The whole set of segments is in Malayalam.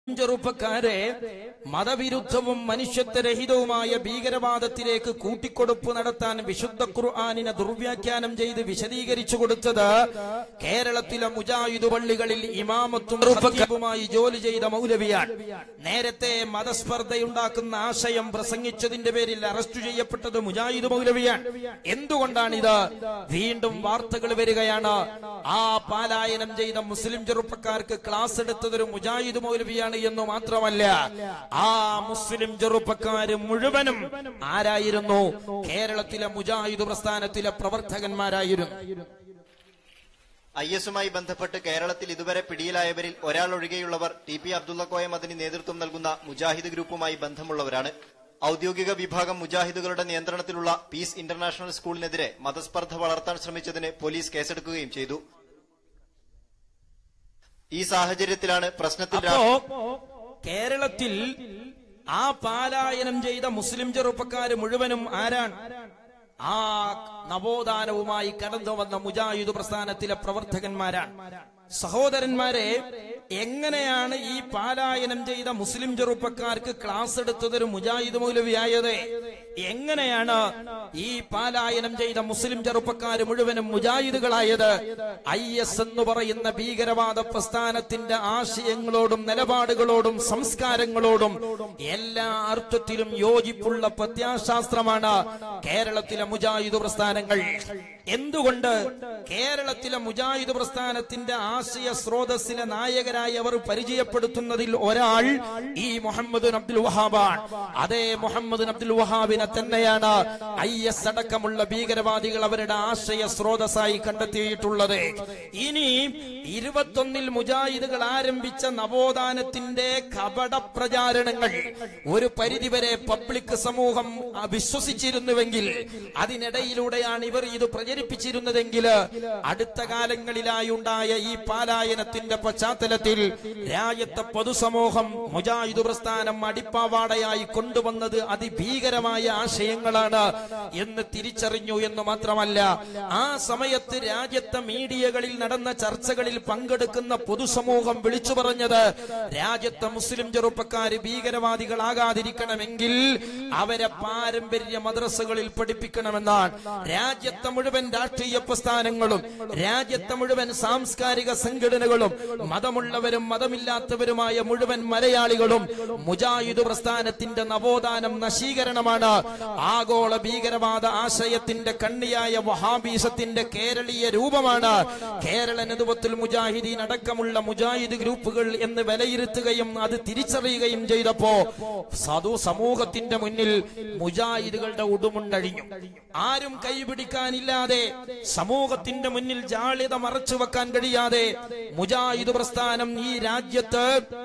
ചെറുപ്പക്കാരെ മതവിരുദ്ധവും മനുഷ്യത്വരഹിതവുമായ ഭീകരവാദത്തിലേക്ക് കൂട്ടിക്കൊടുപ്പ് നടത്താൻ വിശുദ്ധ ഖുർആാനിനെ ദുർവ്യാഖ്യാനം ചെയ്ത് വിശദീകരിച്ചു കൊടുത്തത് കേരളത്തിലെ മുജാഹിദ് പള്ളികളിൽ ഇമാമത്തും സത്യവുമായി ജോലി ചെയ്ത മൗലവിയാണ് നേരത്തെ മതസ്പർദ്ധയുണ്ടാക്കുന്ന ആശയം പ്രസംഗിച്ചതിന്റെ പേരിൽ അറസ്റ്റ് ചെയ്യപ്പെട്ടത് മുജാഹിദ് മൗലവിയാണ് എന്തുകൊണ്ടാണിത് വീണ്ടും വാർത്തകൾ വരികയാണ് ആ പാലായനം ചെയ്ത മുസ്ലിം ചെറുപ്പക്കാർക്ക് ക്ലാസ് എടുത്തതൊരു മുജാഹിദ് മൗലവിയാണ് എന്ന് മാത്രമല്ല ആ മുസ്ലിം ചെറുപ്പക്കാര് മുഴുവനും ആരായിരുന്നു കേരളത്തിലെ മുജാഹിദ് പ്രസ്ഥാനത്തിലെ പ്രവർത്തകന്മാരായിരുന്നു ഐ എസുമായി ബന്ധപ്പെട്ട് കേരളത്തിൽ ഇതുവരെ പിടിയിലായവരിൽ ഒരാൾ ഒഴികെയുള്ളവർ ടി പി അബ്ദുള്ള കോയം അതിന് നേതൃത്വം നൽകുന്ന മുജാഹിദ് ഗ്രൂപ്പുമായി ബന്ധമുള്ളവരാണ് ഔദ്യോഗിക വിഭാഗം മുജാഹിദുകളുടെ നിയന്ത്രണത്തിലുള്ള പീസ് ഇന്റർനാഷണൽ സ്കൂളിനെതിരെ മതസ്പർദ്ധ വളർത്താൻ ശ്രമിച്ചതിന് പോലീസ് കേസെടുക്കുകയും ചെയ്തു ഈ സാഹചര്യത്തിലാണ് പ്രശ്നത്തിൽ അപ്പോ രാ- കേരളത്തിൽ ആ പാലായനം ചെയ്ത മുസ്ലിം ചെറുപ്പക്കാര് മുഴുവനും ആരാണ് ആ നവോത്ഥാനവുമായി കടന്നു വന്ന മുജാഹിദ് പ്രസ്ഥാനത്തിലെ പ്രവർത്തകന്മാരാണ് സഹോദരന്മാരെ എങ്ങനെയാണ് ഈ പാലായനം ചെയ്ത മുസ്ലിം ചെറുപ്പക്കാർക്ക് ക്ലാസ് എടുത്തതൊരു മുജാഹിദ് മൗലവിയായത് എങ്ങനെയാണ് ഈ പാലായനം ചെയ്ത മുസ്ലിം ചെറുപ്പക്കാര് മുഴുവനും മുജാഹിദുകളായത് ഐ എസ് എന്ന് പറയുന്ന ഭീകരവാദ പ്രസ്ഥാനത്തിന്റെ ആശയങ്ങളോടും നിലപാടുകളോടും സംസ്കാരങ്ങളോടും എല്ലാ അർത്ഥത്തിലും യോജിപ്പുള്ള പ്രത്യാശാസ്ത്രമാണ് കേരളത്തിലെ മുജാഹിദ് പ്രസ്ഥാനങ്ങൾ എന്തുകൊണ്ട് കേരളത്തിലെ മുജാഹിദ് പ്രസ്ഥാനത്തിന്റെ ആശയ സ്രോതസ്സിലെ നായകരായി അവർ പരിചയപ്പെടുത്തുന്നതിൽ ഒരാൾ ഈ മുഹമ്മദ് അബ്ദുൽ വഹാബാണ് അതേ മുഹമ്മദ് അബ്ദുൽ വഹാബിനെ തന്നെയാണ് ഐ എസ് അടക്കമുള്ള ഭീകരവാദികൾ അവരുടെ ആശയ സ്രോതസ്സായി കണ്ടെത്തിയിട്ടുള്ളത് ഇനി ഇരുപത്തൊന്നിൽ മുജാഹിദുകൾ ആരംഭിച്ച നവോത്ഥാനത്തിന്റെ കപട പ്രചാരണങ്ങൾ ഒരു പരിധിവരെ പബ്ലിക് സമൂഹം വിശ്വസിച്ചിരുന്നുവെങ്കിൽ അതിനിടയിലൂടെയാണ് ഇവർ ഇത് പ്രചരിപ്പിച്ചിരുന്നതെങ്കിൽ അടുത്ത കാലങ്ങളിലായി ഉണ്ടായ ഈ പാലായനത്തിന്റെ പശ്ചാത്തലത്തിൽ രാജ്യത്തെ പൊതുസമൂഹം മുജാഹിദ് പ്രസ്ഥാനം അടിപ്പാവാടയായി കൊണ്ടുവന്നത് അതിഭീകരമായ ആശയങ്ങളാണ് എന്ന് തിരിച്ചറിഞ്ഞു എന്ന് മാത്രമല്ല ആ സമയത്ത് രാജ്യത്തെ മീഡിയകളിൽ നടന്ന ചർച്ചകളിൽ പങ്കെടുക്കുന്ന പൊതുസമൂഹം വിളിച്ചു പറഞ്ഞത് രാജ്യത്തെ മുസ്ലിം ചെറുപ്പക്കാര് ഭീകരവാദികളാകാതിരിക്കണമെങ്കിൽ അവരെ പാരമ്പര്യ മദ്രസകളിൽ പഠിപ്പിക്കണമെന്നാണ് രാജ്യത്തെ മുഴുവൻ രാഷ്ട്രീയ പ്രസ്ഥാനങ്ങളും രാജ്യത്തെ മുഴുവൻ സാംസ്കാരിക സംഘടനകളും മതമുള്ളവരും മതമില്ലാത്തവരുമായ മുഴുവൻ മലയാളികളും മുജാഹിദ് പ്രസ്ഥാനത്തിന്റെ നവോത്ഥാനം നശീകരണമാണ് ആഗോള ഭീകരവാദ ആശയത്തിന്റെ കണ്ണിയായ വഹാബീസത്തിന്റെ കേരളീയ രൂപമാണ് കേരള നേതൃത്വത്തിൽ മുജാഹിദീൻ അടക്കമുള്ള മുജാഹിദ് ഗ്രൂപ്പുകൾ എന്ന് വിലയിരുത്തുകയും അത് തിരിച്ചറിയുകയും ചെയ്തപ്പോ സതു സമൂഹത്തിന്റെ മുന്നിൽ മുജാഹിദുകളുടെ ഉടുമുണ്ടഴിഞ്ഞു ആരും കൈപിടിക്കാനില്ലാതെ സമൂഹത്തിന്റെ മുന്നിൽ ജാള്യത മറച്ചു വെക്കാൻ കഴിയാതെ മുജാഹിദ് പ്രസ്ഥാനം ഈ രാജ്യത്ത്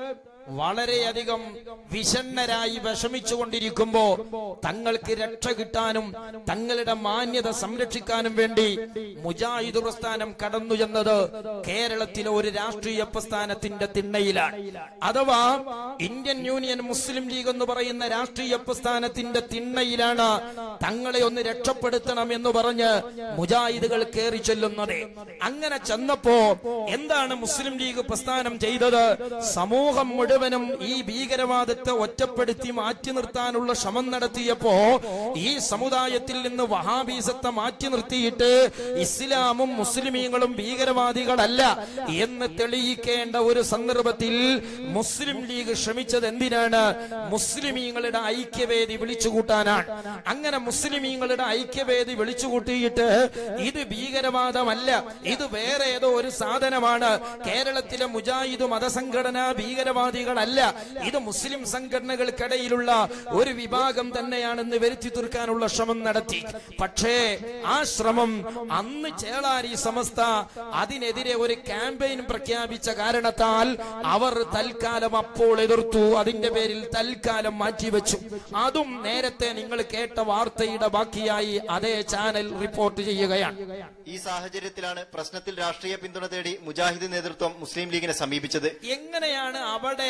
വളരെയധികം വിഷണ്ണരായി വിഷമിച്ചുകൊണ്ടിരിക്കുമ്പോ തങ്ങൾക്ക് രക്ഷ കിട്ടാനും തങ്ങളുടെ മാന്യത സംരക്ഷിക്കാനും വേണ്ടി മുജാഹിദ് പ്രസ്ഥാനം കടന്നു ചെന്നത് കേരളത്തിലെ ഒരു രാഷ്ട്രീയ പ്രസ്ഥാനത്തിന്റെ തിണ്ണയിലാണ് അഥവാ ഇന്ത്യൻ യൂണിയൻ മുസ്ലിം ലീഗ് എന്ന് പറയുന്ന രാഷ്ട്രീയ പ്രസ്ഥാനത്തിന്റെ തിണ്ണയിലാണ് തങ്ങളെ ഒന്ന് രക്ഷപ്പെടുത്തണം എന്ന് പറഞ്ഞ് മുജാഹിദുകൾ കയറി ചെല്ലുന്നത് അങ്ങനെ ചെന്നപ്പോ എന്താണ് മുസ്ലിം ലീഗ് പ്രസ്ഥാനം ചെയ്തത് സമൂഹം മുഴുവനും ഈ ഭീകരവാദത്തെ ഒറ്റപ്പെടുത്തി മാറ്റി നിർത്താനുള്ള ശ്രമം നടത്തിയപ്പോ ഈ സമുദായത്തിൽ നിന്ന് വഹാബീസത്തെ മാറ്റി നിർത്തിയിട്ട് ഇസ്ലാമും മുസ്ലിമീങ്ങളും ഭീകരവാദികളല്ല എന്ന് തെളിയിക്കേണ്ട ഒരു സന്ദർഭത്തിൽ മുസ്ലിം ലീഗ് ശ്രമിച്ചത് എന്തിനാണ് മുസ്ലിമീങ്ങളുടെ ഐക്യവേദി വിളിച്ചുകൂട്ടാനാണ് അങ്ങനെ മുസ്ലിമീങ്ങളുടെ ഐക്യവേദി വിളിച്ചുകൂട്ടിയിട്ട് ഇത് ഭീകരവാദമല്ല ഇത് വേറെ ഏതോ ഒരു സാധനമാണ് കേരളത്തിലെ മുജാഹിദ് മതസംഘടന ഭീകരവാദികളല്ല ഇത് മുസ്ലിം സംഘടനകൾക്കിടയിലുള്ള ഒരു വിഭാഗം തന്നെയാണെന്ന് വരുത്തി തീർക്കാനുള്ള ശ്രമം നടത്തി പക്ഷേ ആ ശ്രമം അന്ന് ചേളാരി സമസ്ത അതിനെതിരെ ഒരു ക്യാമ്പയിൻ പ്രഖ്യാപിച്ച കാരണത്താൽ അവർ തൽക്കാലം അപ്പോൾ എതിർത്തു അതിന്റെ പേരിൽ തൽക്കാലം മാറ്റിവെച്ചു അതും നേരത്തെ നിങ്ങൾ കേട്ട വാർത്തയുടെ ബാക്കിയായി അതേ ചാനൽ റിപ്പോർട്ട് ചെയ്യുകയാണ് ഈ സാഹചര്യത്തിലാണ് പ്രശ്നത്തിൽ രാഷ്ട്രീയ പിന്തുണ തേടി മുജാഹിദ് നേതൃത്വം മുസ്ലിം ലീഗിനെ സമീപിച്ചത് എങ്ങനെയാണ് അവിടെ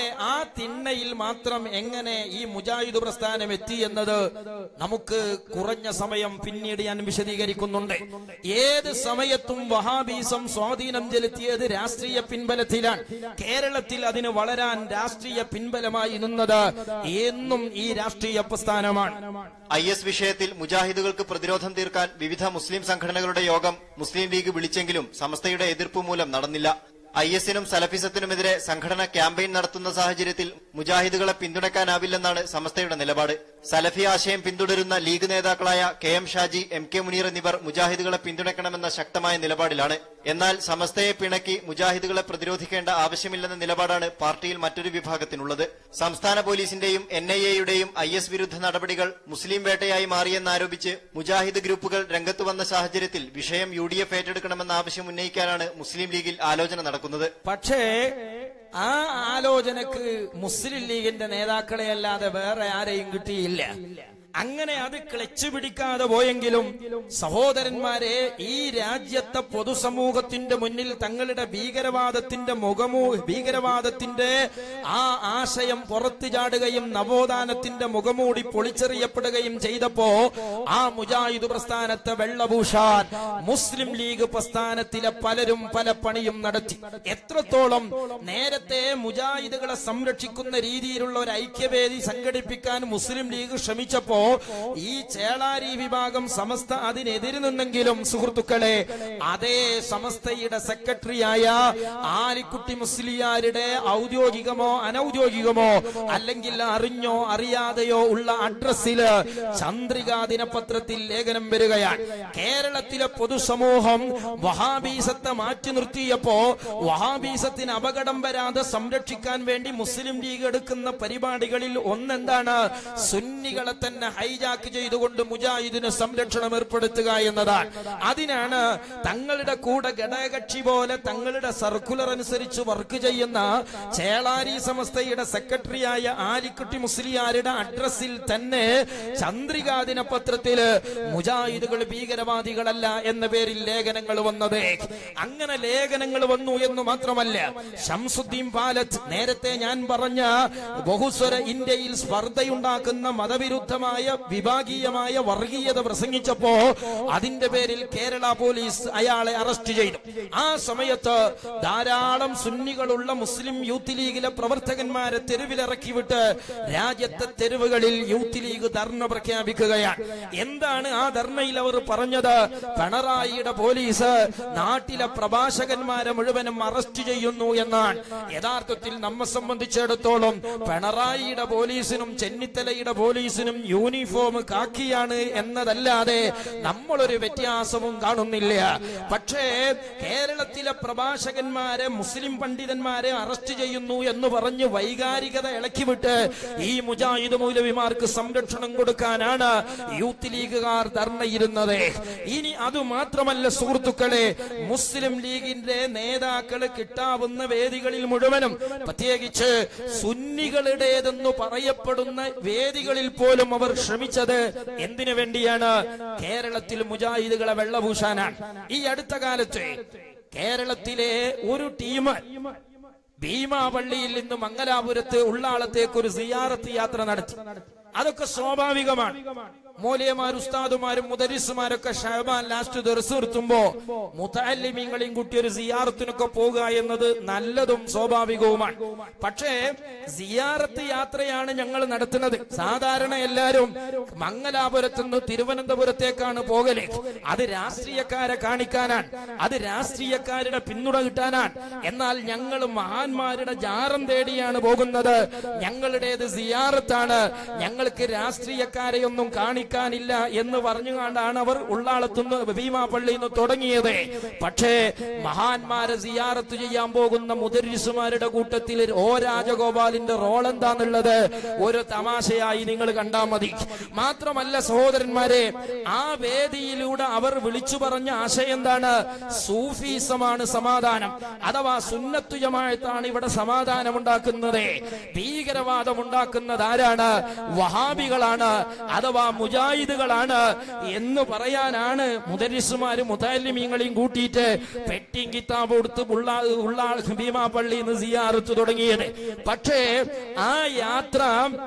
ആ തിണ്ണയിൽ മാത്രം എങ്ങനെ ഈ മുജാഹിദ് പ്രസ്ഥാനം എത്തി എന്നത് നമുക്ക് കുറഞ്ഞ സമയം പിന്നീട് ഞാൻ വിശദീകരിക്കുന്നുണ്ട് ഏത് സമയത്തും വഹാബീസം സ്വാധീനം ചെലുത്തിയത് രാഷ്ട്രീയ പിൻബലത്തിലാണ് കേരളത്തിൽ അതിന് വളരാൻ രാഷ്ട്രീയ പിൻബലമായി നിന്നത് എന്നും ഈ രാഷ്ട്രീയ പ്രസ്ഥാനമാണ് ഐ എസ് വിഷയത്തിൽ മുജാഹിദുകൾക്ക് പ്രതിരോധം തീർക്കാൻ വിവിധ മുസ്ലിം സംഘടനകളുടെ യോഗം മുസ്ലിം ലീഗ് വിളിച്ചെങ്കിലും സമസ്തയുടെ എതിർപ്പ് മൂലം നടന്നില്ല ഐ എസിനും സലഫിസത്തിനുമെതിരെ സംഘടന ക്യാമ്പയിൻ നടത്തുന്ന സാഹചര്യത്തിൽ മുജാഹിദുകളെ പിന്തുണയ്ക്കാനാവില്ലെന്നാണ് സമസ്തയുടെ നിലപാട് സലഫി ആശയം പിന്തുടരുന്ന ലീഗ് നേതാക്കളായ K M Shaji M K Muneer എന്നിവർ മുജാഹിദുകളെ പിന്തുണയ്ക്കണമെന്ന ശക്തമായ നിലപാടിലാണ് എന്നാൽ സമസ്തയെ പിണക്കി മുജാഹിദുകളെ പ്രതിരോധിക്കേണ്ട ആവശ്യമില്ലെന്ന നിലപാടാണ് പാർട്ടിയിൽ മറ്റൊരു വിഭാഗത്തിനുള്ളത് സംസ്ഥാന പോലീസിന്റെയും എൻ ഐ എയുടെയും ഐ എസ് വിരുദ്ധ നടപടികൾ മുസ്ലിം വേട്ടയായി മാറിയെന്നാരോപിച്ച് മുജാഹിദ് ഗ്രൂപ്പുകൾ രംഗത്ത് വന്ന സാഹചര്യത്തിൽ വിഷയം യു ഡി എഫ് ഏറ്റെടുക്കണമെന്ന ആവശ്യം ഉന്നയിക്കാനാണ് മുസ്ലിം ലീഗിൽ ആലോചന നടക്കുന്നത് പക്ഷേ ആ ആലോചനക്ക് മുസ്ലിം ലീഗിന്റെ നേതാക്കളെ അല്ലാതെ വേറെ ആരെയും കിട്ടിയില്ല അങ്ങനെ അത് ക്ലച്ച് പിടിക്കാതെ പോയെങ്കിലും സഹോദരന്മാരെ ഈ രാജ്യത്തെ പൊതുസമൂഹത്തിന്റെ മുന്നിൽ തങ്ങളുടെ ഭീകരവാദത്തിന്റെ മുഖമു ഭീകരവാദത്തിന്റെ ആ ആശയം പുറത്തു ചാടുകയും നവോത്ഥാനത്തിന്റെ മുഖമൂടി പൊളിച്ചെറിയപ്പെടുകയും ചെയ്തപ്പോ ആ മുജാഹിദ് പ്രസ്ഥാനത്തെ വെള്ളഭൂഷാൻ മുസ്ലിം ലീഗ് പ്രസ്ഥാനത്തിലെ പലരും പല പണിയും നടത്തി എത്രത്തോളം നേരത്തെ മുജാഹിദുകളെ സംരക്ഷിക്കുന്ന രീതിയിലുള്ള ഒരു ഐക്യവേദി സംഘടിപ്പിക്കാൻ മുസ്ലിം ലീഗ് ശ്രമിച്ചപ്പോ ഈ ചേളാരി വിഭാഗം സമസ്ത അതിനെതിര് നിന്നെങ്കിലും സുഹൃത്തുക്കളെ അതേ സമസ്തയുടെ സെക്രട്ടറിയായ ആലിക്കുട്ടി മുസ്ലിയാരുടെ ഔദ്യോഗികമോ അനൌദ്യോഗികമോ അല്ലെങ്കിൽ അറിഞ്ഞോ അറിയാതെയോ ഉള്ള അഡ്രസ്സില് ചന്ദ്രികാ ദിനപത്രത്തിൽ ലേഖനം വരികയാണ് കേരളത്തിലെ പൊതുസമൂഹം വഹാബീസത്തെ മാറ്റി നിർത്തിയപ്പോ വഹാബീസത്തിന് അപകടം വരാതെ സംരക്ഷിക്കാൻ വേണ്ടി മുസ്ലിം ലീഗ് എടുക്കുന്ന പരിപാടികളിൽ ഒന്നെന്താണ് സുന്നികളെ തന്നെ ഹൈജാക്ക് ചെയ്തുകൊണ്ട് മുജാഹിദിന് സംരക്ഷണം ഏർപ്പെടുത്തുക എന്നതാണ് അതിനാണ് തങ്ങളുടെ കൂടെ ഘടകകക്ഷി പോലെ തങ്ങളുടെ സർക്കുലർ അനുസരിച്ച് വർക്ക് ചെയ്യുന്ന ചേളാരി സമസ്തയുടെ സെക്രട്ടറിയായ ആലിക്കുട്ടി മുസ്ലിയാരുടെ അഡ്രസ്സിൽ തന്നെ ചന്ദ്രികാ ദിനപത്രത്തില് മുജാഹിദുകൾ ഭീകരവാദികളല്ല എന്ന പേരിൽ ലേഖനങ്ങൾ വന്നത് അങ്ങനെ ലേഖനങ്ങൾ വന്നു എന്ന് മാത്രമല്ല ഷംസുദ്ദീൻ പാലത്ത് നേരത്തെ ഞാൻ പറഞ്ഞ ബഹുസ്വര ഇന്ത്യയിൽ സ്പർദ്ധയുണ്ടാക്കുന്ന മതവിരുദ്ധമായ വിഭാഗീയമായ വർഗീയത പ്രസംഗിച്ചപ്പോ അതിന്റെ പേരിൽ കേരള പോലീസ് അയാളെ അറസ്റ്റ് ചെയ്തു ആ സമയത്ത് ധാരാളം സുന്നികളുള്ള മുസ്ലിം യൂത്ത് ലീഗിലെ പ്രവർത്തകന്മാരെ തെരുവിലിറക്കി വിട്ട് രാജ്യത്തെ തെരുവുകളിൽ യൂത്ത് ലീഗ് ധർണ പ്രഖ്യാപിക്കുകയാണ് എന്താണ് ആ ധർണയിൽ അവർ പറഞ്ഞത് പിണറായിയുടെ പോലീസ് നാട്ടിലെ പ്രഭാഷകന്മാരെ മുഴുവനും അറസ്റ്റ് ചെയ്യുന്നു എന്നാണ് യഥാർത്ഥത്തിൽ നമ്മെ സംബന്ധിച്ചിടത്തോളം പിണറായിയുടെ പോലീസിനും ചെന്നിത്തലയുടെ പോലീസിനും യൂണിഫോം കാക്കിയാണ് എന്നതല്ലാതെ നമ്മളൊരു വ്യത്യാസവും കാണുന്നില്ല പക്ഷേ കേരളത്തിലെ പ്രഭാഷകന്മാരെ മുസ്ലിം പണ്ഡിതന്മാരെ അറസ്റ്റ് ചെയ്യുന്നു എന്ന് പറഞ്ഞ് വൈകാരികത ഇളക്കിവിട്ട് ഈ മുജാഹിദ് മൗലവിമാർക്ക് സംരക്ഷണം കൊടുക്കാനാണ് യൂത്ത് ലീഗുകാർ ധർണയിരുന്നത് ഇനി അത് മാത്രമല്ല സുഹൃത്തുക്കളെ മുസ്ലിം ലീഗിന്റെ നേതാക്കള് കിട്ടാവുന്ന വേദികളിൽ മുഴുവനും പ്രത്യേകിച്ച് സുന്നികളുടേതെന്ന് പറയപ്പെടുന്ന വേദികളിൽ പോലും അവർ ശ്രമിച്ചത് എന്തിനു വേണ്ടിയാണ് കേരളത്തിൽ മുജാഹിദുകളെ വെള്ളഭൂഷാനാണ് ഈ അടുത്ത കാലത്ത് കേരളത്തിലെ ഒരു ടീം ഭീമാപള്ളിയിൽ നിന്ന് മംഗലാപുരത്ത് ഉള്ളാളത്തേക്ക് ഒരു സിയാറത്ത് യാത്ര നടത്തി അതൊക്കെ സ്വാഭാവികമാണ് മോലിയമാർ ഉസ്താദുമാരും മുദരിസുമാരൊക്കെ ഷഹബാൻ ലാസ്റ്റ് ദർസ് നിർത്തുമ്പോ മുത്തല്ലിമീങ്ങളെയും കൂട്ടി ഒരു സിയാറത്തിനൊക്കെ പോകുക എന്നത് നല്ലതും സ്വാഭാവികവുമാണ് പക്ഷേ സിയാറത്ത് യാത്രയാണ് ഞങ്ങൾ നടത്തുന്നത് സാധാരണ എല്ലാവരും മംഗലാപുരത്ത് നിന്ന് തിരുവനന്തപുരത്തേക്കാണ് പോകല് അത് രാഷ്ട്രീയക്കാരെ കാണിക്കാനാണ് അത് രാഷ്ട്രീയക്കാരുടെ പിന്തുണ കിട്ടാനാണ് എന്നാൽ ഞങ്ങൾ മഹാന്മാരുടെ ജാറം തേടിയാണ് പോകുന്നത് ഞങ്ങളുടേത് സിയാറത്താണ് ഞങ്ങൾക്ക് രാഷ്ട്രീയക്കാരെയൊന്നും കാണിക്കാനില്ല എന്ന് പറഞ്ഞുകൊണ്ടാണ് അവർ ഉള്ളാളത്തുനിന്ന് ഭീമാപള്ളിയിൽ നിന്ന് തുടങ്ങിയത് പക്ഷേ മഹാന്മാരെ സിയാറത്ത് ചെയ്യാൻ പോകുന്ന മുദരിസുമാരുടെ കൂട്ടത്തിൽ ഓ രാജഗോപാലിന്റെ റോൾ എന്താന്നുള്ളത് ഒരു തമാശയായി നിങ്ങൾ കണ്ടാ മതി മാത്രമല്ല സഹോദരന്മാരെ ആ വേദിയിലൂടെ അവർ വിളിച്ചു പറഞ്ഞ ആശയം എന്താണ് സൂഫീസമാണ് സമാധാനം അഥവാ സുന്നത്തുജമായത്താണ് ഇവിടെ സമാധാനം ഉണ്ടാക്കുന്നത് ഭീകരവാദം ഉണ്ടാക്കുന്നത് ആരാണ് വഹാബികളാണ് അഥവാ മുജ മുജാഹിദുകളാണ് എന്ന് പറയാനാണ് മുദരിസുമാരും മുതാലിമീങ്ങളെയും കൂട്ടിയിട്ട് പെട്ടിയും കിതാബ് കൊടുത്ത് ഉള്ള ഉള്ള ഭീമാ പള്ളിയിൽ നിന്ന് സിയാറത്ത് തുടങ്ങിയത് പക്ഷേ ആ യാത്ര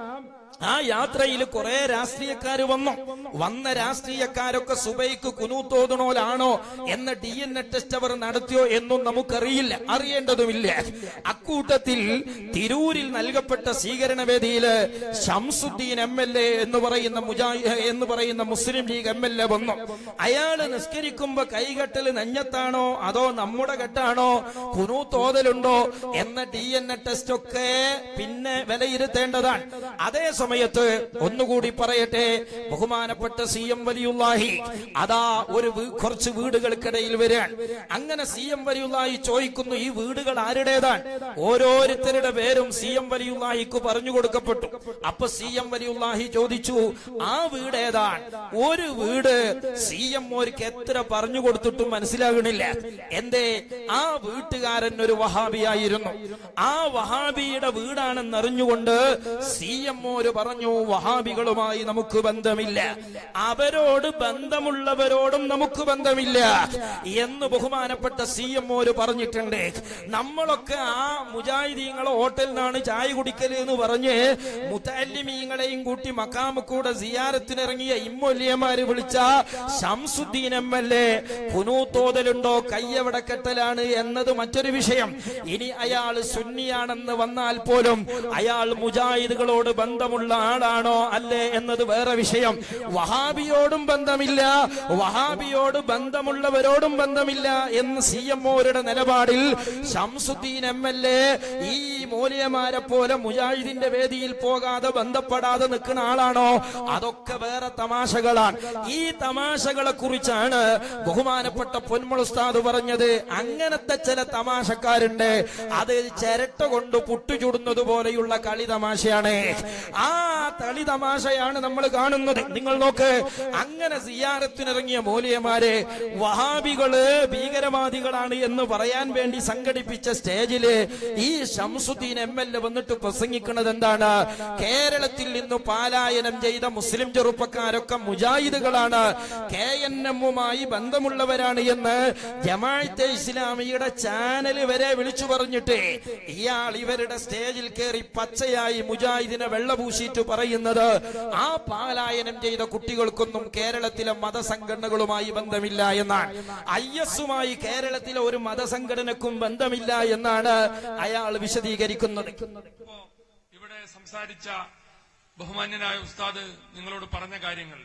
ആ യാത്രയിൽ കുറെ രാഷ്ട്രീയക്കാർ വന്നു വന്ന രാഷ്ട്രീയക്കാരൊക്കെ സുബൈക്ക് കുനൂത്തോതണോലാണോ എന്ന ഡി എൻ എ ടെസ്റ്റ് അവർ നടത്തിയോ എന്നും നമുക്കറിയില്ല അറിയേണ്ടതുമില്ല അക്കൂട്ടത്തിൽ തിരൂരിൽ നൽകപ്പെട്ട സ്വീകരണ വേദിയില് ഷംസുദ്ദീൻ എം എൽ എ എന്ന് പറയുന്ന മുജാഹി എന്ന് പറയുന്ന Muslim League M L A വന്നു അയാള് നിസ്കരിക്കുമ്പോ കൈകെട്ടല് നെഞ്ഞത്താണോ അതോ നമ്മുടെ കെട്ടാണോ കുനൂത്തോതലുണ്ടോ എന്ന ഡി എൻ എ ടെസ്റ്റ് ഒക്കെ പിന്നെ വിലയിരുത്തേണ്ടതാണ് അതേ സമയത്ത് ഒന്നുകൂടി പറയട്ടെ ബഹുമാനപ്പെട്ട സി എം വലിയുല്ലാഹി അതാ ഒരു വീ- കുറച്ച് വീടുകൾക്കിടയിൽ വരാൻ അങ്ങനെ സി എം വലിയുല്ലാഹി ചോദിക്കുന്നു ഈ വീടുകൾ ആരുടേതാണ് ഓരോരുത്തരുടെ പേരും സി എം വലിയുല്ലാഹിക്ക് പറഞ്ഞു കൊടുക്കപ്പെട്ടു അപ്പൊ സി എം വലിയുല്ലാഹി ചോദിച്ചു ആ വീട് ഏതാണ് ഒരു വീട് സി എം ഓർക്ക് എത്ര പറഞ്ഞു കൊടുത്തിട്ടും മനസ്സിലാകണില്ല എന്തേ ആ വീട്ടുകാരൻ ഒരു വഹാബിയായിരുന്നു ആ വഹാബിയുടെ വീടാണെന്ന് അറിഞ്ഞുകൊണ്ട് സി എം ഓര് പറഞ്ഞു വഹാബികളുമായി നമുക്ക് ബന്ധമില്ല അവരോട് ബന്ധമുള്ളവരോടും നമുക്ക് ബന്ധമില്ല എന്ന് ബഹുമാനപ്പെട്ട സി എം ഓര് പറഞ്ഞിട്ടുണ്ട് നമ്മളൊക്കെ ആ മുജാഹിദീങ്ങളെ ഹോട്ടലിൽ നിന്നാണ് ചായ കുടിക്കല് എന്ന് പറഞ്ഞ് മുത്തല്ലിമീങ്ങളെയും കൂട്ടി മക്കാമ കൂടെ സിയാരത്തിനിറങ്ങിയ ഇമ്മൊല്യമാര് വിളിച്ച ഷംസുദ്ദീൻ എം എൽ എ കുനൂത്തോതലുണ്ടോ കയ്യവിടെ കെട്ടലാണ് എന്നത് മറ്റൊരു വിഷയം ഇനി അയാൾ സുന്നിയാണെന്ന് വന്നാൽ പോലും അയാൾ മുജാഹിദുകളോട് ബന്ധമുള്ള ആളാണോ അല്ലേ എന്നത് വേറെ വിഷയം വഹാബിയോടും ബന്ധമില്ല വഹാബിയോട് ബന്ധമുള്ളവരോടും ബന്ധമില്ല എന്ന് സി എം ഒരുടെ നിലപാടിൽ ഷംസുദ്ദീൻ എം എൽ എ ഈ മൂല്യമാരെ പോലെ മുജാഹിദിന്റെ വേദിയിൽ പോകാതെ ബന്ധപ്പെടാതെ നിൽക്കുന്ന ആളാണോ അതൊക്കെ വേറെ തമാശകളാണ് ഈ തമാശകളെ കുറിച്ചാണ് ബഹുമാനപ്പെട്ട പൊന്മുൾ ഉസ്താദ് പറഞ്ഞത് അങ്ങനത്തെ ചില തമാശക്കാരുണ്ട് അത് ചിരട്ട കൊണ്ട് പുട്ടുചുടുന്നത് പോലെയുള്ള കളി തമാശയാണ് ആ കളി തമാശയാണ് നമ്മൾ കാണുന്നത് നിങ്ങൾ നോക്ക് അങ്ങനെ സിയാരത്തിനിറങ്ങിയ മൂല്യമാരെ വഹാബികള് ഭീകരവാദികളാണ് എന്ന് പറയാൻ വേണ്ടി സംഘടിപ്പിച്ച സ്റ്റേജില് ഈ ഷംസുദ്ദീൻ എം എൽ എ വന്നിട്ട് പ്രസംഗിക്കുന്നത് എന്താണ് കേരളത്തിൽ നിന്ന് പാലായനം ചെയ്ത മുസ്ലിം ചെറുപ്പക്കാരൊക്കെ മുജാഹിദുകളാണ് കെ എൻ എമ്മുമായി ബന്ധമുള്ളവരാണ് എന്ന് ജമാഅത്തെ ഇസ്ലാമിയുടെ ചാനൽ വരെ വിളിച്ചു പറഞ്ഞിട്ട് ഇയാൾ ഇവരുടെ സ്റ്റേജിൽ കയറി പച്ചയായി മുജാഹിദിനെ വെള്ളപൂശിയിട്ട് പറയുന്നത് ആ പാലായനം ചെയ്ത കുട്ടികൾക്കൊന്നും കേരളത്തിലെ മതസംഘടനകളുമായി ബന്ധമില്ല എന്നാണ് ഐ എസുമായി കേരളത്തിലെ ഒരു മതസംഘടനക്കും ബന്ധമില്ല എന്നാണ് അയാൾ വിശദീകരിക്കുന്നത് ഇപ്പോ ഇവിടെ സംസാരിച്ച ബഹുമാന്യനായ ഉസ്താദ് നിങ്ങളോട് പറഞ്ഞ കാര്യങ്ങൾ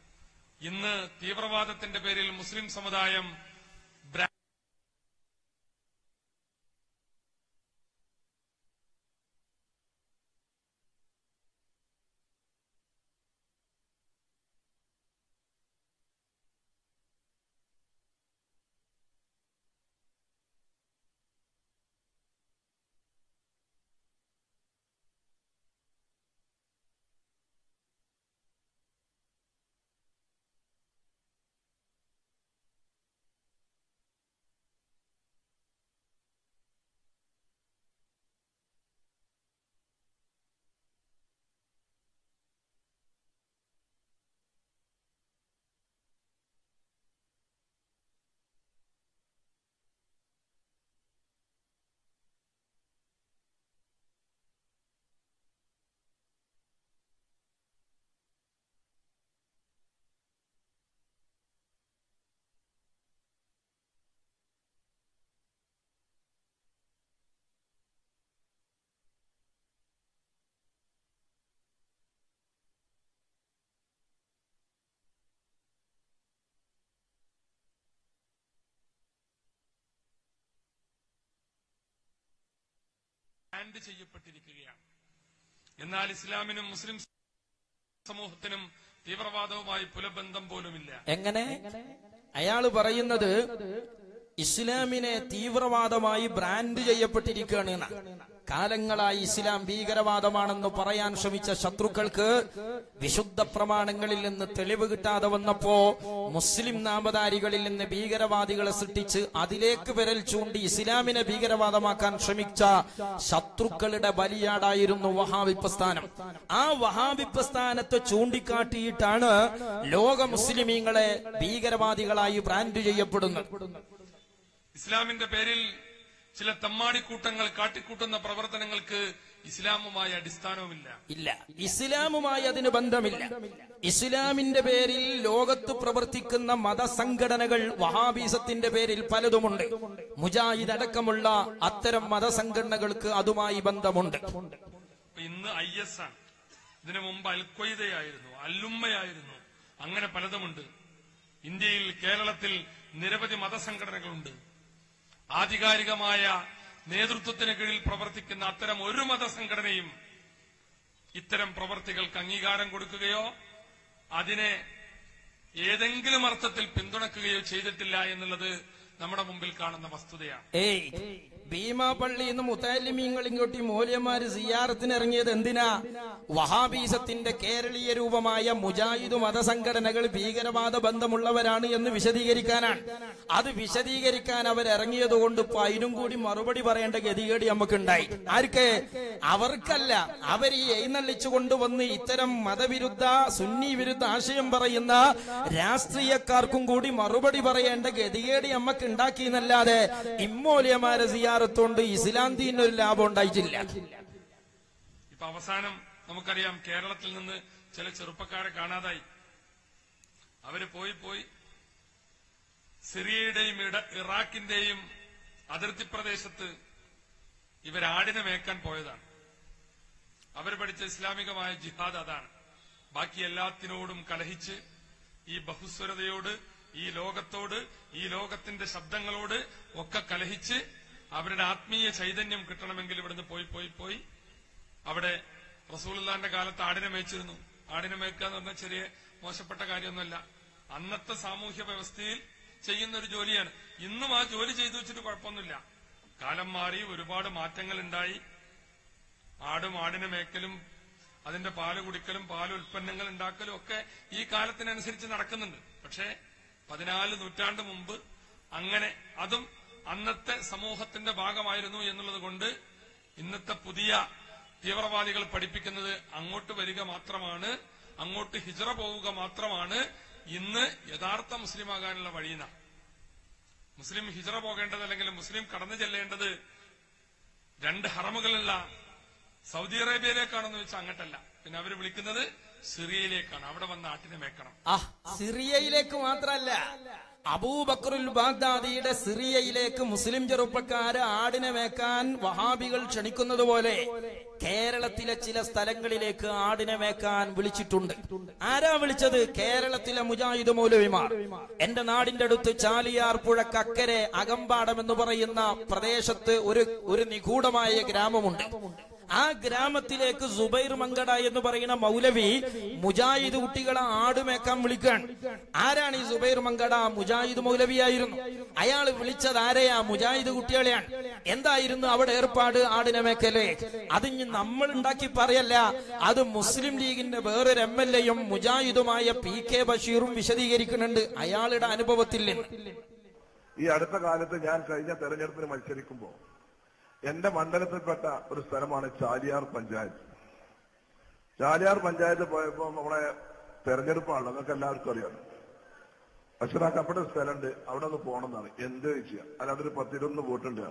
ഇന്ന് തീവ്രവാദത്തിന്റെ പേരിൽ മുസ്ലിം സമുദായം ബ്രാ- ബാൻഡ് ചെയ്യപ്പെട്ടിരിക്കുകയാണ് എന്നാൽ ഇസ്ലാമിനും മുസ്ലിം സമൂഹത്തിനും തീവ്രവാദവുമായി പുലബന്ധം പോലുമില്ല എങ്ങനെ അയാൾ പറയുന്നത് ഇസ്ലാമിനെ തീവ്രവാദമായി ബ്രാൻഡ് ചെയ്യപ്പെട്ടിരിക്കുകയാണ് എന്നാ. കാലങ്ങളായി ഇസ്ലാം ഭീകരവാദമാണെന്ന് പറയാൻ ശ്രമിച്ച ശത്രുക്കൾക്ക് വിശുദ്ധ പ്രമാണങ്ങളിൽ നിന്ന് തെളിവ് കിട്ടാതെ വന്നപ്പോ മുസ്ലിം നാമധാരികളിൽ നിന്ന് ഭീകരവാദികളെ സൃഷ്ടിച്ച് അതിലേക്ക് വിരൽ ചൂണ്ടി ഇസ്ലാമിനെ ഭീകരവാദമാക്കാൻ ശ്രമിച്ച ശത്രുക്കളുടെ ബലിയാടായിരുന്നു വഹാബി പ്രസ്ഥാനം ആ വഹാബി പ്രസ്ഥാനത്തെ ചൂണ്ടിക്കാട്ടിയിട്ടാണ് ലോക മുസ്ലിമീങ്ങളെ ഭീകരവാദികളായി ബ്രാൻഡ് ചെയ്യപ്പെടുന്നത് ഇസ്ലാമിന്റെ പേരിൽ ചില തമ്മാടിക്കൂട്ടങ്ങൾ കാട്ടിക്കൂട്ടുന്ന പ്രവർത്തനങ്ങൾക്ക് ഇസ്ലാമുമായി അടിസ്ഥാനവുമില്ല ഇല്ല ഇസ്ലാമുമായി അതിന് ബന്ധമില്ല ഇസ്ലാമിന്റെ പേരിൽ ലോകത്ത് പ്രവർത്തിക്കുന്ന മതസംഘടനകൾ വഹാബീസത്തിന്റെ പേരിൽ പലതുമുണ്ട് മുജാഹിദ് അടക്കമുള്ള അത്തരം മതസംഘടനകൾക്ക് അതുമായി ബന്ധമുണ്ട് ഇപ്പൊ ഇന്ന് ഐ എസ് ആണ് ഇതിനു മുമ്പ് അൽക്വയ്ദയായിരുന്നു അല്ലുമ്മയായിരുന്നു അങ്ങനെ പലതുമുണ്ട് ഇന്ത്യയിൽ കേരളത്തിൽ നിരവധി മതസംഘടനകളുണ്ട് ആധികാരികമായ നേതൃത്വത്തിന് കീഴിൽ പ്രവർത്തിക്കുന്ന അത്തരം ഒരു മതസംഘടനയും ഇത്തരം പ്രവർത്തികൾക്ക് അംഗീകാരം കൊടുക്കുകയോ അതിനെ ഏതെങ്കിലും അർത്ഥത്തിൽ പിന്തുണക്കുകയോ ചെയ്തിട്ടില്ല എന്നുള്ളത് നമ്മുടെ മുമ്പിൽ കാണുന്ന വസ്തുതയാണ് ഏയ് ഭീമാപള്ളി എന്ന് മുത്താലിമീങ്ങൾ ഇങ്ങോട്ട് ഈ മൂല്യന്മാര് സിയാറത്തിന് ഇറങ്ങിയത് എന്തിനാ വഹാബീസത്തിന്റെ കേരളീയ രൂപമായ മുജാഹിദ് മതസംഘടനകൾ ഭീകരവാദ ബന്ധമുള്ളവരാണ് എന്ന് വിശദീകരിക്കാനാണ് അത് വിശദീകരിക്കാൻ അവരിറങ്ങിയത് കൊണ്ട് ഇപ്പൊ അതിനും കൂടി മറുപടി പറയേണ്ട ഗതികേടി നമുക്കുണ്ടായി ആർക്ക് അവർക്കല്ല അവർ ഈ എഴുന്നള്ളിച്ചു കൊണ്ടുവന്ന് ഇത്തരം മതവിരുദ്ധ സുന്നി വിരുദ്ധ ആശയം പറയുന്ന രാഷ്ട്രീയക്കാർക്കും കൂടി മറുപടി പറയേണ്ട ഗതികേടി നമുക്ക് ഉണ്ടാക്കി എന്നല്ലാതെ ഇമ്മോലിയമാരെ സിയാറത്തോണ്ട് ഇസ്ലാം ദീനൊരു ലാഭം ഉണ്ടായിട്ടില്ല ഇപ്പൊ അവസാനം നമുക്കറിയാം കേരളത്തിൽ നിന്ന് ചില ചെറുപ്പക്കാരെ കാണാതായി അവര് പോയി പോയി സിറിയയുടെയും ഇട- ഇറാഖിന്റെയും അതിർത്തി പ്രദേശത്ത് ഇവരാടിനെ മേക്കാൻ പോയതാണ് അവർ പഠിച്ച ഇസ്ലാമികമായ ജിഹാദ് അതാണ് ബാക്കി എല്ലാത്തിനോടും കലഹിച്ച് ഈ ബഹുസ്വരതയോട് ഈ ലോകത്തോട് ഈ ലോകത്തിന്റെ ശബ്ദങ്ങളോട് ഒക്കെ കലഹിച്ച് അവരുടെ ആത്മീയ ചൈതന്യം കിട്ടണമെങ്കിൽ ഇവിടുന്ന് പോയി പോയി പോയി അവിടെ റസൂലുള്ളാന്റെ കാലത്ത് ആടിനെ മേച്ചിരുന്നു ആടിനെ മേക്കുക എന്ന് പറഞ്ഞാൽ ചെറിയ മോശപ്പെട്ട കാര്യമൊന്നുമല്ല അന്നത്തെ സാമൂഹ്യ വ്യവസ്ഥയിൽ ചെയ്യുന്ന ഒരു ജോലിയാണ് ഇന്നും ആ ജോലി ചെയ്തു വെച്ചിട്ട് കുഴപ്പമൊന്നുമില്ല കാലം മാറി ഒരുപാട് മാറ്റങ്ങൾ ഉണ്ടായി ആടും ആടിനെ മേക്കലും അതിന്റെ പാല് കുടിക്കലും പാൽ ഉൽപ്പന്നങ്ങൾ ഉണ്ടാക്കലും ഒക്കെ ഈ കാലത്തിനനുസരിച്ച് നടക്കുന്നുണ്ട് പക്ഷേ പതിനാല് നൂറ്റാണ്ട് മുമ്പ് അങ്ങനെ അതും അന്നത്തെ സമൂഹത്തിന്റെ ഭാഗമായിരുന്നു എന്നുള്ളത് കൊണ്ട് ഇന്നത്തെ പുതിയ തീവ്രവാദികൾ പഠിപ്പിക്കുന്നത് അങ്ങോട്ട് വരിക മാത്രമാണ് അങ്ങോട്ട് ഹിജറ പോവുക മാത്രമാണ് ഇന്ന് യഥാർത്ഥ മുസ്ലിമാകാനുള്ള വഴിയെന്ന മുസ്ലിം ഹിജറ പോകേണ്ടത് അല്ലെങ്കിൽ മുസ്ലിം കടന്നു ചെല്ലേണ്ടത് രണ്ട് ഹറമുകളുള്ള സൗദി അറേബ്യയിലേക്കാണെന്ന് വെച്ചാൽ അങ്ങട്ടല്ല പിന്നെ അവർ വിളിക്കുന്നത് സിറിയയിലേക്കാണ് അവിടെ വന്ന് ആട്ടിനെ മേക്കണം ആ സിറിയയിലേക്ക് മാത്രല്ല അബൂബക്കറുൽ ബാഗ്ദാദിയുടെ സിറിയയിലേക്ക് മുസ്ലിം ചെറുപ്പക്കാര് ആടിനെ മേക്കാൻ വഹാബികൾ ക്ഷണിക്കുന്നത് പോലെ കേരളത്തിലെ ചില സ്ഥലങ്ങളിലേക്ക് ആടിനെ മേക്കാൻ വിളിച്ചിട്ടുണ്ട് ആരാ വിളിച്ചത് കേരളത്തിലെ മുജാഹിദ് മൗലവിമാർ എന്റെ നാടിന്റെ അടുത്ത് ചാലിയാർ പുഴക്കക്കരെ അകമ്പാടം എന്ന് പറയുന്ന പ്രദേശത്ത് ഒരു ഒരു നിഗൂഢമായ ഗ്രാമമുണ്ട് ആ ഗ്രാമത്തിലേക്ക് സുബൈർ മങ്കട എന്ന് പറയുന്ന മൗലവി മുജാഹിദ് കുട്ടികളെ ആടുമേക്കാൻ വിളിക്കാൻ ആരാണ് ഈ സുബൈർ മങ്കട മുജാഹിദ് മൗലവിയായിരുന്നു അയാൾ വിളിച്ചത് ആരെയാ മുജാഹിദ് കുട്ടികളെയാണ് എന്തായിരുന്നു അവിടെ ഏർപ്പാട് ആടിനെ മേക്കല് അത് ഇനി നമ്മൾ ഉണ്ടാക്കി പറയല്ല അത് മുസ്ലിം ലീഗിന്റെ വേറൊരു എം എൽ എയും മുജാഹിദുമായ പി കെ ബഷീറും വിശദീകരിക്കുന്നുണ്ട് അയാളുടെ അനുഭവത്തിൽ നിന്ന് ഈ അടുത്ത കാലത്ത് ഞാൻ കഴിഞ്ഞ തെരഞ്ഞെടുപ്പിന് മത്സരിക്കുമ്പോ എന്റെ മണ്ഡലത്തിൽപ്പെട്ട ഒരു സ്ഥലമാണ് ചാലിയാർ പഞ്ചായത്ത് ചാലിയാർ പഞ്ചായത്ത് പോയപ്പോ നമ്മളെ തെരഞ്ഞെടുപ്പാണല്ലോ നിങ്ങൾക്ക് എല്ലാവർക്കും അറിയാം അക്ഷരാക്ക് അവിടെ ഒരു സ്ഥലമുണ്ട് അവിടെ ഒന്ന് പോകണമെന്നാണ് എന്ത് ചോദിച്ചാൽ അല്ല അവിടെ ഒരു പത്തിരുപത് വോട്ടുണ്ട്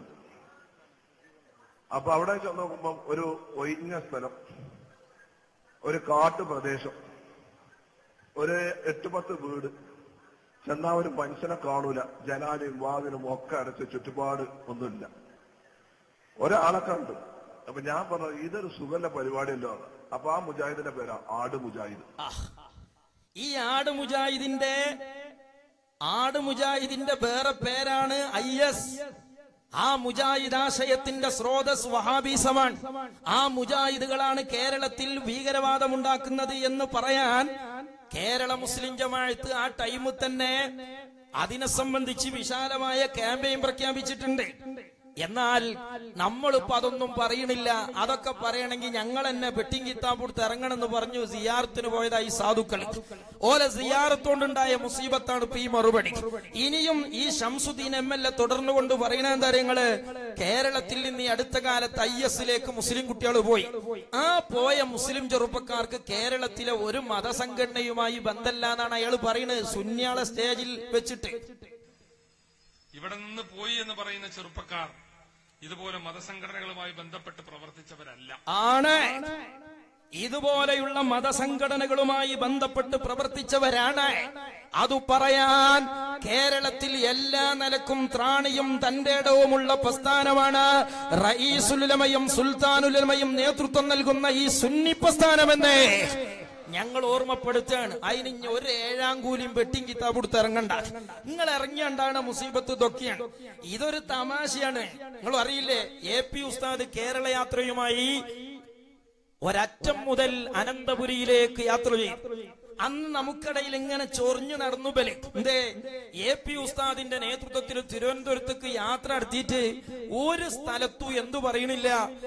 അപ്പൊ അവിടെ ചെന്ന് നോക്കുമ്പോ ഒരു ഒഴിഞ്ഞ സ്ഥലം ഒരു കാട്ടു പ്രദേശം ഒരു എട്ട് പത്ത് വീട് ചെന്നാ ഒരു മനുഷ്യനെ കാണൂല ജനാലും വാതിലും ഒക്കെ അടച്ച് ചുറ്റുപാട് ഒന്നുമില്ല ഒരാളെ കണ്ടു അപ്പൊ ഞാൻ പറഞ്ഞു ഇതൊരു സുഖല്ല പരിപാടിയല്ലോ എന്ന്. അപ്പൊ ആ മുജാഹിദിന്റെ പേരാ ആട് മുജാഹിദ് ഈ ആട് മുജാഹിദിന്റെ ആട് മുജാഹിദിന്റെ വേറെ പേരാണ് ഐ എസ് ആ മുജാഹിദ് ആശയത്തിന്റെ സ്രോതസ് വഹാബീസമാണ് ആ മുജാഹിദുകളാണ് കേരളത്തിൽ ഭീകരവാദം ഉണ്ടാക്കുന്നത് എന്ന് പറയാൻ കേരള മുസ്ലിം ജമാഅത്ത് ആ ടൈമിൽ തന്നെ അതിനെ സംബന്ധിച്ച് വിശാലമായ ക്യാമ്പയിൻ പ്രഖ്യാപിച്ചിട്ടുണ്ട് എന്നാൽ നമ്മളിപ്പോ അതൊന്നും പറയണില്ല അതൊക്കെ പറയണമെങ്കിൽ ഞങ്ങൾ എന്നെ ബെട്ടിങ് കിത്താബുടുത്ത് ഇറങ്ങണമെന്ന് പറഞ്ഞു സിയാറത്തിന് പോയതായി സാധുക്കൾ ഓലെ സിയാറത്തോണ്ടുണ്ടായ മുസീബത്താണ് ഇപ്പൊ ഈ മറുപടി ഇനിയും ഈ ഷംസുദ്ദീൻ എം എൽ എ തുടർന്നുകൊണ്ട് പറയുന്ന എന്താ നിങ്ങള് കേരളത്തിൽ നിന്ന് ഈ അടുത്ത കാലത്ത് ഐ എസിലേക്ക് മുസ്ലിം കുട്ടികൾ പോയി ആ പോയ മുസ്ലിം ചെറുപ്പക്കാർക്ക് കേരളത്തിലെ ഒരു മതസംഘടനയുമായി ബന്ധമില്ല എന്നാണ് അയാൾ പറയുന്നത് സുന്യാളെ സ്റ്റേജിൽ വെച്ചിട്ട് ഇവിടെ നിന്ന് പോയി എന്ന് പറയുന്ന ചെറുപ്പക്കാർ ഇതുപോലെ മതസംഘടനകളുമായി ബന്ധപ്പെട്ട് പ്രവർത്തിച്ചവരല്ല ആണ് ഇതുപോലെയുള്ള മതസംഘടനകളുമായി ബന്ധപ്പെട്ട് പ്രവർത്തിച്ചവരാണ് അത് പറയാൻ കേരളത്തിൽ എല്ലാ നിലക്കും ത്രാണിയും തന്റെ ഇടവുമുള്ള പ്രസ്ഥാനമാണ് റയീസുലുലമയും സുൽത്താനുലമയും നേതൃത്വം നൽകുന്ന ഈ സുന്നി പ്രസ്ഥാനമെന്ന് ഞങ്ങൾ ഓർമ്മപ്പെടുത്തുകയാണ് അതിന് ഇനി ഒരു ഏഴാം കൂലിയും വെട്ടിയും കിതാബ് കൊടുത്ത് ഇറങ്ങണ്ട നിങ്ങൾ ഇറങ്ങിയണ്ടാണ് മുസീബത്ത് ഇതൊക്കെയാണ് ഇതൊരു തമാശയാണ് നിങ്ങൾ അറിയില്ലേ എ പി ഉസ്താദ് കേരള യാത്രയുമായി ഒരറ്റം മുതൽ അനന്തപുരിയിലേക്ക് യാത്ര ചെയ്യും അന്ന് നമുക്കിടയിൽ ഇങ്ങനെ ചൊറിഞ്ഞു നടന്നു ബലി എന്തേ എ പി ഉസ്താദിന്റെ നേതൃത്വത്തിൽ തിരുവനന്തപുരത്തേക്ക് യാത്ര നടത്തിയിട്ട് ഒരു സ്ഥലത്തും എന്തു പറയണില്ല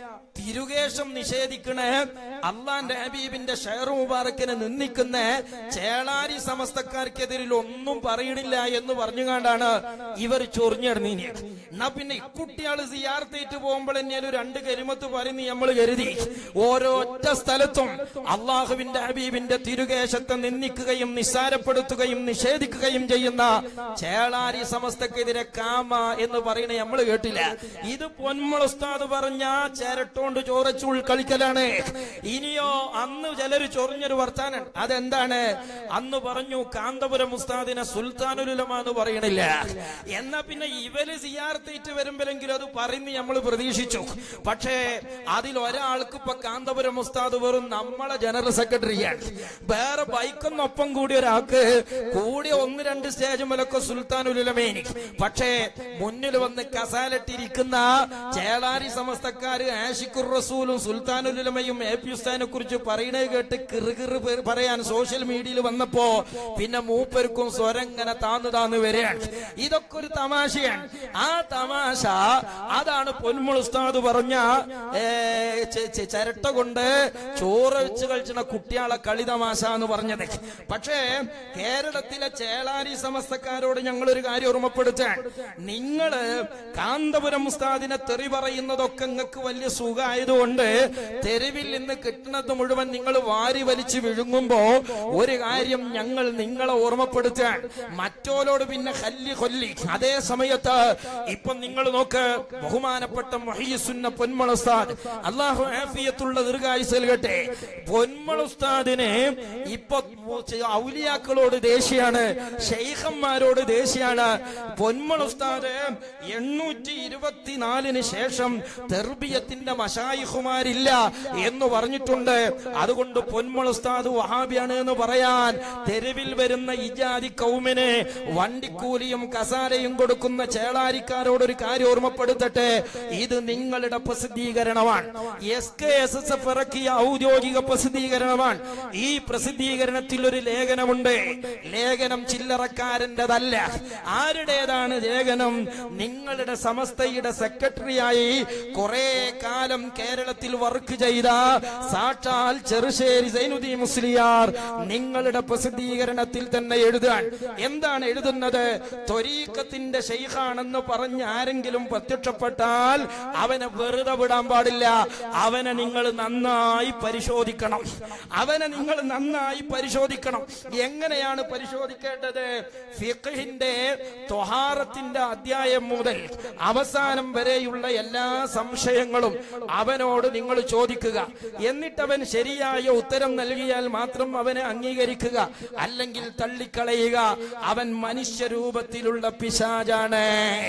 തിരുകേശം നിഷേധിക്കണ അള്ളാന്റെ ഹബീബിന്റെ ഷെയർ മുബാറക്കിനെ നിന്ദിക്കുന്ന ചേളാരി സമസ്തക്കാർക്കെതിരിൽ ഒന്നും പറയണില്ല എന്ന് പറഞ്ഞുകൊണ്ടാണ് ഇവർ ചൊറിഞ്ഞിടന്നീനി എന്നാ പിന്നെ ഇക്കുട്ടിയാള് സിയാർത്തേറ്റ് പോകുമ്പോൾ തന്നെയാലും രണ്ട് കരിമത്ത് പറയുന്ന നമ്മൾ കരുതി ഓരോറ്റ സ്ഥലത്തും അള്ളാഹുവിന്റെ ഹബീബിന്റെ തിരുകേശത്തെ നിന്ദിക്കുകയും നിസ്സാരപ്പെടുത്തുകയും നിഷേധിക്കുകയും ചെയ്യുന്ന ചേളാരി സമസ്തക്കെതിരെ കാമ എന്ന് പറയുന്ന നമ്മൾ കേട്ടില്ല ഇത് പൊന്മുളസ്താദ് പറഞ്ഞ ചേരട്ടോണ്ട് ചോറച്ചുൾ കളിക്കലാണ് ഇനിയോ അന്ന് ചിലര് ചൊറിഞ്ഞൊരു വർത്താനം അതെന്താണ് അന്ന് പറഞ്ഞു കാന്തപുരം ഉസ്താദിനെ സുൽത്താനുലുലമ എന്ന് പറയണില്ല എന്നാ പിന്നെ ഇവര് സിയാർത്തേറ്റ് വരുമ്പോഴെങ്കിലും അത് പറയുന്ന നമ്മൾ പ്രതീക്ഷിച്ചു പക്ഷേ അതിൽ ഒരാൾക്ക് ഇപ്പൊ കാന്തപുരം ഉസ്താദ് വെറും നമ്മളെ ജനറൽ സെക്രട്ടറിയാണ് വേറെ ബൈക്കൊന്നൊപ്പം കൂടി ഒരാൾക്ക് കൂടി ഒന്ന് രണ്ട് സ്റ്റേജ് മുലൊക്കെ സുൽത്താനുലുലമേനി പക്ഷേ മുന്നിൽ വന്ന് കസാലിട്ടിരിക്കുന്ന ചേളാരി സമസ്തക്കാര് ആഷിഖുർ റസൂലും സുൽത്താനുലുലമയും എ പി ഉസ്താനെ കുറിച്ച് പറയുന്നത് കേട്ട് കിറുകിറ് പേർ പറയാൻ സോഷ്യൽ മീഡിയയിൽ വന്നപ്പോ പിന്നെ മൂപ്പർക്കും സ്വരം ഇങ്ങനെ താന്നു താന്നു വരികയാണ് ഇതൊക്കെ ഒരു തമാശയാണ് ആ തമാശ അതാണ് പൊന്മുൾ ഉസ്താദ് പറഞ്ഞ ഏ, ചെ- ചെ- ചിരട്ട കൊണ്ട് ചോറ് വെച്ച് കളിച്ചിന കുട്ടികളെ കളി തമാശ എന്ന് പറഞ്ഞത് പക്ഷേ കേരളത്തിലെ ചേളാരി സമസ്തക്കാരോട് ഞങ്ങൾ ഒരു കാര്യം ഓർമ്മപ്പെടുത്താൻ നിങ്ങള് കാന്തപുരം ഉസ്താദിനെ തെറി പറയുന്നതൊക്കെ നിങ്ങൾക്ക് വലിയ സുഖമായതുകൊണ്ട് തെരുവിൽ നിന്ന് കിട്ടുന്നത് മുഴുവൻ നിങ്ങൾ വാരി വലിച്ചു വിഴുങ്ങുമ്പോ ഒരു കാര്യം ഞങ്ങൾ നിങ്ങളെ ഓർമ്മപ്പെടുത്താൻ മറ്റോലോട് പിന്നെ ഹല്ലി കൊല്ലി അതേ സമയത്ത് ഇപ്പൊ നിങ്ങൾ നോക്ക് ബഹുമാനപ്പെട്ട മൊഹീസുന്ന പൊന്മള ഉസ്താദ് അള്ളാഹു ആഫിയത്തുള്ള ദീർഘായുസ് നൽകട്ടെ പൊന്മള ഉസ്താദിനെ ഇപ്പൊ ഔലിയാക്കളോട് ദേഷ്യാണ് ഷെയ്ഖന്മാരോട് ദേഷ്യാണ് പൊന്മള ഉസ്താദ് എണ്ണൂറ്റി ഇരുപത്തിനാലിന് ശേഷം തെർബിയത്തിന്റെ മഷായിഹുമാരില്ല എന്ന് പറഞ്ഞിട്ടുണ്ട് അതുകൊണ്ട് പൊന്മള ഉസ്താദ് വഹാബിയാണ് എന്ന് പറയാൻ തെരുവിൽ വരുന്ന ഇജാതി കൗമിന് വണ്ടിക്കൂലിയും കസാരയും കൊടുക്കുന്ന ചേളാരിക്കാരോട് ഒരു കാര്യം ഓർമ്മപ്പെടുത്തട്ടെ ഇത് നിങ്ങളുടെ പ്രസിദ്ധീകരണമാണ് S K S S F ഇറക്കിയ ഔദ്യോഗിക പ്രസിദ്ധീകരണമാണ് ഈ പ്രസിദ്ധീകരണത്തിൽ ഒരു ലേഖനമുണ്ട് ലേഖനം ചില്ലറക്കാരൻ്റെതല്ല ആരുടേതാണ് ലേഖനം നിങ്ങളുടെ സമസ്തയുടെ സെക്രട്ടറിയായി കുറെ കാലം കേരളത്തിൽ വർക്ക് ചെയ്ത സാക്ഷാൽ ചെറുശ്ശേരി സൈനുദ്ദീൻ മുസ്ലിയാർ നിങ്ങളുടെ പ്രസിദ്ധീകരണത്തിൽ തന്നെ എഴുതാൻ എന്താണ് എഴുതുന്നത് ത്വരീക്കത്തിന്റെ ഷെയ്ഖാണെന്ന് പറഞ്ഞ് ആരെങ്കിലും പ്രത്യക്ഷപ്പെട്ടാൽ അവനെ വെറുതെ വിടാൻ പാടില്ല അവനെ നിങ്ങൾ നന്നായി പരിശോധിക്കണം അവനെ നിങ്ങൾ നന്നായി പരിശോധിക്കണം എങ്ങനെയാണ് പരിശോധിക്കേണ്ടത് ഫിഖഹിന്റെ ത്വഹാറത്തിന്റെ അധ്യായം മുതൽ അവസാനം വരെയുള്ള എല്ലാ സംശയങ്ങളും അവനോട് നിങ്ങൾ ചോദിക്കുക എന്നിട്ട് അവൻ ശരിയായ ഉത്തരം നൽകിയാൽ മാത്രം അവനെ അംഗീകരിക്കുക അല്ലെങ്കിൽ തള്ളിക്കളയുക അവൻ മനുഷ്യരൂപത്തിലുള്ള പിശാജാണ്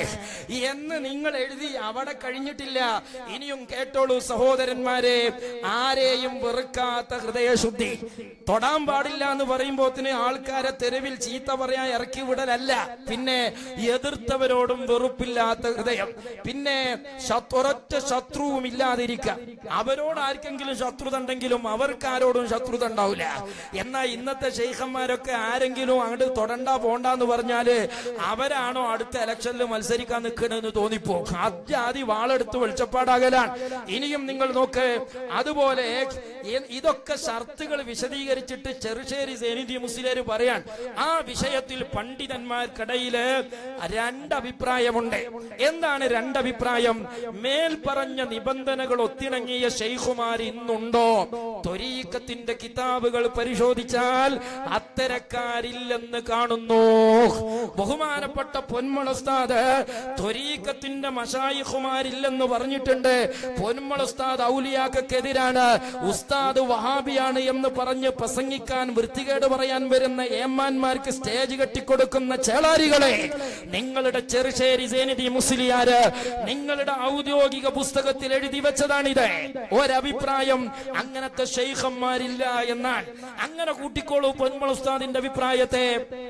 എന്ന് നിങ്ങൾ എഴുതി അവിടെ കഴിഞ്ഞിട്ടില്ല ഇനിയും കേട്ടോളൂ സഹോദരന്മാരെ ആരെയും വെറുക്കാത്ത ഹൃദയശുദ്ധി തൊടാൻ പാടില്ല എന്ന് പറയുമ്പോത്തിന് ആൾക്കാരെ തെരുവിൽ ചീത്ത പറയാൻ ഇറക്കി വിടലല്ല പിന്നെ എതിർത്തവരോടും വെറുപ്പില്ലാത്ത ഹൃദയം പിന്നെ ശത്- ഒരൊറ്റ ശത്രുവും ഇല്ലാതിരിക്കുക അവരോട് ആർക്കെങ്കിലും ശത്രു ശത്രുത ഉണ്ടെങ്കിലും അവർക്കാരോടും ശത്രുത ഉണ്ടാവില്ല എന്നാൽ ഇന്നത്തെ ഷെയ്ഖന്മാരൊക്കെ ആരെങ്കിലും അങ്ങോട്ട് തൊടണ്ട പോണ്ടെന്ന് പറഞ്ഞാല് അവരാണോ അടുത്ത ഇലക്ഷനിൽ മത്സരിക്കാൻ നിൽക്കണമെന്ന് തോന്നിപ്പോ ആദ്യാദി വാളെടുത്ത് വെളിച്ചപ്പാടാകലാണ് ഇനിയും നിങ്ങൾ നോക്ക് അതുപോലെ ഇ- ഇതൊക്കെ ഷർത്തുകൾ വിശദീകരിച്ചിട്ട് ചെറുശ്ശേരി സേനിധി മുസ്ലിം പറയാൻ ആ വിഷയത്തിൽ പണ്ഡിതന്മാർക്കിടയില് രണ്ടഭിപ്രായമുണ്ട് എന്താണ് രണ്ടഭിപ്രായം മേൽ പറഞ്ഞ നിബന്ധനകൾ ഒത്തിണങ്ങിയ ഷെയ്ഖുമാർ ഇന്നുണ്ടോ ത്വരീക്കത്തിന്റെ കിതാബുകൾ പരിശോധിച്ചാൽ അത്തരക്കാരില്ലെന്ന് കാണുന്നു ബഹുമാനപ്പെട്ട പൊന്മളസ്താദ് ത്വരീക്കത്തിന്റെ മഷായിഖുമാരില്ലെന്ന് പറഞ്ഞിട്ടുണ്ട് പൊന്മളസ്താദ് ഔലിയാക്കെതിരാണ് ഉസ്താദ് വഹാബിയാണ് എന്ന് പറഞ്ഞ് പ്രസംഗിക്കാൻ വൃത്തികേട് പറയാൻ വരുന്ന ഏമാന്മാർക്ക് സ്റ്റേജ് കെട്ടിക്കൊടുക്കുന്ന ചേളാരികളെ നിങ്ങളുടെ ചെറുശ്ശേരി സേനിധി മുസ്ലിയാര് നിങ്ങളുടെ ഔദ്യോഗിക പുസ്തകത്തിൽ എഴുതി വെച്ചതാണിത് ഒരഭിപ്രായം അങ്ങനത്തെ ഷെയ്ഖന്മാരില്ല എന്നാൽ അങ്ങനെ കൂട്ടിക്കോളൂ പൊന്മൾ ഉസ്താദിന്റെ അഭിപ്രായത്തെ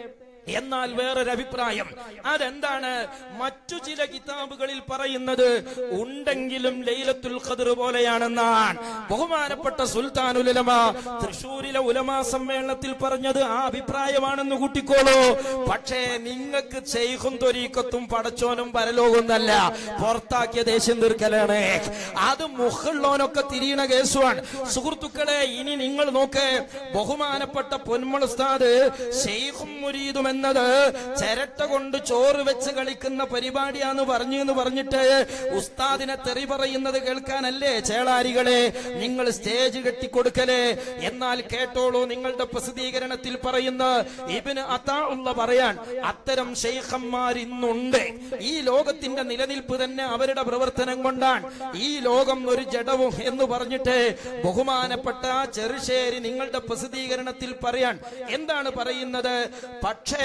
എന്നാൽ വേറൊരു അഭിപ്രായം അതെന്താണ് മറ്റു ചില കിതാബുകളിൽ പറയുന്നത് ഉണ്ടെങ്കിലും ലൈലത്തുൽ ഖദർ പോലെയാണെന്നാണ് ബഹുമാനപ്പെട്ട സുൽത്താൻ ഉലമ തൃശൂരിലെ ഉലമാ സമ്മേളനത്തിൽ പറഞ്ഞത് ആ അഭിപ്രായമാണെന്ന് കൂട്ടിക്കോളൂ പക്ഷേ നിങ്ങൾക്ക് ചെയ്ഹും തൊരീക്കത്തും പടച്ചോനും പരലോകൊന്നല്ല പുറത്താക്കിയ ദേശം തീർക്കലാണ് അത് മുഹുള്ളോനൊക്കെ തിരിയണ കേസുമാണ് സുഹൃത്തുക്കളെ ഇനി നിങ്ങൾ നോക്ക് ബഹുമാനപ്പെട്ട പൊന്മൾ ഉസ്താദ് ഷെയ്ഖും മുരീദും എന്നത് ചിരട്ട കൊണ്ട് ചോറ് വെച്ച് കളിക്കുന്ന പരിപാടിയാന്ന് പറഞ്ഞു എന്ന് പറഞ്ഞിട്ട് ഉസ്താദിനെ തെറി പറയുന്നത് കേൾക്കാനല്ലേ ചേളാരികളെ നിങ്ങൾ സ്റ്റേജ് കെട്ടിക്കൊടുക്കലേ എന്നാൽ കേട്ടോളൂ നിങ്ങളുടെ പ്രസിദ്ധീകരണത്തിൽ പറയുന്ന ഇബിന് അതാ ഉള്ള പറയാൻ അത്തരം ഷെയ്ഖന്മാർ ഇന്നുണ്ട് ഈ ലോകത്തിന്റെ നിലനിൽപ്പ് തന്നെ അവരുടെ പ്രവർത്തനം കൊണ്ടാണ് ഈ ലോകം ഒരു ജഡവും എന്ന് പറഞ്ഞിട്ട് ബഹുമാനപ്പെട്ട ചെറുശ്ശേരി നിങ്ങളുടെ പ്രസിദ്ധീകരണത്തിൽ പറയാൻ എന്താണ് പറയുന്നത് പക്ഷേ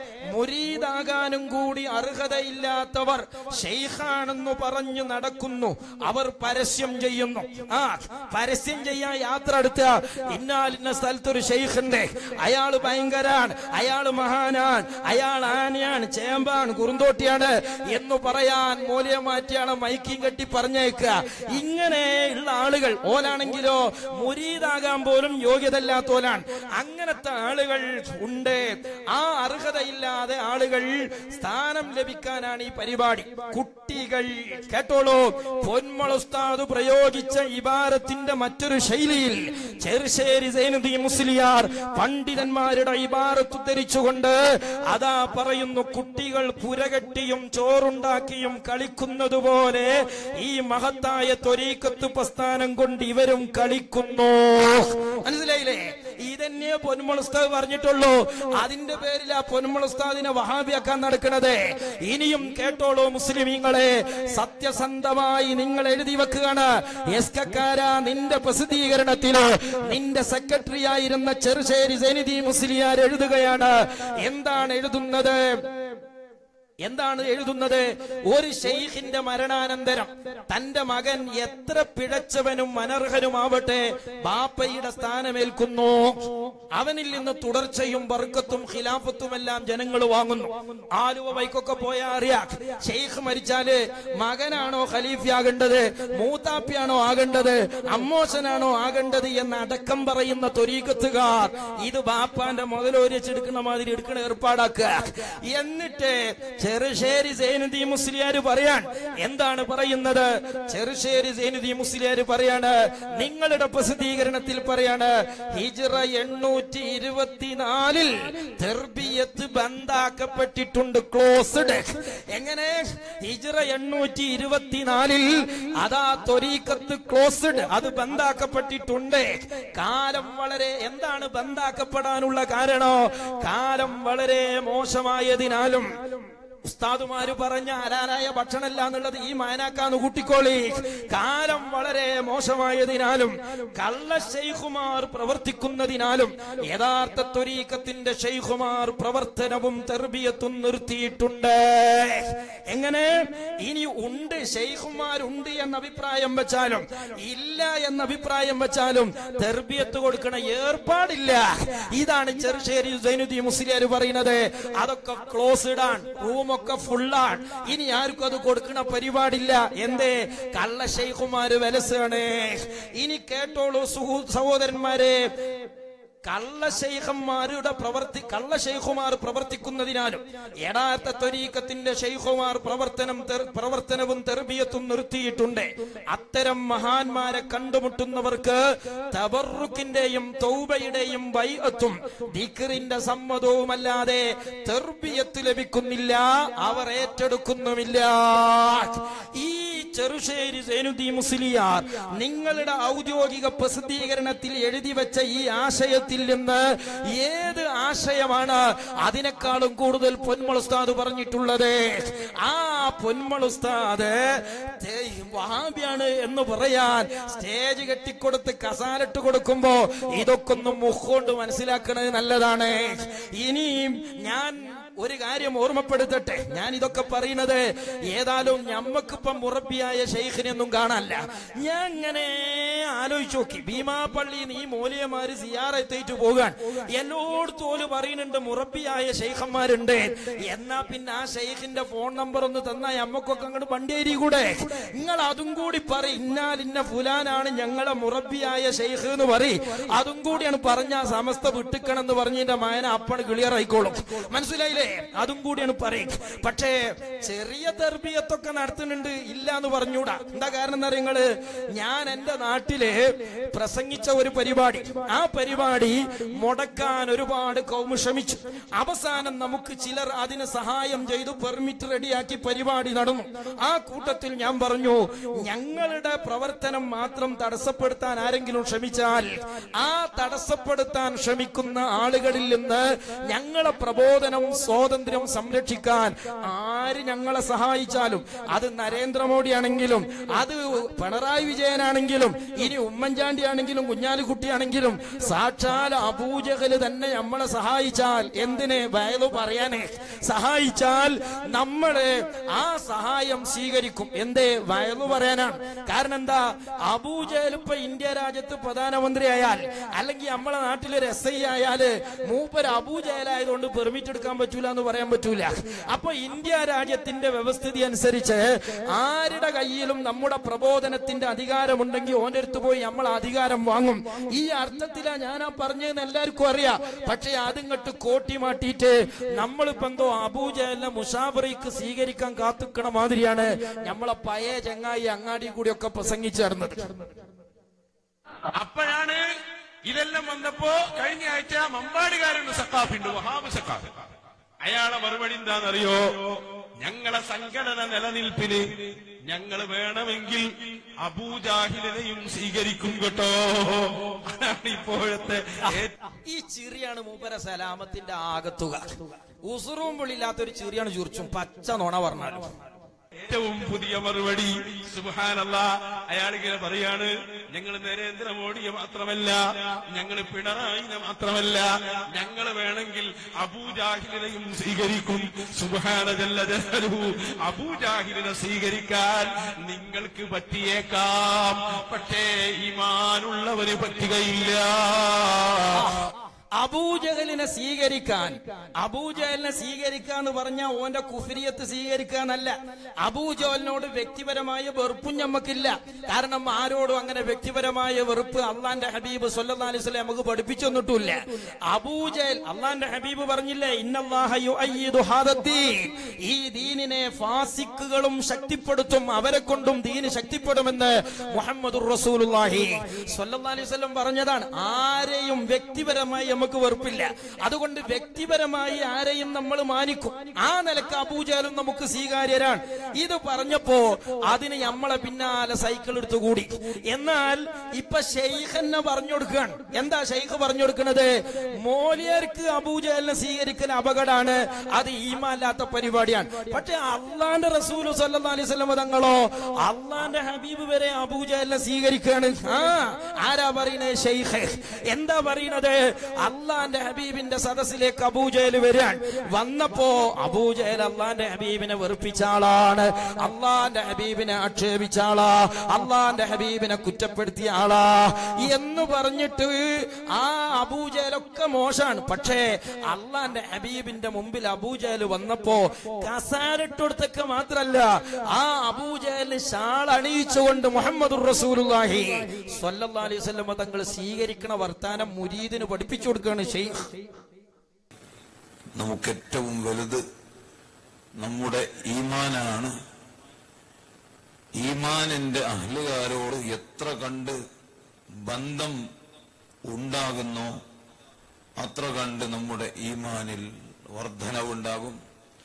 മുരീദാകാനും കൂടി അർഹതയില്ലാത്തവർ ഷെയ്ഖാണെന്ന് പറഞ്ഞു നടക്കുന്നു അവർ പരസ്യം ചെയ്യുന്നു ആ പരസ്യം ചെയ്യാൻ യാത്ര എടുത്ത ഇന്നാലിന്ന സ്ഥലത്തൊരു ഷെയ്ഖുണ്ട് അയാൾ ഭയങ്കരാണ് അയാൾ മഹാനാണ് അയാൾ ആനയാണ് ചേമ്പാണ് കുറുന്തോട്ടിയാണ് എന്ന് പറയാൻ മൂല്യം മാറ്റിയാണ് മൈക്കിയും കെട്ടി പറഞ്ഞേക്കുക ഇങ്ങനെയുള്ള ആളുകൾ ഓലാണെങ്കിലോ മുരീദാകാൻ പോലും യോഗ്യതല്ലാത്തോലാണ് അങ്ങനത്തെ ആളുകൾ ഉണ്ട് ആ അർഹതയില്ലാതെ ആളുകൾ സ്ഥാനം ലഭിക്കാനാണ് ഈ പരിപാടി കുട്ടികൾ കേട്ടോളൂ പൊന്മളുസ്താദ് പ്രയോഗിച്ച ഇബാരത്തിന്റെ മറ്റൊരു ശൈലിയിൽ ചെറുശ്ശേരി സൈനുദ്ദീൻ മുസ്ലിയാർ പണ്ഡിതന്മാരുടെ ഇബാരത്ത് ധരിച്ചുകൊണ്ട് അതാ പറയുന്നു കുട്ടികൾ പുരകെട്ടിയും ചോറുണ്ടാക്കിയും കളിക്കുന്നത് പോലെ ഈ മഹത്തായ ത്വരീക്കത്ത് പ്രസ്ഥാനം കൊണ്ട് ഇവരും കളിക്കുന്നു മനസ്സിലായില്ലേ ഇതന്നെ പൊന്മുളസ്താദ് പറഞ്ഞിട്ടുള്ളൂ അതിന്റെ പേരിൽ ആ പൊന്മുളസ്താദിനെ വഹാബിയാക്കാൻ നടക്കുന്നത് ഇനിയും കേട്ടോളൂ മുസ്ലിമീങ്ങളെ സത്യസന്ധമായി നിങ്ങൾ എഴുതി വെക്കുകയാണ് എസ്കക്കാര നിന്റെ പ്രസിദ്ധീകരണത്തില് നിന്റെ സെക്രട്ടറി ആയിരുന്ന ചെറുശ്ശേരി സൈനിധി മുസ്ലിയാർ എഴുതുകയാണ് എന്താണ് എഴുതുന്നത് എന്താണ് എഴുതുന്നത് ഒരു ഷെയ്ഖിന്റെ മരണാനന്തരം തന്റെ മകൻ എത്ര പിഴച്ചവനും അനർഹനുമാവട്ടെ ബാപ്പയുടെ സ്ഥാനമേൽക്കുന്നു അവനിൽ നിന്ന് തുടർച്ചയും ബർക്കത്തും ഖിലാഫത്തുമെല്ലാം ജനങ്ങൾ വാങ്ങുന്നു ആലുവ വൈക്കൊക്കെ പോയാൽ അറിയാം ഷെയ്ഖ് മരിച്ചാല് മകനാണോ ഖലീഫയാകേണ്ടത് മൂത്താപ്പിയാണോ ആകേണ്ടത് അമ്മോശനാണോ ആകേണ്ടത് എന്ന് അടക്കം പറയുന്ന തൊരീക്കത്തുകാർ ഇത് ബാപ്പാന്റെ മുതലോരി വെച്ചെടുക്കുന്ന മാതിരി എടുക്കണ ഏർപ്പാടാക്കുക എന്നിട്ട് ചെറുശ്ശേരി സൈനുദ്ദീ മുസ്ലിയാര് പറയാൻ എന്താണ് പറയുന്നത് ചെറുശ്ശേരി സൈനുദ്ദീ മുസ്ലിയാര് പറയാണ് നിങ്ങളുടെ പ്രസിദ്ധീകരണത്തിൽ പറയാണ് ഹിജ്റ എണ്ണൂറ്റി ഇരുപത്തിനാലിൽ തെർബിയത്ത് ബന്ധാക്കപ്പെട്ടിട്ടുണ്ട് ക്ലോസ്ഡ് എങ്ങനെ ഹിജ്റ എണ്ണൂറ്റി ഇരുപത്തിനാലിൽ അതാ ത്വരീക്കത്ത് ക്ലോസ്ഡ് അത് ബന്ധാക്കപ്പെട്ടിട്ടുണ്ട് കാലം വളരെ എന്താണ് ബന്ധാക്കപ്പെടാനുള്ള കാരണോ കാലം വളരെ മോശമായതിനാലും ഉസ്താദുമാര് പറഞ്ഞ ആരാരായ ഭക്ഷണമല്ല എന്നുള്ളത് ഈ മാനാക്കാന്ന് കൂട്ടിക്കോളി കാലം വളരെ മോശമായതിനാലും കള്ള ഷെയ്ഖുമാർ പ്രവർത്തിക്കുന്നതിനാലും യഥാർത്ഥ ത്വരീക്കത്തിന്റെ ഷെയ്ഖുമാർ പ്രവർത്തനവും തെർബിയത്തും നിർത്തിയിട്ടുണ്ട് എങ്ങനെ ഇനി ഉണ്ട് ഷെയ്ഖുമാരുണ്ട് എന്ന അഭിപ്രായം വെച്ചാലും ഇല്ല എന്ന അഭിപ്രായം വെച്ചാലും തെർബിയത്ത് കൊടുക്കണ ഏർപ്പാടില്ല ഇതാണ് ചെറുശ്ശേരി സൈനുദ്ദീൻ മുസ്ലിയാർ പറയുന്നത് അതൊക്കെ ക്ലോസ്ഡ് ആണ് റൂം റൂമൊക്കെ ഫുള്ളാണ് ഇനി ആർക്കും അത് കൊടുക്കണ പരിപാടില്ല എന്തേ കള്ള ഷെയ്ഖുമാര് വലസാണ് ഇനി കേട്ടോളൂ സുഹൂ- സഹോദരന്മാരെ കള്ള ശൈഖന്മാരുടെ പ്രവർത്തി കള്ള ശൈഖുമാർ പ്രവർത്തിക്കുന്നതിനാലും യഥാർത്ഥ ത്വരീക്കത്തിന്റെ ശൈഖുമാർ പ്രവർത്തനം തെർ- പ്രവർത്തനവും തെർബിയത്തും നിർത്തിയിട്ടുണ്ട് അത്തരം മഹാന്മാരെ കണ്ടുമുട്ടുന്നവർക്ക് തബറുക്കിന്റെയും തൗബയുടെയും വൈഅത്തും ദിക്റിന്റെ സമ്മതവുമല്ലാതെ തെർബിയത്ത് ലഭിക്കുന്നില്ല അവർ ഏറ്റെടുക്കുന്നുമില്ല ഈ ചെറുശ്ശേരി സേനുദ്ദീൻ മുസ്ലിയാർ നിങ്ങളുടെ ഔദ്യോഗിക പ്രസിദ്ധീകരണത്തിൽ എഴുതി വെച്ച ഈ ആശയത്തിൽ നിന്ന് ഏത് ആശയമാണ് അതിനേക്കാളും കൂടുതൽ പൊന്മളുസ്താദ് പറഞ്ഞിട്ടുള്ളത് ആ പൊന്മളുസ്താദ് വഹാബിയാണ് എന്ന് പറയാൻ സ്റ്റേജ് കെട്ടിക്കൊടുത്ത് കസാലിട്ട് കൊടുക്കുമ്പോ ഇതൊക്കെ ഒന്ന് മുഖോണ്ട് മനസ്സിലാക്കണത് നല്ലതാണ് ഇനിയും ഞാൻ ഒരു കാര്യം ഓർമ്മപ്പെടുത്തട്ടെ ഞാൻ ഇതൊക്കെ പറയുന്നത് ഏതായാലും ഞമ്മക്കിപ്പം മുറബിയായ ഷെയ്ഖിനെയൊന്നും കാണാനല്ല ഞാൻ ഇങ്ങനെ ആലോചിച്ചു നോക്കി ഭീമാപ്പള്ളിയിൽ ഈ മൂലിയമാര് സിയാറെത്തിയിട്ട് പോകാൻ എല്ലായിടത്തും ഓല് പറയുന്നുണ്ട് മുറബിയായ ഷെയ്ഖന്മാരുണ്ട് എന്നാ പിന്നെ ആ ഷെയ്ഖിന്റെ ഫോൺ നമ്പർ ഒന്ന് തന്നാ ഞമ്മക്കൊക്കെ അങ്ങോട്ട് വണ്ടിയേരി കൂടെ നിങ്ങൾ അതും കൂടി പറ ഇന്നാൽ ഇന്ന ഫുലാനാണ് ഞങ്ങളെ മുറബിയായ ഷെയ്ഖ് എന്ന് പറയും അതും കൂടിയാണ് പറഞ്ഞ ആ സമസ്ത വിട്ടിക്കണം എന്ന് പറഞ്ഞതിന്റെ മായന അപ്പണ് ക്ലിയർ ആയിക്കോളും മനസ്സിലായില്ലേ അതും കൂടിയാണ് പറയും പക്ഷേ ചെറിയ തെർബിയത്തൊക്കെ നടത്തുന്നുണ്ട് ഇല്ല എന്ന് പറഞ്ഞൂടാ എന്താ കാരണം എന്താ നിങ്ങള് ഞാൻ എന്റെ നാട്ടില് പ്രസംഗിച്ച ഒരു പരിപാടി ആ പരിപാടി മുടക്കാൻ ഒരുപാട് കൗമ ശ്രമിച്ചു അവസാനം നമുക്ക് ചിലർ അതിന് സഹായം ചെയ്തു പെർമിറ്റ് റെഡിയാക്കി പരിപാടി നടന്നു ആ കൂട്ടത്തിൽ ഞാൻ പറഞ്ഞു ഞങ്ങളുടെ പ്രവർത്തനം മാത്രം തടസ്സപ്പെടുത്താൻ ആരെങ്കിലും ശ്രമിച്ചാൽ ആ തടസ്സപ്പെടുത്താൻ ശ്രമിക്കുന്ന ആളുകളിൽ നിന്ന് ഞങ്ങളെ പ്രബോധനവും സ്വാതന്ത്ര്യവും സംരക്ഷിക്കാൻ ആര് ഞങ്ങളെ സഹായിച്ചാലും അത് നരേന്ദ്രമോദിയാണെങ്കിലും അത് പിണറായി വിജയനാണെങ്കിലും ഇനി ഉമ്മൻചാണ്ടി ആണെങ്കിലും കുഞ്ഞാലിക്കുട്ടിയാണെങ്കിലും സാക്ഷാൽ അബൂജഹല് തന്നെ നമ്മളെ സഹായിച്ചാൽ എന്തിന് വയലു പറയാനേ സഹായിച്ചാൽ നമ്മള് ആ സഹായം സ്വീകരിക്കും എന്തേ വയലു പറയാനാണ് കാരണം എന്താ അബൂജഹൽ ഇപ്പൊ ഇന്ത്യ രാജ്യത്ത് പ്രധാനമന്ത്രി ആയാൽ അല്ലെങ്കിൽ നമ്മളെ നാട്ടിലൊരു എസ് ഐ ആയാല് മൂപ്പര് അബൂജഹലായതുകൊണ്ട് പെർമിറ്റ് എടുക്കാൻ പറ്റൂല എന്ന് പറയാൻ പറ്റൂല അപ്പൊ ഇന്ത്യ രാജ്യത്തിന്റെ വ്യവസ്ഥിതി അനുസരിച്ച് ആരുടെ കയ്യിലും നമ്മുടെ പ്രബോധനത്തിന്റെ അധികാരമുണ്ടെങ്കിൽ ഓന്റെ അടുത്ത് പോയി നമ്മൾ അധികാരം വാങ്ങും ഈ അർത്ഥത്തിലാ ഞാൻ ആ പറഞ്ഞതെന്ന് എല്ലാവർക്കും അറിയാം പക്ഷെ അതിങ്ങോട്ട് കോട്ടി മാട്ടിയിട്ട് നമ്മളിപ്പോ എന്തോ അബൂജഹലിനെ മുഷാബറിക്ക് സ്വീകരിക്കാൻ കാത്തുക്കണ മാതിരിയാണ് നമ്മളെ പഴയ ചങ്ങായി അങ്ങാടി കൂടിയൊക്കെ പ്രസംഗിച്ചു നടന്നത് അപ്പോഴാണ് ഇതെല്ലാം വന്നപ്പോ കഴിഞ്ഞ ആഴ്ച മമ്പാടുകാരൻ സക്കാഫുണ്ട് വഹാബ് സക്കാഫ് അയാളെ മറുപടി എന്താണെന്നറിയോ ഞങ്ങളെ സംഘടന നിലനിൽപ്പിന് ഞങ്ങൾ വേണമെങ്കിൽ അബൂജാഹിലിനെയും സ്വീകരിക്കും കേട്ടോ അതാണ് ഇപ്പോഴത്തെ ഏറ്റവും ഈ ചിറിയാണ് മൂപ്പര സലാമത്തിന്റെ ആകത്തുക ഉസുറും പുള്ളില്ലാത്തൊരു ചിറിയാണ് ചുറിച്ചും പച്ച നുണ പറഞ്ഞാലും ഏറ്റവും പുതിയ മറുപടി സുബാനല്ല അയാൾ ഇങ്ങനെ പറയാണ് ഞങ്ങൾ നരേന്ദ്രമോദിയെ മാത്രമല്ല ഞങ്ങൾ പിണറായിനെ മാത്രമല്ല ഞങ്ങൾ വേണമെങ്കിൽ അബൂജാഹിലിനെയും സ്വീകരിക്കും സുബാനജല്ല അബൂജാഹിലിനെ സ്വീകരിക്കാൻ നിങ്ങൾക്ക് പറ്റിയേക്കാം പക്ഷേ ഈമാനുള്ളവന് പറ്റുകയില്ല അബൂജഹലിനെ സ്വീകരിക്കാൻ അബൂജഹലിനെ സ്വീകരിക്കുക എന്ന് പറഞ്ഞാൽ ഓന്റെ കുഫിരിയത്ത് സ്വീകരിക്കാന്നല്ല അബൂജഹലിനോട് വ്യക്തിപരമായ വെറുപ്പും ഞമ്മക്കില്ല കാരണം ആരോടും അങ്ങനെ വ്യക്തിപരമായ വെറുപ്പ് അള്ളാന്റെ ഹബീബ് സല്ലല്ലാഹു അലൈഹി വസല്ലം നമുക്ക് പഠിപ്പിച്ചു തന്നിട്ടില്ല അബൂജഹൽ അള്ളാന്റെ ഹബീബ് പറഞ്ഞില്ലേ ഇന്നല്ലാഹ യുഅയ്യിദു ഹാദദ്ദീൻ ഈ ദീനിനെ ഫാസിക്കുകളും ശക്തിപ്പെടുത്തും അവരെ കൊണ്ടും ദീന് ശക്തിപ്പെടുമെന്ന് മുഹമ്മദുർ റസൂലുള്ളാഹി സ്വല്ലല്ലാഹു അലൈഹി വസല്ലം പറഞ്ഞതാണ് ആരെയും വ്യക്തിപരമായി നമുക്ക് വെറുപ്പില്ല അതുകൊണ്ട് വ്യക്തിപരമായി ആരെയും നമ്മൾ മാനിക്കും ആ നിലക്ക് അബൂജാലും നമുക്ക് സ്വീകാര്യരാണ് ഇത് പറഞ്ഞപ്പോ അതിന് നമ്മളെ പിന്നാലെ സൈക്കിൾ എടുത്തു കൂടി എന്നാൽ ഇപ്പൊ ഷെയ്ഖെന്നെ പറഞ്ഞു കൊടുക്കുകയാണ് എന്താ ഷെയ്ഖ് പറഞ്ഞു കൊടുക്കുന്നത് മോലിയർക്ക് അബൂജാലിനെ സ്വീകരിക്കൽ അപകടമാണ് അത് ഈമല്ലാത്ത പരിപാടിയാണ് പക്ഷെ അള്ളാന്റെ റസൂൽ സല്ലല്ലാഹു അലൈഹി വസല്ലം തങ്ങളോ അള്ളാന്റെ ഹബീബ് വരെ അബൂജാലിനെ സ്വീകരിക്കുകയാണ് ആ ആരാ പറയുന്നത് ഷെയ്ഖ് എന്താ പറയുന്നത് അള്ളാന്റെ ഹബീബിന്റെ സദസ്സിലേക്ക് അബൂജഹൽ വരാൻ വന്നപ്പോ അബൂജഹൽ അള്ളാന്റെ ഹബീബിനെ വെറുപ്പിച്ച ആളാണ് അള്ളാന്റെ ഹബീബിനെ ആക്ഷേപിച്ച ആളാ അള്ളാന്റെ ഹബീബിനെ കുറ്റപ്പെടുത്തിയ ആളാ എന്ന് പറഞ്ഞിട്ട് ആ അബൂജഹലൊക്കെ മോശാണ് പക്ഷേ അള്ളാന്റെ ഹബീബിന്റെ മുമ്പിൽ അബൂജഹൽ വന്നപ്പോ കസാരട്ടൊടുത്തൊക്കെ മാത്രല്ല ആ അബൂജഹൽ ഷാൾ അണിയിച്ചുകൊണ്ട് മുഹമ്മദ് റസൂലുള്ളാഹി സ്വല്ലല്ലാഹി അലൈഹി വസല്ലം തങ്ങൾ സ്വീകരിക്കണ വർത്താനം മുരീദിന് പഠിപ്പിച്ചു കൊടുക്കുകയാണ് ഷെയ്ഖ് നമുക്ക് ഏറ്റവും വലുത് നമ്മുടെ ഈമാനാണ് ഈമാനിന്റെ അഹ്ലുകാരോട് എത്ര കണ്ട് ബന്ധം ഉണ്ടാകുന്നോ അത്ര കണ്ട് നമ്മുടെ ഈമാനിൽ വർധനവുണ്ടാകും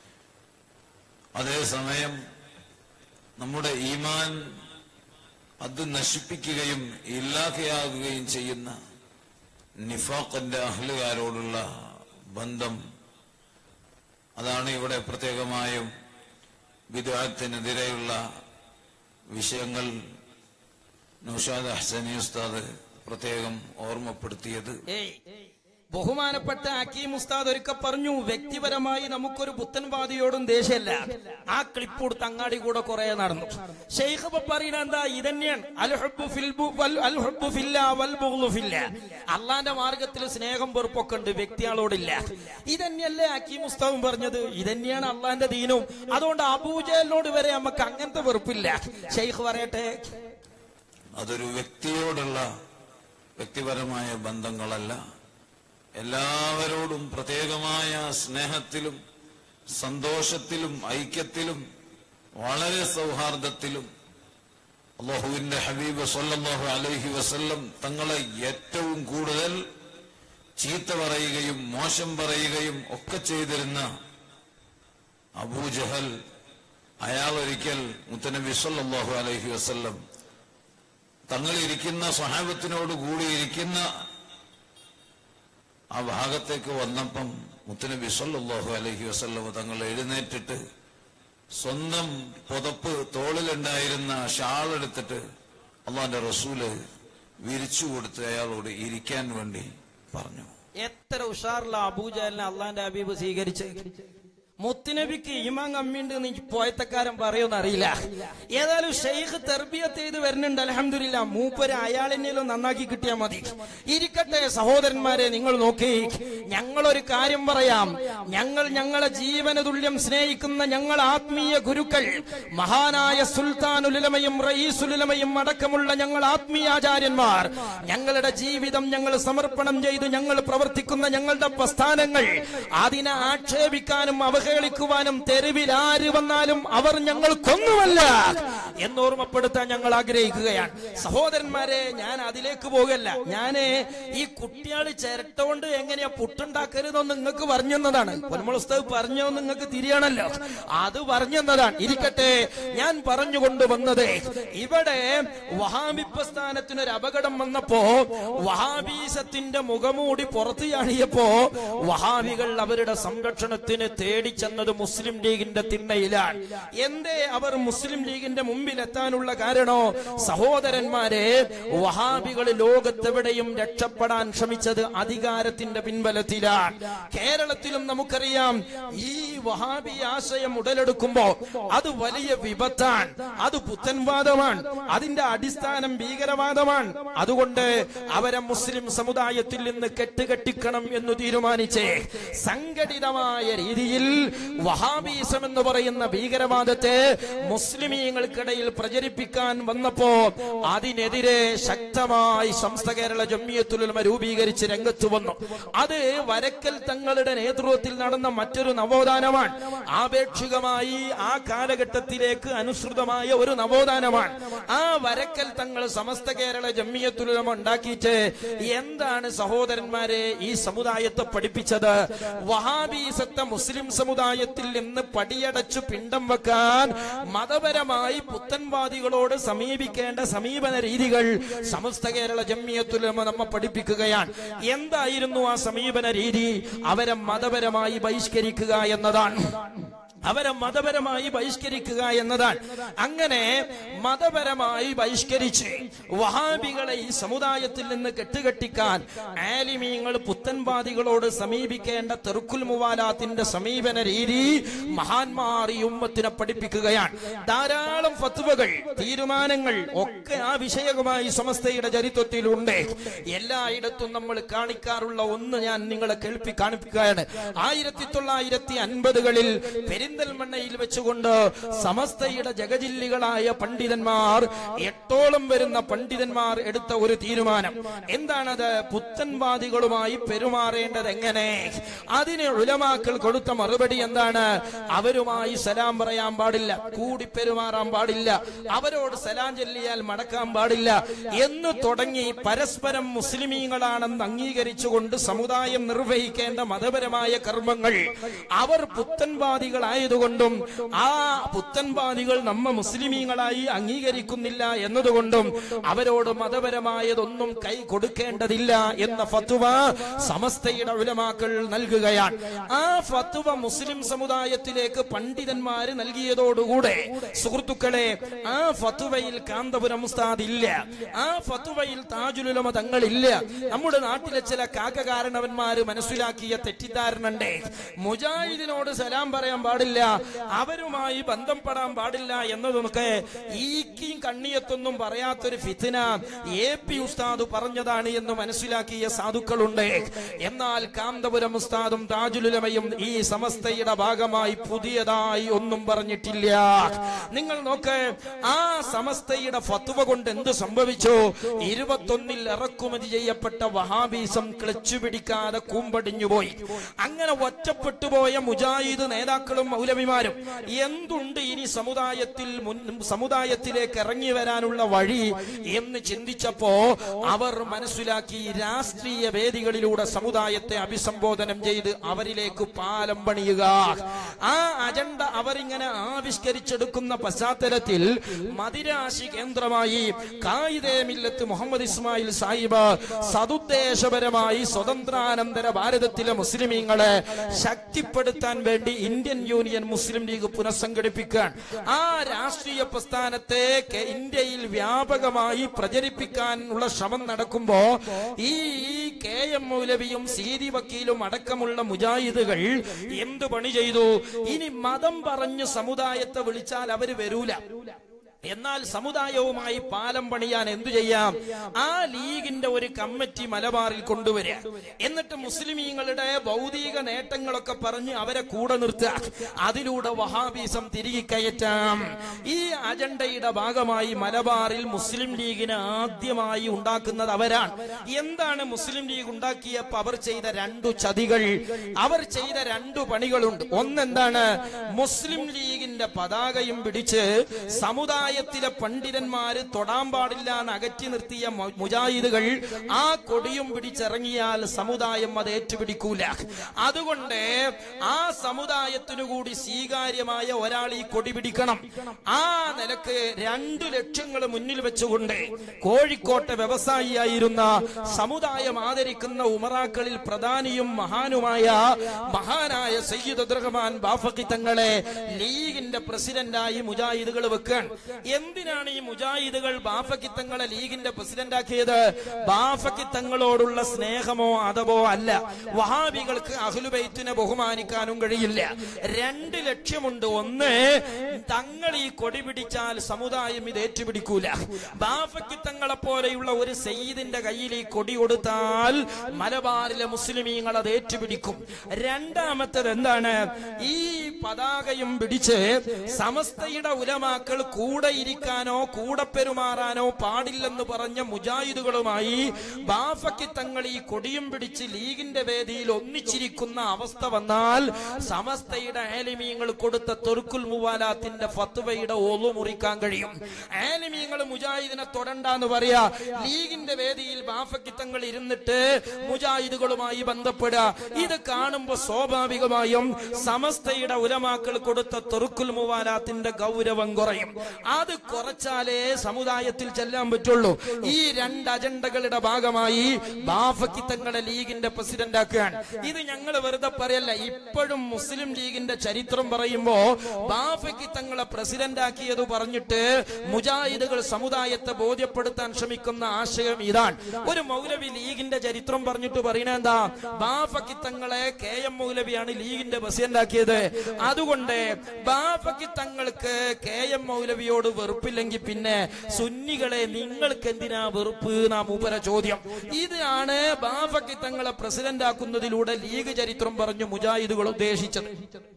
അതേസമയം നമ്മുടെ ഈമാൻ അത് നശിപ്പിക്കുകയും ഇല്ലാതെയാകുകയും ചെയ്യുന്ന നിഫാഖിന്റെ അഹ്ലുകാരോടുള്ള ബന്ധം അതാണ് ഇവിടെ പ്രത്യേകമായും വിദ്യാർത്ഥിനെതിരെയുള്ള വിഷയങ്ങൾ നൌഷാദ് ഹസനി ഉസ്താദ് പ്രത്യേകം ഓർമ്മപ്പെടുത്തിയത് ഏയ് ബഹുമാനപ്പെട്ട അക്കീം ഉസ്താദ് ഒരിക്കൽ പറഞ്ഞു വ്യക്തിപരമായി നമുക്കൊരു പുത്തൻവാദിയോടും ദേഷ്യമല്ല ആ ക്ലിപ്പ് കൊടുത്ത് അങ്ങാടി കൂടെ കുറെ നടന്നു ഷെയ്ഖ് ഇപ്പൊ പറയുന്നത് എന്താ ഇതന്നെയാണ് അൽ ഹുബ്ബു ഫിൽ ബു- വൽ- അൽ ഹുബ്ബു ഫില്ലാ വൽ ബുഗ്ളു ഫില്ലാ. അള്ളാന്റെ മാർഗത്തിൽ സ്നേഹം വെറുപ്പൊക്കെ ഉണ്ട് വ്യക്തികളോടില്ല ഇതന്നെയല്ലേ അക്കീം ഉസ്താവും പറഞ്ഞത് ഇതന്നെയാണ് അള്ളാന്റെ ദീനും അതുകൊണ്ട് അബൂജലിനോട് വരെ നമുക്ക് അങ്ങനത്തെ വെറുപ്പില്ല ഷെയ്ഖ് പറയട്ടെ അതൊരു വ്യക്തിയോടുള്ള വ്യക്തിപരമായ ബന്ധങ്ങളല്ല എല്ലാവരോടും പ്രത്യേകമായ സ്നേഹത്തിലും സന്തോഷത്തിലും ഐക്യത്തിലും വളരെ സൗഹാർദ്ദത്തിലും അള്ളാഹുവിന്റെ ഹബീബ് സല്ലല്ലാഹു അലൈഹി വസല്ലം തങ്ങളെ ഏറ്റവും കൂടുതൽ ചീത്ത പറയുകയും മോശം പറയുകയും ഒക്കെ ചെയ്തിരുന്ന അബൂജഹൽ അയാൾ ഒരിക്കൽ മുത്തനബി സല്ലല്ലാഹു അലൈഹി വസല്ലം തങ്ങൾ ഇരിക്കുന്ന സഹാബത്തിനോട് കൂടി ഇരിക്കുന്ന ആ ഭാഗത്തേക്ക് വന്നപ്പം മുത്തനബി സല്ലല്ലാഹു അലൈഹി വസല്ലം തങ്ങൾ എഴുന്നേറ്റിട്ട് സ്വന്തം പുതപ്പ് തോളിലുണ്ടായിരുന്ന ഷാൾ എടുത്തിട്ട് അള്ളാന്റെ റസൂല് വിരിച്ചു കൊടുത്ത് അയാളോട് ഇരിക്കാൻ വേണ്ടി പറഞ്ഞു എത്ര ഉഷാറില്ല അബൂജാലിനെ അള്ളാന്റെ ഹബീബ് സ്വീകരിച്ച് മുത്തുനബിക്ക് ഈമാൻ കമ്മിണ്ട് എന്ന് എനിക്ക് പോയത്തക്കാരൻ പറയുമെന്ന് അറിയില്ല ഏതായാലും ഷെയ്ഖ് തെർബിയത്ത് ചെയ്ത് വരുന്നുണ്ട് അലഹമില്ല മൂപ്പര് അയാളെന്നേലും നന്നാക്കി കിട്ടിയാൽ മതി ഇരിക്കട്ടെ സഹോദരന്മാരെ നിങ്ങൾ നോക്കി ഞങ്ങളൊരു കാര്യം പറയാം ഞങ്ങൾ ഞങ്ങളെ ജീവന തുല്യം സ്നേഹിക്കുന്ന ഞങ്ങൾ ആത്മീയ ഗുരുക്കൾ മഹാനായ സുൽത്താനുലമയും റയീസുലമയും അടക്കമുള്ള ഞങ്ങൾ ആത്മീയാചാര്യന്മാർ ഞങ്ങളുടെ ജീവിതം ഞങ്ങൾ സമർപ്പണം ചെയ്ത് ഞങ്ങൾ പ്രവർത്തിക്കുന്ന ഞങ്ങളുടെ പ്രസ്ഥാനങ്ങൾ അതിനെ ആക്ഷേപിക്കാനും അവഹേളിക്കുവാനും തെരുവിൽ ആര് വന്നാലും അവർ ഞങ്ങൾക്കൊന്നുമല്ല എന്നോർമ്മപ്പെടുത്താൻ ഞങ്ങൾ ആഗ്രഹിക്കുകയാണ് സഹോദരന്മാരെ ഞാൻ അതിലേക്ക് പോകല്ല ഞാന് ഈ കുട്ടികൾ ചിരട്ട കൊണ്ട് എങ്ങനെയാ പുട്ടുണ്ടാക്കരുതെന്ന് നിങ്ങൾക്ക് പറഞ്ഞതാണ് പൊന്മുളസ്തവ് പറഞ്ഞോ നിങ്ങൾക്ക് തിരിയണല്ലോ അത് പറഞ്ഞതാണ് ഇരിക്കട്ടെ ഞാൻ പറഞ്ഞുകൊണ്ട് വന്നത് ഇവിടെ വഹാബി പ്രസ്ഥാനത്തിനൊരു അപകടം വന്നപ്പോ വഹാബീസത്തിന്റെ മുഖമൂടി പുറത്തു ചാടിയപ്പോ വഹാബികൾ അവരുടെ സംരക്ഷണത്തിന് തേടിച്ചെന്നത് മുസ്ലിം ലീഗിന്റെ തിണ്ണയിലാണ് എന്തേ അവർ മുസ്ലിം ലീഗിന്റെ മുമ്പിൽ എത്താനുള്ള കാരണോ സഹോദരന്മാരെ വഹാബികൾ ലോകത്തെവിടെയും രക്ഷപ്പെടാൻ ശ്രമിച്ചത് അധികാരത്തിന്റെ പിൻബലത്തിലാണ് കേരളത്തിലും നമുക്കറിയാം ഈ വഹാബി ആശയം ഉടലെടുക്കുമ്പോ അത് വലിയ വിപത്താണ് അത് പുത്തൻവാദമാണ് അതിന്റെ അടിസ്ഥാനം ഭീകരവാദമാണ് അതുകൊണ്ട് അവരെ മുസ്ലിം സമുദായത്തിൽ നിന്ന് കെട്ടുകെട്ടിക്കണം എന്ന് തീരുമാനിച്ച് സംഘടിതമായ രീതിയിൽ വഹാബീസം എന്ന് പറയുന്ന ഭീകരവാദത്തെ മുസ്ലിമീങ്ങൾക്കിടയിൽ പ്രചരിപ്പിക്കാൻ വന്നപ്പോ അതിനെതിരെ ശക്തമായി സംസ്ഥ കേരള ജമ്മിയത്തുലമ രൂപീകരിച്ച് രംഗത്ത് വന്നു അത് വരക്കൽ തങ്ങളുടെ നേതൃത്വത്തിൽ നടന്ന മറ്റൊരു നവോത്ഥാനമാണ് ആപേക്ഷികമായി ആ കാലഘട്ടത്തിലേക്ക് അനുസൃതമായ ഒരു നവോത്ഥാനമാണ് ആ വരക്കൽ തങ്ങൾ സമസ്ത കേരള ജമ്മിയത്തുലമ ഉണ്ടാക്കിയിട്ട് എന്താണ് സഹോദരന്മാരെ ഈ സമുദായത്തെ പഠിപ്പിച്ചത് വഹാബീസത്തെ മുസ്ലിം സമുദായത്തിൽ നിന്ന് പടിയടച്ചു പിണ്ടം വെക്കാൻ മതപരമായി പുത്തൻവാദികളോട് സമീപിക്കേണ്ട സമീപന രീതികൾ സമസ്ത കേരള ജമ്മിയത്തുലമ നമ്മെ പഠിപ്പിക്കുകയാണ് എന്തായിരുന്നു ആ സമീപന രീതി അവരെ മതപരമായി ബഹിഷ്കരിക്കുക എന്നതാണ് അവരെ മതപരമായി ബഹിഷ്കരിക്കുക എന്നതാണ് അങ്ങനെ മതപരമായി ബഹിഷ്കരിച്ച് വഹാബികളെ ഈ സമുദായത്തിൽ നിന്ന് കെട്ടുകെട്ടിക്കാൻ ആലിമീങ്ങൾ പുത്തൻവാദികളോട് സമീപിക്കേണ്ട തെറുക്കുൽ മുവാലാത്തിന്റെ സമീപന രീതി മഹാന്മാർ ഈ ഉമ്മത്തിനെ പഠിപ്പിക്കുകയാണ് ധാരാളം ഫത്വകൾ തീരുമാനങ്ങൾ ഒക്കെ ആ വിഷയവുമായി സമസ്തയുടെ ചരിത്രത്തിലുണ്ട് എല്ലായിടത്തും നമ്മൾ കാണിക്കാറുള്ള ഒന്ന് ഞാൻ നിങ്ങളെ കേൾപ്പി കാണിപ്പിക്കുകയാണ് ആയിരത്തി തൊള്ളായിരത്തി അൻപതുകളിൽ പെരിന്തൽമണ്ണയിൽ വെച്ചുകൊണ്ട് സമസ്തയുടെ ജഗജില്ലികളായ പണ്ഡിതന്മാർ എട്ടോളം വരുന്ന പണ്ഡിതന്മാർ എടുത്ത ഒരു തീരുമാനം എന്താണത് പുത്തൻവാദികളുമായി പെരുമാറേണ്ടത് എങ്ങനെ അതിന് ഉലമാക്കൾ കൊടുത്ത മറുപടി എന്താണ് അവരുമായി സലാം പറയാൻ പാടില്ല കൂടി പെരുമാറാൻ പാടില്ല അവരോട് സലാം ചൊല്ലിയാൽ മടക്കാൻ പാടില്ല എന്ന് തുടങ്ങി പരസ്പരം മുസ്ലിമീങ്ങളാണെന്ന് അംഗീകരിച്ചുകൊണ്ട് സമുദായം നിർവഹിക്കേണ്ട മതപരമായ കർമ്മങ്ങൾ അവർ പുത്തൻവാദികളായതുകൊണ്ടും ആ പുത്തൻവാദികൾ നമ്മ മുസ്ലിമീങ്ങളായി അംഗീകരിക്കുന്നില്ല എന്നതുകൊണ്ടും അവരോട് മതപരമായതൊന്നും കൈ കൊടുക്കേണ്ടതില്ല എന്ന ഫത്വ സമസ്തയുടെ ഉലമാക്കൾ നൽകുകയാണ് ആ ഫത്വ മുസ്ലിം സമുദായത്തിലേക്ക് പണ്ഡിതന്മാര് നൽകിയതോടുകൂടെ സുഹൃത്തുക്കളെ ആ ഫത്വയിൽ കാന്തപുരം ഉസ്താദ് ഇല്ല ആ ഫത്വയിൽ താജുലുലമ തങ്ങളില്ല നമ്മുടെ നാട്ടിലെ ചില കാക്കകാരണവന്മാര് മനസ്സിലാക്കിയ തെറ്റിദ്ധാരണ ഉണ്ട് മുജാഹിദിനോട് സലാം പറയാൻ പാടില്ല അവരുമായി ബന്ധപ്പെടാൻ പാടില്ല എന്നതൊക്കെ ഈക്കിയും കണ്ണിയത്തൊന്നും പറയാത്തൊരു ഫിത്തിന എ പി ഉസ്താദ് പറഞ്ഞതാണ് എന്ന് മനസ്സിലാക്കിയ സാധുക്കളുണ്ട് എന്നാൽ കാന്തപുരം ഉസ്താദും താജുലുലമയും ഈ സമസ്തയുടെ ഭാഗമായി പുതിയതായി ഒന്നും പറഞ്ഞിട്ടില്ല നിങ്ങൾ നോക്ക് ആ സമസ്തയുടെ ഫത്വ കൊണ്ട് എന്ത് സംഭവിച്ചു ഇരുപത്തൊന്നിൽ ഇറക്കുമതി ചെയ്യപ്പെട്ട വഹാബീസം ക്ലച്ചു പിടിക്കാതെ കൂമ്പടിഞ്ഞുപോയി അങ്ങനെ ഒറ്റപ്പെട്ടുപോയ മുജാഹിദ് നേതാക്കളും മൗലവിമാരും എന്തുണ്ട് ഇനി സമുദായത്തിൽ മുൻ സമുദായത്തിലേക്ക് ഇറങ്ങി വരാനുള്ള വഴി എന്ന് ചിന്തിച്ചപ്പോ അവർ മനസ്സിലാക്കി രാഷ്ട്രീയ വേദികളിലൂടെ സമുദായത്തെ അഭിസംബോധനം ചെയ്ത് അവരിലേക്ക് പാലം പണിയുക ആ അജണ്ട അവരിങ്ങനെ ആവിഷ്കരിച്ചെടുക്കുന്ന പശ്ചാത്തലത്തിൽ മദിരാശി കേന്ദ്രമായി കായിദേ മില്ലത്ത് മുഹമ്മദ് ഇസ്മായിൽ സാഹിബ് സതുദ്ദേശപരമായി സ്വതന്ത്രാനന്തര ഭാരതത്തിലെ മുസ്ലിമീങ്ങളെ ശക്തിപ്പെടുത്താൻ വേണ്ടി ഇന്ത്യൻ യൂണിയൻ മുസ്ലിം ലീഗ് പുനഃസംഘടിപ്പിക്കാൻ ആ രാഷ്ട്രീയ പ്രസ്ഥാനത്തെ കെ- ഇന്ത്യയിൽ വ്യാപകമായി പ്രചരിപ്പിക്കാനുള്ള ശ്രമം നടക്കുമ്പോ ഈ ഈ കെ എം മൗലവിയും സീതി വക്കീലും അടക്കമുള്ള മുജാഹിദുകൾ എന്ത് പണി ചെയ്തു ഇനി മതം പറഞ്ഞ് സമുദായത്തെ വിളിച്ചാൽ അവര് വരൂല എന്നാൽ സമുദായവുമായി പാലം പണിയാൻ എന്തു ചെയ്യാം ആ ലീഗിന്റെ ഒരു കമ്മിറ്റി മലബാറിൽ കൊണ്ടുവരിക എന്നിട്ട് മുസ്ലിമീങ്ങളുടെ ഭൗതിക നേട്ടങ്ങളൊക്കെ പറഞ്ഞ് അവരെ കൂടെ നിർത്തുക അതിലൂടെ വഹാബീസം തിരികെ കയറ്റാം ഈ അജണ്ടയുടെ ഭാഗമായി മലബാറിൽ മുസ്ലിം ലീഗിന് ആദ്യമായി ഉണ്ടാക്കുന്നത് അവരാണ് എന്താണ് മുസ്ലിം ലീഗ് ഉണ്ടാക്കിയപ്പോ അവർ ചെയ്ത രണ്ടു ചതികൾ അവർ ചെയ്ത രണ്ടു പണികളുണ്ട് ഒന്നെന്താണ് മുസ്ലിം ലീഗിന്റെ പതാകയും പിടിച്ച് സമുദായത്തിലെ പണ്ഡിതന്മാര് തൊടാൻ പാടില്ല എന്ന് അകറ്റി നിർത്തിയ മു- മുജാഹിദുകൾ ആ കൊടിയും പിടിച്ചിറങ്ങിയാൽ സമുദായം അത് ഏറ്റുപിടിക്കൂല അതുകൊണ്ട് ആ സമുദായത്തിനു കൂടി സ്വീകാര്യമായ ഒരാൾ ഈ കൊടി പിടിക്കണം ആ നിലക്ക് രണ്ടു ലക്ഷ്യങ്ങൾ മുന്നിൽ വെച്ചുകൊണ്ട് കോഴിക്കോട്ടെ വ്യവസായിയായിരുന്ന സമുദായം ആദരിക്കുന്ന ഉമറാക്കളിൽ പ്രധാനിയും മഹാനുമായ മഹാനായ സയ്യിദ് അബ്ദുറഹ്മാൻ ബാഫക്കി തങ്ങളെ ലീഗിന്റെ പ്രസിഡന്റായി മുജാഹിദുകൾ വെക്കാൻ എന്തിനാണ് ഈ മുജാഹിദുകൾ ബാഫക്കി തങ്ങളെ ലീഗിന്റെ പ്രസിഡന്റാക്കിയത് ബാഫക്കി തങ്ങളോടുള്ള സ്നേഹമോ അതവോ അല്ല വഹാബികൾക്ക് അഹ്ലുബൈത്തിനെ ബഹുമാനിക്കാനും കഴിയില്ല രണ്ട് ലക്ഷ്യമുണ്ട് ഒന്ന് തങ്ങൾ ഈ കൊടി പിടിച്ചാൽ സമുദായം ഇത് ഏറ്റുപിടിക്കൂല ബാഫക്കി തങ്ങളെ പോലെയുള്ള ഒരു സയ്യിദിന്റെ കയ്യിൽ ഈ കൊടി കൊടുത്താൽ മലബാറിലെ മുസ്ലിമീങ്ങൾ അത് ഏറ്റുപിടിക്കും രണ്ടാമത്തത് എന്താണ് ഈ പതാകയും പിടിച്ച് സമസ്തയുടെ ഉലമാക്കൾ കൂടെ ഇരിക്കാനോ കൂടെ പെരുമാറാനോ പാടില്ലെന്ന് പറഞ്ഞ മുജാഹിദുകളുമായി ബാഫക്കി തങ്ങൾ ഈ കൊടിയും പിടിച്ച് ലീഗിന്റെ വേദിയിൽ ഒന്നിച്ചിരിക്കുന്ന അവസ്ഥ വന്നാൽ സമസ്തയുടെ ആലിമീങ്ങൾ കൊടുത്ത തൊറുക്കുൽ മുവാലാത്തിന്റെ ഫത്വയുടെ ഒളു മുറിക്കാൻ കഴിയും ആലിമീങ്ങൾ മുജാഹിദിനെ തൊടണ്ടെന്ന് പറയാ ലീഗിന്റെ വേദിയിൽ ബാഫക്കി തങ്ങൾ ഇരുന്നിട്ട് മുജാഹിദുകളുമായി ബന്ധപ്പെടുക ഇത് കാണുമ്പോ സ്വാഭാവികമായും സമസ്തയുടെ ഉലമാക്കൾ കൊടുത്ത തൊറുക്കുൽ മുവാലാത്തിന്റെ ഗൗരവം കുറയും ആ അത് കുറച്ചാലേ സമുദായത്തിൽ ചെല്ലാൻ പറ്റുള്ളൂ ഈ രണ്ട് അജണ്ടകളുടെ ഭാഗമായി ബാഫക്കി തങ്ങളെ ലീഗിന്റെ പ്രസിഡന്റ് ആക്കുകയാണ് ഇത് ഞങ്ങൾ വെറുതെ പറയല്ല ഇപ്പോഴും മുസ്ലിം ലീഗിന്റെ ചരിത്രം പറയുമ്പോ ബാഫക്കി തങ്ങളെ പ്രസിഡന്റ് ആക്കിയത് പറഞ്ഞിട്ട് മുജാഹിദുകൾ സമുദായത്തെ ബോധ്യപ്പെടുത്താൻ ശ്രമിക്കുന്ന ആശയം ഇതാണ് ഒരു മൗലവി ലീഗിന്റെ ചരിത്രം പറഞ്ഞിട്ട് പറയണ എന്താ ബാഫക്കി തങ്ങളെ കെ എം മൗലവിയാണ് ലീഗിന്റെ പ്രസിഡന്റ് ആക്കിയത് അതുകൊണ്ട് ബാഫക്കി തങ്ങൾക്ക് കെ എം മൗലവിയോട് വെറുപ്പില്ലെങ്കിൽ പിന്നെ സുന്നികളെ നിങ്ങൾക്ക് എന്തിനാ വെറുപ്പ് നാ മൂപ്പര ചോദ്യം ഇതാണ് ബാഫക്കി തങ്ങളെ പ്രസിഡന്റ് ആക്കുന്നതിലൂടെ ലീഗ് ചരിത്രം പറഞ്ഞു മുജാഹിദുകൾ ഉദ്ദേശിച്ചത്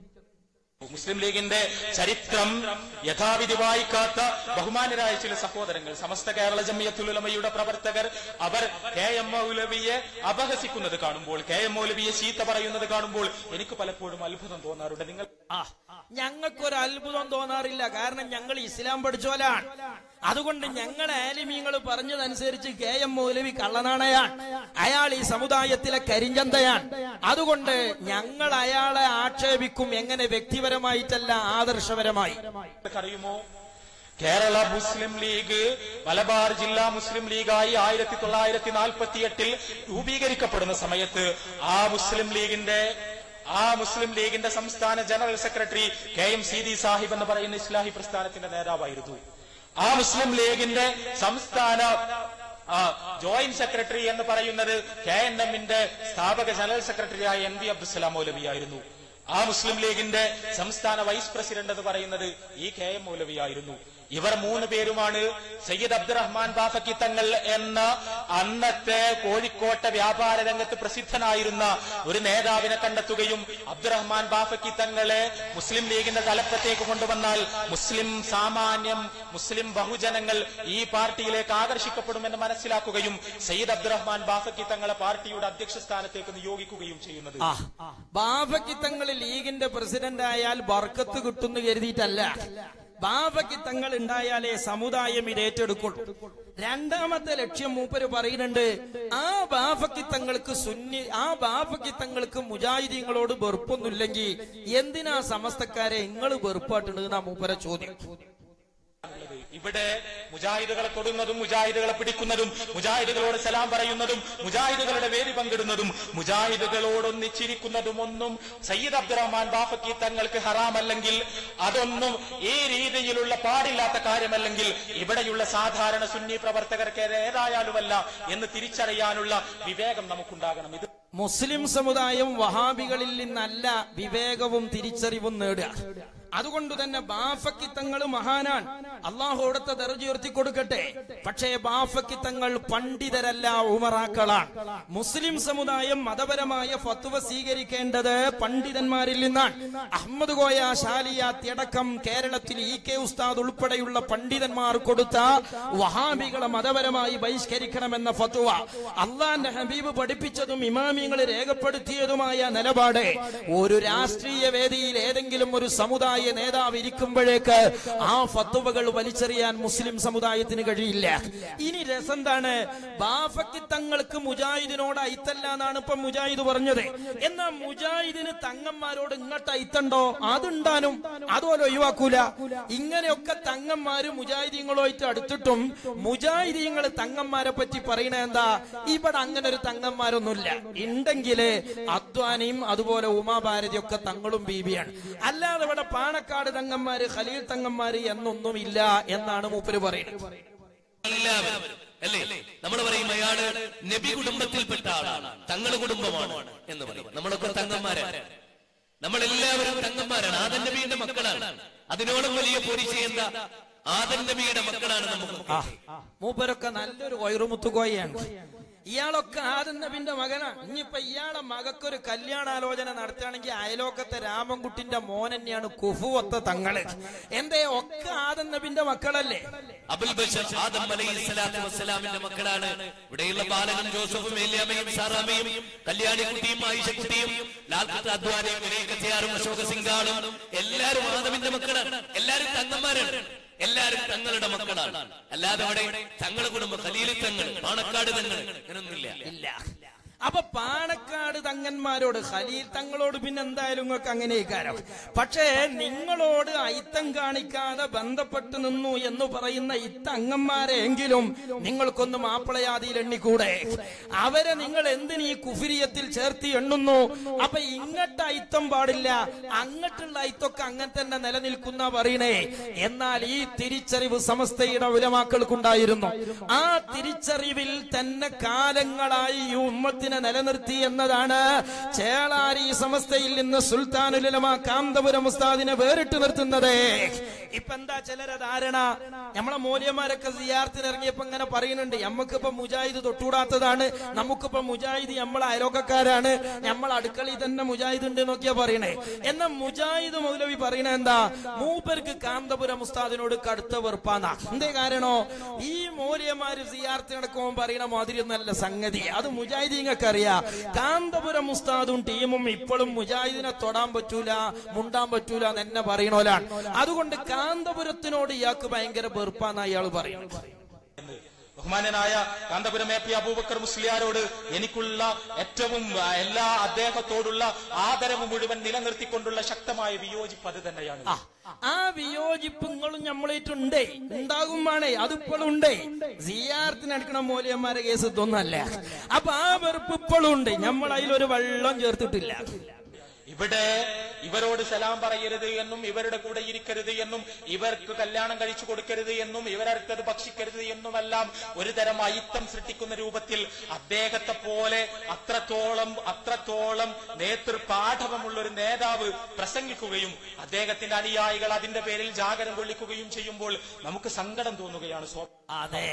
മുസ്ലിം ലീഗിന്റെ ചരിത്രം യഥാവിധി വായിക്കാത്ത ബഹുമാനരായ ചില സഹോദരങ്ങൾ സമസ്ത കേരള ജമിയത്തുലമയുടെ പ്രവർത്തകർ അവർ കെ എം മൗലവിയെ അപഹസിക്കുന്നത് കാണുമ്പോൾ കെ എം മൗലവിയെ ചീത്ത പറയുന്നത് കാണുമ്പോൾ എനിക്ക് പലപ്പോഴും അത്ഭുതം തോന്നാറുണ്ട് നിങ്ങൾ ആ ഞങ്ങൾക്കൊരു അത്ഭുതം തോന്നാറില്ല കാരണം ഞങ്ങൾ ഇസ്ലാം പഠിച്ചോലാണ് അതുകൊണ്ട് ഞങ്ങൾ ആലിമീങ്ങൾ പറഞ്ഞതനുസരിച്ച് കെ എം മൗലവി കള്ളനാണയാണ് അയാൾ ഈ സമുദായത്തിലെ കരിഞ്ചന്തയാണ് അതുകൊണ്ട് ഞങ്ങൾ അയാളെ ആക്ഷേപിക്കും എങ്ങനെ വ്യക്തിപരമായിട്ടല്ല ആദർശപരമായി അറിയുമോ കേരള മുസ്ലിം ലീഗ് മലബാർ ജില്ലാ മുസ്ലിം ലീഗായി ആയിരത്തി തൊള്ളായിരത്തി നാൽപ്പത്തി എട്ടിൽ രൂപീകരിക്കപ്പെടുന്ന സമയത്ത് ആ മുസ്ലിം ലീഗിന്റെ ആ മുസ്ലിം ലീഗിന്റെ സംസ്ഥാന general secretary K M Seethi Sahib എന്ന് പറയുന്ന ഇസ്ലാഹി പ്രസ്ഥാനത്തിന്റെ നേതാവായിരുന്നു ആ മുസ്ലിം ലീഗിന്റെ സംസ്ഥാന ആ, ജോയിന്റ് സെക്രട്ടറി എന്ന് പറയുന്നത് കെ എൻ എമ്മിന്റെ സ്ഥാപക ജനറൽ സെക്രട്ടറിയായ എൻ വി അബ്ദുസലാം മൗലവിയായിരുന്നു ആ മുസ്ലിം ലീഗിന്റെ സംസ്ഥാന വൈസ് പ്രസിഡന്റ് എന്ന് പറയുന്നത് ഈ കെ എം മൗലവിയായിരുന്നു ഇവർ മൂന്ന് പേരുമാണ് സയ്യിദ് അബ്ദുറഹ്മാൻ ബാഫക്കി തങ്ങൾ എന്ന അന്നത്തെ കോഴിക്കോട്ടെ വ്യാപാര രംഗത്ത് പ്രസിദ്ധനായിരുന്ന ഒരു നേതാവിനെ കണ്ടെത്തുകയും അബ്ദുറഹ്മാൻ ബാഫക്കി തങ്ങളെ മുസ്ലിം ലീഗിന്റെ തലപ്പത്തേക്ക് കൊണ്ടുവന്നാൽ മുസ്ലിം സാമാന്യം മുസ്ലിം ബഹുജനങ്ങൾ ഈ പാർട്ടിയിലേക്ക് ആകർഷിക്കപ്പെടുമെന്ന് മനസ്സിലാക്കുകയും സയ്യിദ് അബ്ദുറഹ്മാൻ ബാഫക്കി തങ്ങളെ പാർട്ടിയുടെ അധ്യക്ഷ സ്ഥാനത്തേക്ക് നിയോഗിക്കുകയും ചെയ്യുന്നത് ആ ബാഫക്കി തങ്ങൾ ലീഗിന്റെ പ്രസിഡന്റ് ആയാൽ ബർക്കത്ത് കിട്ടുന്നു കരുതിയിട്ടല്ല ബാഫക്കി തങ്ങൾ ഉണ്ടായാലേ സമുദായം ഇത് ഏറ്റെടുക്കുള്ളൂ രണ്ടാമത്തെ ലക്ഷ്യം മൂപ്പര് പറയുന്നുണ്ട് ആ ബാഫക്കി തങ്ങൾക്ക് സുന്നി ആ ബാഫക്കി തങ്ങൾക്ക് മുജാഹിദീങ്ങളോട് വെറുപ്പൊന്നുമില്ലെങ്കിൽ എന്തിനാ സമസ്തക്കാരെ നിങ്ങൾ വെറുപ്പാട്ടുണ്ട് എന്നാ മൂപ്പര ചോദ്യം ഇവിടെ മുജാഹിദുകളെ തൊടുന്നതും മുജാഹിദുകളെ പിടിക്കുന്നതും മുജാഹിദുകളോട് സലാം പറയുന്നതും മുജാഹിദുകളുടെ വേദി പങ്കിടുന്നതും മുജാഹിദുകളോടൊന്നിച്ചിരിക്കുന്നതും ഒന്നും സയ്യിദ് അബ്ദുറഹ്മാൻ ബാഫക്കി തങ്ങൾക്ക് ഹറാമല്ലെങ്കിൽ അതൊന്നും ഈ രീതിയിലുള്ള പാടില്ലാത്ത കാര്യമല്ലെങ്കിൽ ഇവിടെയുള്ള സാധാരണ സുന്നി പ്രവർത്തകർക്ക് ഏതായാലുമല്ല എന്ന് തിരിച്ചറിയാനുള്ള വിവേകം നമുക്കുണ്ടാകണം ഇത് മുസ്ലിം സമുദായം വഹാബികളിൽ നിന്നല്ല വിവേകവും തിരിച്ചറിവും നേടുക അതുകൊണ്ട് തന്നെ ബാഫക്കി തങ്ങൾ മഹാനാൻ അള്ളാഹു അവിടുത്തെ ദർജ ഉയർത്തി കൊടുക്കട്ടെ പക്ഷേ ബാഫക്കി തങ്ങൾ പണ്ഡിതരല്ല ഉമറാക്കളാണ് മുസ്ലിം സമുദായം മതപരമായ ഫത്വ സ്വീകരിക്കേണ്ടത് പണ്ഡിതന്മാരിൽ നിന്നാണ് അഹമ്മദ് കോയ ഷാലിയാത്തി അടക്കം കേരളത്തിൽ ഇ കെ ഉസ്താദ് ഉൾപ്പെടെയുള്ള പണ്ഡിതന്മാർ കൊടുത്ത വഹാബികളെ മതപരമായി ബഹിഷ്കരിക്കണമെന്ന ഫത്വ അള്ളാന്റെ ഹബീബ് പഠിപ്പിച്ചതും ഇമാമിങ്ങൾ രേഖപ്പെടുത്തിയതുമായ നിലപാട് ഒരു രാഷ്ട്രീയ വേദിയിൽ ഏതെങ്കിലും ഒരു സമുദായ നേതാവ് ഇരിക്കുമ്പോഴേക്ക് ആ ഫത്വകൾ വലിച്ചെറിയാൻ മുസ്ലിം സമുദായത്തിന് കഴിയില്ല ഇനി രസന്താണ് ബാഫക്കി തങ്ങൾക്ക് മുജാഹിദിനോട് അയിത്തല്ല എന്നാണ് ഇപ്പൊ മുജാഹിദ് പറഞ്ഞത് എന്നാ മുജാഹിദിന് തങ്ങന്മാരോട് ഇങ്ങോട്ട് അയിത്തണ്ടോ അതുണ്ടാനും അതുപോലെ ഒഴിവാക്കൂല ഇങ്ങനെയൊക്കെ തങ്ങന്മാര് മുജാഹിദീങ്ങളുമായിട്ട് അടുത്തിട്ടും മുജാഹിദീങ്ങൾ തങ്ങന്മാരെ പറ്റി പറയണ എന്താ ഇവിടെ അങ്ങനെ ഒരു തങ്ങന്മാരൊന്നുമില്ല ഉണ്ടെങ്കില് അദ്വാനിയും അതുപോലെ ഉമാഭാരതിയൊക്കെ തങ്ങളും ബീബിയാണ് അല്ലാതെ ഇവിടെ പാണക്കാട് തങ്ങന്മാര് ഖലീൽ തങ്ങന്മാര് എന്നൊന്നുമില്ല എന്നാണ് മൂപ്പര് പറയുന്നത് എല്ലാവരും അല്ലേ നമ്മൾ പറയും അയാള് നബി കുടുംബത്തിൽപ്പെട്ട ആളാണ് തങ്ങള് കുടുംബമാണ് എന്ന് പറയും നമ്മളൊക്കെ തങ്ങന്മാരാണ് നമ്മളെല്ലാവരും തങ്ങന്മാരാണ് ആദൻ നബിയുടെ മക്കളാണ് അതിനോളം വലിയ പോലീസ് എന്താ ആദൻ നബിയുടെ മക്കളാണ് നമുക്ക് മൂപ്പരൊക്കെ നല്ലൊരു വയറുമുത്തുകോയാണ് ഇയാളൊക്കെ ആദം നബിന്റെ മകനാ ഇനിയിപ്പൊ ഇയാളെ മകക്കൊരു കല്യാണാലോചന നടത്തുകയാണെങ്കിൽ അയലോക്കത്തെ രാമൻകുട്ടിന്റെ മോൻ തന്നെയാണ് കുഫുവത്ത തങ്ങള് എന്തേ ഒക്കെ ആദം നബിന്റെ മക്കളല്ലേ അബുൽ ബഷർ ആദം അലൈഹി സ്വലാത്തു വസ്സലാമിന്റെ മക്കളാണ് ഇവിടെയുള്ള ബാലനും ജോസഫും ഏലിയാമയും സാറാമയും കല്യാണിക്കുട്ടിയും ആയിഷക്കുട്ടിയും ലാൽകുത്ത് അദ്വാനിയും വിനയക്കത്തിയാറും അശോക സിംഗാളും എല്ലാരും ആദമിന്റെ മക്കളാണ് എല്ലാരും തങ്ങന്മാരാണ് എല്ലാരും തങ്ങളുടെ മക്കളാണ് അല്ലാതെ അവിടെ തങ്ങളുടെ കുടുംബം ഖലീലി തങ്ങൾ പാണക്കാട് തങ്ങൾ അങ്ങനൊന്നുമില്ല ഇല്ല അപ്പൊ പാണക്കാട് വയനാട് തങ്ങന്മാരോട് ഖലീൽ തങ്ങളോട് പിന്നെ എന്തായാലും നിങ്ങൾക്ക് അങ്ങനെ ഇക്കാരം പക്ഷേ നിങ്ങളോട് ഐത്തം കാണിക്കാതെ ബന്ധപ്പെട്ട് നിന്നു എന്ന് പറയുന്ന ഇത്തങ്ങന്മാരെ എങ്കിലും നിങ്ങൾക്കൊന്ന് മാപ്പിളയാതിയിൽ എണ്ണിക്കൂടെ അവരെ നിങ്ങൾ എന്തിന് ഈ കുഫിരിയത്തിൽ ചേർത്തി എണ്ണുന്നു അപ്പൊ ഇങ്ങട്ട് ഐത്തം പാടില്ല അങ്ങട്ടുള്ള ഐത്തൊക്കെ അങ്ങനെ തന്നെ നിലനിൽക്കുന്ന പറയണേ എന്നാൽ ഈ തിരിച്ചറിവ് സമസ്തയുടെ ഉലമാക്കൾക്കുണ്ടായിരുന്നു ആ തിരിച്ചറിവിൽ തന്നെ കാലങ്ങളായി ഈ ഉമ്മത്തിനെ നിലനിർത്തി എന്നതാണ് ചേളാരി സമസ്തയിൽ നിന്ന് സുൽത്താനുലമ കാന്തപുരം ഉസ്താദിനെ വേറിട്ട് നിർത്തുന്നത് ഇപ്പൊ എന്താ ചിലരെ ധാരണ നമ്മളെ മൂല്യന്മാരൊക്കെ സിയാർത്തിന് ഇറങ്ങിയപ്പോ ഇങ്ങനെ പറയുന്നുണ്ട് നമുക്കിപ്പോ മുജാഹിദ് തൊട്ടുകൂടാത്തതാണ് നമുക്കിപ്പോ മുജാഹിദ് നമ്മളെ അയലോക്കക്കാരാണ് നമ്മൾ അടുക്കളയിൽ തന്നെ മുജാഹിദ് ഉണ്ട് എന്നൊക്കെയാ പറയണേ എന്നാൽ മുജാഹിദ് മൗലവി പറയണ എന്താ മൂപ്പർക്ക് കാന്തപുരം ഉസ്താദിനോട് കടുത്ത വെറുപ്പാന്നാ എന്തേ കാരണോ ഈ മൂല്യന്മാര് സിയാർത്തിന് നടക്കുമ്പോൾ പറയണ മാതിരി ഒന്നല്ല സംഗതി അത് മുജാഹിദീങ്ങൾക്ക് അറിയാം കാന്തപുരം ഉസ്താദും ടീമും ഇപ്പോഴും മുജാഹിദിനെ തൊടാൻ പറ്റൂല മുണ്ടാൻ പറ്റൂല എന്ന് എന്നെ പറയണോലാണ് അതുകൊണ്ട് കാന്തപുരത്തിനോട് ഇയാൾക്ക് ഭയങ്കര വെറുപ്പാന്ന് അയാൾ പറയുന്നത് ബഹുമാനനായ കാന്തപുരം എ പി അബൂബക്കർ മുസ്ലിയാരോട് എനിക്കുള്ള ഏറ്റവും ആ, എല്ലാ അദ്ദേഹത്തോടുള്ള ആദരവ് മുഴുവൻ നിലനിർത്തിക്കൊണ്ടുള്ള ശക്തമായ വിയോജിപ്പ് അത് തന്നെയാണ് ആ, ആ വിയോജിപ്പ് നിങ്ങളും നമ്മളേറ്റുണ്ടേ ഉണ്ടാകും വേണേ അതിപ്പോഴും ഉണ്ടേ സിയാർത്തിന് എടുക്കണ മൂല്യന്മാരെ കേസ് ഇതൊന്നല്ല അപ്പൊ ആ വെറുപ്പ് ഇപ്പോഴും ഉണ്ട് നമ്മൾ അതിലൊരു വെള്ളം ചേർത്തിട്ടില്ല ഇവിടെ ഇവരോട് സലാം പറയരുത് എന്നും ഇവരുടെ കൂടെ ഇരിക്കരുത് എന്നും ഇവർക്ക് കല്യാണം കഴിച്ചു കൊടുക്കരുത് എന്നും ഇവരടുത്തത് ഭക്ഷിക്കരുത് എന്നുമെല്ലാം ഒരു തരം അയിത്തം സൃഷ്ടിക്കുന്ന രൂപത്തിൽ അദ്ദേഹത്തെ പോലെ അത്രത്തോളം അത്രത്തോളം നേതൃപാഠവമുള്ള ഒരു നേതാവ് പ്രസംഗിക്കുകയും അദ്ദേഹത്തിന്റെ അനുയായികൾ അതിന്റെ പേരിൽ ജാഗരം കൊള്ളിക്കുകയും ചെയ്യുമ്പോൾ നമുക്ക് സങ്കടം തോന്നുകയാണ് സ്വ അതെ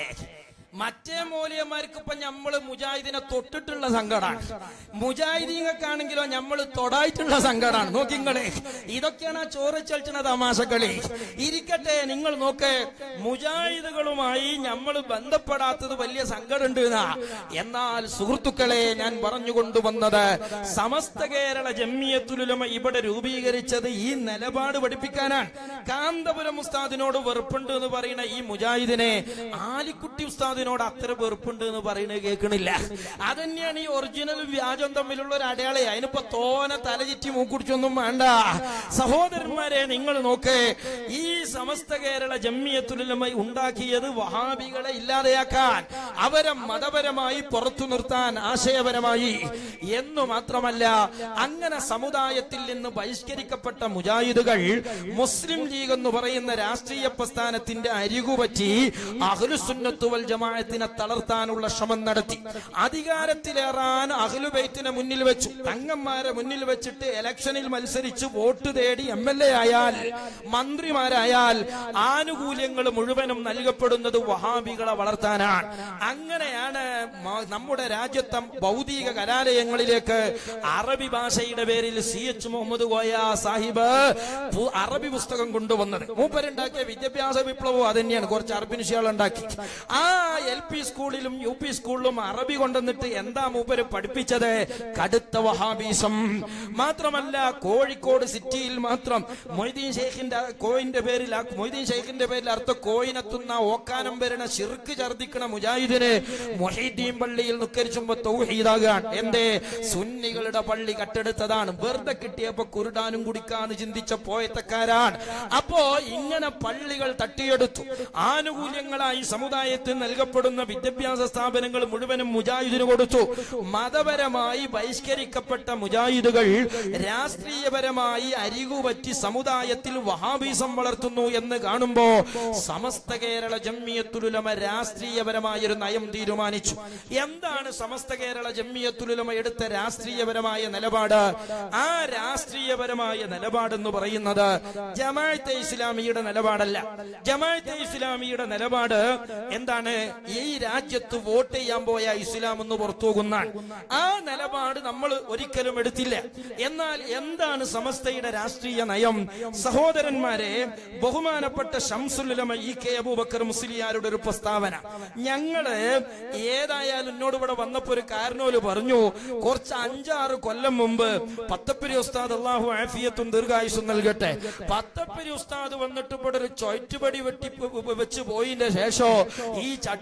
മറ്റേ മൂല്യന്മാർക്ക് ഇപ്പൊ നമ്മള് മുജാഹിദിനെ തൊട്ടിട്ടുള്ള സങ്കടാണ് മുജാഹിദീങ്ങൾക്കാണെങ്കിലോ നമ്മൾ തൊടായിട്ടുള്ള സങ്കടാണ് നോക്കിങ്ങളെ ഇതൊക്കെയാണ് ആ ചോറ് ചലിച്ചുന്ന തമാശകളി ഇരിക്കട്ടെ നിങ്ങൾ നോക്ക് മുജാഹിദുകളുമായി നമ്മൾ ബന്ധപ്പെടാത്തത് വലിയ സങ്കടമുണ്ട് എന്നാ എന്നാൽ സുഹൃത്തുക്കളെ ഞാൻ പറഞ്ഞു കൊണ്ടുവന്നത് സമസ്ത കേരള ജമ്മിയത്തുലുലമ ഇവിടെ രൂപീകരിച്ചത് ഈ നിലപാട് പഠിപ്പിക്കാനാണ് കാന്തപുരം ഉസ്താദിനോട് വെറുപ്പുണ്ട് എന്ന് പറയുന്ന ഈ മുജാഹിദിനെ ആലിക്കുട്ടി ഉസ്താദിനോട് അത്ര വെറുപ്പുണ്ട് എന്ന് പറയുന്നത് കേൾക്കണില്ല അതന്നെയാണ് ഈ ഒറിജിനൽ വ്യാജം തമ്മിലുള്ള ഒരു അടയാളെ അതിനിപ്പോ തോന തലചിറ്റി മൂക്കുടിച്ചൊന്നും വേണ്ട സഹോദരന്മാരെ നിങ്ങൾ നോക്ക് ഈ സമസ്ത കേരള ജമ്മിയത്തുലമ ഉണ്ടാക്കിയത് വഹാബികളെ ഇല്ലാതെയാക്കാൻ അവരെ മതപരമായി പുറത്തു നിർത്താൻ ആശയപരമായി എന്നു മാത്രമല്ല അങ്ങനെ സമുദായത്തിൽ നിന്ന് ബഹിഷ്കരിക്കപ്പെട്ട മുജാഹിദുകൾ മുസ്ലിം ലീഗ് എന്ന് പറയുന്ന രാഷ്ട്രീയ പ്രസ്ഥാനത്തിന്റെ അരികുപറ്റി അഹ്ലുസുന്നത്ത് വൽ ജമാഅത്തിനെ തളർത്താനുള്ള ശ്രമം നടത്തി അധികാരത്തിലേറാൻ അഹ്ലുബൈത്തിനെ മുന്നിൽ വെച്ചു തങ്ങന്മാരെ മുന്നിൽ വെച്ചിട്ട് ഇലക്ഷനിൽ മത്സരിച്ച് വോട്ട് തേടി എം എൽ എ ആയാൽ മന്ത്രിമാരായാൽ ആനുകൂല്യങ്ങൾ മുഴുവനും നൽകപ്പെടുന്നത് വഹാബികളെ വളർത്താനാണ് അങ്ങനെയാണ് മ- നമ്മുടെ രാജ്യത്തെ ഭൗതിക കലാലയങ്ങളിലേക്ക് അറബി ഭാഷയുടെ പേരിൽ സി എച്ച് മുഹമ്മദ് കോയ സാഹിബ് പു- അറബി പുസ്തകം കൊണ്ടുവന്നത് മൂപ്പരുണ്ടാക്കിയ വിദ്യാഭ്യാസ വിപ്ലവവും അത് തന്നെയാണ് കുറച്ച് അറബി വിഷയങ്ങൾ ഉണ്ടാക്കി ആ എൽ പി സ്കൂളിലും യു പി സ്കൂളിലും അറബി കൊണ്ടുവന്നിട്ട് എന്താ മൂപ്പര് പഠിപ്പിച്ചത് കടുത്ത വഹാബീസം മാത്രമല്ല കോഴിക്കോട് സിറ്റിയിൽ മാത്രം മൊയ്തീൻ ഷെയ്ഖിന്റെ കോയിന്റെ പേരിൽ ആ മൊയ്തീൻ ഷെയ്ഖിന്റെ പേരിൽ അർത്ഥ കോയിനെത്തുന്ന ഓക്കാനം വരുന്ന ഷിർക്ക് ഛർദിക്കണ മുജാഹിദിന് മൊഹീദ്ദീൻ പള്ളിയിൽ നിക്കരിച്ചുമ്പോ തൗഹീദാകാൻ എന്തേ സുന്നികളുടെ പള്ളി കട്ടെടുത്തതാണ് വെറുതെ കിട്ടിയപ്പോ കുരുടാനും കുടിക്കാന്ന് ചിന്തിച്ച പോയത്തക്കാരാണ് അപ്പോ ഇങ്ങനെ പള്ളികൾ തട്ടിയെടുത്തു ആനുകൂല്യങ്ങളായി സമുദായത്തിൽ നൽകപ്പെടുന്ന വിദ്യാഭ്യാസ സ്ഥാപനങ്ങൾ മുഴുവനും മുജാഹിദിന് കൊടുത്തു മതപരമായി ബഹിഷ്കരിക്കപ്പെട്ട മുജാഹിദുകൾ രാഷ്ട്രീയപരമായി അരികുപറ്റി സമുദായത്തിൽ വഹാബീസം വളർത്തുന്നു എന്ന് കാണുമ്പോ സമസ്ത കേരള ജമ്മിയത്തുലുലമ രാഷ്ട്രീയപരമായ ഒരു നയം തീരുമാനിച്ചു എന്താണ് സമസ്ത കേരള ജമ്മിയത്തുലുലമ എടുത്ത രാഷ്ട്രീയപരമായ നിലപാട് ആ രാഷ്ട്രീയപരമായ നിലപാടെന്ന് പറയുന്നത് ജമാഅത്തെ ഇസ്ലാമിയുടെ നിലപാടല്ല ജമാഅത്തെ ഇസ്ലാമിയുടെ നിലപാട് എന്താണ് ഈ രാജ്യത്ത് വോട്ട് ചെയ്യാൻ പോയ ഇസ്ലാം എന്ന് പുറത്തു പോകുന്നാണ് ആ നിലപാട് നമ്മൾ ഒരിക്കലും എടുത്തില്ല എന്നാൽ എന്താണ് സമസ്തയുടെ രാഷ്ട്രീയ നയം സഹോദരന്മാരെ ബഹുമാനപ്പെട്ട ഷംസുലുലമ ഇ കെ അബൂബക്കർ മുസ്ലിയാരുടെ ഒരു പ്രസ്താവന ഞങ്ങള് ഏതായാലും എന്നോട് ഇവിടെ വന്നപ്പോ ഒരു കാരണോല് പറഞ്ഞു കുറച്ച് അഞ്ചാറ് കൊല്ലം മുമ്പ് പത്തപ്പിരി ഉസ്താദ് അള്ളാഹു ആഫിയത്തും ദീർഘായുസും നൽകട്ടെ പത്തപ്പിരി ഉസ്താദ് വന്നിട്ട് ഇവിടെ ഒരു ചൊറ്റുപടി വെട്ടി വെച്ച് പോയതിന്റെ ശേഷം ഈ ചട്ടി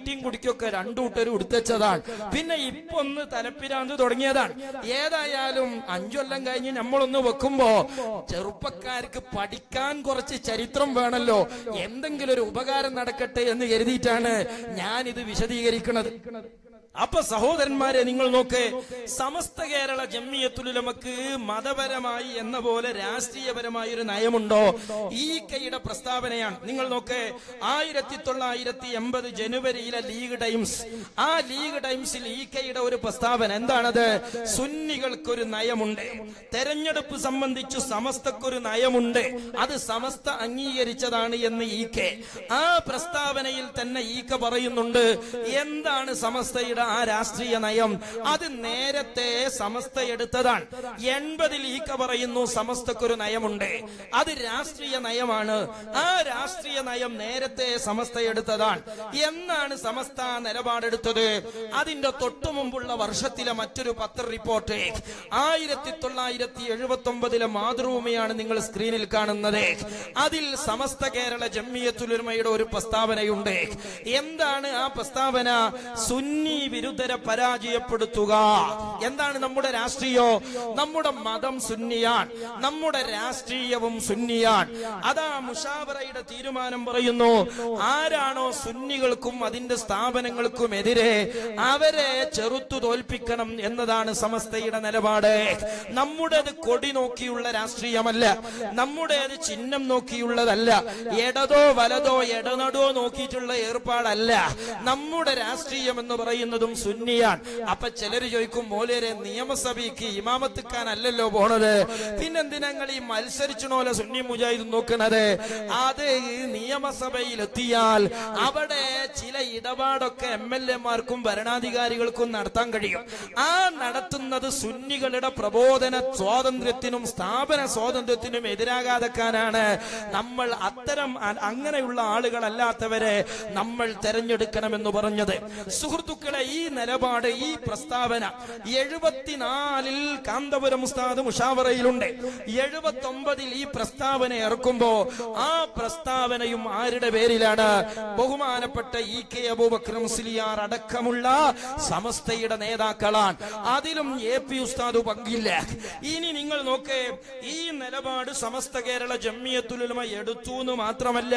ചട്ടിയും കുടിക്കൊക്കെ രണ്ടു കൂട്ടരും എടുത്തച്ചതാണ് പിന്നെ ഇപ്പൊ ഒന്ന് തലപ്പിരാന്ത് തുടങ്ങിയതാണ് ഏതായാലും അഞ്ചൊല്ലം കഴിഞ്ഞ് നമ്മളൊന്ന് വെക്കുമ്പോ ചെറുപ്പക്കാർക്ക് പഠിക്കാൻ കുറച്ച് ചരിത്രം വേണമല്ലോ എന്തെങ്കിലും ഒരു ഉപകാരം നടക്കട്ടെ എന്ന് കരുതിയിട്ടാണ് ഞാൻ ഇത് വിശദീകരിക്കുന്നത് അപ്പൊ സഹോദരന്മാരെ നിങ്ങൾ നോക്ക് സമസ്ത കേരള ജമ്മിയത്തുലമക്ക് മതപരമായി എന്ന പോലെ രാഷ്ട്രീയപരമായ ഒരു നയമുണ്ടോ ഈ കൈയുടെ പ്രസ്താവനയാണ് നിങ്ങൾ നോക്ക് ആയിരത്തി തൊള്ളായിരത്തി എൺപത് ജനുവരിയിലെ ലീഗ് ടൈംസ് ആ ലീഗ് ടൈംസിൽ ഈ കൈയുടെ ഒരു പ്രസ്താവന എന്താണത് സുന്നികൾക്കൊരു നയമുണ്ട് തെരഞ്ഞെടുപ്പ് സംബന്ധിച്ചു സമസ്തക്കൊരു നയമുണ്ട് അത് സമസ്ത അംഗീകരിച്ചതാണ് എന്ന് ഈ കെ ആ പ്രസ്താവനയിൽ തന്നെ ഈക്ക പറയുന്നുണ്ട് എന്താണ് സമസ്തയുടെ ആ രാഷ്ട്രീയ നയം അത് നേരത്തെ സമസ്ത എടുത്തതാണ് എൺപതിൽ ഈക്ക പറയുന്നു സമസ്തക്കൊരു നയമുണ്ട് അത് രാഷ്ട്രീയ നയമാണ് ആ രാഷ്ട്രീയ നയം നേരത്തെ സമസ്ത എടുത്തതാണ് എന്നാണ് സമസ്ത നിലപാടെടുത്തത് അതിന്റെ തൊട്ടു മുമ്പുള്ള വർഷത്തിലെ മറ്റൊരു പത്ര റിപ്പോർട്ട് ആയിരത്തി തൊള്ളായിരത്തി എഴുപത്തി ഒമ്പതിലെ മാതൃഭൂമിയാണ് നിങ്ങൾ സ്ക്രീനിൽ കാണുന്നത് അതിൽ സമസ്ത കേരള ജമ്മിയത്തുലുമയുടെ ഒരു പ്രസ്താവനയുണ്ട് എന്താണ് ആ പ്രസ്താവന സുന്നി വിരുദ്ധരെ പരാജയപ്പെടുത്തുക എന്താണ് നമ്മുടെ രാഷ്ട്രീയോ നമ്മുടെ മതം സുന്നിയാൻ നമ്മുടെ രാഷ്ട്രീയവും സുന്നിയാൻ അതാ മുഷാവറയുടെ തീരുമാനം പറയുന്നു ആരാണോ സുന്നികൾക്കും അതിന്റെ സ്ഥാപനങ്ങൾക്കും എതിരെ അവരെ ചെറുത്തു തോൽപ്പിക്കണം എന്നതാണ് സമസ്തയുടെ നിലപാട് നമ്മുടേത് കൊടി നോക്കിയുള്ള രാഷ്ട്രീയമല്ല നമ്മുടേത് ചിഹ്നം നോക്കിയുള്ളതല്ല ഇടതോ വലതോ ഇടനടോ നോക്കിയിട്ടുള്ള ഏർപ്പാടല്ല നമ്മുടെ രാഷ്ട്രീയം എന്ന് പറയുന്നതും സുന്നിയാൻ അപ്പൊ ചിലര് ചോദിക്കും മോലേരെ നിയമസഭയ്ക്ക് ഇമാമത്തിക്കാനല്ലല്ലോ പോണത് പിന്നെന്തിനങ്ങൾ ഈ മത്സരിച്ചണോലെ സുന്നി മുജാഹിദ് നോക്കണത് അത് ഈ നിയമസഭയിൽ എത്തിയാൽ അവിടെ ചില ഇടപാടൊക്കെ എം എൽ എമാർക്കും ഭരണാധികാരികൾക്കും നടത്താൻ കഴിയും ആ നടത്തുന്നത് സുന്നികളുടെ പ്രബോധന സ്വാതന്ത്ര്യത്തിനും സ്ഥാപന സ്വാതന്ത്ര്യത്തിനും എതിരാകാതെക്കാനാണ് നമ്മൾ അത്തരം അ- അങ്ങനെയുള്ള ആളുകളല്ലാത്തവരെ നമ്മൾ തെരഞ്ഞെടുക്കണമെന്ന് പറഞ്ഞത് സുഹൃത്തുക്കളെ ഈ നിലപാട് ഈ പ്രസ്താവന എഴുപത്തിനാലിൽ കാന്തപുരം ഉസ്താദ് മുഷാവറയിലുണ്ട് എഴുപത്തി ഒമ്പതിൽ ഈ പ്രസ്താവന ഇറക്കുമ്പോ ആ പ്രസ്താവനയും ആരുടെ പേരിലാണ് ബഹുമാനപ്പെട്ട ഇ കെ അബൂബക്കർ മുസ്ലിയാർ അടക്കമുള്ള സമസ്തയുടെ നേതാക്കളാണ് അതിലും എ പി ഉസ്താദ് പങ്കില്ല ഇനി നിങ്ങൾ നോക്കേ ഈ നിലപാട് സമസ്ത കേരള ജമ്മിയത്തുലുമ എടുത്തു എന്ന് മാത്രമല്ല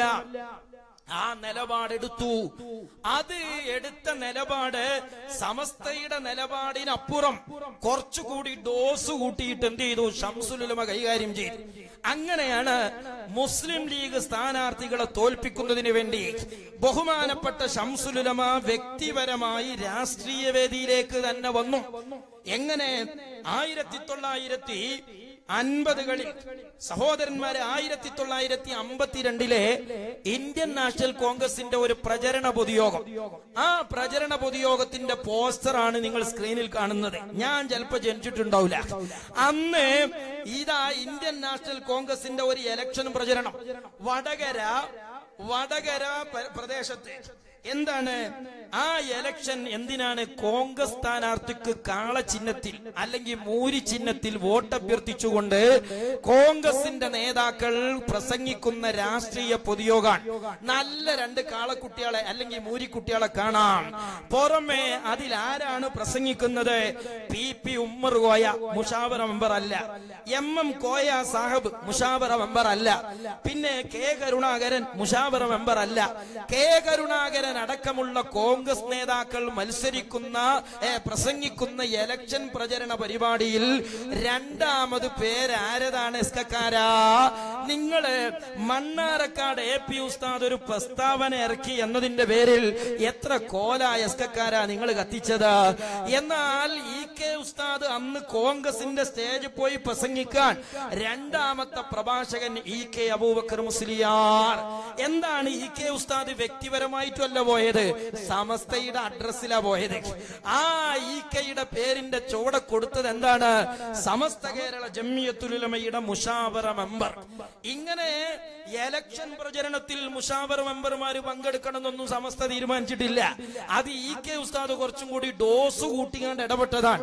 ആ നിലപാടെടുത്തു അത് എടുത്ത നിലപാട് സമസ്തയുടെ നിലപാടിനപ്പുറം കുറച്ചുകൂടി ഡോസ് കൂട്ടിയിട്ട് എന്ത് ചെയ്തു ഷംസുലുലമ കൈകാര്യം ചെയ്തു അങ്ങനെയാണ് മുസ്ലിം ലീഗ് സ്ഥാനാർത്ഥികളെ തോൽപ്പിക്കുന്നതിന് വേണ്ടി ബഹുമാനപ്പെട്ട ഷംസുലുലമ വ്യക്തിപരമായി രാഷ്ട്രീയ വേദിയിലേക്ക് തന്നെ വന്നു എങ്ങനെ ആയിരത്തി തൊള്ളായിരത്തി അൻപതുകളിൽ സഹോദരന്മാരെ ആയിരത്തി തൊള്ളായിരത്തി അമ്പത്തിരണ്ടിലെ ഇന്ത്യൻ നാഷണൽ കോൺഗ്രസിന്റെ ഒരു പ്രചരണ പൊതുയോഗം ആ പ്രചരണ പൊതുയോഗത്തിന്റെ പോസ്റ്ററാണ് നിങ്ങൾ സ്ക്രീനിൽ കാണുന്നത് ഞാൻ ചിലപ്പോ ജനിച്ചിട്ടുണ്ടാവില്ല അന്ന് ഇതാ ഇന്ത്യൻ നാഷണൽ കോൺഗ്രസിന്റെ ഒരു ഇലക്ഷൻ പ്രചരണം വടകര വടകര പ- പ്രദേശത്ത് എന്താണ് ആ എലക്ഷൻ എന്തിനാണ് കോൺഗ്രസ് സ്ഥാനാർത്ഥിക്ക് കാള ചിഹ്നത്തിൽ അല്ലെങ്കിൽ മൂരി ചിഹ്നത്തിൽ വോട്ട് അഭ്യർത്ഥിച്ചുകൊണ്ട് കോൺഗ്രസിന്റെ നേതാക്കൾ പ്രസംഗിക്കുന്ന രാഷ്ട്രീയ പൊതുയോഗാണ് നല്ല രണ്ട് കാളക്കുട്ടികളെ അല്ലെങ്കിൽ മൂരിക്കുട്ടികളെ കാണാം പുറമെ അതിൽ ആരാണ് പ്രസംഗിക്കുന്നത് പി പി ഉമ്മർ കോയ മുഷാവറ മെമ്പർ അല്ല എം എം കോയ സാഹബ് മുഷാവറ മെമ്പർ അല്ല പിന്നെ കെ കരുണാകരൻ മുഷാവറ മെമ്പർ അല്ല കെ കരുണാകരൻ അടക്കമുള്ള കോൺഗ്രസ് നേതാക്കൾ മത്സരിക്കുന്ന ഏ, പ്രസംഗിക്കുന്ന ഇലക്ഷൻ പ്രചരണ പരിപാടിയിൽ രണ്ടാമത് പേരാരതാണ് എസ്കക്കാരാ നിങ്ങള് മണ്ണാറക്കാട് എ പി ഉസ്താദ് ഒരു പ്രസ്താവന ഇറക്കി എന്നതിന്റെ പേരിൽ എത്ര കോല എസ്കക്കാരാ നിങ്ങൾ കത്തിച്ചത് എന്നാൽ ഇ കെ ഉസ്താദ് അന്ന് കോൺഗ്രസിന്റെ സ്റ്റേജിൽ പോയി പ്രസംഗിക്കാൻ രണ്ടാമത്തെ പ്രഭാഷകൻ ഇ കെ അബൂബക്കർ മുസ്ലിയാർ എന്താണ് ഇ കെ ഉസ്താദ് വ്യക്തിപരമായിട്ടുമല്ല പോയത് സമസ്തയുടെ അഡ്രസ്സിലാ പോയത് ആ ഇ കെയുടെ പേരിന്റെ ചുവടെ കൊടുത്തത് എന്താണ് സമസ്ത കേരള ജമ്മിയത്തുലമയുടെ മുഷാവറ മെമ്പർ ഇങ്ങനെ എലക്ഷൻ പ്രചരണത്തിൽ മുഷാവർ മെമ്പർമാർ പങ്കെടുക്കണമെന്നൊന്നും സമസ്ത തീരുമാനിച്ചിട്ടില്ല അത് ഇ കെ ഉസ്താദ് കുറച്ചും കൂടി ഡോസ് കൂട്ടിക്കാണ്ട് ഇടപെട്ടതാണ്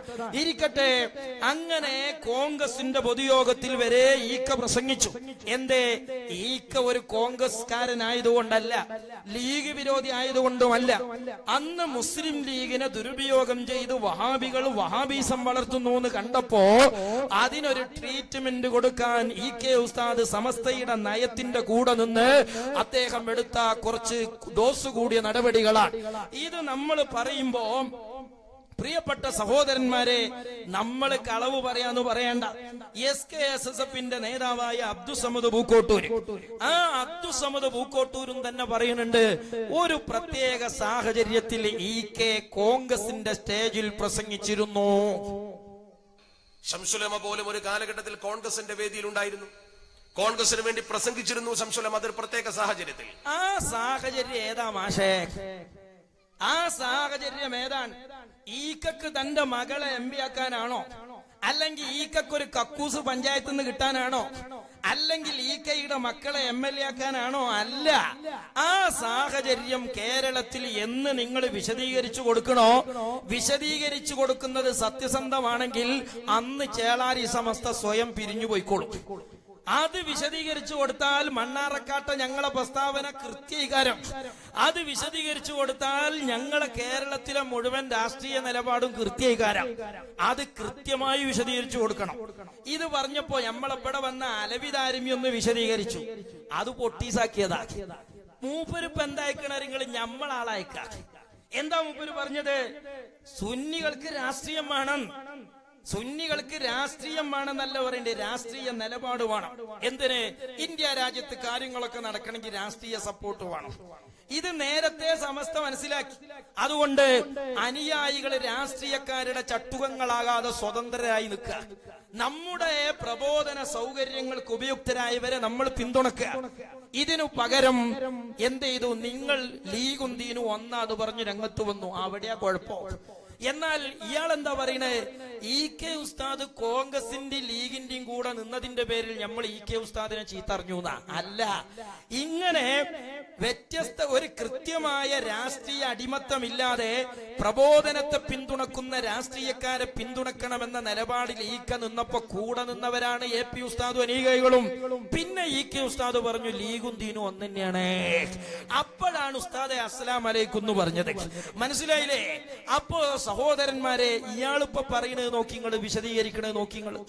ഇരിക്കട്ടെ അങ്ങനെ കോൺഗ്രസിന്റെ പൊതുയോഗത്തിൽ വരെ ഈക്ക പ്രസംഗിച്ചു എന്തേ ഈക്ക ഒരു കോൺഗ്രസ്കാരനായതുകൊണ്ടല്ല ലീഗ് വിരോധി ആയതുകൊണ്ടുമല്ല അന്ന് മുസ്ലിം ലീഗിനെ ദുരുപയോഗം ചെയ്ത് വഹാബികൾ വഹാബീസം വളർത്തുന്നു എന്ന് കണ്ടപ്പോ അതിനൊരു ട്രീറ്റ്മെന്റ് കൊടുക്കാൻ ഇ കെ ഉസ്താദ് സമസ്തയുടെ നയത്തിന്റെ കൂടെ നിന്ന് അദ്ദേഹം എടുത്ത കുറച്ച് ഡോസ് കൂടിയ നടപടികളാണ് ഇത് നമ്മൾ പറയുമ്പോ പ്രിയപ്പെട്ട സഹോദരന്മാരെ നമ്മൾ കളവ് പറയാന്ന് പറയണ്ട എസ് കെ എസ് എസ് എഫിന്റെ നേതാവായ അബ്ദുസമദ് പൂക്കോട്ടൂര് ആ അബ്ദുസമദ് പൂക്കോട്ടൂരും തന്നെ പറയുന്നുണ്ട് ഒരു പ്രത്യേക സാഹചര്യത്തിൽ ഇ കെ കോൺഗ്രസിന്റെ സ്റ്റേജിൽ പ്രസംഗിച്ചിരുന്നു ശംസുലമ പോലും ഒരു കാലഘട്ടത്തിൽ കോൺഗ്രസിന്റെ വേദിയിൽ ഉണ്ടായിരുന്നു കോൺഗ്രസിന് വേണ്ടി പ്രസംഗിച്ചിരുന്നു ശംസുലമ അതൊരു പ്രത്യേക സാഹചര്യത്തിൽ ആ സാഹചര്യം ഏതാ മാഷേ ആ സാഹചര്യം ഏതാണ് ഈക്കക്ക് തന്റെ മകളെ എം പി ആക്കാനാണോ അല്ലെങ്കിൽ ഈക്കക്ക് ഒരു കക്കൂസ് പഞ്ചായത്തിൽ നിന്ന് കിട്ടാനാണോ അല്ലെങ്കിൽ ഈക്കയുടെ മക്കളെ എം എൽ എ ആക്കാനാണോ അല്ല ആ സാഹചര്യം കേരളത്തിൽ എന്ന് നിങ്ങൾ വിശദീകരിച്ചു കൊടുക്കണോ വിശദീകരിച്ചു കൊടുക്കുന്നത് സത്യസന്ധമാണെങ്കിൽ അന്ന് ചേളാരി സമസ്ത സ്വയം പിരിഞ്ഞു പോയിക്കോളും അത് വിശദീകരിച്ചു കൊടുത്താൽ മണ്ണാറക്കാട്ട ഞങ്ങളെ പ്രസ്താവന കൃത്യീകാരം അത് വിശദീകരിച്ചു കൊടുത്താൽ ഞങ്ങളെ കേരളത്തിലെ മുഴുവൻ രാഷ്ട്രീയ നിലപാടും കൃത്യീകാരം അത് കൃത്യമായി വിശദീകരിച്ചു കൊടുക്കണം ഇത് പറഞ്ഞപ്പോ നമ്മളെവിടെ വന്ന അലവിതാരമി ഒന്ന് വിശദീകരിച്ചു അത് പൊട്ടീസാക്കിയതാ മൂപ്പരിപ്പ് എന്തായിക്കണ നിങ്ങൾ ഞമ്മളാളയക്ക എന്താ മൂപ്പര് പറഞ്ഞത് സുന്നികൾക്ക് രാഷ്ട്രീയം വേണം സുന്നികൾക്ക് രാഷ്ട്രീയം വേണമെന്നല്ല പറയണ്ടേ രാഷ്ട്രീയ നിലപാട് വേണം എന്തിന് ഇന്ത്യ രാജ്യത്ത് കാര്യങ്ങളൊക്കെ നടക്കണമെങ്കിൽ രാഷ്ട്രീയ സപ്പോർട്ട് വേണം ഇത് നേരത്തെ സമസ്ത മനസ്സിലാക്കി അതുകൊണ്ട് അനുയായികൾ രാഷ്ട്രീയക്കാരുടെ ചട്ടുകങ്ങളാകാതെ സ്വതന്ത്രരായി നിൽക്കുക നമ്മുടെ പ്രബോധന സൗകര്യങ്ങൾക്ക് ഉപയുക്തരായവരെ നമ്മൾ പിന്തുണക്കുക ഇതിനു പകരം എന്ത് ചെയ്തു നിങ്ങൾ ലീഗും ദീനും ഒന്നാത് പറഞ്ഞു രംഗത്ത് വന്നു അവിടെയാ കുഴപ്പം എന്നാൽ ഇയാൾ എന്താ പറയണേ ഇ കെ ഉസ്താദ് കോൺഗ്രസിന്റെ ലീഗിന്റെയും കൂടെ നിന്നതിന്റെ പേരിൽ നമ്മൾ ഇ കെ ഉസ്താദിനെ ചീത്തറിഞ്ഞു എന്നാ അല്ല ഇങ്ങനെ വ്യത്യസ്ത ഒരു കൃത്യമായ രാഷ്ട്രീയ അടിമത്തമില്ലാതെ പ്രബോധനത്തെ പിന്തുണക്കുന്ന രാഷ്ട്രീയക്കാരെ പിന്തുണക്കണമെന്ന നിലപാടിൽ ഈക്ക നിന്നപ്പോ കൂടെ നിന്നവരാണ് എ പി ഉസ്താദും അനീകൈകളും പിന്നെ ഇ കെ ഉസ്താദ് പറഞ്ഞു ലീഗും ദീനും ഒന്ന് തന്നെയാണ് അപ്പോഴാണ് ഉസ്താദെ അസ്സലാം അലൈക്കും എന്ന് പറഞ്ഞത് മനസ്സിലായില്ലേ അപ്പോ സഹോദരന്മാരെ ഇയാളിപ്പോ പറയണത് നോക്കി നിങ്ങൾ വിശദീകരിക്കണത് നോക്കി നിങ്ങൾ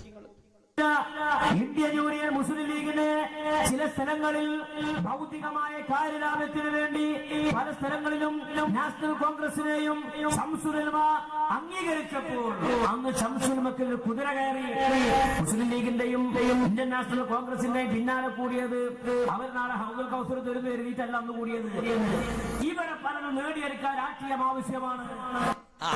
ഇന്ത്യൻ യൂണിയൻ മുസ്ലിം ലീഗിന് ചില സ്ഥലങ്ങളിൽ ഭൗതികമായ കാര്യലാഭത്തിന് വേണ്ടി പല സ്ഥലങ്ങളിലും നാഷണൽ കോൺഗ്രസിനെയും ഷംസുലമ അംഗീകരിച്ചപ്പോൾ അന്ന് ഷംസുലമക്കിൽ കുതിര കയറി മുസ്ലിം ലീഗിന്റെയും ഇന്ത്യൻ നാഷണൽ കോൺഗ്രസിന്റെയും പിന്നാലെ കൂടിയത് അവർ നാളെ ഹൗദുൽ കൗസർ തരുന്നു കരുതിയിട്ടല്ല അന്ന് കൂടിയത് ഇവരെ പലരും നേടിയെടുക്കാൻ രാഷ്ട്രീയം ആവശ്യമാണ് ആ,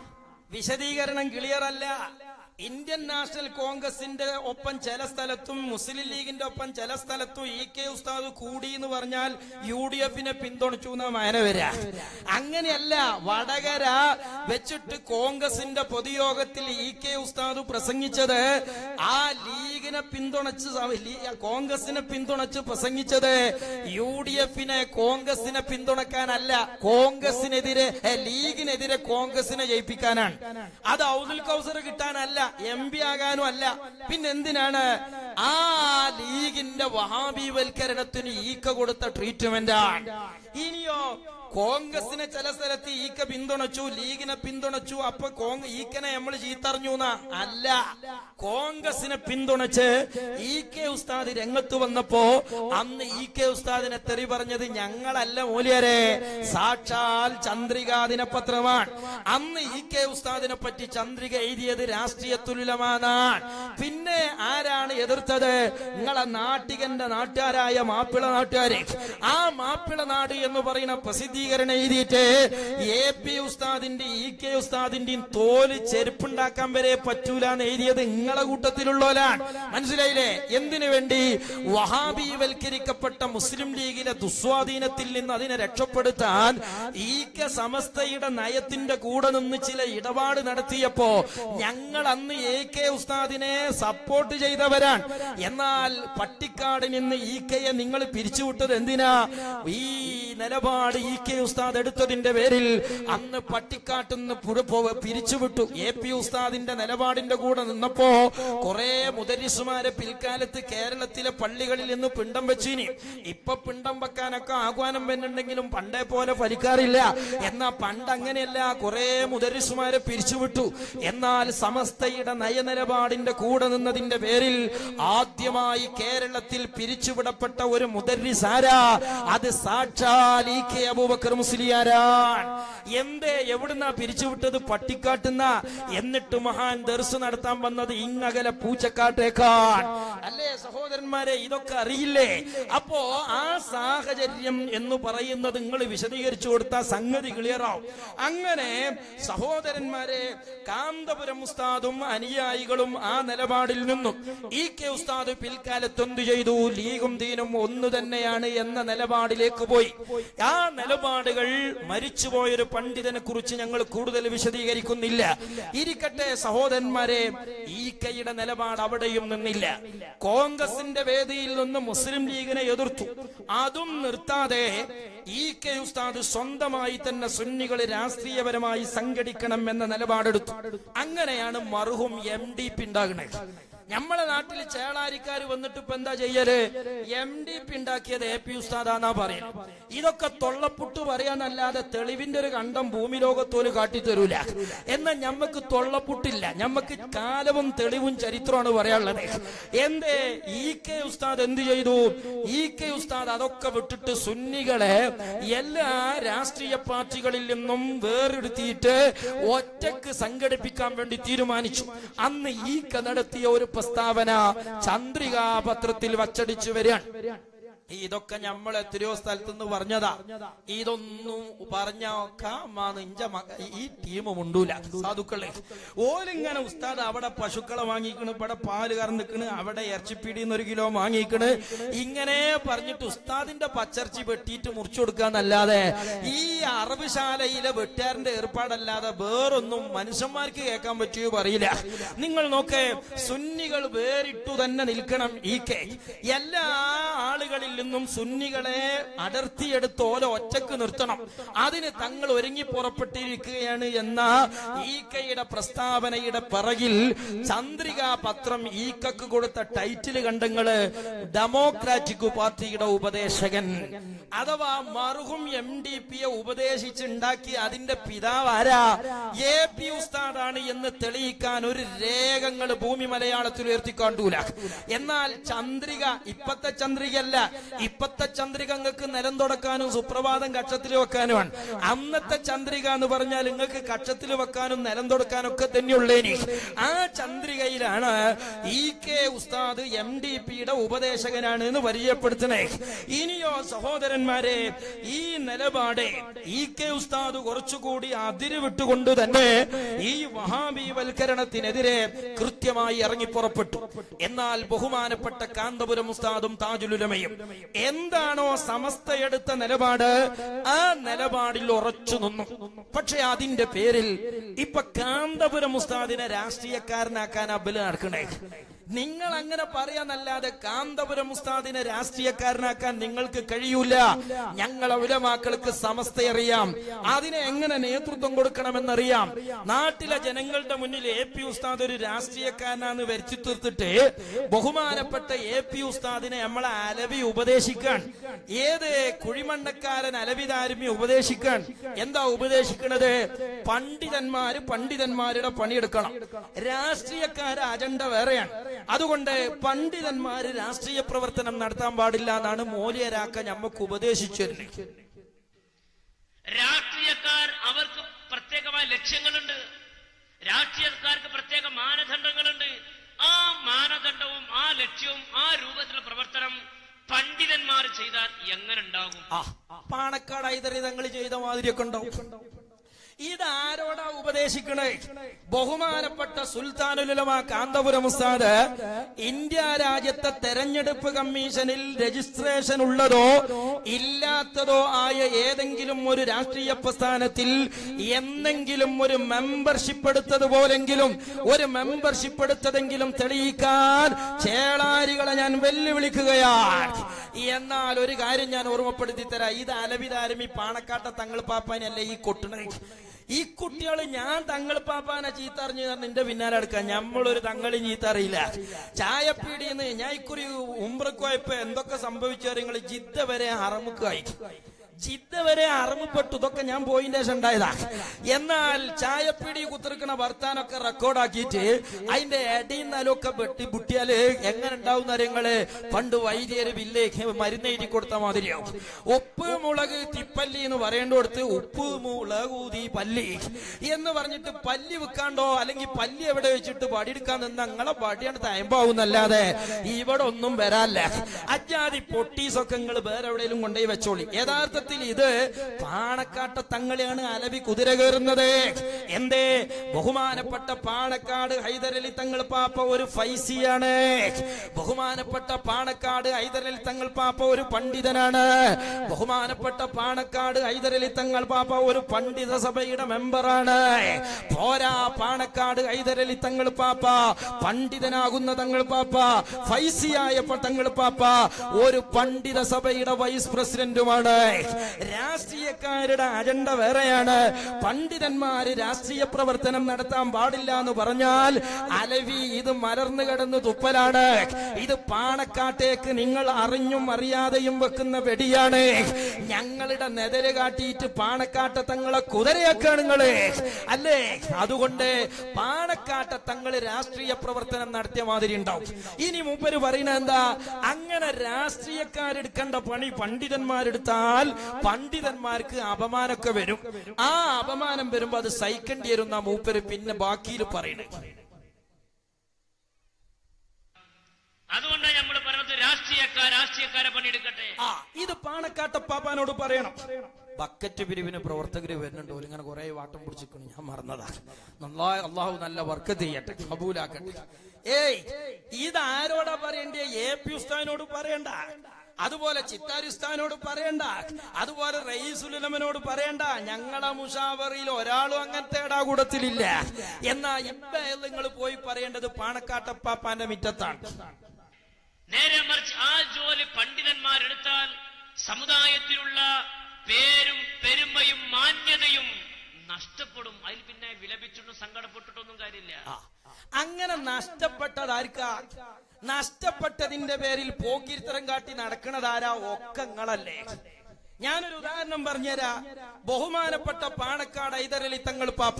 വിശദീകരണം ക്ലിയർ അല്ല ഇന്ത്യൻ നാഷണൽ കോൺഗ്രസിന്റെ ഒപ്പം ചില സ്ഥലത്തും മുസ്ലിം ലീഗിന്റെ ഒപ്പം ചില സ്ഥലത്തും ഇ കെ ഉസ്താദ് കൂടി എന്ന് പറഞ്ഞാൽ യു ഡി എഫിനെ പിന്തുണച്ചു എന്ന മാന വരാ അങ്ങനെയല്ല വടകര വെച്ചിട്ട് കോൺഗ്രസിന്റെ പൊതുയോഗത്തിൽ ഇ കെ ഉസ്താദ് പ്രസംഗിച്ചത് ആ ലീഗിനെ പിന്തുണച്ച് സ- ലീ- കോൺഗ്രസിനെ പിന്തുണച്ച് പ്രസംഗിച്ചത് യു ഡി എഫിനെ കോൺഗ്രസിനെ പിന്തുണക്കാനല്ല കോൺഗ്രസിനെതിരെ ഏ, ലീഗിനെതിരെ കോൺഗ്രസിനെ ജയിപ്പിക്കാനാണ് അത് ഔദുൽ കൗസർ കിട്ടാനല്ല എം പി ആകാനും അല്ല പിന്നെ എന്തിനാണ് ആ ലീഗിന്റെ വഹാബിവൽക്കരണത്തിന് ഈക്ക കൊടുത്ത ട്രീറ്റ്മെന്റ് ആണ് ഇനിയോ കോൺഗ്രസിനെ ചില സ്ഥലത്ത് ഈക്ക പിന്തുണച്ചു ലീഗിനെ പിന്തുണച്ചു അപ്പൊ കോങ് ഈക്കനെ നമ്മൾ ചീത്തറിഞ്ഞു എന്നാ അല്ല കോൺഗ്രസിനെ പിന്തുണച്ച് ഇ കെ ഉസ്താദ് രംഗത്ത് വന്നപ്പോ അന്ന് ഇ കെ ഉസ്താദിനെ തെറി പറഞ്ഞത് ഞങ്ങളല്ല മൂല്യരെ സാക്ഷാൽ ചന്ദ്രിക ദിനപത്രമാണ് അന്ന് ഇ കെ ഉസ്താദിനെ പറ്റി ചന്ദ്രിക എഴുതിയത് രാഷ്ട്രീയ തുല്യമാണ് പിന്നെ ആരാണ് എതിർത്തത് നിങ്ങളെ നാട്ടികന്റെ നാട്ടുകാരായ മാപ്പിള നാട്ടുകാരെ ആ മാപ്പിള നാട് എന്ന് പറയുന്ന പ്രസിദ്ധീകരണം എഴുതിയിട്ട് എ പി ഉസ്താദിന്റെ ഇ കെ ഉസ്താദിന്റെയും തോല് ചെരുപ്പുണ്ടാക്കാൻ വരെ പറ്റൂല എന്ന് എഴുതിയത് നിങ്ങളെ കൂട്ടത്തിലുള്ളവരാണ് മനസ്സിലായില്ലേ എന്തിനു വേണ്ടി വഹാബിവൽക്കരിക്കപ്പെട്ട മുസ്ലിം ലീഗിലെ ദുസ്വാധീനത്തിൽ നിന്ന് അതിനെ രക്ഷപ്പെടുത്താൻ ഈ കെ സമസ്തയുടെ നയത്തിന്റെ കൂടെ നിന്ന് ചില ഇടപാട് നടത്തിയപ്പോ ഞങ്ങൾ അന്ന് എ കെ ഉസ്താദിനെ സപ്പോർട്ട് ചെയ്തവരാണ് എന്നാൽ പട്ടിക്കാട് നിന്ന് ഈ കെയെ നിങ്ങൾ പിരിച്ചുവിട്ടത് എന്തിനാ ഈ നിലപാട് ഇ കെ ഉസ്താദ് എടുത്തതിന്റെ പേരിൽ അന്ന് പട്ടിക്കാട്ടുന്ന് പുഴ- പോ- പിരിച്ചുവിട്ടു എ പി ഉസ്താദിന്റെ നിലപാടിന്റെ കൂടെ നിന്നപ്പോ കുറെ മുദരിസുമാരെ പിൽക്കാലത്ത് കേരളത്തിലെ പള്ളികളിൽ നിന്ന് പിണ്ടം വെച്ചിനി ഇപ്പൊ പിണ്ടം വെക്കാനൊക്കെ ആഹ്വാനം വരുന്നുണ്ടെങ്കിലും പണ്ടേ പോലെ ഫലിക്കാറില്ല എന്നാ പണ്ട് അങ്ങനെയല്ല കുറെ മുദരിസുമാരെ പിരിച്ചുവിട്ടു എന്നാൽ സമസ്തയുടെ നയനിലപാടിന്റെ കൂടെ നിന്നതിന്റെ പേരിൽ ആദ്യമായി കേരളത്തിൽ പിരിച്ചുവിടപ്പെട്ട ഒരു മുദരിസാരാ അത് സാക്ഷാൽ ഇ കെ അബൂബക്കർ മുസ്ലിയാരാണ് എന്തേ എവിടുന്നാ പിരിച്ചുവിട്ടത് പട്ടിക്കാട്ടുന്ന എന്നിട്ട് മഹാൻ ദർസ് നടത്താൻ വന്നത് ഇങ്ങകലെ പൂച്ചക്കാട്ടേക്കാൾ അല്ലേ സഹോദരന്മാരെ ഇതൊക്കെ അറിയില്ലേ അപ്പോ ആ സാഹചര്യം എന്ന് പറയുന്നത് നിങ്ങൾ വിശദീകരിച്ചു കൊടുത്ത സംഗതി ക്ലിയർ ആവും അങ്ങനെ സഹോദരന്മാരെ കാന്തപുരം ഉസ്താദും അനുയായികളും ആ നിലപാടിൽ നിന്നും ഇ കെ ഉസ്താദ് പിൽക്കാലത്ത് എന്ത് ചെയ്തു ലീഗും ദീനും ഒന്നു തന്നെയാണ് എന്ന നിലപാടിലേക്ക് പോയി ആ നിലപാടുകൾ മരിച്ചുപോയൊരു പണ്ഡിതനെ കുറിച്ച് ഞങ്ങൾ കൂടുതൽ വിശദീകരിക്കുന്നില്ല ഇരിക്കട്ടെ സഹോദരന്മാരെ ഈ കൈയുടെ നിലപാട് അവിടെയും നിന്നില്ല കോൺഗ്രസിന്റെ വേദിയിൽ നിന്ന് മുസ്ലിം ലീഗിനെ എതിർത്തു അതും നിർത്താതെ ഈ കെ ഉസ്താദ് സ്വന്തമായി തന്നെ സുന്നികളെ രാഷ്ട്രീയപരമായി സംഘടിക്കണം എന്ന നിലപാടെടുത്തു അങ്ങനെയാണ് മറുഹും എം ഡി പി ഉണ്ടാകുന്നത് നമ്മളെ നാട്ടിൽ ചേളാരിക്കാർ വന്നിട്ട് ഇപ്പൊ എന്താ ചെയ്യല് എം ഡി പി ഉണ്ടാക്കിയത് എ പി ഉസ്താദാന്നാ പറയുന്നത് ഇതൊക്കെ തൊള്ളപ്പുട്ട് പറയാനല്ലാതെ തെളിവിന്റെ ഒരു കണ്ടം ഭൂമി ലോകത്തോല് കാട്ടിത്തരൂല എന്നാൽ ഞമ്മക്ക് തൊള്ളപ്പുട്ടില്ല ഞമ്മക്ക് കാലവും തെളിവും ചരിത്രമാണ് പറയാനുള്ളത് എന്തേ ഈ കെ ഉസ്താദ് എന്ത് ചെയ്തു ഈ കെ ഉസ്താദ് അതൊക്കെ വിട്ടിട്ട് സുന്നികളെ എല്ലാ രാഷ്ട്രീയ പാർട്ടികളിൽ നിന്നും വേറെടുത്തിയിട്ട് ഒറ്റക്ക് സംഘടിപ്പിക്കാൻ വേണ്ടി തീരുമാനിച്ചു അന്ന് ഈ ക നടത്തിയ ഒരു പ്രസ്താവന ചന്ദ്രികാ പത്രത്തിൽ വച്ചടിച്ചു വരികയാണ് ഇതൊക്കെ നമ്മൾ എത്രയോ സ്ഥലത്തുനിന്ന് പറഞ്ഞതാ ഇതൊന്നും പറഞ്ഞ ഇഞ്ച മക- ഈ ടീം മുണ്ടൂല സാധുക്കളെ ഓലിങ്ങനെ ഉസ്താദ് അവിടെ പശുക്കളെ വാങ്ങിക്കണ് ഇവിടെ പാല് കറന്നിക്കണ് അവിടെ ഇറച്ചിപ്പീടിന്ന് ഒരു കിലോ വാങ്ങിക്കണ് ഇങ്ങനെ പറഞ്ഞിട്ട് ഉസ്താദിന്റെ പച്ചർച്ചി വെട്ടിയിട്ട് മുറിച്ചു കൊടുക്കാന്നല്ലാതെ ഈ അറബുശാലയിലെ വെട്ടുകാരന്റെ ഏർപ്പാടല്ലാതെ വേറൊന്നും മനുഷ്യന്മാർക്ക് കേൾക്കാൻ പറ്റുമോ പറയില്ല നിങ്ങൾ നോക്കേ സുന്നികൾ വേറിട്ടു തന്നെ നിൽക്കണം ഈ കെ എല്ലാ ആളുകളിൽ നിന്നും സുന്നികളെ അടർത്തിയെടുത്ത് ഓല ഒറ്റക്ക് നിർത്തണം അതിന് തങ്ങൾ ഒരുങ്ങി പുറപ്പെട്ടിരിക്കുകയാണ് എന്ന ഈ കെയുടെ പ്രസ്താവനയുടെ പിറകിൽ ചന്ദ്രിക പത്രം ഈ കക്ക് കൊടുത്ത ടൈറ്റിൽ കണ്ടങ്ങള് ഡെമോക്രാറ്റിക് പാർട്ടിയുടെ ഉപദേശകൻ അഥവാ മറുഹും എം ഡി പിയെ ഉപദേശിച്ചുണ്ടാക്കി അതിന്റെ പിതാവ് ആരാ എ പി ഉസ്താദാണ് എന്ന് തെളിയിക്കാൻ ഒരു രേഖങ്ങൾ ഭൂമി മലയാളത്തിൽ ഉയർത്തിക്കാണ്ടൂല എന്നാൽ ചന്ദ്രിക ഇപ്പത്തെ ചന്ദ്രികയല്ല ഇപ്പത്തെ ചന്ദ്രിക നിങ്ങൾക്ക് നിലം തുടക്കാനും സുപ്രഭാതം കക്ഷത്തിൽ വെക്കാനുമാണ് അന്നത്തെ ചന്ദ്രിക എന്ന് പറഞ്ഞാൽ നിങ്ങൾക്ക് കക്ഷത്തിൽ വെക്കാനും നിലം തുടക്കാനും ഒക്കെ തന്നെയുള്ളേനി ആ ചന്ദ്രികയിലാണ് ഇ കെ ഉസ്താദ് എം ഡി പിയുടെ ഉപദേശകനാണ് എന്ന് പരിചയപ്പെടുത്തണേ ഇനിയോ സഹോദരന്മാരെ ഈ നിലപാട് ഇ കെ ഉസ്താദ് കുറച്ചുകൂടി അതിര് വിട്ടുകൊണ്ട് തന്നെ ഈ വഹാബീവൽക്കരണത്തിനെതിരെ കൃത്യമായി ഇറങ്ങി പുറപ്പെട്ടു എന്നാൽ ബഹുമാനപ്പെട്ട കാന്തപുരം ഉസ്താദും താജുലുലമയും എന്താണോ സമസ്ത എടുത്ത നിലപാട് ആ നിലപാടിൽ ഉറച്ചു നിന്നു പക്ഷെ അതിന്റെ പേരിൽ ഇപ്പൊ കാന്തപുരം ഉസ്താദിനെ രാഷ്ട്രീയക്കാരനാക്കാൻ അബല് നടക്കണേ നിങ്ങൾ അങ്ങനെ പറയാന്നല്ലാതെ കാന്തപുരം ഉസ്താദിനെ രാഷ്ട്രീയക്കാരനാക്കാൻ നിങ്ങൾക്ക് കഴിയൂല ഞങ്ങളെ ഉലമാക്കൾക്ക് സമസ്ത അറിയാം അതിനെ എങ്ങനെ നേതൃത്വം കൊടുക്കണമെന്നറിയാം നാട്ടിലെ ജനങ്ങളുടെ മുന്നിൽ എ പി ഉസ്താദ് ഒരു രാഷ്ട്രീയക്കാരനാന്ന് വരച്ചു തീർത്തിട്ട് ബഹുമാനപ്പെട്ട എ പി ഉസ്താദിനെ നമ്മളെ അലവി ഉപദേശിക്കാൻ ഏത് കുഴിമണ്ണക്കാരൻ അലവിതാരുമി ഉപദേശിക്കാൻ എന്താ ഉപദേശിക്കണത് പണ്ഡിതന്മാര് പണ്ഡിതന്മാരുടെ പണിയെടുക്കണം രാഷ്ട്രീയക്കാരെ അജണ്ട വേറെയാണ് അതുകൊണ്ട് പണ്ഡിതന്മാര് രാഷ്ട്രീയ പ്രവർത്തനം നടത്താൻ പാടില്ല എന്നാണ് മോലിയരാക്ക ഞമ്മക്ക് ഉപദേശിച്ചു തരുന്നത് രാഷ്ട്രീയക്കാർ അവർക്ക് പ്രത്യേകമായ ലക്ഷ്യങ്ങളുണ്ട് രാഷ്ട്രീയക്കാർക്ക് പ്രത്യേക മാനദണ്ഡങ്ങളുണ്ട് ആ മാനദണ്ഡവും ആ ലക്ഷ്യവും ആ രൂപത്തിലുള്ള പ്രവർത്തനം പണ്ഡിതന്മാർ ചെയ്താൽ എങ്ങനെ ഉണ്ടാകും ആ പാണക്കാട് ഐതറി തങ്ങൾ ചെയ്ത മാതിരിയൊക്കെ ഉണ്ടാവും ഇതാരോടാ ഉപദേശിക്കണേ ബഹുമാനപ്പെട്ട സുൽത്താനുലമ കാന്തപുരം ഉസ്താദ് ഇന്ത്യ രാജ്യത്തെ തെരഞ്ഞെടുപ്പ് കമ്മീഷനിൽ രജിസ്ട്രേഷൻ ഉള്ളതോ ഇല്ലാത്തതോ ആയ ഏതെങ്കിലും ഒരു രാഷ്ട്രീയ പ്രസ്ഥാനത്തിൽ എന്നെങ്കിലും ഒരു മെമ്പർഷിപ്പ് എടുത്തതുപോലെങ്കിലും ഒരു മെമ്പർഷിപ്പ് എടുത്തതെങ്കിലും തെളിയിക്കാൻ ചേളാരികളെ ഞാൻ വെല്ലുവിളിക്കുകയാണ് എന്നാൽ ഒരു കാര്യം ഞാൻ ഓർമ്മപ്പെടുത്തി തരാം ഇത് അലവിതാരം ഈ പാണക്കാട്ട തങ്ങൾ പാപ്പാനല്ലേ ഈ കൊട്ടണേ ഈ കുട്ടികൾ ഞാൻ തങ്ങൾ പാപ്പാനെ ചീത്ത അറിഞ്ഞു നിന്റെ പിന്നാലെ എടുക്കാം ഞമ്മളൊരു തങ്ങളും ചീത്ത അറിയില്ല ചായപ്പീടിയെന്ന് ഞാൻ ഇക്കുറി ഉംബ്രക്കോയപ്പോ എന്തൊക്കെ സംഭവിച്ചു നിങ്ങൾ ജിദ്ദ വരെ ഹറമുക്കായി ജിദ്ദ വരെ അറമുപ്പെട്ടു ഇതൊക്കെ ഞാൻ പോയിന്റെ ശേഷം ഉണ്ടായതാ എന്നാൽ ചായപ്പിടി കുത്തിരിക്കണ വർത്താനൊക്കെ റെക്കോർഡാക്കിയിട്ട് അതിന്റെ അടിയും നിലൊക്കെ വെട്ടി ബുട്ടിയാല് എങ്ങനെ ഉണ്ടാവും നിങ്ങള് പണ്ട് വൈദ്യര് ബില്ലേക്ക് മരുന്ന് എഴുതി കൊടുത്ത മാതിരിയാവും ഉപ്പ് മുളക് തിപ്പല്ലി എന്ന് പറയേണ്ടടുത്ത് ഉപ്പ് മുളക് ഊതി പല്ലി എന്ന് പറഞ്ഞിട്ട് പല്ലി വെക്കാണ്ടോ അല്ലെങ്കിൽ പല്ലി എവിടെ വെച്ചിട്ട് പടിയെടുക്കാൻ നിന്ന് നിങ്ങളെ പടിയാണ് തയമ്പാവുന്നല്ലാതെ ഇവിടെ ഒന്നും വരാല്ല അജാതി പൊട്ടീസൊക്കെ നിങ്ങൾ വേറെ എവിടെയെങ്കിലും കൊണ്ടുപോയി വെച്ചോളി യഥാർത്ഥത്തിൽ ഇത് പാണക്കാട്ട തങ്ങളെയാണ് അലവി കുതിര കയറുന്നത് എന്തേ ബഹുമാനപ്പെട്ട പാണക്കാട് ഹൈദരലി തങ്ങൾ പാപ്പ ഒരു ഫൈസിയാണ് ബഹുമാനപ്പെട്ട പാണക്കാട് ഹൈദരലി തങ്ങൾ പാപ്പ ഒരു പണ്ഡിതനാണ് ബഹുമാനപ്പെട്ട പാണക്കാട് ഹൈദരലി തങ്ങൾ പാപ്പ ഒരു പണ്ഡിത സഭയുടെ മെമ്പറാണ് പോരാ പാണക്കാട് ഹൈദരലി തങ്ങൾ പാപ്പ പണ്ഡിതനാകുന്ന തങ്ങൾ പാപ്പ ഫൈസിയായ തങ്ങൾ പാപ്പ ഒരു പണ്ഡിത സഭയുടെ വൈസ് പ്രസിഡന്റുമാണ് രാഷ്ട്രീയക്കാരുടെ അജണ്ട വേറെയാണ് പണ്ഡിതന്മാര് രാഷ്ട്രീയ പ്രവർത്തനം നടത്താൻ പാടില്ല എന്ന് പറഞ്ഞാൽ അലവി ഇത് മലർന്നു കിടന്ന് തുപ്പലാണ് ഇത് പാണക്കാട്ടേക്ക് നിങ്ങൾ അറിഞ്ഞും അറിയാതെയും വെക്കുന്ന വെടിയാണ് ഞങ്ങളുടെ നെതര് കാട്ടിയിട്ട് പാണക്കാട്ട തങ്ങളെ കുതിരയാക്കാണ് നിങ്ങള് അല്ലേ അതുകൊണ്ട് പാണക്കാട്ട തങ്ങള് രാഷ്ട്രീയ പ്രവർത്തനം നടത്തിയ മാതിരി ഉണ്ടാവും ഇനി മൂപ്പര് പറയുന്നത് എന്താ അങ്ങനെ രാഷ്ട്രീയക്കാരെടുക്കേണ്ട പണി പണ്ഡിതന്മാരെടുത്താൽ പണ്ഡിതന്മാർക്ക് അപമാനമൊക്കെ വരും ആ അപമാനം വരുമ്പോ അത് സഹിക്കേണ്ടി വരും എന്നാ മൂപ്പര് പിന്നെ ബാക്കിയിൽ പറയണേ അതുകൊണ്ടാണ് നമ്മൾ പറഞ്ഞത് രാഷ്ട്രീയക്കാർ രാഷ്ട്രീയക്കാരെ പണിയെടുക്കട്ടെ ആ ഇത് പാണക്കാട്ടപ്പാപ്പാനോട് പറയണം ബക്കറ്റ് പിരിവിന് പ്രവർത്തകര് വരുന്നുണ്ട് ഇങ്ങനെ കുറെ വാട്ടം പിടിച്ചിരിക്കുന്നു ഞാൻ മറന്നതാ നന്നായി അള്ളാഹു നല്ല വർക്ക് ചെയ്യട്ടെ കബൂലാക്കട്ടെ ഏയ് ഇത് ആരോടാ പറയണ്ടേ എ പി ഉസ്താദിനോട് പറയണ്ട അതുപോലെ ചിത്താരി ഉസ്താദിനോട് പറയണ്ട അതുപോലെ റയീസുലമനോട് പറയണ്ട ഞങ്ങളെ മുഷാവറിയിൽ ഒരാളും അങ്ങനത്തെ ഇടാകൂടത്തിലില്ല എന്നാ ഇപ്പൊ നിങ്ങൾ പോയി പറയേണ്ടത് പാണക്കാട്ടപ്പാപ്പാന്റെ മിറ്റത്താണ് നേരെ മറിച്ച് ആ ജോലി പണ്ഡിതന്മാരെടുത്താൽ സമുദായത്തിലുള്ള പേരും പെരുമയും മാന്യതയും നഷ്ടപ്പെടും അതിൽ പിന്നെ വിലപിച്ചിട്ടും സങ്കടപ്പെട്ടിട്ടൊന്നും കാര്യമില്ല അങ്ങനെ നഷ്ടപ്പെട്ടതാർക്കാ നഷ്ടപ്പെട്ടതിന്റെ പേരിൽ പോക്കിരിത്തരം കാട്ടി നടക്കണതാരാ ഒക്കങ്ങളല്ലേ ഞാനൊരു ഉദാഹരണം പറഞ്ഞുതരാ ബഹുമാനപ്പെട്ട പാണക്കാട് ഐതരലി തങ്ങൾ പാപ്പ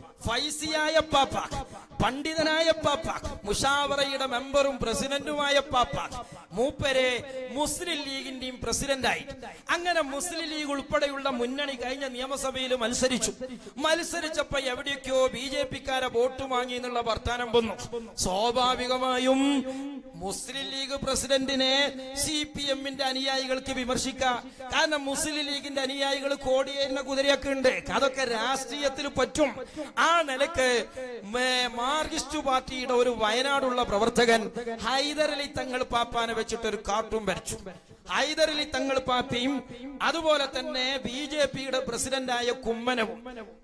ഫൈസിയായ പാപ്പ പണ്ഡിതനായ പാപ്പ മുഷാവറയുടെ മെമ്പറും പ്രസിഡന്റുമായ പാപ്പ മൂപ്പരെ മുസ്ലിം ലീഗിന്റെയും പ്രസിഡന്റായി അങ്ങനെ മുസ്ലിം ലീഗ് ഉൾപ്പെടെയുള്ള മുന്നണി കഴിഞ്ഞ നിയമസഭയിൽ മത്സരിച്ചു മത്സരിച്ചപ്പോ എവിടെയൊക്കെയോ ബി ജെ പിക്കാരെ വോട്ട് വാങ്ങി എന്നുള്ള വർത്താനം വന്നു സ്വാഭാവികമായും മുസ്ലിം ലീഗ് പ്രസിഡന്റിനെ സി പി എമ്മിന്റെ അനുയായികൾക്ക് വിമർശിക്കാം കാരണം മുസ്ലിം ലീഗിന്റെ അനുയായികൾ കോടിയേരുന്ന കുതിരയൊക്കെ ഉണ്ട് അതൊക്കെ രാഷ്ട്രീയത്തിൽ പറ്റും ആ നിലക്ക് മേ- മാർക്സിസ്റ്റ് പാർട്ടിയുടെ ഒരു വയനാടുള്ള പ്രവർത്തകൻ ഹൈദരലി തങ്ങൾ പാപ്പാനെ വെച്ചിട്ട് ഒരു കാർട്ടൂൺ വരച്ചു ഹൈദരലി തങ്ങൾ പാപ്പയും അതുപോലെ തന്നെ ബി ജെ പിയുടെ പ്രസിഡന്റായ കുമ്മനവും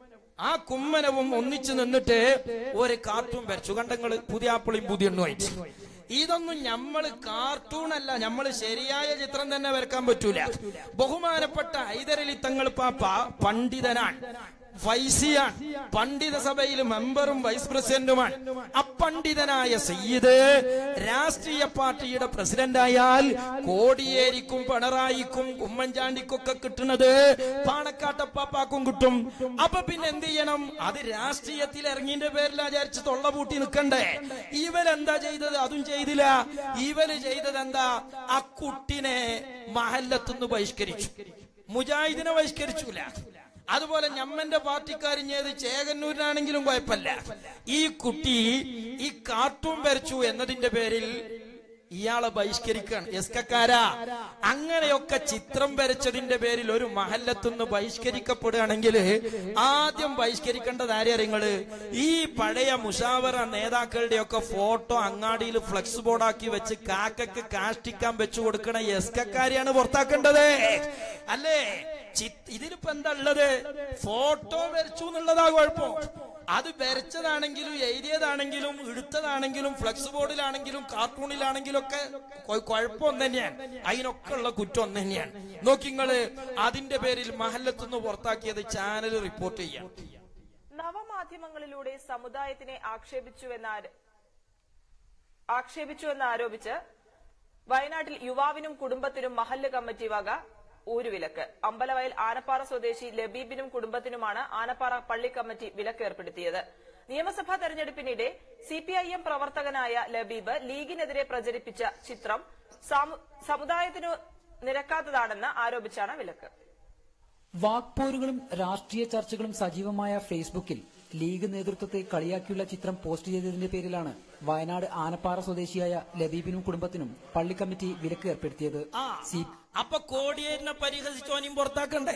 ആ കുമ്മനവും ഒന്നിച്ചു നിന്നിട്ട് ഒരു കാർട്ടൂൺ വരച്ചു കണ്ടങ്ങള് പുതിയ ആപ്പിളിയും പുതിയ എണ്ണുമായിട്ട് ഇതൊന്നും ഞമ്മള് കാർട്ടൂൺ അല്ല ഞമ്മള് ശരിയായ ചിത്രം തന്നെ വരക്കാൻ പറ്റൂല ബഹുമാനപ്പെട്ട ഹൈദരലി തങ്ങൾ പാപ്പ പണ്ഡിതനാണ് ഫൈസിയാണ് പണ്ഡിത സഭയിൽ മെമ്പറും വൈസ് പ്രസിഡന്റുമാണ് അപ്പണ്ഡിതനായ സയ്യിദ് രാഷ്ട്രീയ പാർട്ടിയുടെ പ്രസിഡന്റായാൽ കോടിയേരിക്കും പിണറായിക്കും ഉമ്മൻചാണ്ടിക്കൊക്കെ കിട്ടുന്നത് പാണക്കാട്ടപ്പാപ്പാക്കും കിട്ടും അപ്പൊ പിന്നെ എന്ത് ചെയ്യണം അത് രാഷ്ട്രീയത്തിൽ ഇറങ്ങിന്റെ പേരിൽ വിചാരിച്ച് തൊള്ള പൂട്ടി നിൽക്കണ്ടേ ഇവരെന്താ ചെയ്തത് അതും ചെയ്തില്ല ഇവര് ചെയ്തത് എന്താ ആ കുട്ടിനെ മഹല്ലത്തുനിന്ന് ബഹിഷ്കരിച്ചു മുജാഹിദിനെ ബഹിഷ്കരിച്ചില്ല അതുപോലെ ഞമ്മന്റെ പാർട്ടിക്കാരിഞ്ഞത് ചേകന്നൂരിനാണെങ്കിലും കുഴപ്പമില്ല ഈ കുട്ടി ഈ കാർട്ടൂൺ വരച്ചു എന്നതിന്റെ പേരിൽ ഇയാളെ ബഹിഷ്കരിക്കുകയാണ് എസ്കക്കാരാ അങ്ങനെയൊക്കെ ചിത്രം വരച്ചതിന്റെ പേരിൽ ഒരു മഹല്ലത്തുനിന്ന് ബഹിഷ്കരിക്കപ്പെടുകയാണെങ്കിൽ ആദ്യം ബഹിഷ്കരിക്കേണ്ടത് ആരെയാ നിങ്ങള് ഈ പഴയ മുഷാവറ നേതാക്കളുടെയൊക്കെ ഫോട്ടോ അങ്ങാടിയിൽ ഫ്ലെക്സ് ബോർഡാക്കി വെച്ച് കാക്കക്ക് കാഷ്ടിക്കാൻ വെച്ചു കൊടുക്കണ എസ്കക്കാരെയാണ് പുറത്താക്കേണ്ടത് അല്ലേ ചി- ഇതിലിപ്പോ എന്താ ഉള്ളത് ഫോട്ടോ വരച്ചു എന്നുള്ളതാ കുഴപ്പം അത് വരച്ചതാണെങ്കിലും എഴുതിയതാണെങ്കിലും എടുത്തതാണെങ്കിലും ഫ്ലെക്സ് ബോർഡിലാണെങ്കിലും കാർട്ടൂണിലാണെങ്കിലും ഒക്കെ കൊ- കുഴപ്പം ഒന്ന് തന്നെയാണ് അതിനൊക്കെ ഉള്ള കുറ്റം ഒന്ന് തന്നെയാണ് നോക്കിങ്ങള് അതിന്റെ പേരിൽ മഹല്ലത്തുനിന്ന് പുറത്താക്കിയത് ചാനൽ റിപ്പോർട്ട് ചെയ്യാം നവമാധ്യമങ്ങളിലൂടെ സമുദായത്തിനെ ആക്ഷേപിച്ചുവെന്ന ആര- ആക്ഷേപിച്ചുവെന്ന് ആരോപിച്ച് വയനാട്ടിൽ യുവാവിനും കുടുംബത്തിനും മഹല്ല് കമ്മിറ്റി വക ഊരുവിലക്ക് അമ്പലവയൽ ആനപ്പാറ സ്വദേശി ലബീബിനും കുടുംബത്തിനുമാണ് ആനപ്പാറ പള്ളി കമ്മിറ്റി വിലക്ക് ഏർപ്പെടുത്തിയത് നിയമസഭാ തെരഞ്ഞെടുപ്പിനിടെ സിപിഐഎം പ്രവർത്തകനായ ലബീബ് ലീഗിനെതിരെ പ്രചരിപ്പിച്ച ചിത്രം സാമു- സമുദായത്തിനു നിരക്കാത്തതാണെന്ന് ആരോപിച്ചാണ് വിലക്ക് വാക്പോരുകളും രാഷ്ട്രീയ ചർച്ചകളും സജീവമായ ഫേസ്ബുക്കിൽ ലീഗ് നേതൃത്വത്തെ കളിയാക്കിയുള്ള ചിത്രം പോസ്റ്റ് ചെയ്തതിന്റെ പേരിലാണ് വയനാട് ആനപ്പാറ സ്വദേശിയായ ലബീബിനും കുടുംബത്തിനും പള്ളി കമ്മിറ്റി വിലക്ക് ഏർപ്പെടുത്തിയത് ആ അപ്പൊ കോടിയേരിനെ പരിഹസിച്ചോനും പുറത്താക്കണ്ടേ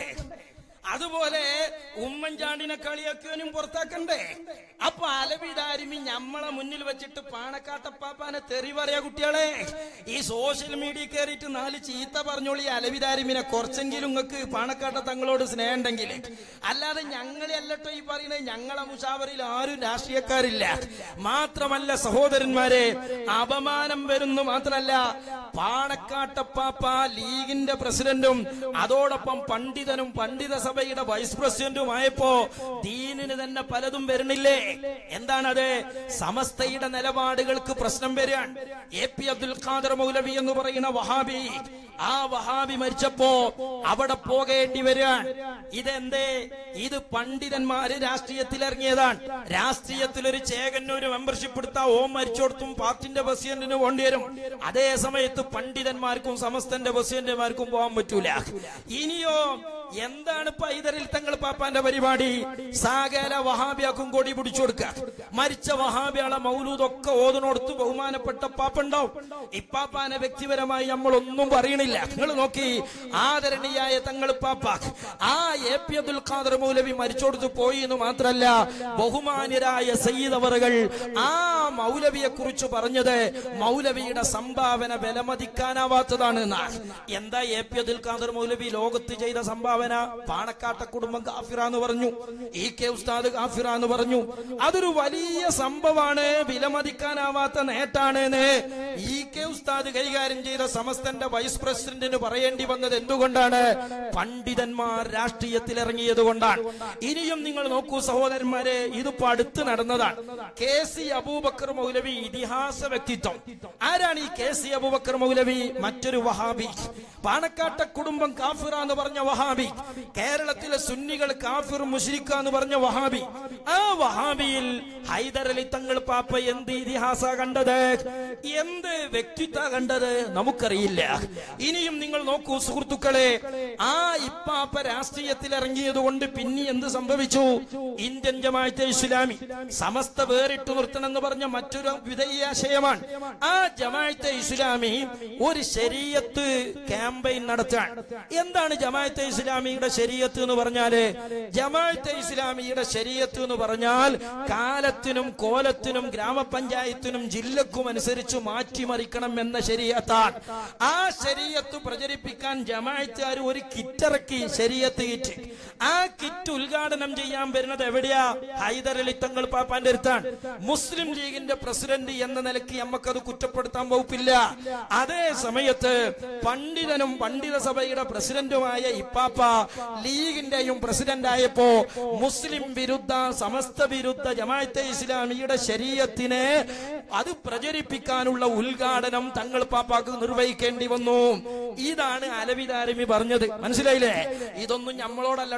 അതുപോലെ ഉമ്മൻചാണ്ടിനെ കളിയാക്കിയവനും പുറത്താക്കണ്ടേ അപ്പൊ അലവിദാരിമി ഞമ്മളെ മുന്നിൽ വെച്ചിട്ട് പാണക്കാട്ടപ്പാപ്പാനെ തെറി പറയാ കുട്ടികളെ ഈ സോഷ്യൽ മീഡിയ കയറിയിട്ട് നാല് ചീത്ത പറഞ്ഞോളി ഈ അലവിദാരിമിനെ കുറച്ചെങ്കിലും നിങ്ങൾക്ക് പാണക്കാട്ട തങ്ങളോട് സ്നേഹം ഉണ്ടെങ്കിൽ അല്ലാതെ ഞങ്ങളെ അല്ലട്ടോ ഈ പറയുന്നത് ഞങ്ങളെ മുഷാവറിൽ ആരും രാഷ്ട്രീയക്കാരില്ല മാത്രമല്ല സഹോദരന്മാരെ അപമാനം വരുന്നു മാത്രമല്ല പാണക്കാട്ടപ്പാപ്പ ലീഗിന്റെ പ്രസിഡന്റും അതോടൊപ്പം പണ്ഡിതനും പണ്ഡിത സഭയുടെ വൈസ് പ്രസിഡന്റുമായപ്പോ ദീനിന് തന്നെ പലതും വരുന്നില്ലേ എന്താണത് സമസ്തയുടെ നിലപാടുകൾക്ക് പ്രശ്നം വരികയാണ് എ പി അബ്ദുൽ ഖാദർ മൗലവി എന്ന് പറയുന്ന വഹാബി ആ വഹാബി മരിച്ചപ്പോ അവിടെ പോകേണ്ടി വരികയാണ് ഇതെന്തേ ഇത് പണ്ഡിതന്മാര് രാഷ്ട്രീയത്തിൽ ഇറങ്ങിയതാണ് രാഷ്ട്രീയത്തിൽ ഒരു ചേകന്നൂര് മെമ്പർഷിപ്പ് എടുത്താ ഓം മരിച്ചോടത്തും പാർട്ടിന്റെ പ്രസിഡന്റിന് പോണ്ടി വരും അതേ സമയത്ത് പണ്ഡിതന്മാർക്കും സമസ്തന്റെ പ്രസിഡന്റുമാർക്കും പോകാൻ പറ്റൂല ഇനിയോ എന്താണ് പൈതറിൽ തങ്ങൾ പാപ്പാന്റെ പരിപാടി സാകല വഹാബിയാക്കും കൊടി പിടിച്ചു കൊടുക്കുക മരിച്ച വഹാബിയാളെ മൗലൂദൊക്കെ ഓതിനോടത്ത് ബഹുമാനപ്പെട്ട പാപ്പുണ്ടാവും ഇപ്പാപ്പാനെ വ്യക്തിപരമായി നമ്മൾ ഒന്നും പറയണില്ല നിങ്ങൾ നോക്കി ആദരണീയായ തങ്ങൾ പാപ്പ ആ എ പി അബ്ദുൽ ഖാദർ മൗലവി മരിച്ചോടത്ത് പോയി എന്ന് മാത്രല്ല ബഹുമാന്യരായ സയ്യിദ് അവറുകൾ ആ മൗലവിയെ കുറിച്ച് പറഞ്ഞത് മൗലവിയുടെ സംഭാവന വിലമതിക്കാനാവാത്തതാണ് എന്നാണ് എന്താ എ പി അബ്ദുൽ ഖാദർ മൗലവി ലോകത്ത് ചെയ്ത സംഭാവന പാണക്കാട്ട കുടുംബം കാഫിറ എന്ന് പറഞ്ഞു ഇ കെ ഉസ്താദ് കാഫിറ എന്ന് പറഞ്ഞു അതൊരു വലിയ സംഭവമാണ് വിലമതിക്കാനാവാത്ത നേട്ടാണ് എന്ന് ഇ കെ ഉസ്താദ് കൈകാര്യം ചെയ്ത സമസ്തന്റെ വൈസ് പ്രസിഡന്റിന് പറയേണ്ടി വന്നത് എന്തുകൊണ്ടാണ് പണ്ഡിതന്മാർ രാഷ്ട്രീയത്തിൽ ഇറങ്ങിയത് കൊണ്ടാണ് ഇനിയും നിങ്ങൾ നോക്കൂ സഹോദരന്മാരെ ഇതിപ്പോ അടുത്ത് നടന്നതാണ് കെ സി അബൂബക്കർ മൗലവി ഇതിഹാസ വ്യക്തിത്വം ആരാണ് ഈ കെ സി അബൂബക്കർ മൗലവി മറ്റൊരു വഹാബി പാണക്കാട്ട കുടുംബം കാഫിറ എന്ന് പറഞ്ഞ വഹാബി കേരളത്തിലെ സുന്നികൾ കാഫിർ മുഷിരിക്ക എന്ന് പറഞ്ഞ വഹാബി ആ വഹാബിയിൽ ഹൈദർ അലി തങ്ങൾ പാപ്പ എന്ത് ഇതിഹാസ കണ്ടത് എന്ത് വ്യക്തിത്വ കണ്ടത് നമുക്കറിയില്ല ഇനിയും നിങ്ങൾ നോക്കൂ സുഹൃത്തുക്കളെ ആ ഇപ്പാപ്പ രാഷ്ട്രീയത്തിൽ ഇറങ്ങിയത് കൊണ്ട് പിന്നെ എന്ത് സംഭവിച്ചു ഇന്ത്യൻ ജമാഅത്തെ ഇസ്ലാമി സമസ്ത വേറിട്ട് നിർത്തണമെന്ന് പറഞ്ഞ മറ്റൊരു വിധേയാശയമാണ് ആ ജമാഅത്തെ ഇസ്ലാമി ഒരു ശരീരത്ത് ക്യാമ്പയിൻ നടത്താൻ എന്താണ് ജമാഅത്തെ ഇസ്ലാമിയുടെ ശരീരത്ത് എന്ന് പറഞ്ഞാല് ജമാഅത്തെ ഇസ്ലാമിയുടെ ശരീരത്ത് എന്ന് പറഞ്ഞാൽ കാലത്തിനും കോലത്തിനും ഗ്രാമപഞ്ചായത്തിനും ജില്ലക്കും അനുസരിച്ച് മാറ്റിമറിക്കണം എന്ന ശരീരത്താണ് ആ ശരീരത്ത് പ്രചരിപ്പിക്കാൻ ജമാഅത്തുകാർ ഒരു കിറ്റിറക്കി ശരീരത്ത് കിറ്റ് ആ കിറ്റ് ഉദ്ഘാടനം ചെയ്യാൻ വരുന്നത് എവിടെയാ ഹൈദർ അലി തങ്ങൾ പാപ്പാന്റെ അടുത്താണ് മുസ്ലിം ലീഗിന്റെ പ്രസിഡന്റ് എന്ന നിലയ്ക്ക് നമുക്കത് കുറ്റപ്പെടുത്താൻ വകുപ്പില്ല അതേ സമയത്ത് പണ്ഡിതനും പണ്ഡിത സഭയുടെ പ്രസിഡന്റുമായ ഇപ്പാപ്പ ലീഗിന്റെയും പ്രസിഡന്റ് ആയപ്പോ മുസ്ലിം വിരുദ്ധ സമസ്ത വിരുദ്ധ ജമാഅത്തെ ഇസ്ലാമിയുടെ ശരീരത്തിനെ അത് പ്രചരിപ്പിക്കാനുള്ള ഉദ്ഘാടനം തങ്ങൾ പാപ്പാക്ക് നിർവഹിക്കേണ്ടി വന്നു ഇതാണ് അലവിദാരമി പറഞ്ഞത് മനസ്സിലായില്ലേ ഇതൊന്നും നമ്മളോടല്ല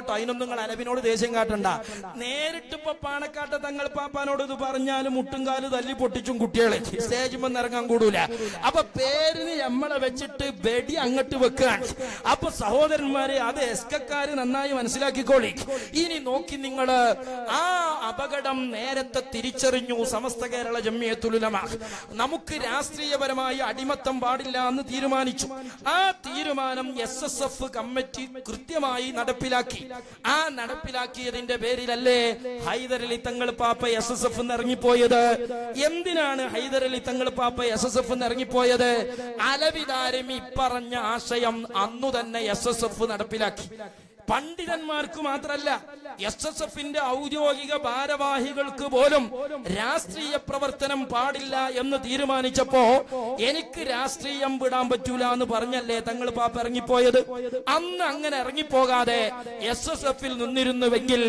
കേട്ടോ അതിനൊന്നും നിങ്ങൾ അലവിനോട് ദേഷ്യം കാട്ടണ്ട നേരിട്ട് ഇപ്പൊ പാണക്കാട്ടെ തങ്ങൾ പാപ്പാനോട് ഇത് പറഞ്ഞാലും മുട്ടുംകാല് തല്ലി പൊട്ടിച്ചും കുട്ടികളെ സ്റ്റേജുമെന്ന് ഇറങ്ങാൻ കൂടൂല അപ്പൊ പേരിന് നമ്മളെ വെച്ചിട്ട് വെടി അങ്ങോട്ട് വെക്കുകയാണ് അപ്പൊ സഹോദരന്മാരെ അത് എസ്കക്കാര് നന്നായി മനസ്സിലാക്കിക്കോളി ഇനി നോക്കി നിങ്ങള് ആ അപകടം നേരത്തെ തിരിച്ചറിഞ്ഞു സമസ്ത കേരള ജമ്മിയത്തുലമ നമുക്ക് രാഷ്ട്രീയപരമായി അടിമത്തം പാടില്ല എന്ന് തീരുമാനിച്ചു ആ തീരുമാനം എസ് എസ് എഫ് കമ്മിറ്റി കൃത്യമായി നടപ്പിലാക്കി ആ നടപ്പിലാക്കിയതിന്റെ പേരിലല്ലേ ഹൈദരലി തങ്ങൾ പാപ്പ എസ് എസ് എഫ് ഇറങ്ങിപ്പോയത് എന്തിനാണ് ഹൈദരലി തങ്ങൾ പാപ്പ എസ് എസ് എഫ് ഇറങ്ങിപ്പോയത് അലവിതാരം ഇപ്പറഞ്ഞ ആശയം അന്നു തന്നെ എസ് എസ് എഫ് നടപ്പിലാക്കി പണ്ഡിതന്മാർക്ക് മാത്രല്ല എസ് എസ് എഫിന്റെ ഔദ്യോഗിക ഭാരവാഹികൾക്ക് പോലും രാഷ്ട്രീയ പ്രവർത്തനം പാടില്ല എന്ന് തീരുമാനിച്ചപ്പോ എനിക്ക് രാഷ്ട്രീയം വിടാൻ പറ്റൂല എന്ന് പറഞ്ഞല്ലേ തങ്ങൾ പാപ്പ ഇറങ്ങിപ്പോയത് അന്ന് അങ്ങനെ ഇറങ്ങിപ്പോകാതെ എസ് എസ് എഫിൽ നിന്നിരുന്നുവെങ്കിൽ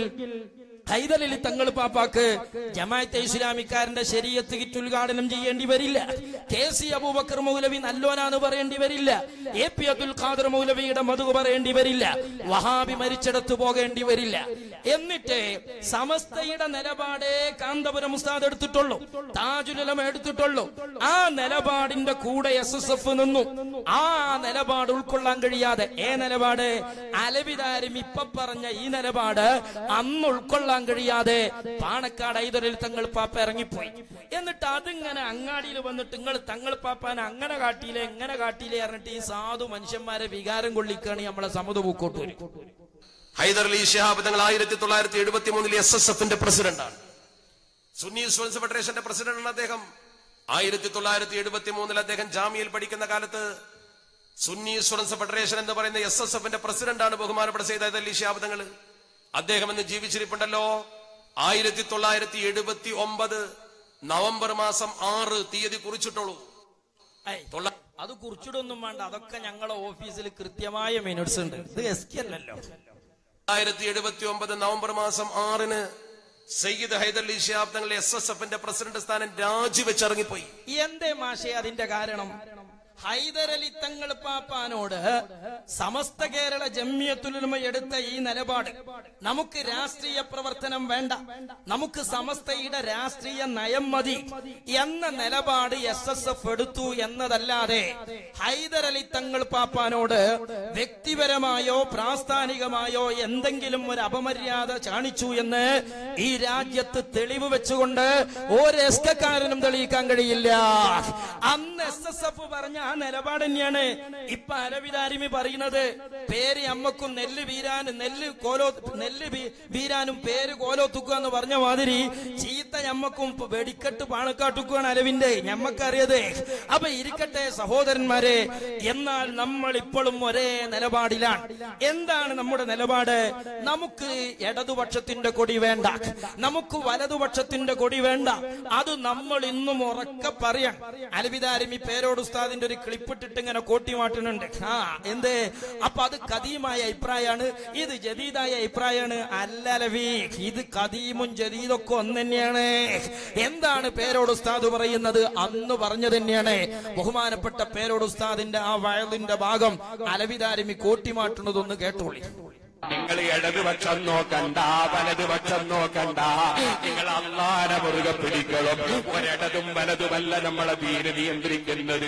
ഹൈദരലി തങ്ങൾ പാപ്പാക്ക് ജമാഅത്തെ ഇസ്ലാമിക്കാരന്റെ ശരീരത്ത് കിറ്റ് ഉദ്ഘാടനം ചെയ്യേണ്ടി വരില്ല കെ സി അബൂബക്കർ മൗലവി നല്ലോനാന്ന് പറയേണ്ടി വരില്ല എ പി അബ്ദുൽ ഖാദർ മൗലവിയുടെ മധു പറയേണ്ടി വരില്ല വഹാബി മരിച്ചിടത്ത് പോകേണ്ടി വരില്ല എന്നിട്ട് സമസ്തയുടെ നിലപാടേ കാന്തപുരം ഉസ്താദ് എടുത്തിട്ടുള്ളൂ താജുലമ എടുത്തിട്ടുള്ളൂ ആ നിലപാടിന്റെ കൂടെ എസ് എസ് എഫ് നിന്നു ആ നിലപാട് ഉൾക്കൊള്ളാൻ കഴിയാതെ ഏ നിലപാട് അലവിതാരും ഇപ്പൊ പറഞ്ഞ ഈ നിലപാട് അന്ന് ഉൾക്കൊള്ളാൻ കഴിയാതെ പാണക്കാട് ഐതൊരിൽ തങ്ങൾ പാപ്പ ഇറങ്ങിപ്പോയി എന്നിട്ട് അതിങ്ങനെ അങ്ങാടിയിൽ വന്നിട്ട് നിങ്ങൾ തങ്ങൾ പാപ്പാനെ അങ്ങനെ കാട്ടിയില്ലേ എങ്ങനെ കാട്ടിയില്ലേ പറഞ്ഞിട്ട് ഈ സാധു മനുഷ്യന്മാരെ വികാരം കൊള്ളിക്കാണ് നമ്മളെ സമുദ പൂക്കോട്ട് വരും ഹൈദർ അലി ഷിഹാബ് തങ്ങൾ ആയിരത്തി തൊള്ളായിരത്തി എഴുപത്തി മൂന്നിൽ എസ് എസ് എഫിന്റെ പ്രസിഡന്റാണ് സുന്നി സ്റ്റുഡൻസ് ഫെഡറേഷന്റെ പ്രസിഡന്റാണ് അദ്ദേഹം ആയിരത്തി തൊള്ളായിരത്തി എഴുപത്തി മൂന്നിൽ അദ്ദേഹം ജാമ്യയിൽ പഠിക്കുന്ന കാലത്ത് സുന്നി സ്റ്റുഡൻസ് ഫെഡറേഷൻ എന്ന് പറയുന്ന എസ് എസ് എഫിന്റെ പ്രസിഡന്റാണ് ബഹുമാനപ്പെട്ട സെയ്ദ് അലി ഷിഹാബ് തങ്ങൾ അദ്ദേഹം ഇന്ന് ജീവിച്ചിരിപ്പുണ്ടല്ലോ ആയിരത്തി തൊള്ളായിരത്തി എഴുപത്തി ഒമ്പത് നവംബർ മാസം ആറ് തീയതി കുറിച്ചിട്ടുള്ളൂ തൊള്ള- അത് കുറിച്ചിടൊന്നും വേണ്ട അതൊക്കെ ഞങ്ങളെ ഓഫീസിൽ കൃത്യമായ മിനിറ്റ്സ് ഉണ്ട് ഇത് എസ് കെ അല്ലല്ലോ ആയിരത്തി എഴുപത്തി ഒമ്പത് നവംബർ മാസം ആറിന് സയ്യിദ് ഹൈദർ അലി ഷിഹാബ് തങ്ങൾ എസ് എസ് എഫിന്റെ പ്രസിഡന്റ് സ്ഥാനം രാജിവെച്ചിറങ്ങിപ്പോയി എന്തേ മാഷെ അതിന്റെ കാരണം ഹൈദരലി തങ്ങൾ പാപ്പാനോട് സമസ്ത കേരള ജമ്മിയത്തുലുമ എടുത്ത ഈ നിലപാട് നമുക്ക് രാഷ്ട്രീയ പ്രവർത്തനം വേണ്ട നമുക്ക് സമസ്തയുടെ രാഷ്ട്രീയ നയം മതി എന്ന നിലപാട് എസ് എസ് എഫ് എടുത്തു എന്നതല്ലാതെ ഹൈദരലി തങ്ങൾ പാപ്പാനോട് വ്യക്തിപരമായോ പ്രാസ്ഥാനികമായോ എന്തെങ്കിലും ഒരു അപമര്യാദ കാണിച്ചു എന്ന് ഈ രാജ്യത്ത് തെളിവ് വെച്ചുകൊണ്ട് ഒരു എസ്കക്കാരനും തെളിയിക്കാൻ കഴിയില്ല അന്ന് എസ് എസ് എഫ് പറഞ്ഞ ആ നിലപാട് തന്നെയാണ് ഇപ്പൊ അരവിതാരിമി പറയുന്നത് പേര് അമ്മക്കും നെല്ല് വീരാൻ നെല്ല് കോലോ നെല്ല് വീ- വീരാനും പേര് കോലോ തുക്കുക എന്ന് പറഞ്ഞ മാതിരി ചീത്ത ഞമ്മക്കും ഇപ്പൊ വെടിക്കെട്ട് പാണക്കാട്ടുക്കുകയാണ് അലവിന്റെ ഞമ്മക്കറിയത് അപ്പൊ ഇരിക്കട്ടെ സഹോദരന്മാരെ എന്നാൽ നമ്മൾ ഇപ്പോഴും ഒരേ നിലപാടിലാണ് എന്താണ് നമ്മുടെ നിലപാട് നമുക്ക് ഇടതുപക്ഷത്തിന്റെ കൊടി വേണ്ട നമുക്ക് വലതുപക്ഷത്തിന്റെ കൊടി വേണ്ട അത് നമ്മൾ ഇന്നും ഉറക്കെ പറയാം അലവിതാരും ഈ പേരോട് ഉസ്താദിന്റെ ഒരു ക്ലിപ്പിട്ടിട്ട് ഇങ്ങനെ കോട്ടിമാട്ടുന്നുണ്ട് ആ എന്ത് അപ്പൊ അത് കദീമായ അഭിപ്രായമാണ് ഇത് ജദീദായ അഭിപ്രായമാണ് അല്ല അലവി ഇത് കദീമും ജദീദൊക്കെ ഒന്ന് തന്നെയാണ് എന്താണ് പേരോട് ഉസ്താദ് പറയുന്നത് അന്ന് പറഞ്ഞു തന്നെയാണ് ബഹുമാനപ്പെട്ട പേരോട് ഉസ്താദിന്റെ ആ വയലിന്റെ ഭാഗം അലവിതാരമി കോട്ടിമാട്ടുന്നതൊന്ന് കേട്ടോളി നിങ്ങൾ ഇടതുപക്ഷം നോക്കണ്ട വലതുപക്ഷം നോക്കണ്ട നിങ്ങൾ അള്ളാനെ മുറുകെ പിടിക്കണം ഒരിടതും വലതുമല്ല നമ്മളെ ദീന നിയന്ത്രിക്കുന്നത്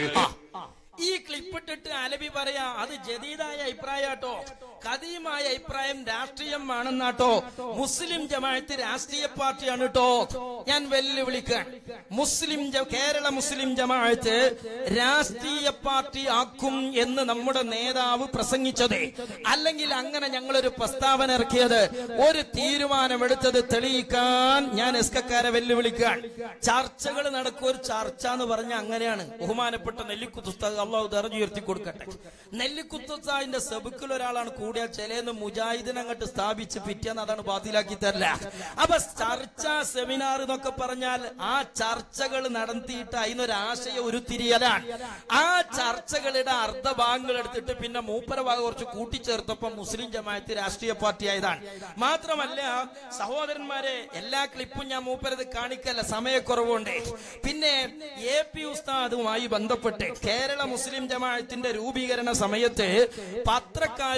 ഈ ക്ലിപ്പിട്ടിട്ട് അലബി പറയാ അത് ജദീദായ അഭിപ്രായാട്ടോ കദീമായ അഭിപ്രായം രാഷ്ട്രീയം ആണെന്നാട്ടോ മുസ്ലിം ജമാഅത്ത് രാഷ്ട്രീയ പാർട്ടിയാണ് കേട്ടോ ഞാൻ വെല്ലുവിളിക്കാൻ മുസ്ലിം ജ- കേരള മുസ്ലിം ജമാഅത്ത് രാഷ്ട്രീയ പാർട്ടി ആക്കും എന്ന് നമ്മുടെ നേതാവ് പ്രസംഗിച്ചത് അല്ലെങ്കിൽ അങ്ങനെ ഞങ്ങളൊരു പ്രസ്താവന ഇറക്കിയത് ഒരു തീരുമാനമെടുത്തത് തെളിയിക്കാൻ ഞാൻ എസ്കക്കാരെ വെല്ലുവിളിക്കാൻ ചർച്ചകൾ നടക്കും ഒരു ചർച്ച എന്ന് പറഞ്ഞ അങ്ങനെയാണ് ബഹുമാനപ്പെട്ട നെല്ലിക്കുത്തുസ്താദ് അള്ളാഹു ദർജ ഉയർത്തി കൊടുക്കട്ടെ നെല്ലിക്കുത്തുസ്താദിന്റെ സെബുക്കിൽ ഒരാളാണ് കൂടിയാൽ ചിലന്ന് മുജാഹിദിനെ അങ്ങോട്ട് സ്ഥാപിച്ച് പിറ്റേന്ന് അതാണ് ബാത്തിലാക്കി തരില്ല അപ്പൊ ചർച്ച സെമിനാർ എന്നൊക്കെ പറഞ്ഞാൽ ആ ചർച്ചകൾ നടത്തിയിട്ട് അതിനൊരു ആശയം ഉരുത്തിരിയലാണ് ആ ചർച്ചകളുടെ അർദ്ധഭാഗങ്ങൾ എടുത്തിട്ട് പിന്നെ മൂപ്പര ഭാഗം കുറച്ച് കൂട്ടിച്ചേർത്തപ്പോ മുസ്ലിം ജമാഅത്ത് രാഷ്ട്രീയ പാർട്ടി ആയതാണ് മാത്രമല്ല സഹോദരന്മാരെ എല്ലാ ക്ലിപ്പും ഞാൻ മൂപ്പരത് കാണിക്കല്ല സമയക്കുറവുണ്ട് പിന്നെ എ പി ഉസ്താദുമായി ബന്ധപ്പെട്ട് കേരള മുസ്ലിം ജമാഅത്തിന്റെ രൂപീകരണ സമയത്ത് പത്രക്കാര് ചോദിച്ചു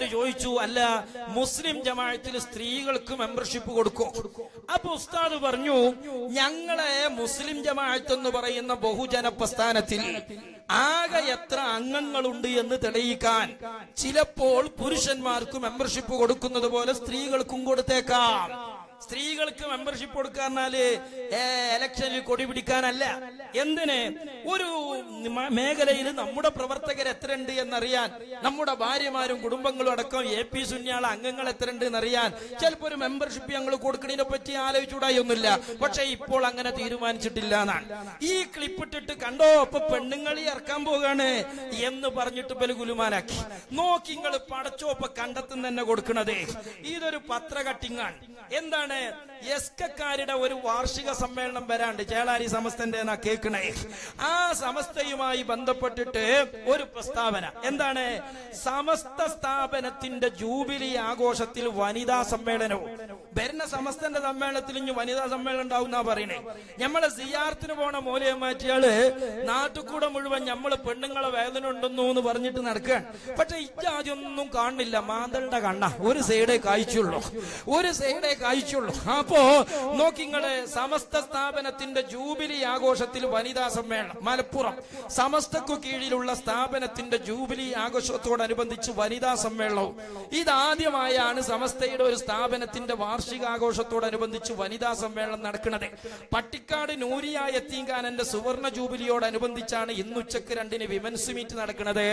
ചോദിച്ചു അല്ല മുസ്ലിം ജമാഅത്തിൽ സ്ത്രീകൾക്ക് മെമ്പർഷിപ്പ് കൊടുക്കും അപ്പൊ ഉസ്താദ് പറഞ്ഞു ഞങ്ങളെ മുസ്ലിം ജമാഅത്ത് എന്ന് പറയുന്ന ബഹുജന പ്രസ്ഥാനത്തിൽ ആകെ എത്ര അംഗങ്ങളുണ്ട് എന്ന് തെളിയിക്കാൻ ചിലപ്പോൾ പുരുഷന്മാർക്ക് മെമ്പർഷിപ്പ് കൊടുക്കുന്നത് പോലെ സ്ത്രീകൾക്കും കൊടുത്തേക്കാം സ്ത്രീകൾക്ക് മെമ്പർഷിപ്പ് കൊടുക്കാറിനാല് എലക്ഷനിൽ കൊടി പിടിക്കാനല്ല എന്തിന് ഒരു മ- മേഖലയിൽ നമ്മുടെ പ്രവർത്തകർ എത്രയുണ്ട് എന്നറിയാൻ നമ്മുടെ ഭാര്യമാരും കുടുംബങ്ങളും അടക്കം എ പി സുന്യാള അംഗങ്ങൾ എത്രയുണ്ട് എന്നറിയാൻ ചിലപ്പോൾ ഒരു മെമ്പർഷിപ്പ് ഞങ്ങൾ കൊടുക്കുന്നതിനെ പറ്റി ആലോചിച്ചൂടായി ഒന്നുമില്ല പക്ഷെ ഇപ്പോൾ അങ്ങനെ തീരുമാനിച്ചിട്ടില്ല എന്നാണ് ഈ ക്ലിപ്പ് ഇട്ടിട്ട് കണ്ടോ അപ്പൊ പെണ്ണുങ്ങളി ഇറക്കാൻ പോകാണ് എന്ന് പറഞ്ഞിട്ട് ബല് ഗുലുമാലാക്കി നോക്കി നിങ്ങൾ പടച്ചോപ്പ കണ്ടെത്തുന്ന തന്നെ കൊടുക്കണത് ഇതൊരു പത്ര കട്ടിങ്ങാണ് എന്താണ് എസ്കക്കാരുടെ ഒരു വാർഷിക സമ്മേളനം വരാണ്ട് ചേളാരി സമസ്തന്റെ എന്നാ കേൾക്കണേ ആ സമസ്തയുമായി ബന്ധപ്പെട്ടിട്ട് ഒരു പ്രസ്താവന എന്താണ് സമസ്ത സ്ഥാപനത്തിന്റെ ജൂബിലി ആഘോഷത്തിൽ വനിതാ സമ്മേളനവും വരുന്ന സമസ്തന്റെ സമ്മേളനത്തിൽ ഇനി വനിതാ സമ്മേളനം ഉണ്ടാവും എന്നാ പറയണേ ഞമ്മളെ സിയാർത്തിന് പോണ മൂലയെ മാറ്റിയാള് നാട്ടുകൂടെ മുഴുവൻ ഞമ്മള് പെണ്ണുങ്ങളെ വേദന ഉണ്ടെന്നു എന്ന് പറഞ്ഞിട്ട് നടക്കുകയാണ് പക്ഷെ ഇജാദ്യൊന്നും കാണുന്നില്ല മാന്തളുടെ കണ്ണ ഒരു സൈഡേ കായ്ച്ചുള്ളൂ ഒരു സൈഡേ കായ്ച്ചുള്ളൂ അപ്പോ നോക്കിങ്ങള് സമസ്ത സ്ഥാപനത്തിന്റെ ജൂബിലി ആഘോഷത്തിൽ വനിതാ സമ്മേളനം മലപ്പുറം സമസ്തക്കു കീഴിലുള്ള സ്ഥാപനത്തിന്റെ ജൂബിലി ആഘോഷത്തോടനുബന്ധിച്ച് വനിതാ സമ്മേളനവും ഇതാദ്യമായാണ് സമസ്തയുടെ ഒരു സ്ഥാപനത്തിന്റെ വാർഷികാഘോഷത്തോടനുബന്ധിച്ച് വനിതാ സമ്മേളനം നടക്കുന്നത് പട്ടിക്കാട് നൂരിയ എത്തീങ്കാനന്റെ സുവർണ ജൂബിലിയോടനുബന്ധിച്ചാണ് ഇന്ന് ഉച്ചക്ക് രണ്ടിന് വിമൻസ് മീറ്റ് നടക്കുന്നത്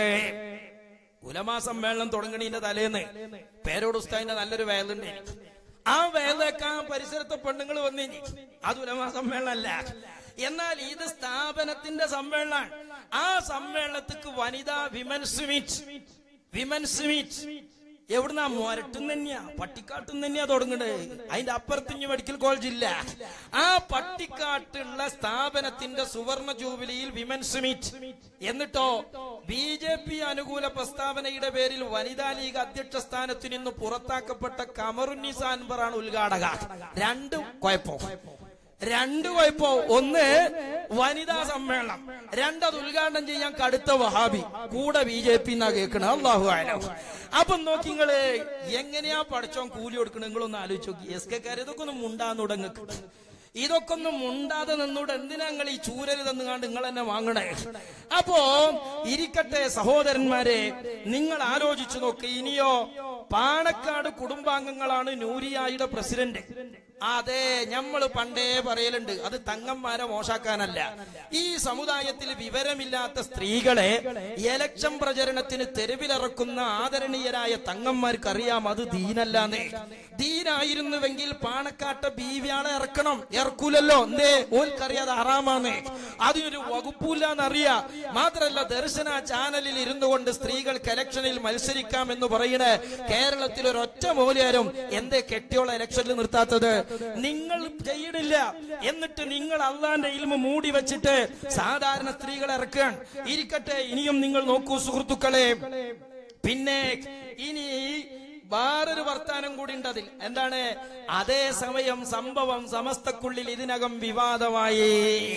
ഉലമാ സമ്മേളനം തുടങ്ങണീന്റെ തലേന്ന് പേരോട് ഉസ്താദിന്റെ നല്ലൊരു വേലുണ്ട് ആ വേലേക്കാൻ പരിസരത്തെ പെണ്ണുങ്ങൾ വന്നിനി അത് ഉലമാ സമ്മേളനമല്ല എന്നാൽ ഇത് സ്ഥാപനത്തിന്റെ സമ്മേളനമാണ് ആ സമ്മേളനത്തിക്ക് വനിതാ വിമൻസ് മീറ്റ് വിമൻസ് മീറ്റ് എവിടുന്നാ മൊരട്ടും തന്നെയാ പട്ടിക്കാട്ടും തന്നെയാ തുടങ്ങണത് അതിന്റെ അപ്പുറത്തിഞ്ഞ് മെഡിക്കൽ കോളേജ് ഇല്ല ആ പട്ടിക്കാട്ടുള്ള സ്ഥാപനത്തിന്റെ സുവർണ ജൂബിലിയിൽ വിമൻസ് മീറ്റ് എന്നിട്ടോ ബി ജെ പി അനുകൂല പ്രസ്താവനയുടെ പേരിൽ വനിതാ ലീഗ് അധ്യക്ഷ സ്ഥാനത്ത് നിന്ന് പുറത്താക്കപ്പെട്ട കമറുന്നിസ അൻവറാണ് ഉദ്ഘാടക രണ്ട് കുഴപ്പം രണ്ട് കുഴപ്പോ ഒന്ന് വനിതാ സമ്മേളനം രണ്ടത് ഉദ്ഘാടനം ചെയ്യാൻ കടുത്ത വഹാബി കൂടെ ബി ജെ പി എന്നാ കേൾക്കണത് അള്ളാഹു ആലോ അപ്പൊ നോക്കി നിങ്ങള് എങ്ങനെയാ പഠിച്ചോൻ കൂലി കൊടുക്കണ നിങ്ങളൊന്ന് ആലോചിച്ച് നോക്കി എസ് കെക്കാർ ഇതൊക്കെ ഒന്ന് മുണ്ടാന്നുടങ്ങക്ക് ഇതൊക്കെ ഒന്നും മുണ്ടാതെ നിന്നൂടെ എന്തിനാ നിങ്ങൾ ഈ ചൂരല് തന്നുകാണ്ട് നിങ്ങൾ എന്നെ വാങ്ങണേ അപ്പോ ഇരിക്കട്ടെ സഹോദരന്മാരെ നിങ്ങൾ ആലോചിച്ചു നോക്ക് ഇനിയോ പാണക്കാട് കുടുംബാംഗങ്ങളാണ് നൂരിയായുടെ പ്രസിഡന്റ് അതെ ഞമ്മള് പണ്ടേ പറയലുണ്ട് അത് തങ്ങന്മാരെ മോശാക്കാനല്ല ഈ സമുദായത്തിൽ വിവരമില്ലാത്ത സ്ത്രീകളെ എലക്ഷൻ പ്രചരണത്തിന് തെരുവിലിറക്കുന്ന ആദരണീയരായ തങ്ങന്മാർക്ക് അറിയാം അത് ദീനല്ലാന്നേ ദീനായിരുന്നുവെങ്കിൽ പാണക്കാട്ട ബീവ്യാളെ ഇറക്കണം ഇറക്കൂലല്ലോ എന്തേ ഓൽക്കറിയാതെ ഹറാമാന്നേ അതിനൊരു വകുപ്പില്ലാന്നറിയാ മാത്രല്ല ദർശന ചാനലിൽ ഇരുന്നു കൊണ്ട് സ്ത്രീകൾക്ക് ഇലക്ഷനിൽ മത്സരിക്കാം എന്ന് പറയണ കേരളത്തിൽ ഒരൊറ്റ മൂല്യരും എന്തേ കെട്ടിയോള ഇലക്ഷനിൽ നിർത്താത്തത് നിങ്ങൾ ചെയ്യണില്ല എന്നിട്ട് നിങ്ങൾ അള്ളാന്റെ ഇൽമ മൂടി വെച്ചിട്ട് സാധാരണ സ്ത്രീകളെ ഇറക്കാൻ ഇരിക്കട്ടെ ഇനിയും നിങ്ങൾ നോക്കൂ സുഹൃത്തുക്കളെ പിന്നെ ഇനി വേറൊരു വർത്താനം കൂടി ഉണ്ട് അതിൽ എന്താണ് അതേ സമയം സംഭവം സമസ്തക്കുള്ളിൽ ഇതിനകം വിവാദമായി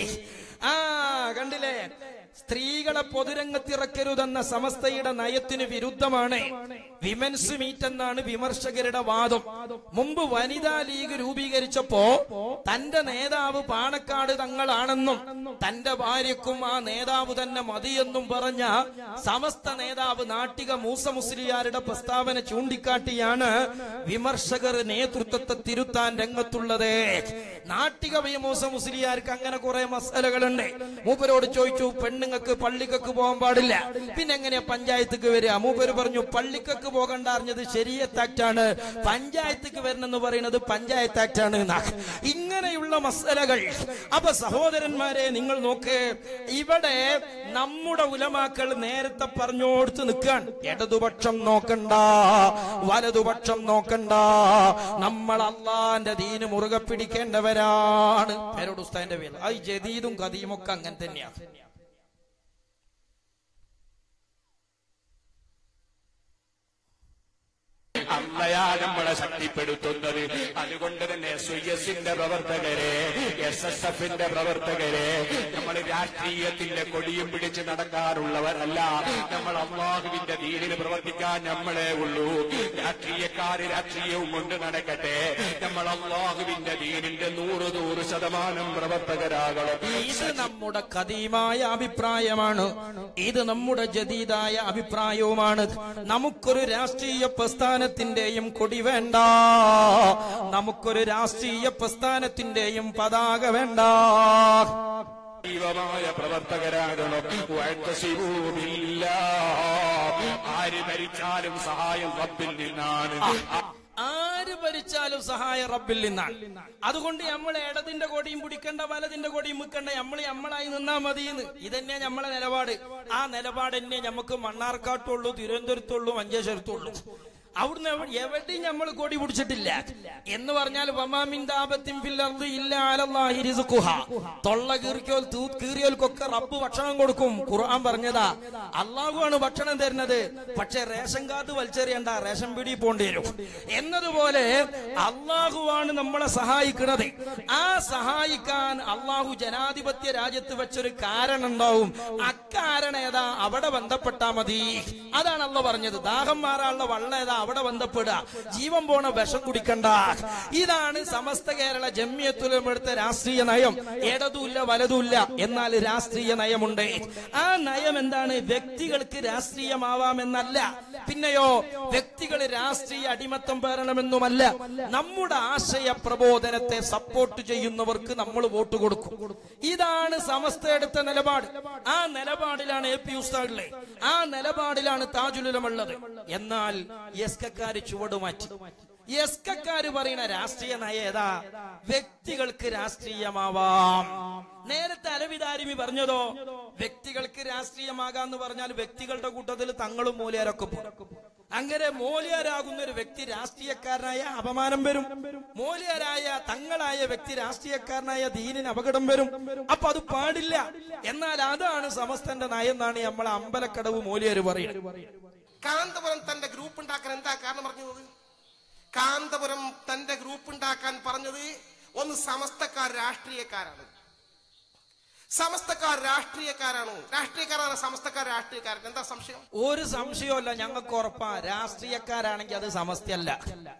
ആ കണ്ടില്ലേ സ്ത്രീകളെ പൊതുരംഗത്തിറക്കരുതെന്ന സമസ്തയുടെ നയത്തിന് വിരുദ്ധമാണ് വിമൻസ് മീറ്റ് എന്നാണ് വിമർശകരുടെ വാദം മുമ്പ് വനിതാ ലീഗ് രൂപീകരിച്ചപ്പോ തന്റെ നേതാവ് പാണക്കാട് തങ്ങളാണെന്നും തന്റെ ഭാര്യക്കും ആ നേതാവ് തന്നെ മതിയെന്നും പറഞ്ഞ സമസ്ത നേതാവ് നാട്ടിക മൂസ മുസ്ലിയാരുടെ പ്രസ്താവന ചൂണ്ടിക്കാട്ടിയാണ് വിമർശകർ നേതൃത്വത്തെ തിരുത്താൻ രംഗത്തുള്ളത് നാട്ടിക മൂസ മുസ്ലിയാർക്ക് അങ്ങനെ കുറെ മസലകളുണ്ട് മൂപ്പരോട് ചോദിച്ചു പെണ്ണുങ്ങൾക്ക് പള്ളിക്കൊക്കെ പോകാൻ പാടില്ല പിന്നെ എങ്ങനെയാ പഞ്ചായത്തേക്ക് വരിക മൂപ്പര് പറഞ്ഞു പള്ളിക്കൊക്കെ പോകണ്ട അറിഞ്ഞത് ശരിയത്ത് ആക്ടാണ് പഞ്ചായത്തേക്ക് വരണമെന്ന് പറയുന്നത് പഞ്ചായത്ത് ആക്ടാണ് എന്നാ ഇങ്ങനെയുള്ള മസലകൾ അപ്പൊ സഹോദരന്മാരെ നിങ്ങൾ നോക്ക് ഇവിടെ നമ്മുടെ ഉലമാക്കൾ നേരത്തെ പറഞ്ഞോടുത്ത് നിൽക്കാൻ ഇടതുപക്ഷം നോക്കണ്ട വലതുപക്ഷം നോക്കണ്ട നമ്മൾ അള്ളാന്റെ ദീന് മുറുകെ പിടിക്കേണ്ടവരാണ് പേരോട് ഉസ്താന്റെ പേര് അത് ജദീദും കദീമും ഒക്കെ അങ്ങനെ തന്നെയാണ് അള്ളയാ നമ്മളെ ശക്തിപ്പെടുത്തുന്നത് അതുകൊണ്ട് തന്നെ എസ് എസിന്റെ പ്രവർത്തകരെ എസ് എസ് എഫിന്റെ പ്രവർത്തകരെ നമ്മൾ രാഷ്ട്രീയത്തിന്റെ കൊടിയും പിടിച്ച് നടക്കാറുള്ളവരല്ല നമ്മൾ അള്ളാഹുവിന്റെ ദീനിന് പ്രവർത്തിക്കാൻ നമ്മളെ ഉള്ളൂ രാഷ്ട്രീയക്കാര് രാഷ്ട്രീയവും കൊണ്ട് നടക്കട്ടെ നമ്മൾ അള്ളാഹുവിന്റെ ദീനിന്റെ നൂറ് നൂറ് ശതമാനം പ്രവർത്തകരാകണം ഇത് നമ്മുടെ കദീമായ അഭിപ്രായമാണ് ഇത് നമ്മുടെ ജദീദായ അഭിപ്രായവുമാണ് നമുക്കൊരു രാഷ്ട്രീയ പ്രസ്ഥാനത്തിന്റെയും കൊടി വേണ്ട നമുക്കൊരു രാഷ്ട്രീയ പ്രസ്ഥാനത്തിന്റെയും പതാക വേണ്ട ദൈവമായ പ്രവർത്തകരാകണം വഅ്തസിമൂ ബില്ലാഹ്. ആര് ഭരിച്ചാലും സഹായം റബ്ബിൽ നിന്നാണ് ആര് ഭരിച്ചാലും സഹായ റബ്ബിൽ നിന്നാണ് അതുകൊണ്ട് നമ്മൾ ഇടതിന്റെ കൊടിയും പിടിക്കണ്ട വലതിന്റെ കൊടിയും വെക്കണ്ട നമ്മൾ നമ്മളായി നിന്നാ മതിയെന്ന് ഇതന്നെ നമ്മളെ നിലപാട് ആ നിലപാട് തന്നെ നമുക്ക് മണ്ണാർക്കാട്ടുള്ളൂ തിരുവനന്തപുരത്തുള്ളൂ മഞ്ചേശ്വരത്തുള്ളൂ അവിടുന്ന് എവ- എവിടെയും നമ്മൾ കൊടി പിടിച്ചിട്ടില്ല എന്ന് പറഞ്ഞാൽ വമാമിൻ ദാബത്തിൻ ഫിൽ അർദി ഇല്ലാ അലല്ലാഹി റിസ്ഖുഹ. തൊള്ള കീറിയോൽ തൂ- കീറിയോൽക്കൊക്കെ റബ്ബ് ഭക്ഷണം കൊടുക്കും ഖുർആൻ പറഞ്ഞതാ അള്ളാഹുവാണ് ഭക്ഷണം തരുന്നത് പക്ഷെ റേഷൻ കാർഡ് വലിച്ചെറിയണ്ട റേഷൻ പിടി പോണ്ടി വരും എന്നതുപോലെ അള്ളാഹുവാണ് നമ്മളെ സഹായിക്കുന്നത് ആ സഹായിക്കാൻ അള്ളാഹു ജനാധിപത്യ രാജ്യത്ത് വെച്ചൊരു കാരണം ഉണ്ടാവും അക്കാരണം ഏതാ അവിടെ ബന്ധപ്പെട്ടാ മതി അതാണ് അള്ള പറഞ്ഞത് ദാഹം മാറാനുള്ള വള്ളം ഏതാ അവിടെ ബന്ധപ്പെടുക ജീവൻ പോണ വിഷം കുടിക്കണ്ട ഇതാണ് സമസ്ത കേരള ജമ്മിയത്തുലമെടുത്ത രാഷ്ട്രീയ നയം ഇടതുമില്ല വലതുമില്ല എന്നാൽ രാഷ്ട്രീയ നയമുണ്ട് ആ നയം എന്താണ് വ്യക്തികൾക്ക് രാഷ്ട്രീയമാവാമെന്നല്ല പിന്നെയോ വ്യക്തികൾ രാഷ്ട്രീയ അടിമത്തം പേരണമെന്നുമല്ല നമ്മുടെ ആശയ പ്രബോധനത്തെ സപ്പോർട്ട് ചെയ്യുന്നവർക്ക് നമ്മൾ വോട്ട് കൊടുക്കും ഇതാണ് സമസ്ത എടുത്ത നിലപാട് ആ നിലപാടിലാണ് എ പി ഉസ്താദിലെ ആ നിലപാടിലാണ് താജുലുലമുള്ളത് എന്നാൽ എസ്കക്കാര് ചുവട് മാറ്റി എസ്കക്കാര് പറയുന്ന രാഷ്ട്രീയ നയം ഏതാ വ്യക്തികൾക്ക് രാഷ്ട്രീയമാവാം നേരത്തെ അലവിദാരിമി പറഞ്ഞതോ വ്യക്തികൾക്ക് രാഷ്ട്രീയമാകാന്ന് പറഞ്ഞാൽ വ്യക്തികളുടെ കൂട്ടത്തിൽ തങ്ങളും മൂല്യരൊക്കെ പോകും അങ്ങനെ മൂല്യരാകുന്ന ഒരു വ്യക്തി രാഷ്ട്രീയക്കാരനായ അപമാനം വരും മൂല്യരായ തങ്ങളായ വ്യക്തി രാഷ്ട്രീയക്കാരനായ ദീനിന് അപകടം വരും അപ്പൊ അത് പാടില്ല എന്നാൽ അതാണ് സമസ്തന്റെ നയം എന്നാണ് നമ്മളെ അമ്പലക്കടവ് മൂല്യര് പറയുന്നത് കാന്തപുരം തന്റെ ഗ്രൂപ്പ് ഉണ്ടാക്കാൻ എന്താ കാരണം പറഞ്ഞത് കാന്തപുരം തന്റെ ഗ്രൂപ്പ് ഉണ്ടാക്കാൻ പറഞ്ഞത് ഒന്ന് സമസ്തക്കാർ രാഷ്ട്രീയക്കാരാണ് സമസ്തക്കാർ രാഷ്ട്രീയക്കാരാണ് രാഷ്ട്രീയക്കാരാണ് സമസ്തക്കാർ രാഷ്ട്രീയക്കാരൻ എന്താ സംശയം ഒരു സംശയമല്ല ഞങ്ങൾക്ക് ഉറപ്പാ രാഷ്ട്രീയക്കാരാണെങ്കിൽ അത് സമസ്തയല്ല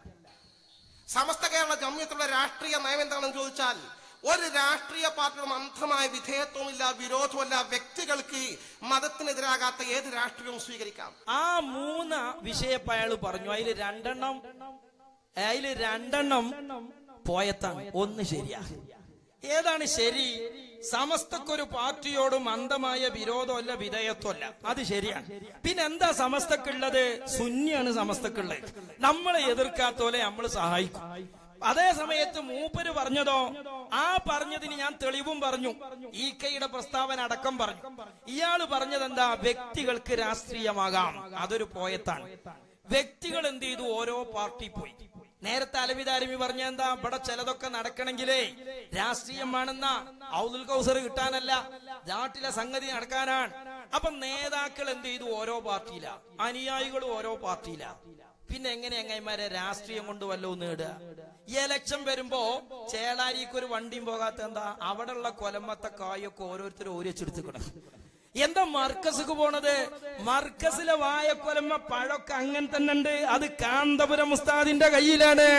സമസ്ത കേരള ജമ്യത്തുള്ള രാഷ്ട്രീയ നയം എന്താണെന്ന് ചോദിച്ചാൽ ഒരു രാഷ്ട്രീയ പാർട്ടിയുടെ അന്ധമായ വിധേയത്വമില്ല വിരോധമല്ല വ്യക്തികൾക്ക് മതത്തിനെതിരാകാത്ത ഏത് രാഷ്ട്രീയവും സ്വീകരിക്കാം ആ മൂന്ന് വിഷയപ്പ അയാൾ പറഞ്ഞു അതിൽ രണ്ടെണ്ണം അതിൽ രണ്ടെണ്ണം പോയത്താണ് ഒന്ന് ശരിയാ ഏതാണ് ശരി സമസ്തക്കൊരു പാർട്ടിയോടും അന്ധമായ വിരോധമല്ല വിധേയത്വമല്ല അത് ശരിയാണ് പിന്നെ എന്താ സമസ്തക്കുള്ളത് സുന്നിയാണ് സമസ്തക്കുള്ളത് നമ്മളെ എതിർക്കാത്തോലെ നമ്മൾ സഹായിക്കും അതേ സമയത്ത് മൂപ്പര് പറഞ്ഞതോ ആ പറഞ്ഞതിന് ഞാൻ തെളിവും പറഞ്ഞു ഈ കൈയുടെ പ്രസ്താവന അടക്കം പറഞ്ഞു ഇയാള് പറഞ്ഞത് എന്താ വ്യക്തികൾക്ക് രാഷ്ട്രീയമാകാം അതൊരു പോയത്താണ് വ്യക്തികൾ എന്ത് ചെയ്തു ഓരോ പാർട്ടി പോയി നേരത്തെ അലവിതാരമി പറഞ്ഞ എന്താ ഇവിടെ ചിലതൊക്കെ നടക്കണമെങ്കിലേ രാഷ്ട്രീയമാണെന്ന ഔദുൽ കൗസർ കിട്ടാനല്ല നാട്ടിലെ സംഗതി നടക്കാനാണ് അപ്പൊ നേതാക്കൾ എന്ത് ചെയ്തു ഓരോ പാർട്ടിയില അനുയായികളും ഓരോ പാർട്ടിയില പിന്നെ എങ്ങനെ എങ്ങന്മാരെ രാഷ്ട്രീയം കൊണ്ട് വല്ലതും നേടുക ഈ എലക്ഷൻ വരുമ്പോ ചേളാരിക്ക് ഒരു വണ്ടിയും പോകാത്ത എന്താ അവിടെയുള്ള കൊലമത്തെ കായൊക്കെ ഓരോരുത്തരും ഓരിച്ചെടുത്തുക്കണം എന്താ മർക്കസിക്ക് പോണത് മർക്കസിലെ വായക്കൊലമ്മ പഴമൊക്കെ അങ്ങനെ തന്നെ ഉണ്ട് അത് കാന്തപുരം ഉസ്താദിന്റെ കയ്യിലാണ്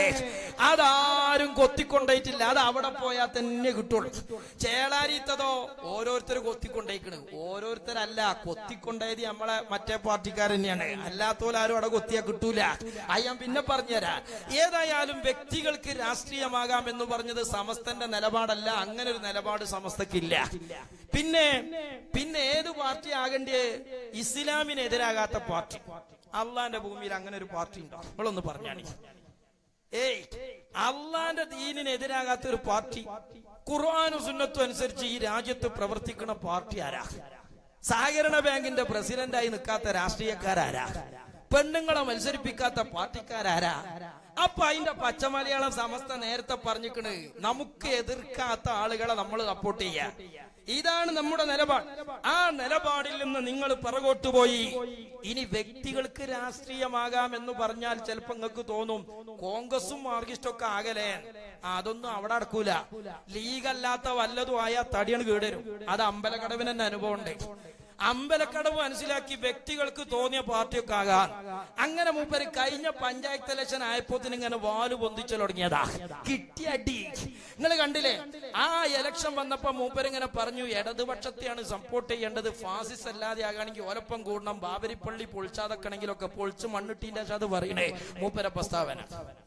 അതാരും കൊത്തിക്കൊണ്ടേറ്റില്ല അത് അവിടെ പോയാൽ തന്നെ കിട്ടുള്ളൂ ചേളാരിത്തതോ ഓരോരുത്തർ കൊത്തിക്കൊണ്ടേക്കണ് ഓരോരുത്തരല്ല കൊത്തിക്കൊണ്ടേത് നമ്മളെ മറ്റേ പാർട്ടിക്കാർ തന്നെയാണ് അല്ലാത്തോലാരും അവിടെ കൊത്തിയാ കിട്ടൂല അത് ഞാൻ പിന്നെ പറഞ്ഞുതരാം ഏതായാലും വ്യക്തികൾക്ക് രാഷ്ട്രീയമാകാം എന്ന് പറഞ്ഞത് സമസ്തന്റെ നിലപാടല്ല അങ്ങനെ ഒരു നിലപാട് സമസ്തക്കില്ല പിന്നെ പിന്നെ ഏത് പാർട്ടി ആകണ്ടേ ഇസ്ലാമിനെതിരാകാത്ത പാർട്ടി അള്ളാന്റെ ഭൂമിയിൽ അങ്ങനെ ഒരു പാർട്ടി ഉണ്ടോ നമ്മളൊന്ന് പറഞ്ഞാണി ഏയ് അള്ളാന്റെ ദീനിനെതിരാകാത്ത ഒരു പാർട്ടി ഖുർആാനും സുന്നത്തും അനുസരിച്ച് ഈ രാജ്യത്ത് പ്രവർത്തിക്കുന്ന പാർട്ടി ആരാ സഹകരണ ബാങ്കിന്റെ പ്രസിഡന്റായി നിൽക്കാത്ത രാഷ്ട്രീയക്കാരാരാ പെണ്ണുങ്ങളെ മത്സരിപ്പിക്കാത്ത പാർട്ടിക്കാരാരാ അപ്പൊ അതിന്റെ പച്ചമലയാളം സമസ്ത നേരത്തെ പറഞ്ഞിക്കണ് നമുക്ക് എതിർക്കാത്ത ആളുകളെ നമ്മൾ സപ്പോർട്ട് ചെയ്യാ ഇതാണ് നമ്മുടെ നിലപാട് ആ നിലപാടിൽ നിന്ന് നിങ്ങൾ പിറകോട്ട് പോയി ഇനി വ്യക്തികൾക്ക് രാഷ്ട്രീയമാകാം എന്ന് പറഞ്ഞാൽ ചിലപ്പോ നിങ്ങൾക്ക് തോന്നും കോൺഗ്രസും മാർക്സിസ്റ്റും ഒക്കെ ആകലേ അതൊന്നും അവിടെ നടക്കൂല ലീഗല്ലാത്ത വല്ലതും ആയ തടിയാണ് കേടരും അത് അമ്പലക്കടവിന് തന്നെ അനുഭവം ഉണ്ട് അമ്പലക്കടവ് മനസ്സിലാക്കി വ്യക്തികൾക്ക് തോന്നിയ പാർട്ടിയൊക്കെ ആകാൻ അങ്ങനെ മൂപ്പര് കഴിഞ്ഞ പഞ്ചായത്ത് ഇലക്ഷൻ ആയപ്പോത്തിന് ഇങ്ങനെ വാല് പൊന്തിച്ചു തുടങ്ങിയതാ കിട്ടിയ അടി നിങ്ങൾ കണ്ടില്ലേ ആ ഇലക്ഷൻ വന്നപ്പോ മൂപ്പര് ഇങ്ങനെ പറഞ്ഞു ഇടതുപക്ഷത്തെയാണ് സപ്പോർട്ട് ചെയ്യേണ്ടത് ഫാസിസ് അല്ലാതെ ആകാണെങ്കിൽ ഓലപ്പം കൂടണം ബാബരിപ്പള്ളി പൊളിച്ചാതക്കണെങ്കിലൊക്കെ പൊളിച്ച് മണ്ണിട്ടീന്റെ അത് പറയണേ മൂപ്പര പ്രസ്താവന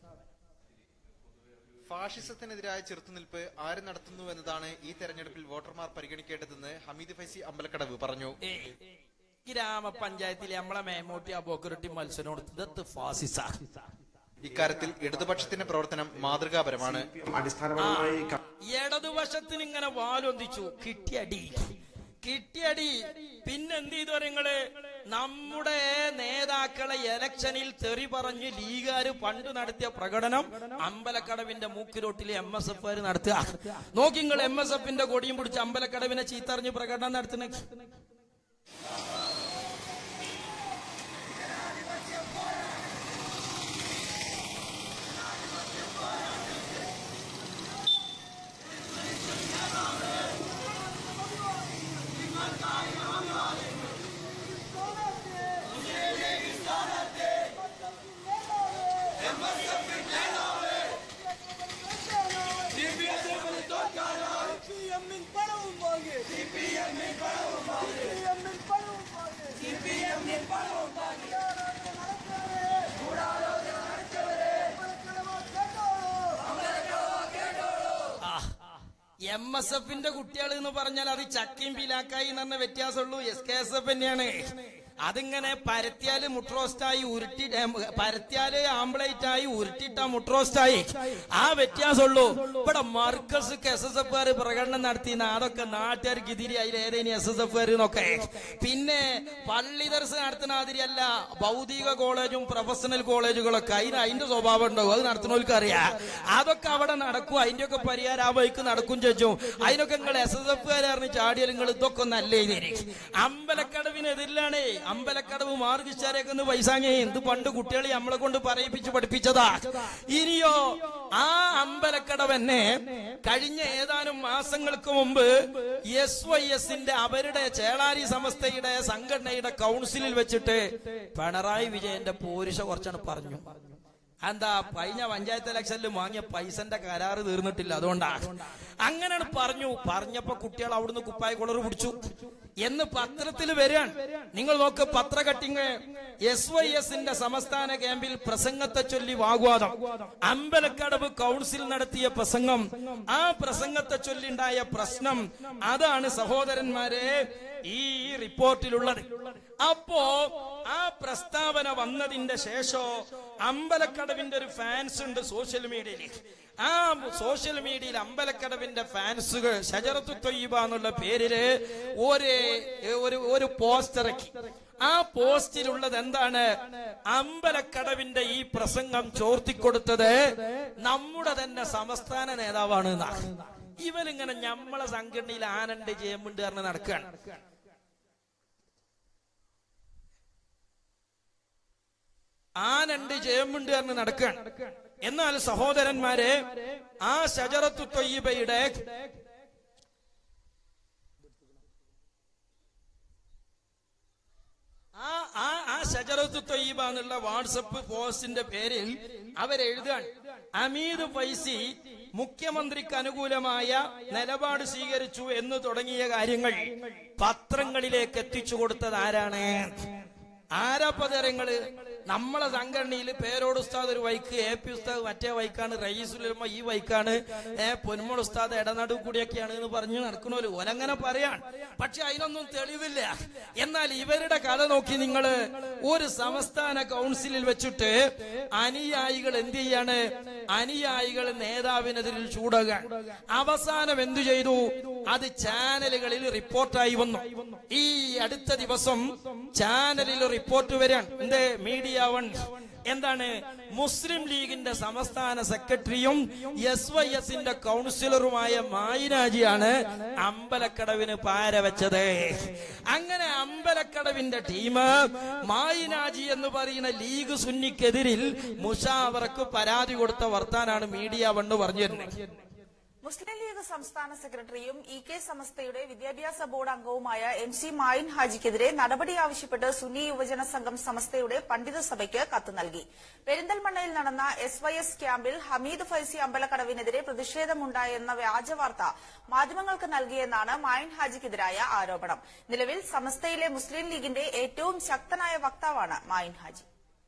ഫാഷിസത്തിനെതിരായ ചെറുത്തുനിൽപ്പ് ആര് നടത്തുന്നു എന്നതാണ് ഈ തെരഞ്ഞെടുപ്പിൽ വോട്ടർമാർ പരിഗണിക്കേണ്ടതെന്ന് ഹമീദ് ഫൈസി അമ്പലക്കടവ് പറഞ്ഞു ഗ്രാമപഞ്ചായത്തിലെ നമ്മളെ മേമോട്ടി അബോക്കുരുട്ടി മത്സരം കൊടുത്തത് ഫാസിസ ഇക്കാര്യത്തിൽ ഇടതുപക്ഷത്തിന്റെ പ്രവർത്തനം മാതൃകാപരമാണ് അടിസ്ഥാനപരമായി ഇടതുവശത്തിന് ഇങ്ങനെ വാലൊന്തിച്ചു കിട്ടിയടി കിട്ടിയടി പിന്നെന്ത് ചെയ്തു നിങ്ങള് നമ്മുടെ നേതാക്കളെ എലക്ഷനിൽ തെറി പറഞ്ഞ് ലീഗാര് പണ്ട് നടത്തിയ പ്രകടനം അമ്പലക്കടവിന്റെ മൂക്കിലോട്ടിലെ എം എസ് എഫ് നടത്തുക നോക്കി നിങ്ങൾ എം എസ് എഫിന്റെ കൊടിയും പിടിച്ച് അമ്പലക്കടവിനെ ചീത്തറിഞ്ഞ് പ്രകടനം നടത്തുന്ന എം എസ് എഫിന്റെ കുട്ടികൾ എന്ന് പറഞ്ഞാൽ അത് ചക്കയും പിലാക്കായി എന്ന് പറഞ്ഞ വ്യത്യാസമുള്ളൂ എസ് കെ എസ് എഫ് തന്നെയാണ് അതിങ്ങനെ പരത്തിയാല് മുട്രോസ്റ്റായി ഉരുട്ടി ഏ, പരത്തിയാല് ആംബ്ലേറ്റ് ആയി ഉരുട്ടിട്ട മുട്രോസ്റ്റായി ആ വ്യത്യാസമുള്ളൂ ഇവിടെ മർക്കസ് എസ് എസ് എഫ് പ്രകടനം നടത്തിയെന്ന് അതൊക്കെ നാട്ടുകാർക്ക് ഇതിരി അതിൽ ഏതേനി എസ് എസ് എഫ് എന്നൊക്കെ പിന്നെ പള്ളി ദർശനം നടത്തുന്ന മാതിരിയല്ല ഭൗതിക കോളേജും പ്രൊഫഷണൽ കോളേജുകളൊക്കെ അതിന് അതിന്റെ സ്വഭാവം ഉണ്ടാവും അത് നടത്തുന്നവർക്ക് അറിയാം അതൊക്കെ അവിടെ നടക്കും അതിന്റെ ഒക്കെ പരിഹാരം ആ വഴിക്ക് നടക്കും ചോദിച്ചു അതിനൊക്കെ നിങ്ങൾ എസ് എസ് എഫ് കാരറിന് ചാടിയാൽ നിങ്ങൾ ഇതൊക്കെ ഒന്നല്ലേ ഇതിന് അമ്പലക്കടവിനെതിരിലാണ് അമ്പലക്കടവ് മാർഗിച്ചാരേക്ക് ഒന്ന് പൈസാങ്ങി എന്ത് പണ്ട് കുട്ടികളെ നമ്മളെ കൊണ്ട് പറയിപ്പിച്ച് പഠിപ്പിച്ചതാ ഇനിയോ ആ അമ്പലക്കടവന്നെ കഴിഞ്ഞ ഏതാനും മാസങ്ങൾക്ക് മുമ്പ് എസ് വൈ എസിന്റെ അവരുടെ ചേളാരി സമസ്തയുടെ സംഘടനയുടെ കൗൺസിലിൽ വെച്ചിട്ട് പിണറായി വിജയന്റെ പോരിശ കുറച്ചാണ് പറഞ്ഞു എന്താ കഴിഞ്ഞ പഞ്ചായത്ത് ഇലക്ഷനിൽ വാങ്ങിയ പൈസന്റെ കരാറ് തീർന്നിട്ടില്ല അതുകൊണ്ടാ അങ്ങനെയാണ് പറഞ്ഞു പറഞ്ഞപ്പോ കുട്ടികൾ അവിടുന്ന് കുപ്പായ കുളറ് പിടിച്ചു എന്ന് പത്രത്തിൽ വരികയാണ് നിങ്ങൾ നോക്ക് പത്ര കട്ടിങ് എസ് വൈ എസിന്റെ സംസ്ഥാന ക്യാമ്പിൽ പ്രസംഗത്തെ ചൊല്ലി വാഗ്വാദം അമ്പലക്കടവ് കൗൺസിൽ നടത്തിയ പ്രസംഗം ആ പ്രസംഗത്തെ ചൊല്ലിണ്ടായ പ്രശ്നം അതാണ് സഹോദരന്മാരെ ഈ റിപ്പോർട്ടിലുള്ളത് അപ്പോ ആ പ്രസ്താവന വന്നതിന്റെ ശേഷം അമ്പലക്കടവിന്റെ ഒരു ഫാൻസ് ഉണ്ട് സോഷ്യൽ മീഡിയയിൽ ആ സോഷ്യൽ മീഡിയയിൽ അമ്പലക്കടവിന്റെ ഫാൻസുകൾ ഷജറത്തു തൊയ്യബ എന്നുള്ള പേരില് ഒരു ഒരു ഒരു പോസ്റ്റ് ഇറക്കി ആ പോസ്റ്റിലുള്ളത് എന്താണ് അമ്പലക്കടവിന്റെ ഈ പ്രസംഗം ചോർത്തിക്കൊടുത്തത് നമ്മുടെ തന്നെ സംസ്ഥാന നേതാവാണ് എന്നാണ് ഇവനിങ്ങനെ നമ്മളെ സംഘടനയിൽ ആനണ്ട് ചെയ്യുമുണ്ട് പറഞ്ഞ് നടക്കുകയാണ് ആനണ്ട് ജയമുണ്ട് എന്ന് നടക്കുകയാണ് എന്നാൽ സഹോദരന്മാരെ ആ ഷജറത്തു തൊയ്യബയുടെ ആ ആ ആ ഷജറത്തു തൊയ്യബ എന്നുള്ള വാട്സപ്പ് പോസ്റ്റിന്റെ പേരിൽ അവരെഴുതാൻ അമീദ് ഫൈസി മുഖ്യമന്ത്രിക്ക് അനുകൂലമായ നിലപാട് സ്വീകരിച്ചു എന്ന് തുടങ്ങിയ കാര്യങ്ങൾ പത്രങ്ങളിലേക്ക് എത്തിച്ചു കൊടുത്തത് ആരാണ് ആരാപ്പതരങ്ങള് നമ്മളെ സംഘടനയിൽ പേരോട് ഉസ്താദ് ഒരു വൈക്ക് എ പി ഉസ്താദ് മറ്റേ വൈക്കാണ് റയീസുലമ ഈ വൈക്കാണ് ഏ പൊന്മോൾ ഉസ്താദ് ഇടനടു കൂടിയൊക്കെയാണ് എന്ന് പറഞ്ഞ് നടക്കണോല് ഓലങ്ങനെ പറയാൻ പക്ഷെ അതിനൊന്നും തെളിവില്ല എന്നാൽ ഇവരുടെ കഥ നോക്കി നിങ്ങൾ ഒരു സംസ്ഥാന കൗൺസിലിൽ വെച്ചിട്ട് അനുയായികൾ എന്ത് ചെയ്യാണ് അനുയായികൾ നേതാവിനെതിരിൽ ചൂടുകയാണ് അവസാനം എന്തു ചെയ്തു അത് ചാനലുകളിൽ റിപ്പോർട്ടായി വന്നു ഈ അടുത്ത ദിവസം ചാനലിൽ റിപ്പോർട്ട് വരാൻ എന്ത് മീഡിയ വൺ എന്താണ് മുസ്ലിം ലീഗിന്റെ സംസ്ഥാന സെക്രട്ടറിയും എസ് വൈ എസിന്റെ കൗൺസിലറുമായ മായിനാജിയാണ് അമ്പലക്കടവിന് പാര വെച്ചത് അങ്ങനെ അമ്പലക്കടവിന്റെ ടീം മായിനാജി എന്ന് പറയുന്ന ലീഗ് സുന്നിക്കെതിരിൽ മുഷാവറക്ക് പരാതി കൊടുത്ത വർത്താനാണ് മീഡിയ വണ്ണ് പറഞ്ഞു തരുന്നത് മുസ്ലിം ലീഗ് സംസ്ഥാന സെക്രട്ടറിയും ഇ കെ സമസ്തയുടെ വിദ്യാഭ്യാസ ബോർഡ് അംഗവുമായ എം സി മായിൻ ഹാജിക്കെതിരെ നടപടി ആവശ്യപ്പെട്ട് സുന്നി യുവജന സംഘം സമസ്തയുടെ പണ്ഡിത സഭയ്ക്ക് കത്ത് നൽകി പെരിന്തൽമണ്ണയിൽ നടന്ന എസ് വൈ എസ് ക്യാമ്പിൽ ഹമീദ് ഫൈസി അമ്പലക്കടവിനെതിരെ പ്രതിഷേധമുണ്ടായെന്ന വ്യാജവാർത്ത മാധ്യമങ്ങൾക്ക് നൽകിയെന്നാണ് മായിൻ ഹാജിക്കെതിരായ ആരോപണം നിലവിൽ സമസ്തയിലെ മുസ്ലിം ലീഗിന്റെ ഏറ്റവും ശക്തനായ വക്താവാണ് മായിൻ ഹാജി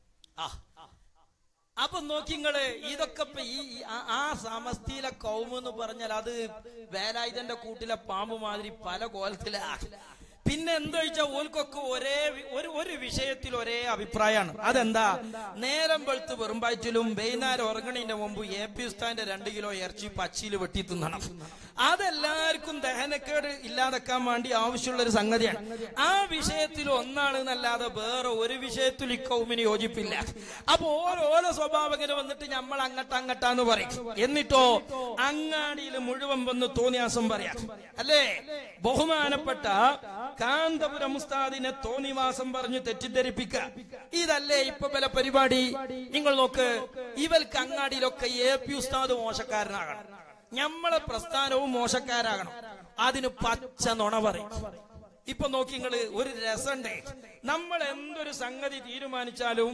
അപ്പൊ നോക്കിങ്ങള് ഇതൊക്കെ ഇപ്പൊ ഈ ഈ ആ- ആ സമസ്തിയിലെ കൗമ് എന്ന് പറഞ്ഞാൽ അത് വേലായുധന്റെ കൂട്ടിലെ പാമ്പ് മാതിരി പല കോലത്തിലാ പിന്നെ എന്താ വെച്ചാൽ ഓൽക്കൊക്കെ ഒരേ വി- ഒരു ഒരു വിഷയത്തിൽ ഒരേ അഭിപ്രായമാണ് അതെന്താ നേരം വെളുത്ത് വെറുമ്പാഴ്ചയിലും വൈകുന്നേരം ഉറങ്ങണതിന്റെ മുമ്പ് എ പി ഉസ്താന്റെ രണ്ട് കിലോ ഇറച്ചി പച്ചിയിൽ വെട്ടി തിന്നണം അതെല്ലാവർക്കും ദഹനക്കേട് ഇല്ലാതാക്കാൻ വേണ്ടി ആവശ്യമുള്ള ഒരു സംഗതിയാണ് ആ വിഷയത്തിൽ ഒന്നാണ് എന്നല്ലാതെ വേറെ ഒരു വിഷയത്തിൽ ഈ കൗമിന് യോജിപ്പില്ല അപ്പൊ ഓരോരോ സ്വഭാവകര് വന്നിട്ട് നമ്മൾ അങ്ങട്ട അങ്ങട്ടാന്ന് പറയും എന്നിട്ടോ അങ്ങാടിയിൽ മുഴുവൻ വന്ന് തോന്നിയാസം പറയാം അല്ലേ ബഹുമാനപ്പെട്ട കാന്തപുരം ഉസ്താദിനെ തോന്നിവാസം പറഞ്ഞ് തെറ്റിദ്ധരിപ്പിക്ക ഇതല്ലേ ഇപ്പൊ പല പരിപാടി നിങ്ങൾ നോക്ക് ഇവർക്ക് അങ്ങാടിയിലൊക്കെ എ പി ഉസ്താദ് മോശക്കാരനാകണം ഞമ്മളെ പ്രസ്ഥാനവും മോശക്കാരാകണം അതിന് പച്ച നുണ പറയും ഇപ്പൊ നോക്കി നിങ്ങള് ഒരു രസമുണ്ട് നമ്മൾ എന്തൊരു സംഗതി തീരുമാനിച്ചാലും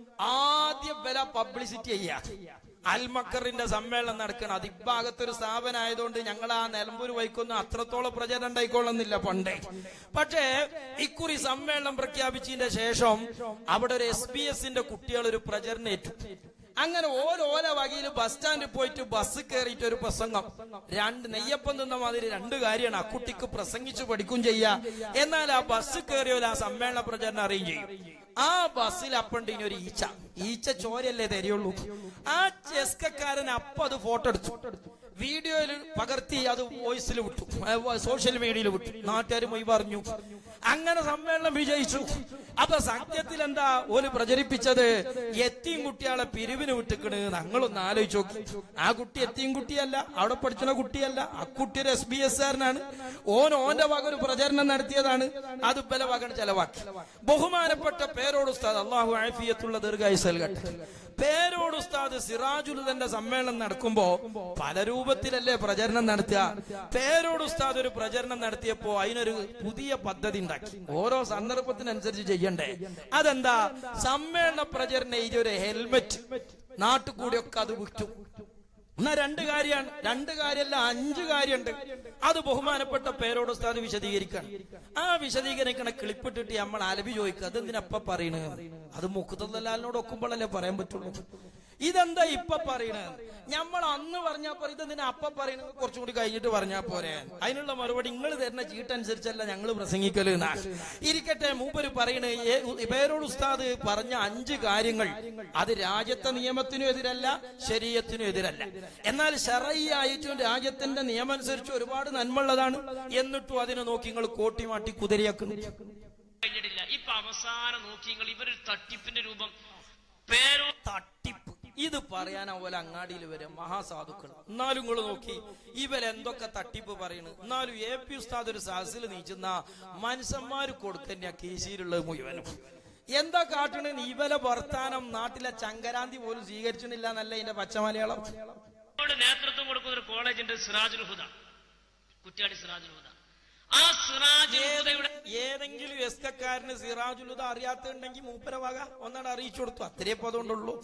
ആദ്യം വില പബ്ലിസിറ്റി ചെയ്യാ അൽമക്കറിന്റെ സമ്മേളനം നടക്കണം അത് ഇഭാഗത്തൊരു സ്ഥാപനം ആയതുകൊണ്ട് ഞങ്ങൾ ആ നിലമ്പൂർ വൈക്കൊന്നും അത്രത്തോളം പ്രചരണം ഉണ്ടായിക്കൊള്ളുന്നില്ല പണ്ടേ പക്ഷേ ഇക്കുറി സമ്മേളനം പ്രഖ്യാപിച്ചതിന്റെ ശേഷം അവിടെ ഒരു എസ് ബി എസിന്റെ കുട്ടികൾ ഒരു പ്രചരണം ഏറ്റു അങ്ങനെ ഓരോ ഓല വകയിൽ ബസ് സ്റ്റാൻഡിൽ പോയിട്ട് ബസ് കയറിയിട്ട് ഒരു പ്രസംഗം രണ്ട് നെയ്യപ്പം നിന്ന മാതിരി രണ്ട് കാര്യമാണ് ആ കുട്ടിക്ക് പ്രസംഗിച്ചു പഠിക്കും ചെയ്യാ എന്നാൽ ആ ബസ് കയറിയോല ആ സമ്മേളന പ്രചരണം അറിയും ചെയ്യും ആ ബസ്സിൽ അപ്പണ്ട് ഇനി ഒരു ഈച്ച ഈച്ച ചോരയല്ലേ തരിയുള്ളൂ ആ ചെസ്കക്കാരൻ അപ്പൊ അത് ഫോട്ടോ എടുത്തു വീഡിയോയിൽ പകർത്തി അത് വോയിസിൽ വിട്ടു സോഷ്യൽ മീഡിയയിൽ വിട്ടു നാട്ടുകാർ മൊയ് പറഞ്ഞു അങ്ങനെ സമ്മേളനം വിജയിച്ചു അപ്പൊ സത്യത്തിൽ എന്താ ഓല് പ്രചരിപ്പിച്ചത് എത്തിയും കുട്ടികളെ പിരിവിന് വിട്ടിക്കണ് ഞങ്ങളൊന്ന് ആലോചിച്ച് നോക്കി ആ കുട്ടി എത്തിയും കുട്ടിയല്ല അവിടെ പഠിച്ചുന്ന കുട്ടിയല്ല ആ കുട്ടി ഒരു എസ് ബി എസ് കാരനാണ് ഓൻ ഓന്റെ വക ഒരു പ്രചരണം നടത്തിയതാണ് അത് പല വകണ് ചെലവാക്കി ബഹുമാനപ്പെട്ട പേരോട് ഉസ്താദ് അള്ളാഹു ആഫിയത്തുള്ള ദീർഘായുസ് നൽകട്ടെ പേരോട് ഉസ്താദ് സിറാജുലുദന്റെ സമ്മേളനം നടക്കുമ്പോ പല രൂപത്തിലല്ലേ പ്രചരണം നടത്തുക പേരോട് ഉസ്താദ് ഒരു പ്രചരണം നടത്തിയപ്പോ അതിനൊരു പുതിയ പദ്ധതി ഉണ്ടാക്കി ഓരോ സന്ദർഭത്തിനനുസരിച്ച് ചെയ്യണ്ടേ അതെന്താ സമ്മേളന പ്രചരണം എഴുതിയ ഒരു ഹെൽമെറ്റ് നാട്ടുകൂടിയൊക്കെ അത് വിറ്റു എന്നാ രണ്ട് കാര്യമാണ് രണ്ട് കാര്യമല്ല അഞ്ച് കാര്യമുണ്ട് അത് ബഹുമാനപ്പെട്ട പേരോട് ഉസ്താദ് വിശദീകരിക്കണം ആ വിശദീകരിക്കണ ക്ലിപ്പിട്ടിട്ട് നമ്മൾ അലബി ചോദിക്കുക അതെന്തിനപ്പ പറയണ് അത് മുഖത്തല്ലാലിനോട് ഒക്കുമ്പോഴല്ലേ പറയാൻ പറ്റുള്ളൂ ഇതെന്താ ഇപ്പൊ പറയണത് നമ്മൾ അന്ന് പറഞ്ഞാ പോലെ ഇതെന്തിനാ അപ്പ പറയണത് കുറച്ചും കൂടി കഴിഞ്ഞിട്ട് പറഞ്ഞാ പോരെ അതിനുള്ള മറുപടി നിങ്ങൾ തരുന്ന ചീട്ടനുസരിച്ചല്ല ഞങ്ങൾ പ്രസംഗിക്കല് എന്നാ ഇരിക്കട്ടെ മൂപ്പര് പറയണ പേരോട് ഉസ്താദ് പറഞ്ഞ അഞ്ച് കാര്യങ്ങൾ അത് രാജ്യത്തെ നിയമത്തിനും എതിരല്ല ശരീരത്തിനും എതിരല്ല എന്നാൽ ഷറയ്യായിട്ടും രാജ്യത്തിന്റെ നിയമം അനുസരിച്ച് ഒരുപാട് നന്മയുള്ളതാണ് എന്നിട്ടും അതിനെ നോക്കി നിങ്ങൾ കോട്ടിമാട്ടി കുതിരയാക്കുന്നു കഴിഞ്ഞിട്ടില്ല ഇപ്പൊ അവസാനം നോക്കി നിങ്ങൾ ഇവരൊരു തട്ടിപ്പിന്റെ രൂപം പേരോ തട്ടിപ്പ് ഇത് പറയാൻ പോലെ അങ്ങാടിയിൽ വരെ മഹാസാധുക്കൾ എന്നാലും നിങ്ങൾ നോക്കി ഇവരെന്തൊക്കെ തട്ടിപ്പ് പറയണ് എന്നാലും എ പി ഉസ്താദ് ഒരു സഹസിൽ നീച്ചുന്ന മനുഷ്യന്മാര് കൊടുക്കുന്ന കേസിയിലുള്ളത് മുഴുവനും എന്താ കാട്ടണ് ഇവലെ വർത്താനം നാട്ടിലെ ചങ്കരാന്തി പോലും സ്വീകരിച്ചിട്ടില്ല എന്നല്ല ഇതിന്റെ പച്ചമലയാളം ഇതിനോട് നേതൃത്വം കൊടുക്കുന്ന ഒരു കോളേജ് ഉണ്ട് സിറാജുൽ ഹുദ കുറ്റ്യാടി സിറാജുൽ ഹുദ ആ സിറാജുൽ ഹുദയുടെ ഏതെങ്കിലും എസ്കക്കാരന് സിറാജുലുദ അറിയാത്തുണ്ടെങ്കിൽ മൂപ്പര വക ഒന്നാണ് അറിയിച്ചു കൊടുത്തു അത്രേ ഇപ്പൊ അതുകൊണ്ടുള്ളൂ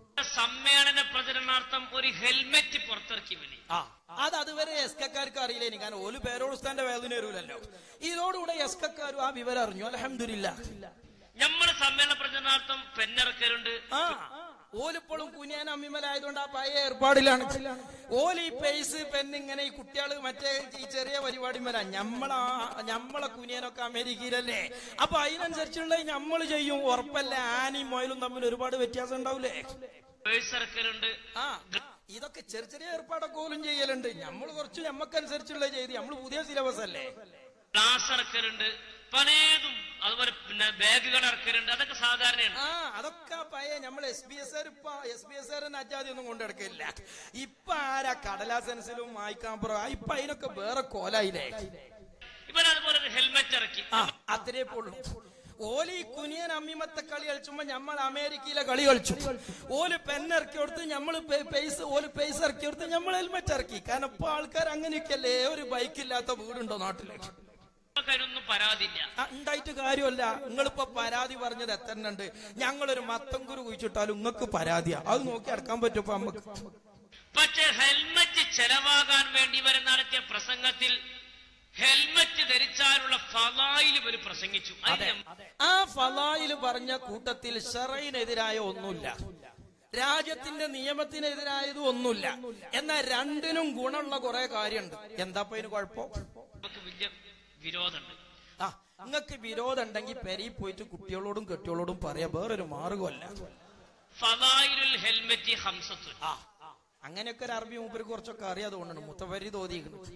സമ്മേളന പ്രചരണാർത്ഥം ഒരു ഹെൽമെറ്റ് പുറത്തിറക്കി ഇവന് ആ അത് അതുവരെ എസ്കക്കാർക്ക് അറിയില്ല എനിക്ക് കാരണം ഒരു പേരോടുസ്ഥാന്റെ വേദന വരൂലല്ലോ ഇതോടുകൂടെ എസ്കക്കാരും ആ വിവരം അറിഞ്ഞു അലഹമില്ല നമ്മൾ സമ്മേളന പ്രചരണാർത്ഥം പെന്നിറക്കലുണ്ട് ആ ഓലിപ്പോഴും കുനിയാൻ അമ്മിമലായതുകൊണ്ട് ആ പഴയ ഏർപ്പാടിലാണ് ഓല് ഈ പേസ് പെൻ ഇങ്ങനെ ഈ കുട്ടികള് മറ്റേ ഈ ചെറിയ പരിപാടി വരാം ഞമ്മളാ ഞമ്മളെ കുനിയനൊക്കെ അമേരിക്കയിലല്ലേ അപ്പൊ അതിനനുസരിച്ചുള്ള നമ്മൾ ചെയ്യും ഉറപ്പല്ല ആനയും മൊയിലും തമ്മിൽ ഒരുപാട് വ്യത്യാസം ഉണ്ടാവൂലേ പേഴ്സ് ഇറക്കലുണ്ട് ആ ഇതൊക്കെ ചെറിയ ചെറിയ ഏർപ്പാടൊക്കെ പോലും ചെയ്യലുണ്ട് നമ്മൾ കുറച്ച് ഞമ്മക്കനുസരിച്ചുള്ള ചെയ്ത് നമ്മൾ പുതിയ സിലബസ് അല്ലേ ക്ലാസ് ഇറക്കലുണ്ട് പലതും അതുപോലെ പിന്നെ ബാഗുകൾ ഇറക്കലുണ്ട് അതൊക്കെ സാധാരണയാണ് ആ അതൊക്കെ പഴയ നമ്മൾ എസ് ബി എസ് ഇപ്പൊ എസ് ബി എസ് അജാതി ഒന്നും കൊണ്ടെടുക്കില്ല ഇപ്പൊ ആരാ കടലാസൻസിലും മായ്ക്കാമ്പുറം ഇപ്പൊ അതിനൊക്കെ വേറെ കോലായില്ലേ ഇവരതുപോലെ ഒരു ഹെൽമെറ്റ് ഇറക്കി ആ അത്രേ ഉള്ളൂ ഓല് ഈ കുനിയൻ അമ്മിമത്തെ കളി കളിച്ചുമ്പോ നമ്മൾ അമേരിക്കയിലെ കളി കളിച്ചു ഓല് പെന്നിറക്കി കൊടുത്ത് നമ്മള് പൈസ ഓല് പൈസ ഇറക്കി കൊടുത്ത് നമ്മൾ ഹെൽമെറ്റ് ഇറക്കി കാരണം ഇപ്പൊ ആൾക്കാർ അങ്ങനെയൊക്കെയല്ലേ ഒരു ബൈക്കില്ലാത്ത വീടുണ്ടോ നാട്ടിലേക്ക് നമുക്കതിനൊന്നും പരാതിയില്ല ആ, ഉണ്ടായിട്ട് കാര്യമല്ല നിങ്ങളിപ്പോ പരാതി പറഞ്ഞത് എത്തന്നുണ്ട് ഞങ്ങളൊരു മത്തം കുരു കുഴിച്ചിട്ടാലും നിങ്ങൾക്ക് പരാതിയാ അത് നോക്കി അടക്കാൻ പറ്റും നമുക്ക് പക്ഷേ ഹെൽമറ്റ് ചെലവാകാൻ വേണ്ടി ഇവർ നടത്തിയ പ്രസംഗത്തിൽ ഹെൽമറ്റ് ധരിച്ചാലുള്ള ഫലായിൽ ഇവർ പ്രസംഗിച്ചു അതിന് ആ ഫലായിൽ പറഞ്ഞ കൂട്ടത്തിൽ ഷറയിനെതിരായ ഒന്നുമില്ല രാജ്യത്തിന്റെ നിയമത്തിനെതിരായതും ഒന്നുമില്ല എന്നാൽ രണ്ടിനും ഗുണമുള്ള കുറെ കാര്യമുണ്ട് എന്താ ഇതിന് കുഴപ്പം നമുക്ക് വലിയ വിരോധമുണ്ട് ആ നിങ്ങൾക്ക് വിരോധം ഉണ്ടെങ്കിൽ പെരി പോയിട്ട് കുട്ടികളോടും കെട്ടികളോടും പറയാ വേറൊരു മാർഗമല്ല ഫലായിലുൽ ഹെൽമറ്റ് ഹംസത്തു അങ്ങനെയൊക്കെ ഒരു അറബി മൂപ്പര് കുറച്ചൊക്കെ അറിയാതുകൊണ്ടാണ് മുത്തവരി തോന്നിയിരിക്കുന്നത്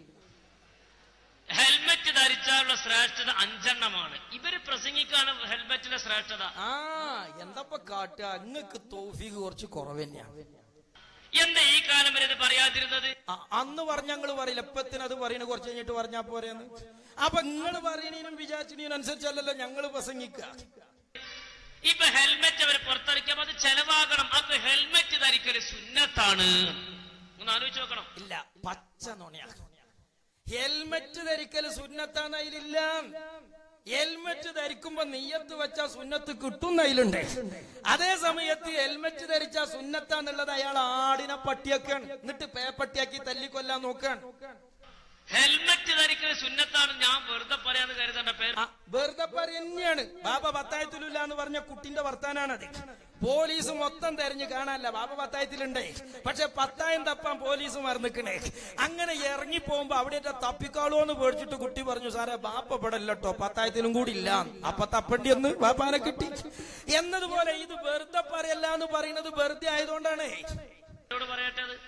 ഹെൽമറ്റ് ധരിച്ചാലുള്ള ശ്രേഷ്ഠത അഞ്ചെണ്ണമാണ് ഇവര് പ്രസംഗിക്കാണ് ഹെൽമറ്റിന്റെ ശ്രേഷ്ഠത ആ എന്തപ്പ കാട്ടുക നിങ്ങൾക്ക് തോഫീക്ക് കുറച്ച് കുറവ് തന്നെയാണ് എന്താ ഈ കാലം വരെ ഇത് പറയാതിരുന്നത് ആ, അന്ന് പറഞ്ഞ ഞങ്ങള് പറയില്ല എപ്പത്തിന് അത് പറയണ കുറച്ച് കഴിഞ്ഞിട്ട് പറഞ്ഞാ പോരെന്ന് അപ്പൊ നിങ്ങൾ പറയണീനും വിചാരിച്ചതിനും അനുസരിച്ചല്ലല്ലോ ഞങ്ങള് പ്രസംഗിക്കുക ഇപ്പൊ ഹെൽമെറ്റ് അവർ പുറത്തിറക്കിയപ്പോ അത് ചെലവാകണം അപ്പൊ ഹെൽമെറ്റ് ധരിക്കല് സുന്നത്താണ് ഒന്ന് ആലോചിച്ച് നോക്കണം ഇല്ല പച്ച നുണയാ ഹെൽമെറ്റ് ധരിക്കൽ സുന്നത്താന്ന് അതിലില്ല ഹെൽമെറ്റ് ധരിക്കുമ്പോ നെയ്യത്ത് വെച്ച സുന്നത്ത് കിട്ടുന്ന അതിലുണ്ട് അതേ സമയത്ത് ഹെൽമെറ്റ് ധരിച്ച സുന്നത്താന്നുള്ളത് അയാൾ ആടിനെ പട്ടിയൊക്കെയാണ് എന്നിട്ട് പേപ്പട്ടിയാക്കി തല്ലിക്കൊല്ലാൻ നോക്കാൻ ഹെൽമെറ്റ് ധരിക്കല് സുന്നത്താണ് ഞാൻ വെറുതെ പറയാന്ന് കരുതേണ്ട പേര് വെറുതെ തന്നെയാണ് ബാബ പത്തായത്തിലില്ല എന്ന് പറഞ്ഞ കുട്ടിന്റെ വർത്താനാണത് പോലീസ് മൊത്തം തെരഞ്ഞു കാണാനല്ല ബാബ പത്തായത്തിലുണ്ടേ പക്ഷെ പത്തായം തപ്പാൻ പോലീസ് മറന്നിക്കണേ അങ്ങനെ ഇറങ്ങി പോകുമ്പോ അവിടെ തപ്പിക്കാളോ എന്ന് പേടിച്ചിട്ട് കുട്ടി പറഞ്ഞു സാറേ ബാപ്പ പെടല്ലോ പത്തായത്തിലും കൂടി ഇല്ല അപ്പൊ തപ്പണ്ടി ഒന്ന് ബാപ്പാനെ കിട്ടി എന്നതുപോലെ ഇത് വെറുതെ പറയല്ല എന്ന് പറയുന്നത് വെറുതെ ആയതുകൊണ്ടാണ് എന്നോട് പറയട്ടെ അത്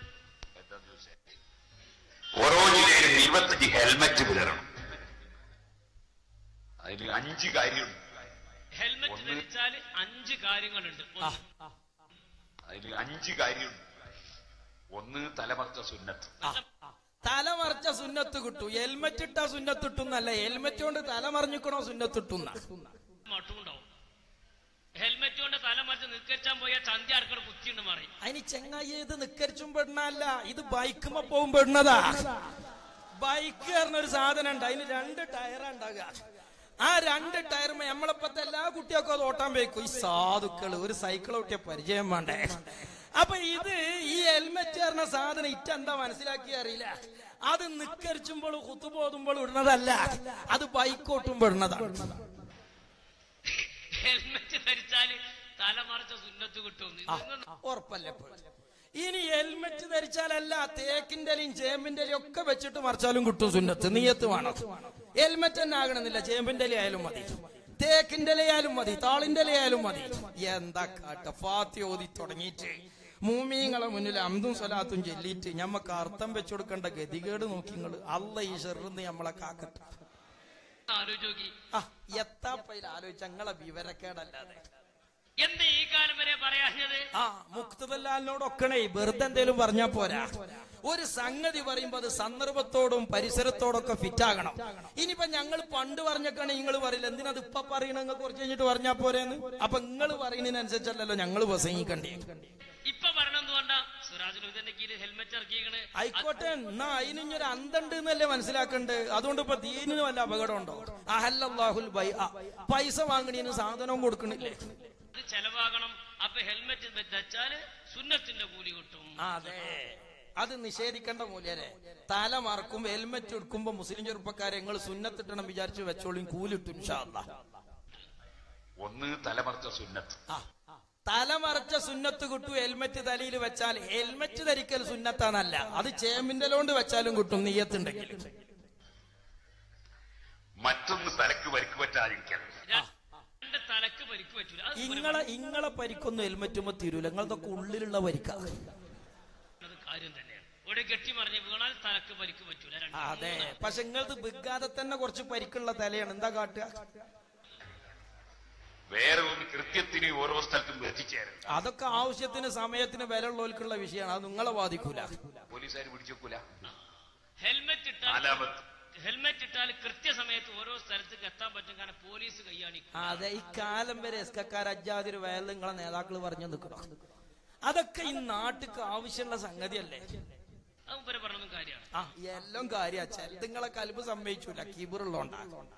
ഓരോ ജില്ലയിലും ഇരുപത്തഞ്ച് ഹെൽമറ്റ് വിതരണം അതിൽ അഞ്ച് കാര്യമുണ്ട് ഹെൽമെറ്റ് ധരിച്ചാൽ അഞ്ച് കാര്യങ്ങളുണ്ട് ഒന്ന്, അതിൽ അഞ്ച് കാര്യമുണ്ട് ഒന്ന് തലമറച്ച സുന്നത്ത് തല മറച്ച സുന്നത്ത് കിട്ടു ഹെൽമെറ്റ് ഇട്ടാ സുന്നത്ത് ഇട്ടുന്നല്ല ഹെൽമെറ്റ് കൊണ്ട് തല മറിഞ്ഞിക്കണോ സുന്നത്ത് ഇട്ടുന്ന മട്ടുണ്ടാവും ഹെൽമെറ്റ് കൊണ്ട് തല മറിച്ച് നിൽക്കാൻ പോയാൽ ചന്തി അടക്കണ കുത്തിയുണ്ട് മാറി അതിന് ചെങ്ങായി ഇത് നിക്കരിച്ചും പെടുന്നല്ല ഇത് ബൈക്കുമ്പോ പോകും പെടുന്നതാ ബൈക്ക് പറഞ്ഞ ഒരു സാധനം ഉണ്ട് അതിന് രണ്ട് ടയറാ ഉണ്ടാകുക ആ രണ്ട് ടയറുമ്പോ നമ്മളിപ്പത്തെ എല്ലാ കുട്ടികൾക്കും അത് ഓട്ടാൻ വെക്കും ഈ സാധുക്കള് ഒരു സൈക്കിൾ ഓട്ടിയ പരിചയം വേണ്ടേ അപ്പൊ ഇത് ഈ ഹെൽമെറ്റ് പറഞ്ഞ സാധനം ഇറ്റ എന്താ മനസ്സിലാക്കി അറിയില്ല അത് നിക്കരിച്ചുമ്പോൾ കുത്തുപോതുമ്പോൾ ഇടുന്നതല്ല അത് ബൈക്ക് ഓട്ടുമ്പോൾ ഇടുന്നതാണ് ഹെൽമെറ്റ് ധരിച്ചാല് തല മറിച്ച സുന്നത്ത് കിട്ടും ആ, ഉറപ്പല്ല ഇപ്പോൾ. ഇനി ഹെൽമെറ്റ് ധരിച്ചാലല്ല തേക്കിന്റെ ഇലയും ചേമ്പിന്റെ ഇലയും ഒക്കെ വെച്ചിട്ട് മറിച്ചാലും കിട്ടും സുന്നത്ത് നീയത്ത് വേണം ഹെൽമെറ്റ് തന്നെ ആകണമെന്നില്ല ചേമ്പിന്റെ ഇല ആയാലും മതി തേക്കിന്റെ ഇലയായാലും മതി താളിന്റെ ഇലയായാലും മതി എന്താ കാട്ട ഫാത്തി ഓതി തുടങ്ങിയിട്ട് മൂമീങ്ങളെ മുന്നിൽ അന്തും സ്വലാത്തും ചൊല്ലിയിട്ട് ഞമ്മക്ക് അർത്ഥം വെച്ചു കൊടുക്കേണ്ട ഗതികേട് നോക്കി നിങ്ങള് അല്ല ഈ ഷെറിന്ന് നമ്മളെ കാക്കട്ടെ ആലോചിച്ച് നോക്കി ആ എത്താപ്പയിൽ ആലോചിച്ച ഞങ്ങളെ വിവരക്കേടല്ലാതെ എന്താ ഈ കാലം വരെ പറയാഞ്ഞത് ആ മുക്തദല്ലാലിനോടൊക്കണേ വെറുതെ എന്തേലും പറഞ്ഞാ പോരാ ഒരു സംഗതി പറയുമ്പോ അത് സന്ദർഭത്തോടും പരിസരത്തോടൊക്കെ ഫിറ്റ് ആകണം ഇനിയിപ്പോ ഞങ്ങൾ പണ്ട് പറഞ്ഞൊക്കെയാണ് നിങ്ങൾ പറയില്ല എന്തിനത് ഇപ്പൊ പറയണ നിങ്ങൾ കുറച്ച് കഴിഞ്ഞിട്ട് പറഞ്ഞാ പോരേന്ന് അപ്പൊ നിങ്ങൾ പറയുന്നതിനനുസരിച്ചല്ലല്ലോ ഞങ്ങൾ പ്രസംഗിക്കണ്ടേ ഇപ്പൊ പറയണം വേണ്ട സുരാജ് ലുഹിതന്റെ കീഴിൽ ഹെൽമെറ്റ് ഇറക്കിയേക്കണ് ആയിക്കോട്ടെ എന്നാ അതിനൊരു അന്തണ്ട് എന്നല്ലേ മനസ്സിലാക്കണ്ട് അതുകൊണ്ട് ഇപ്പൊ ദീനിന് വല്ല അപകടമുണ്ടോ അഹല്ലാഹുൽ ബൈ ആ, പൈസ വാങ്ങണീന് സാധനവും കൊടുക്കണില്ലേ അത് ചെലവാകണം അപ്പൊ ഹെൽമെറ്റ് വെച്ചാല് സുന്നത്തിന്റെ കൂലി കിട്ടും അതെ അത് നിഷേധിക്കേണ്ട മൂല്യരെ തല മറക്കുമ്പോ ഹെൽമെറ്റ് എടുക്കുമ്പോ മുസ്ലിം ചെറുപ്പക്കാരെ നിങ്ങൾ സുന്നത്തിട്ടണം വിചാരിച്ച് വെച്ചോളിയും കൂലിട്ടും ഇൻഷാ അല്ലാ. ഒന്ന് തലമറച്ച സുന്നത്ത് തല മറച്ച സുന്നത്ത് കിട്ടും ഹെൽമെറ്റ് തലയിൽ വെച്ചാൽ ഹെൽമെറ്റ് ധരിക്കൽ സുന്നത്താന്നല്ല അത് ചേമ്പിന്റെ ലോണ്ട് വെച്ചാലും കിട്ടും നീയത്തുണ്ടെങ്കിൽ മറ്റൊന്ന് തലക്ക് പരിക്ക് പറ്റാതിരിക്കൽ എന്റെ തലക്ക് പരിക്ക് പറ്റൂല അത് ഇങ്ങളെ ഇങ്ങളെ പരിക്കൊന്നും ഹെൽമെറ്റുമ്പോ തീരൂല നിങ്ങളതൊക്കെ ഉള്ളിലുള്ള പരിക്കാ അത് കാര്യം തന്നെയാണ് ഇവിടെ കെട്ടി മറിഞ്ഞ് വീണാൽ തലക്ക് പരിക്ക് പറ്റൂല രണ്ട് അതെ പക്ഷെ നിങ്ങളത് വിൽക്കാതെ തന്നെ കുറച്ച് പരിക്കുള്ള തലയാണ് എന്താ കാട്ടുക വേറെ ഒന്ന് കൃത്യത്തിന് ഓരോ സ്ഥലത്തും എത്തിച്ചേരും അതൊക്കെ ആവശ്യത്തിന് സമയത്തിന് വില ഉള്ളവർക്കുള്ള വിഷയമാണ് അത് നിങ്ങളെ ബാധിക്കൂല പോലീസുകാർ പിടിച്ചേക്കൂല ഹെൽമെറ്റ് ഇട്ടാൽ നാലാമത് ഹെൽമെറ്റ് ഇട്ടാൽ കൃത്യസമയത്ത് ഓരോ സ്ഥലത്തേക്ക് എത്താൻ പറ്റും കാരണം പോലീസ് കൈയാണി അതെ ഈ കാലം വരെ എസ്കക്കാർ അജാതിരി വയലിൽ നിങ്ങളെ നേതാക്കൾ പറഞ്ഞു നിൽക്കണം അതൊക്കെ ഈ നാട്ടിക്ക് ആവശ്യമുള്ള സംഗതിയല്ലേ അത് മുപ്പരെ പറഞ്ഞതും കാര്യമാണ് ആ എല്ലാം കാര്യ നിങ്ങളെ കൽബ് സമ്മതിച്ചൂല കീബറുള്ളോണ്ടാ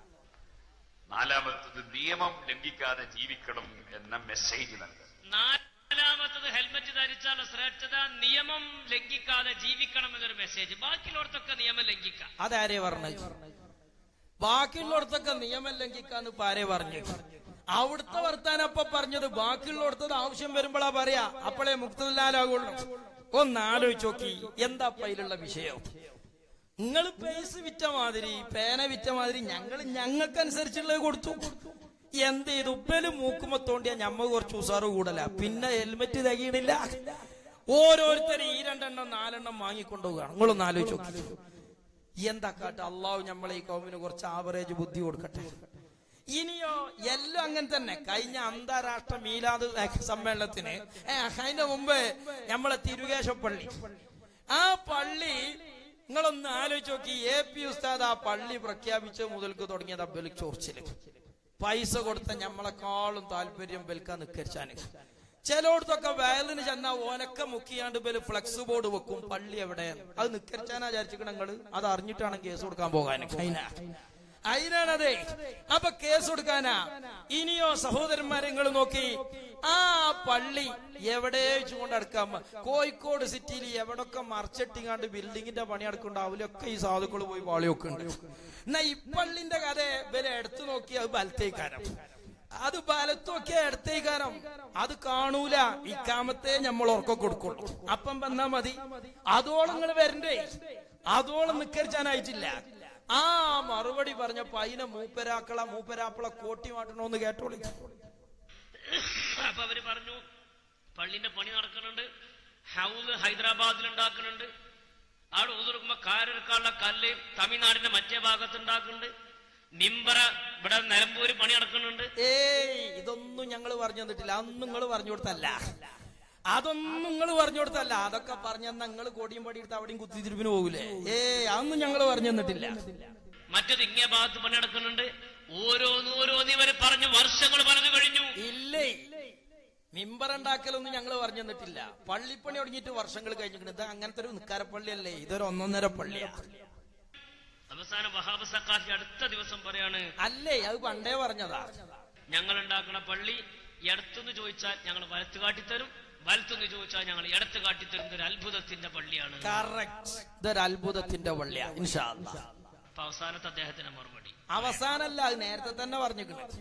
നാലാമത്തത് നിയമം ലംഘിക്കാതെ ജീവിക്കണം എന്ന മെസ്സേജ് നൽകുക നാലാമത്തത് ഹെൽമെറ്റ് ധരിച്ചാൽ ശ്രേഷ്ഠത നിയമം ലംഘിക്കാതെ ജീവിക്കണം എന്നൊരു മെസ്സേജ് ബാക്കിയുള്ളവർക്കൊക്കെ നിയമം ലംഘിക്കാം അതാരേ പറഞ്ഞത് ബാക്കിയുള്ളിടത്തൊക്കെ നിയമം ലംഘിക്കാന്ന് പാരെ പറഞ്ഞു അവിടുത്തെ വർത്താനപ്പ പറഞ്ഞത് ബാക്കിയുള്ളിടത്തത് ആവശ്യം വരുമ്പോഴാ പറയാ അപ്പോഴേ മുക്തലാലാകുള്ളൂ ഒന്ന് ആലോചിച്ച് നോക്കി എന്താ അതിലുള്ള വിഷയം നിങ്ങൾ പേസ് വിറ്റ മാതിരി പേന വിറ്റ മാതിരി ഞങ്ങൾ ഞങ്ങൾക്കനുസരിച്ചുള്ളത് കൊടുത്തു എന്ത് ചെയ്തു ഉപ്പല് മൂക്കുമ്പോ തോണ്ടിയാ ഞമ്മ കുറച്ച് ഉസാറ് കൂടല പിന്നെ ഹെൽമെറ്റ് തികയണില്ല ഓരോരുത്തരും ഈ രണ്ടെണ്ണം നാലെണ്ണം വാങ്ങിക്കൊണ്ടുപോവുകയാണ് നിങ്ങളൊന്ന് ആലോചിച്ച് നോക്കി എന്താ കാട്ടെ അള്ളാഹു നമ്മളെ ഈ കൗമിന് കുറച്ച് ആവറേജ് ബുദ്ധി കൊടുക്കട്ടെ ഇനിയോ എല്ലാം അങ്ങനെ തന്നെ കഴിഞ്ഞ അന്താരാഷ്ട്ര മീലാദ് സമ്മേളനത്തിന് ഏ, അതിന്റെ മുമ്പ് നമ്മളെ തിരുകേശ പള്ളി ആ പള്ളി നിങ്ങളൊന്ന് ആലോചിച്ച് നോക്കി എ പി ഉസ്താദ് ആ പള്ളി പ്രഖ്യാപിച്ച മുതൽക്ക് തുടങ്ങിയത് അബ്ദുൽ ചോർച്ചില് പൈസ കൊടുത്ത ഞമ്മളെക്കാളും താല്പര്യം ബൽക്കാൻ നിക്കരിച്ചാന് ചിലയിടത്തൊക്കെ വയലിന് ചെന്നാ ഓനക്ക മുക്കിയാണ്ട് ബല് ഫ്ലക്സ് ബോർഡ് വെക്കും പള്ളി എവിടെ അത് നിക്കരിച്ചാനാ വിചാരിച്ചിരിക്കണ നിങ്ങള് അത് അറിഞ്ഞിട്ടാണ് കേസ് കൊടുക്കാൻ പോകാൻ അതിനാ അതിനാണതേ അപ്പൊ കേസ് കൊടുക്കാനാ ഇനിയോ സഹോദരന്മാരെ നിങ്ങൾ നോക്കി ആ പള്ളി എവിടെ വെച്ചുകൊണ്ട് അടുക്കാം കോഴിക്കോട് സിറ്റിയിൽ എവിടൊക്കെ മറച്ചെട്ടിങ്ങാണ്ട് ബിൽഡിങ്ങിന്റെ പണി നടക്കുന്നുണ്ട് അവലൊക്കെ ഈ സാധുക്കൾ പോയി വാളിയൊക്കെ ഉണ്ട് എന്നാ ഈ പള്ളിന്റെ കഥ ഇവരെ എടുത്തു നോക്കി അത് ബലത്തേക്കാരം അത് ബലത്ത് നോക്കിയ ഇടത്തേക്കാരം അത് കാണൂല ഇക്കാമത്തെ നമ്മൾ ഉറക്കം കൊടുക്കുള്ളൂ അപ്പം വന്നാ മതി അതോളം നിങ്ങൾ വരണ്ടേ അതോളം നിക്കരിച്ചാനായിട്ടില്ല ആ മറുപടി പറഞ്ഞപ്പോ അതിനെ മൂപ്പരാക്കള മൂപ്പരാപ്പിള കോട്ടി മാറ്റണോന്ന് കേട്ടോളി അപ്പൊ അവര് പറഞ്ഞു പള്ളിന്റെ പണി നടക്കുന്നുണ്ട് ഹൗസ് ഹൈദരാബാദിൽ ഉണ്ടാക്കുന്നുണ്ട് അവിടെ ഊതുറുക്കുമ്പോ കാരെടുക്കാനുള്ള കല്ല് തമിഴ്നാടിന്റെ മറ്റേ ഭാഗത്ത് ഉണ്ടാക്കുന്നുണ്ട് നിമ്പറ ഇവിടെ നിലമ്പൂര് പണി നടക്കുന്നുണ്ട് ഏയ് ഇതൊന്നും ഞങ്ങൾ പറഞ്ഞു തന്നിട്ടില്ല അതൊന്നും നിങ്ങൾ പറഞ്ഞു കൊടുത്തല്ല അതൊന്നും നിങ്ങൾ പറഞ്ഞു കൊടുത്തല്ല അതൊക്കെ പറഞ്ഞ നിങ്ങൾ കോടിയും പടി എടുത്ത് അവിടെയും കുത്തിത്തിരിപ്പിന് പോകൂലേ ഏയ് അതൊന്നും ഞങ്ങൾ പറഞ്ഞു തന്നിട്ടില്ല മറ്റത് ഇങ്ങേ ഭാഗത്ത് പണി നടക്കുന്നുണ്ട് ഓരോന്ന് ഓരോന്ന് ഇവര് പറഞ്ഞു വർഷങ്ങൾ പറഞ്ഞു കഴിഞ്ഞു ഇല്ലേ മിമ്പർ ഉണ്ടാക്കലൊന്നും ഞങ്ങൾ പറഞ്ഞു തന്നിട്ടില്ല പള്ളിപ്പണി തുടങ്ങിയിട്ട് വർഷങ്ങൾ കഴിഞ്ഞിട്ടുണ്ട് ഇത് അങ്ങനത്തെ ഒരു നിക്കാര പള്ളിയല്ലേ ഇതൊരു ഒന്നൊന്നര പള്ളിയാ അവസാനം വഹാബ് സക്കാഫി അടുത്ത ദിവസം പറയാണ് അല്ലേ അത് പണ്ടേ പറഞ്ഞതാ ഞങ്ങൾ ഉണ്ടാക്കുന്ന പള്ളി ഇടത്തുനിന്ന് ചോദിച്ചാൽ ഞങ്ങൾ വലത്ത് കാട്ടിത്തരും വലത്തുനിന്ന് ചോദിച്ചാൽ ഞങ്ങൾ ഇടത്ത് കാട്ടിത്തരും ഇതൊരു അത്ഭുതത്തിന്റെ പള്ളിയാണ് കറക്റ്റ് ഇതൊരു അത്ഭുതത്തിന്റെ പള്ളിയാ ഇൻഷാ അല്ലാ. അപ്പൊ അവസാനത്തെ അദ്ദേഹത്തിന്റെ മറുപടി അവസാനല്ല അത് നേരത്തെ തന്നെ പറഞ്ഞിട്ടുണ്ട്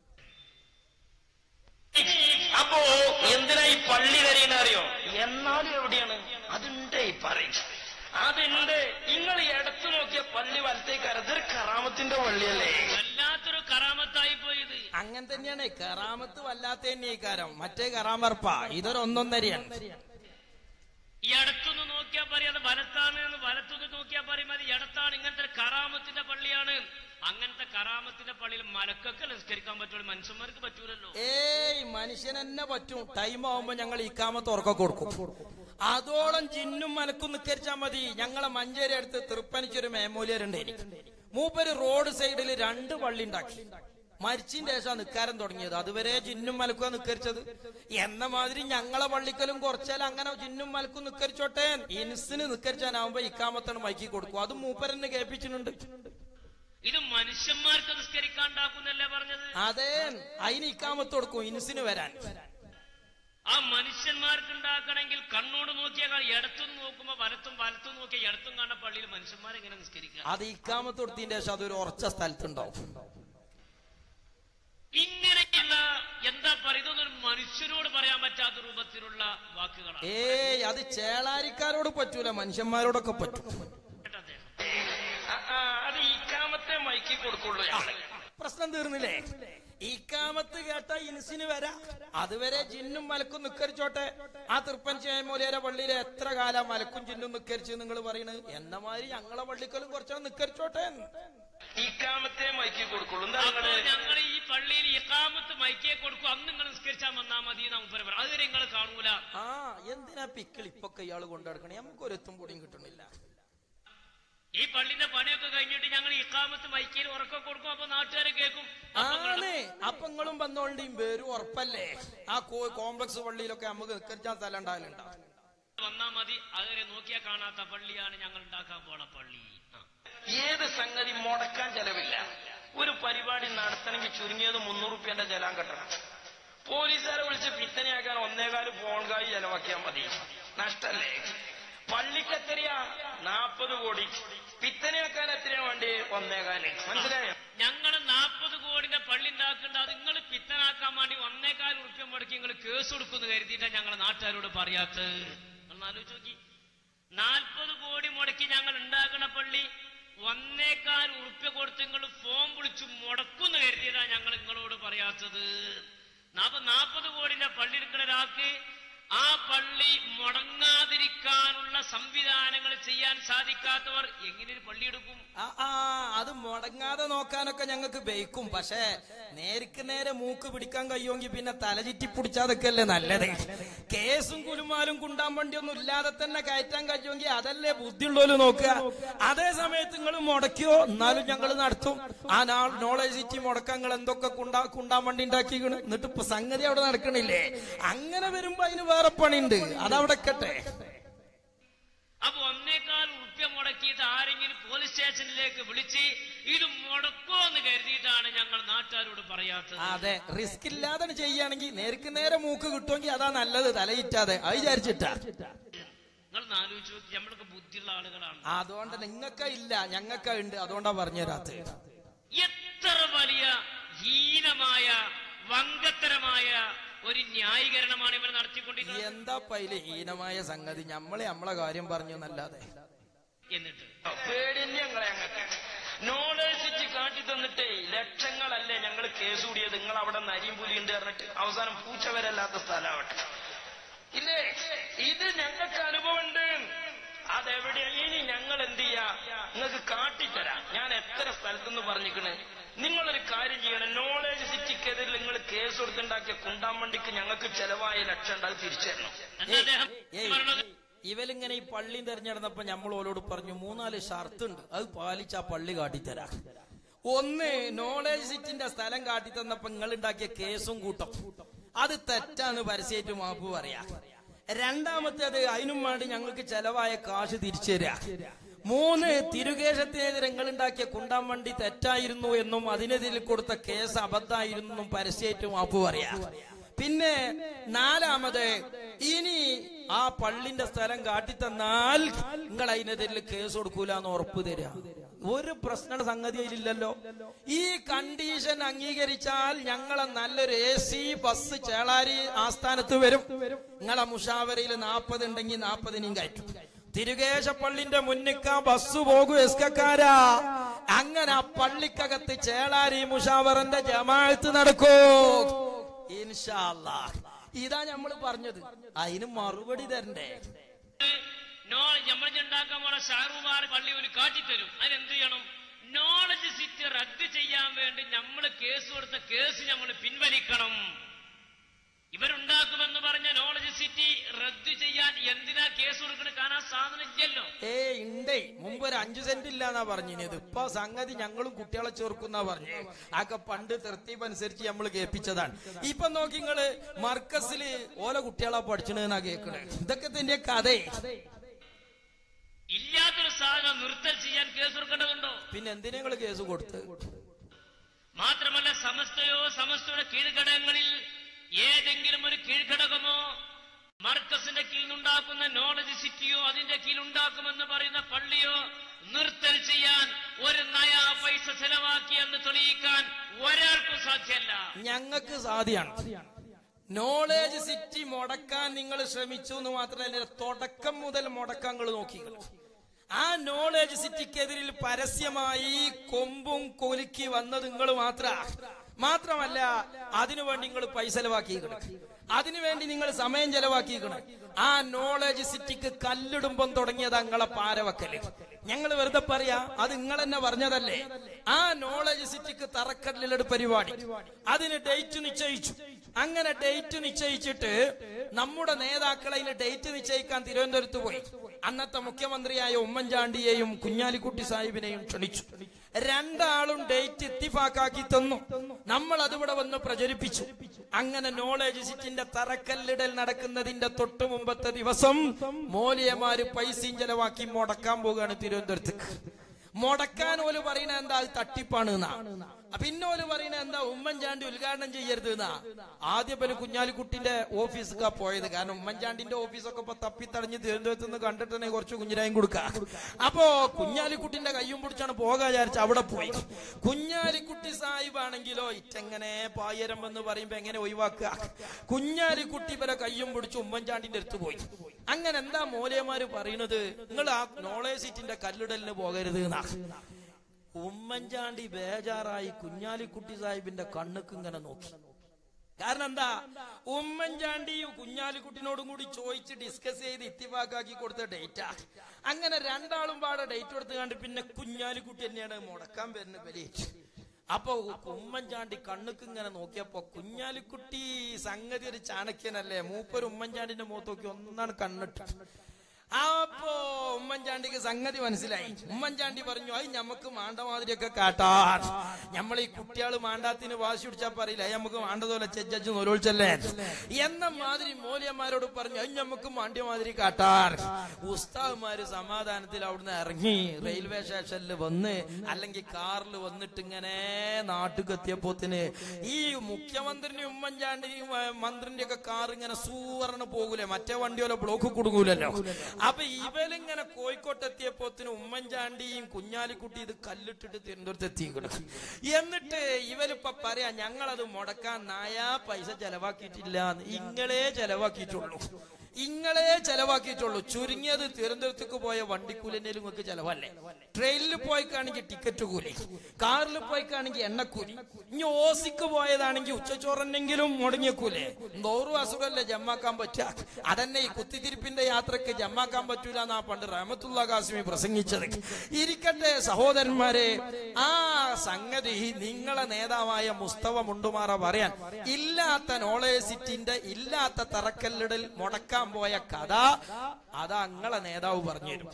അപ്പോ എന്തിനാ ഈ പള്ളി വരെയെന്ന് അറിയോ എന്നാലും എവിടെയാണ് അതുണ്ട് ഈ പറയും അതുണ്ട് നിങ്ങൾ ഇടത്ത് നോക്കിയ പള്ളി വലത്തേക്ക് അതൊരു കറാമത്തിന്റെ പള്ളിയല്ലേ വല്ലാത്തൊരു കറാമത്തായി പോയത് അങ്ങനെ തന്നെയാണ് കറാമത്ത് വല്ലാത്ത തന്നെ ഈ കാരം മറ്റേ കറാമർപ്പ ഇതൊരു ഒന്നൊന്നരയാണ് ഈ അടുത്തുനിന്ന് നോക്കിയാൽ പറയും അത് വലത്താണ് എന്ന് വലത്തുനിന്ന് നോക്കിയാൽ പറയും അത് ഇടത്താണ് ഇങ്ങനത്തെ ഒരു കറാമത്തിന്റെ പള്ളിയാണ് അങ്ങനത്തെ കറാമത്തിന്റെ പള്ളിയിൽ മലക്കൊക്കെ നിസ്കരിക്കാൻ പറ്റുള്ളൂ മനുഷ്യന്മാർക്ക് പറ്റൂലല്ലോ ഏയ് മനുഷ്യൻ തന്നെ പറ്റും ടൈം ആവുമ്പോ ഞങ്ങൾ ഇക്കാമത്ത് ഉറക്കം കൊടുക്കും അതോളം ജിന്നും മലക്കും നിക്കരിച്ചാ മതി ഞങ്ങളെ മഞ്ചേരി അടുത്ത് തൃപ്പനിച്ചൊരു മേമൂലിയരുണ്ട് എനിക്ക് മൂപ്പര് റോഡ് സൈഡിൽ രണ്ട് പള്ളി ഉണ്ടാക്കി മരിച്ചിന്റെ ശേഷം നിക്കാരം തുടങ്ങിയത് അതുവരെ ജിന്നും മലക്കുക നിക്കരിച്ചത് എന്ന മാതിരി ഞങ്ങളെ പള്ളിക്കലും കുറച്ചാൽ അങ്ങനെ ജിന്നും മലക്കും നിക്കരിച്ചോട്ടെ ഇൻസിന് നിക്കരിച്ചാനാവുമ്പോ ഇക്കാമത്താണ് മൈക്കി കൊടുക്കും അത് മൂപ്പരന്നെ കേൾപ്പിച്ചിട്ടുണ്ട് ഇത് മനുഷ്യന്മാർക്ക് നിസ്കരിക്കാണ്ടാക്കുന്നല്ലേ പറഞ്ഞത് അതെ അതിന് ഇക്കാമത്ത് കൊടുക്കും ഇൻസിന് വരാൻ ആ മനുഷ്യന്മാർക്ക് ഉണ്ടാക്കണമെങ്കിൽ കണ്ണോട് നോക്കിയാൽ കാണാം. ഇടത്തുനിന്ന് നോക്കുമ്പോ വലത്തും വലത്തും നോക്കിയാൽ ഇടത്തും കാണുന്ന പള്ളിയിൽ മനുഷ്യന്മാരെങ്ങനെ നിസ്കരിക്കുക അത് ഇക്കാമത്ത് കൊടുത്തതിന്റെ ശേഷം അതൊരു ഉറച്ച സ്ഥലത്തുണ്ടാവും ഇങ്ങനെയുള്ള എന്താ പറയുക ഇതൊന്നും ഒരു മനുഷ്യനോട് പറയാൻ പറ്റാത്ത രൂപത്തിലുള്ള വാക്കുകളാണ് ഏയ് അത് ചേളാരിക്കാരോട് പറ്റൂല മനുഷ്യന്മാരോടൊക്കെ പറ്റും ആ, ആ, അത് ഈ കാമത്തെ മൈക്കി കൊടുക്കുള്ളൂ ഞങ്ങള്. പ്രശ്നം തീർന്നില്ലേ ഇക്കാമത്ത് കേട്ട ഇൻസിന് വരാ അതുവരെ ജിന്നും മലക്കും നിക്കരിച്ചോട്ടെ ആ തൃപ്പൻ ചേമൂലിയരെ പള്ളിയിലെ എത്ര കാലം മലക്കും ജിന്നും നിക്കരിച്ച് നിങ്ങൾ പറയണത് എന്ന മാതിരി ഞങ്ങളെ പള്ളിക്കലും കുറച്ചാൽ നിക്കരിച്ചോട്ടെ ഇക്കാമത്തെ മൈക്കി കൊടുക്കുള്ളൂ എന്താ അപ്പൊ നിങ്ങള് ഞങ്ങൾ ഈ പള്ളിയിൽ ഇക്കാമത്ത് മൈക്കേ കൊടുക്കും അന്ന് നിങ്ങൾ നിസ്കരിച്ചാൽ വന്നാൽ മതി നമുക്ക് പറയാം അതുവരെ നിങ്ങൾ കാണൂല ആ എന്തിനാ പിക്കിളിപ്പൊക്കെ ഇയാള് കൊണ്ടെടുക്കണേ നമുക്ക് ഒരെത്തും പൊടിയും കിട്ടണില്ല ഈ പള്ളിന്റെ പണിയൊക്കെ കഴിഞ്ഞിട്ട് ഞങ്ങൾ ഇക്കാമത്ത് മൈക്കയിൽ ഉറക്കം കൊടുക്കും അപ്പൊ നാട്ടുകാരെ കേൾക്കും ആണ് അപ്പൊ നിങ്ങളും വന്നോണ്ടിയും വരും ഉറപ്പല്ലേ ആ കോ- കോംപ്ലക്സ് പള്ളിയിലൊക്കെ നമുക്ക് നിസ്കരിച്ചാൽ സ്ഥലം ഉണ്ടാകലുണ്ടോ വന്നാ മതി അതുവരെ നോക്കിയാൽ കാണാത്ത പള്ളിയാണ് ഞങ്ങൾ ഉണ്ടാക്കാൻ പോണ പള്ളി ആ. ഏത് സംഗതി മുടക്കാൻ ചെലവില്ല ഒരു പരിപാടി നടത്തണമെങ്കിൽ ചുരുങ്ങിയത് മുന്നൂറ് റുപ്യന്റെ ചെലാൻ കെട്ടണം പോലീസുകാരെ വിളിച്ച് പിത്തനെയാക്കാൻ ഒന്നേകാല് ഫോൺ കായി ചെലവാക്കിയാൽ മതി നഷ്ടല്ലേ പള്ളിക്ക് എത്രയാ നാപ്പത് കോടി പിത്തനെയാക്കാൻ എത്രയാണ് വേണ്ടി ഒന്നേകാല് മനസ്സിലായോ ഞങ്ങൾ നാൽപ്പത് കോടിന്റെ പള്ളി ഉണ്ടാക്കേണ്ട അത് നിങ്ങൾ പിത്തനാക്കാൻ വേണ്ടി ഒന്നേകാൽ ഉറുപ്പ്യ മുടക്കി നിങ്ങൾ കേസ് കൊടുക്കുന്നു കരുതിയിട്ടാ ഞങ്ങൾ നാട്ടുകാരോട് പറയാത്തത് നിങ്ങൾ ആലോചിച്ച് നോക്കി നാൽപ്പത് കോടി മുടക്കി ഞങ്ങൾ ഉണ്ടാക്കണ പള്ളി ഒന്നേകാൽ ഉറുപ്പ്യ കൊടുത്ത് നിങ്ങൾ ഫോം വിളിച്ചു മുടക്കുന്നു കരുതിയതാ ഞങ്ങൾ നിങ്ങളോട് പറയാത്തത് അപ്പൊ നാൽപ്പത് കോടിന്റെ പള്ളി എടുക്കുന്ന ഒരാൾക്ക് ആ പള്ളി മുടങ്ങാതിരിക്കാനുള്ള സംവിധാനങ്ങൾ ചെയ്യാൻ സാധിക്കാത്തവർ എങ്ങനെ ഒരു പള്ളി എടുക്കും ആ ആ അത് മുടങ്ങാതെ നോക്കാനൊക്കെ ഞങ്ങൾക്ക് ബേക്കും പക്ഷേ നേർക്ക് നേരെ മൂക്ക് പിടിക്കാൻ കഴിയുമെങ്കിൽ പിന്നെ തലചിറ്റി പിടിച്ചാതൊക്കെ അല്ലേ നല്ലത് കേസും കുലുമാലും കുണ്ടാൻ വണ്ടിയൊന്നും ഇല്ലാതെ തന്നെ കയറ്റാൻ കഴിയുമെങ്കിൽ അതല്ലേ ബുദ്ധിയുള്ളവര് നോക്കുക അതേ സമയത്ത് നിങ്ങൾ മുടക്കിയോ എന്നാലും ഞങ്ങൾ നടത്തും ആ നോളജ് സിറ്റി മുടക്കാൻ നിങ്ങൾ എന്തൊക്കെ കുണ്ടാ കുണ്ടാൻ വണ്ടി ഉണ്ടാക്കിക്കണ് എന്നിട്ട് ഇപ്പൊ സംഗതി അവിടെ നടക്കണില്ലേ അങ്ങനെ വരുമ്പോ അതിന് വേറെ പണിയുണ്ട് അതവിടെ കട്ടെ അപ്പൊ ഒന്നേക്കാൽ ഉറുപ്പ്യ മുടക്കിയിട്ട് ആരെങ്കിലും പോലീസ് സ്റ്റേഷനിലേക്ക് വിളിച്ച് ഇത് മുടക്കോ എന്ന് കരുതിയിട്ടാണ് ഞങ്ങൾ നാട്ടുകാരോട് പറയാത്തത് അതെ റിസ്ക് ഇല്ലാതെ ചെയ്യുകയാണെങ്കിൽ നേർക്ക് നേരെ മൂക്ക് കിട്ടുമെങ്കിൽ അതാ നല്ലത് തലയിറ്റാതെ അത് വിചാരിച്ചിട്ടാ നിങ്ങൾ ആലോചിച്ച് നോക്കി നമ്മളൊക്കെ ബുദ്ധിയുള്ള ആളുകളാണ് അതുകൊണ്ട് നിങ്ങക്ക ഇല്ല ഞങ്ങക്ക ഉണ്ട് അതുകൊണ്ടാ പറഞ്ഞു തരാത്ത എത്ര വലിയ ഹീനമായ വങ്കത്തരമായ ഒരു ന്യായീകരണമാണ് ഇവർ നടത്തിക്കൊണ്ടിരിക്കുന്നത് എന്താ പൈല് ഹീനമായ സംഗതി ഞമ്മളെ നമ്മളെ കാര്യം പറഞ്ഞു എന്നല്ലാതെ എന്നിട്ട് പേടിന്നെ ഞങ്ങളെ ഞങ്ങൾക്ക് നോളേജ് സിറ്റി കാട്ടി തന്നിട്ടേ ലക്ഷങ്ങളല്ലേ ഞങ്ങൾ കേസ് കൂടിയത് നിങ്ങൾ അവിടെ നരിയും പുലിയുണ്ട് പറഞ്ഞിട്ട് അവസാനം പൂച്ച വരല്ലാത്ത സ്ഥലമാവട്ടെ ഇല്ലേ ഇത് ഞങ്ങൾക്ക് അനുഭവമുണ്ട് അതെവിടെ ഇനി ഞങ്ങൾ എന്ത് ചെയ്യാ നിങ്ങൾക്ക് കാട്ടിത്തരാം ഞാൻ എത്ര സ്ഥലത്തുനിന്ന് പറഞ്ഞിക്കണ് നിങ്ങളൊരു കാര്യം ചെയ്യണം നോളേജ് സിറ്റിക്കെതിരെ നിങ്ങൾ കേസ് കൊടുത്തുണ്ടാക്കിയ കുണ്ടാമണ്ടിക്ക് ഞങ്ങൾക്ക് ചെലവായ ലക്ഷം ഉണ്ട് അത് തിരിച്ചു തരണം ഇവലിങ്ങനെ ഈ പള്ളി തെരഞ്ഞെടുത്തപ്പോ നമ്മൾ ഓലോട് പറഞ്ഞു മൂന്നാല് ഷർത്ത് ഉണ്ട് അത് പാലിച്ച ആ പള്ളി കാട്ടിത്തരാം ഒന്ന് നോളേജ് സിറ്റിന്റെ സ്ഥലം കാട്ടിത്തന്നപ്പോ നിങ്ങൾ ഉണ്ടാക്കിയ കേസും കൂട്ടം അത് തെറ്റാണ് പരസ്യമായിട്ട് മാപ്പ് പറയാ രണ്ടാമത്തേത് അതിനും വേണ്ടി ഞങ്ങൾക്ക് ചെലവായ കാശ് തിരിച്ചു തരാ മൂന്ന് തിരുകേശത്തിനെതിരെ നിങ്ങൾ ഉണ്ടാക്കിയ കുണ്ടാൻ വണ്ടി തെറ്റായിരുന്നു എന്നും അതിനെതിരെ കൊടുത്ത കേസ് അബദ്ധമായിരുന്നു എന്നും പരസ്യമായിട്ട് മാപ്പ് പറയാ പിന്നെ നാലാമത് ഇനി ആ പള്ളിന്റെ സ്ഥലം കാട്ടിത്തന്നാൽ നിങ്ങൾ അതിനെതിരെ കേസ് കൊടുക്കൂല എന്ന് ഉറപ്പ് തരാ ഒരു പ്രശ്ന സംഗതി അതിലില്ലല്ലോ ഈ കണ്ടീഷൻ അംഗീകരിച്ചാൽ ഞങ്ങളെ നല്ലൊരു എ സി ബസ് ചേളാരി ആസ്ഥാനത്ത് വരും നിങ്ങളെ മുഷാവരയിൽ നാപ്പത് ഉണ്ടെങ്കിൽ നാപ്പതിനും കയറ്റും തിരുകേശ പള്ളിന്റെ മുന്നിക്ക ബസ് പോകും എസ്കക്കാരാ അങ്ങനെ ആ പള്ളിക്കകത്ത് ചേളാരി മുഷാവറിന്റെ ജമാഅത്ത് നടക്കൂ ഇൻഷാ അല്ലാ. ഇതാ നമ്മൾ പറഞ്ഞത് അതിന് മറുപടി തരണ്ടേ നോളജ് നമ്മൾ ഉണ്ടാക്കാൻ പോണ ഷാറുമാർ പള്ളി ഒരു കാട്ടിത്തരും അതിനെന്ത് ചെയ്യണം നോളജ് സിറ്റി റദ്ദ് ചെയ്യാൻ വേണ്ടി നമ്മൾ കേസ് കൊടുത്ത കേസ് നമ്മൾ പിൻവലിക്കണം ഇവരുണ്ടാക്കുമെന്ന് പറഞ്ഞ നോളജ് സിറ്റി റദ്ദ് ചെയ്യാൻ എന്തിനാ കേസ് കൊടുക്കണ കാണാൻ സാധനം ഇല്ലല്ലോ ഏ ഇണ്ടേ മുമ്പ് ഒരു അഞ്ചു സെന്റ് ഇല്ലാന്നാ പറഞ്ഞിനത് ഇപ്പൊ സംഗതി ഞങ്ങളും കുട്ടികളെ ചേർക്കുന്ന പറഞ്ഞു ആക്കെ പണ്ട് തൃത്തീപ് അനുസരിച്ച് നമ്മൾ കേൾപ്പിച്ചതാണ് ഇപ്പൊ നോക്കി നിങ്ങള് മർക്കസില് ഓല കുട്ടികളെ പഠിച്ചണെന്നാ കേൾക്കണേ ഇതൊക്കെ തന്നെ കഥ ഇല്ലാത്തൊരു സാധനം നിർത്തൽ ചെയ്യാൻ കേസ് കൊടുക്കേണ്ടതുണ്ടോ പിന്നെ എന്തിനാ നിങ്ങള് കേസ് കൊടുത്ത് മാത്രമല്ല സമസ്തയോ സമസ്തയുടെ കീഴ്ഘടകങ്ങളിൽ ഏതെങ്കിലും ഒരു കീഴ്ഘടകമോ മർക്കസിന്റെ കീഴിലുണ്ടാക്കുന്ന നോളജ് സിറ്റിയോ അതിന്റെ കീഴിലുണ്ടാക്കുമെന്ന് പറയുന്ന പള്ളിയോ നിർത്തൽ ചെയ്യാൻ ഒരു നയാ പൈസ ചെലവാക്കി എന്ന് തെളിയിക്കാൻ ഒരാൾക്കും സാധ്യമല്ല ഞങ്ങൾക്ക് സാധ്യമാണ് നോളേജ് സിറ്റി മുടക്കാൻ നിങ്ങൾ ശ്രമിച്ചു എന്ന് മാത്രമല്ല തുടക്കം മുതൽ മുടക്കാൻ നിങ്ങൾ നോക്കി ആ നോളേജ് സിറ്റിക്കെതിരിൽ പരസ്യമായി കൊമ്പും കൊലുക്കി വന്നത് നിങ്ങൾ മാത്ര മാത്രമല്ല അതിനുവേണ്ടി നിങ്ങൾ പൈസ ചെലവാക്കിയിരിക്കണം അതിനുവേണ്ടി നിങ്ങൾ സമയം ചെലവാക്കിയിരിക്കണം ആ നോളജ് സിറ്റിക്ക് കല്ലിടുമ്പം തുടങ്ങിയത് നിങ്ങളെ പാരവക്കല് ഞങ്ങൾ വെറുതെ പറയാ അത് നിങ്ങൾ തന്നെ പറഞ്ഞതല്ലേ ആ നോളജ് സിറ്റിക്ക് തറക്കല്ലിലൊരു പരിപാടി അതിന് ഡേറ്റ് നിശ്ചയിച്ചു അങ്ങനെ ഡേറ്റ് നിശ്ചയിച്ചിട്ട് നമ്മുടെ നേതാക്കളെ അതിന് ഡേറ്റ് നിശ്ചയിക്കാൻ തിരുവനന്തപുരത്ത് പോയി അന്നത്തെ മുഖ്യമന്ത്രിയായ ഉമ്മൻചാണ്ടിയെയും കുഞ്ഞാലിക്കുട്ടി സാഹിബിനെയും ക്ഷണിച്ചു രണ്ടാളും ഡേറ്റ് എത്തിഫാക്കാക്കി തന്നു നമ്മൾ അതിവിടെ വന്ന് പ്രചരിപ്പിച്ചു അങ്ങനെ നോളേജ് സിറ്റിന്റെ തറക്കല്ലിടൽ നടക്കുന്നതിന്റെ തൊട്ടു മുമ്പത്തെ ദിവസം മോലിയമാര് പൈസയും ചെലവാക്കി മുടക്കാൻ പോവുകയാണ് തിരുവനന്തപുരത്തേക്ക് മുടക്കാൻ ഓല് പറയണ എന്താ അത് തട്ടിപ്പാണ് എന്നാ പിന്നെ ഓല് പറയണ എന്താ ഉമ്മൻചാണ്ടി ഉദ്ഘാടനം ചെയ്യരുത് എന്നാ ആദ്യം പിന്നെ കുഞ്ഞാലിക്കുട്ടിന്റെ ഓഫീസിക്കാ പോയത് കാരണം ഉമ്മൻചാണ്ടിന്റെ ഓഫീസൊക്കെ ഇപ്പൊ തപ്പിത്തടഞ്ഞ് തിരുവനന്തപുരത്ത് നിന്ന് കണ്ടിട്ട് തന്നെ കുറച്ച് കുഞ്ഞിരായും കൊടുക്ക അപ്പോ കുഞ്ഞാലിക്കുട്ടിന്റെ കയ്യും പിടിച്ചാണ് പോകാൻ വിചാരിച്ച അവിടെ പോയി കുഞ്ഞാലിക്കുട്ടി സാഹിബാണെങ്കിലോ ഇറ്റെങ്ങനെ പായരം എന്ന് പറയുമ്പോ എങ്ങനെ ഒഴിവാക്കുക കുഞ്ഞാലിക്കുട്ടി ഇവരെ കയ്യും പിടിച്ച് ഉമ്മൻചാണ്ടിന്റെ അടുത്ത് പോയി അങ്ങനെ എന്താ മോലയമാര് പറയുന്നത് നിങ്ങൾ ആ നോളേജ് സീറ്റിന്റെ കല്ലിടലിന് പോകരുത് എന്നാ ഉമ്മൻചാണ്ടി ബേജാറായി കുഞ്ഞാലിക്കുട്ടി സാഹിബിന്റെ കണ്ണുക്ക് ഇങ്ങനെ നോക്കി കാരണം എന്താ ഉമ്മൻചാണ്ടി കുഞ്ഞാലിക്കുട്ടിനോടും കൂടി ചോദിച്ച് ഡിസ്കസ് ചെയ്ത് ഇത്തിഫാക്കാക്കി കൊടുത്ത ഡേറ്റാ അങ്ങനെ രണ്ടാളും പാടെ ഡേറ്റ് കൊടുത്ത് കണ്ട് പിന്നെ കുഞ്ഞാലിക്കുട്ടി തന്നെയാണ് മുടക്കാൻ വരുന്നത് വലിയ അപ്പൊ ഉമ്മൻചാണ്ടി കണ്ണുക്ക് ഇങ്ങനെ നോക്കിയപ്പോ കുഞ്ഞാലിക്കുട്ടി സംഗതി ഒരു ചാണക്യനല്ലേ മൂപ്പര് ഉമ്മൻചാണ്ടിന്റെ മുഖത്ത് നോക്കി ഒന്നാണ് കണ്ണിട്ട് അപ്പോ ഉമ്മൻചാണ്ടിക്ക് സംഗതി മനസ്സിലായി ഉമ്മൻചാണ്ടി പറഞ്ഞു അത് ഞമ്മക്ക് മാണ്ട മാതിരിയൊക്കെ കാട്ടാ നമ്മൾ ഈ കുട്ടികള് മാണ്ടാത്തിന് വാശി പിടിച്ചാ പറയില്ല "അത് ഞമ്മക്ക് മാണ്ടതുപോലെ ചെച്ചു നൊലോളിച്ചല്ലേ എന്ന മാതിരി മൂല്യന്മാരോട് പറഞ്ഞു അത് ഞമ്മക്ക് മാണ്ടിയ മാതിരി കാട്ടാർ ഉസ്താദ്മാര് സമാധാനത്തിൽ അവിടുന്ന് ഇറങ്ങി റെയിൽവേ സ്റ്റേഷനിൽ വന്ന് അല്ലെങ്കിൽ കാറിൽ വന്നിട്ട് ഇങ്ങനെ നാട്ടുകെത്തിയപ്പോത്തിന് ഈ മുഖ്യമന്ത്രിന്റെ ഉമ്മൻചാണ്ടിയും ഏ, മന്ത്രിന്റെ ഒക്കെ കാർ ഇങ്ങനെ സൂവർണ പോകൂലേ മറ്റേ വണ്ടിയോലെ ബ്ലോക്ക് കൊടുക്കൂലല്ലോ അപ്പൊ ഇവലിങ്ങനെ കോഴിക്കോട്ട് എത്തിയപ്പോത്തിന് ഉമ്മൻചാണ്ടിയും കുഞ്ഞാലിക്കുട്ടി ഇത് കല്ലിട്ടിട്ട് തിരുവനന്തപുരത്ത് എത്തിക്കണം എന്നിട്ട് ഇവലിപ്പൊ പറയാ ഞങ്ങളത് മുടക്കാൻ നായാ പൈസ ചെലവാക്കിയിട്ടില്ല ഇങ്ങളെ ചെലവാക്കിയിട്ടുള്ളൂ ഇങ്ങളെ ചെലവാക്കിയിട്ടുള്ളൂ ചുരുങ്ങിയത് തിരുവനന്തപുരത്തേക്ക് പോയ വണ്ടിക്കൂലിന്റെ നിങ്ങൾക്ക് ചെലവല്ലേ ട്രെയിനിൽ പോയിക്കാണെങ്കിൽ ടിക്കറ്റ് കൂലി കാറിൽ പോയിക്കാണെങ്കിൽ എണ്ണക്കൂലി ഇനി ഓസിക്ക് പോയതാണെങ്കിൽ ഉച്ചച്ചോറന്നെങ്കിലും മുടങ്ങിയക്കൂലേ നൂറും അസുഖമല്ലേ ജമ്മാക്കാൻ പറ്റുക അതന്നെ ഈ കുത്തിത്തിരിപ്പിന്റെ യാത്രക്ക് ജമ്മാക്കാൻ പറ്റൂല എന്നാ പണ്ട് റഹമത്തുള്ള കാസിമി പ്രസംഗിച്ചത് ഇരിക്കട്ടെ സഹോദരന്മാരെ ആ സംഗതി നിങ്ങളെ നേതാവായ മുസ്തവ മുണ്ടുമാറ പറയാൻ ഇല്ലാത്ത നോളേജ് സിറ്റിന്റെ ഇല്ലാത്ത തറക്കല്ലിടൽ മുടക്കാൻ പോയ കഥ അതാ അങ്ങളെ നേതാവ് പറഞ്ഞു തരും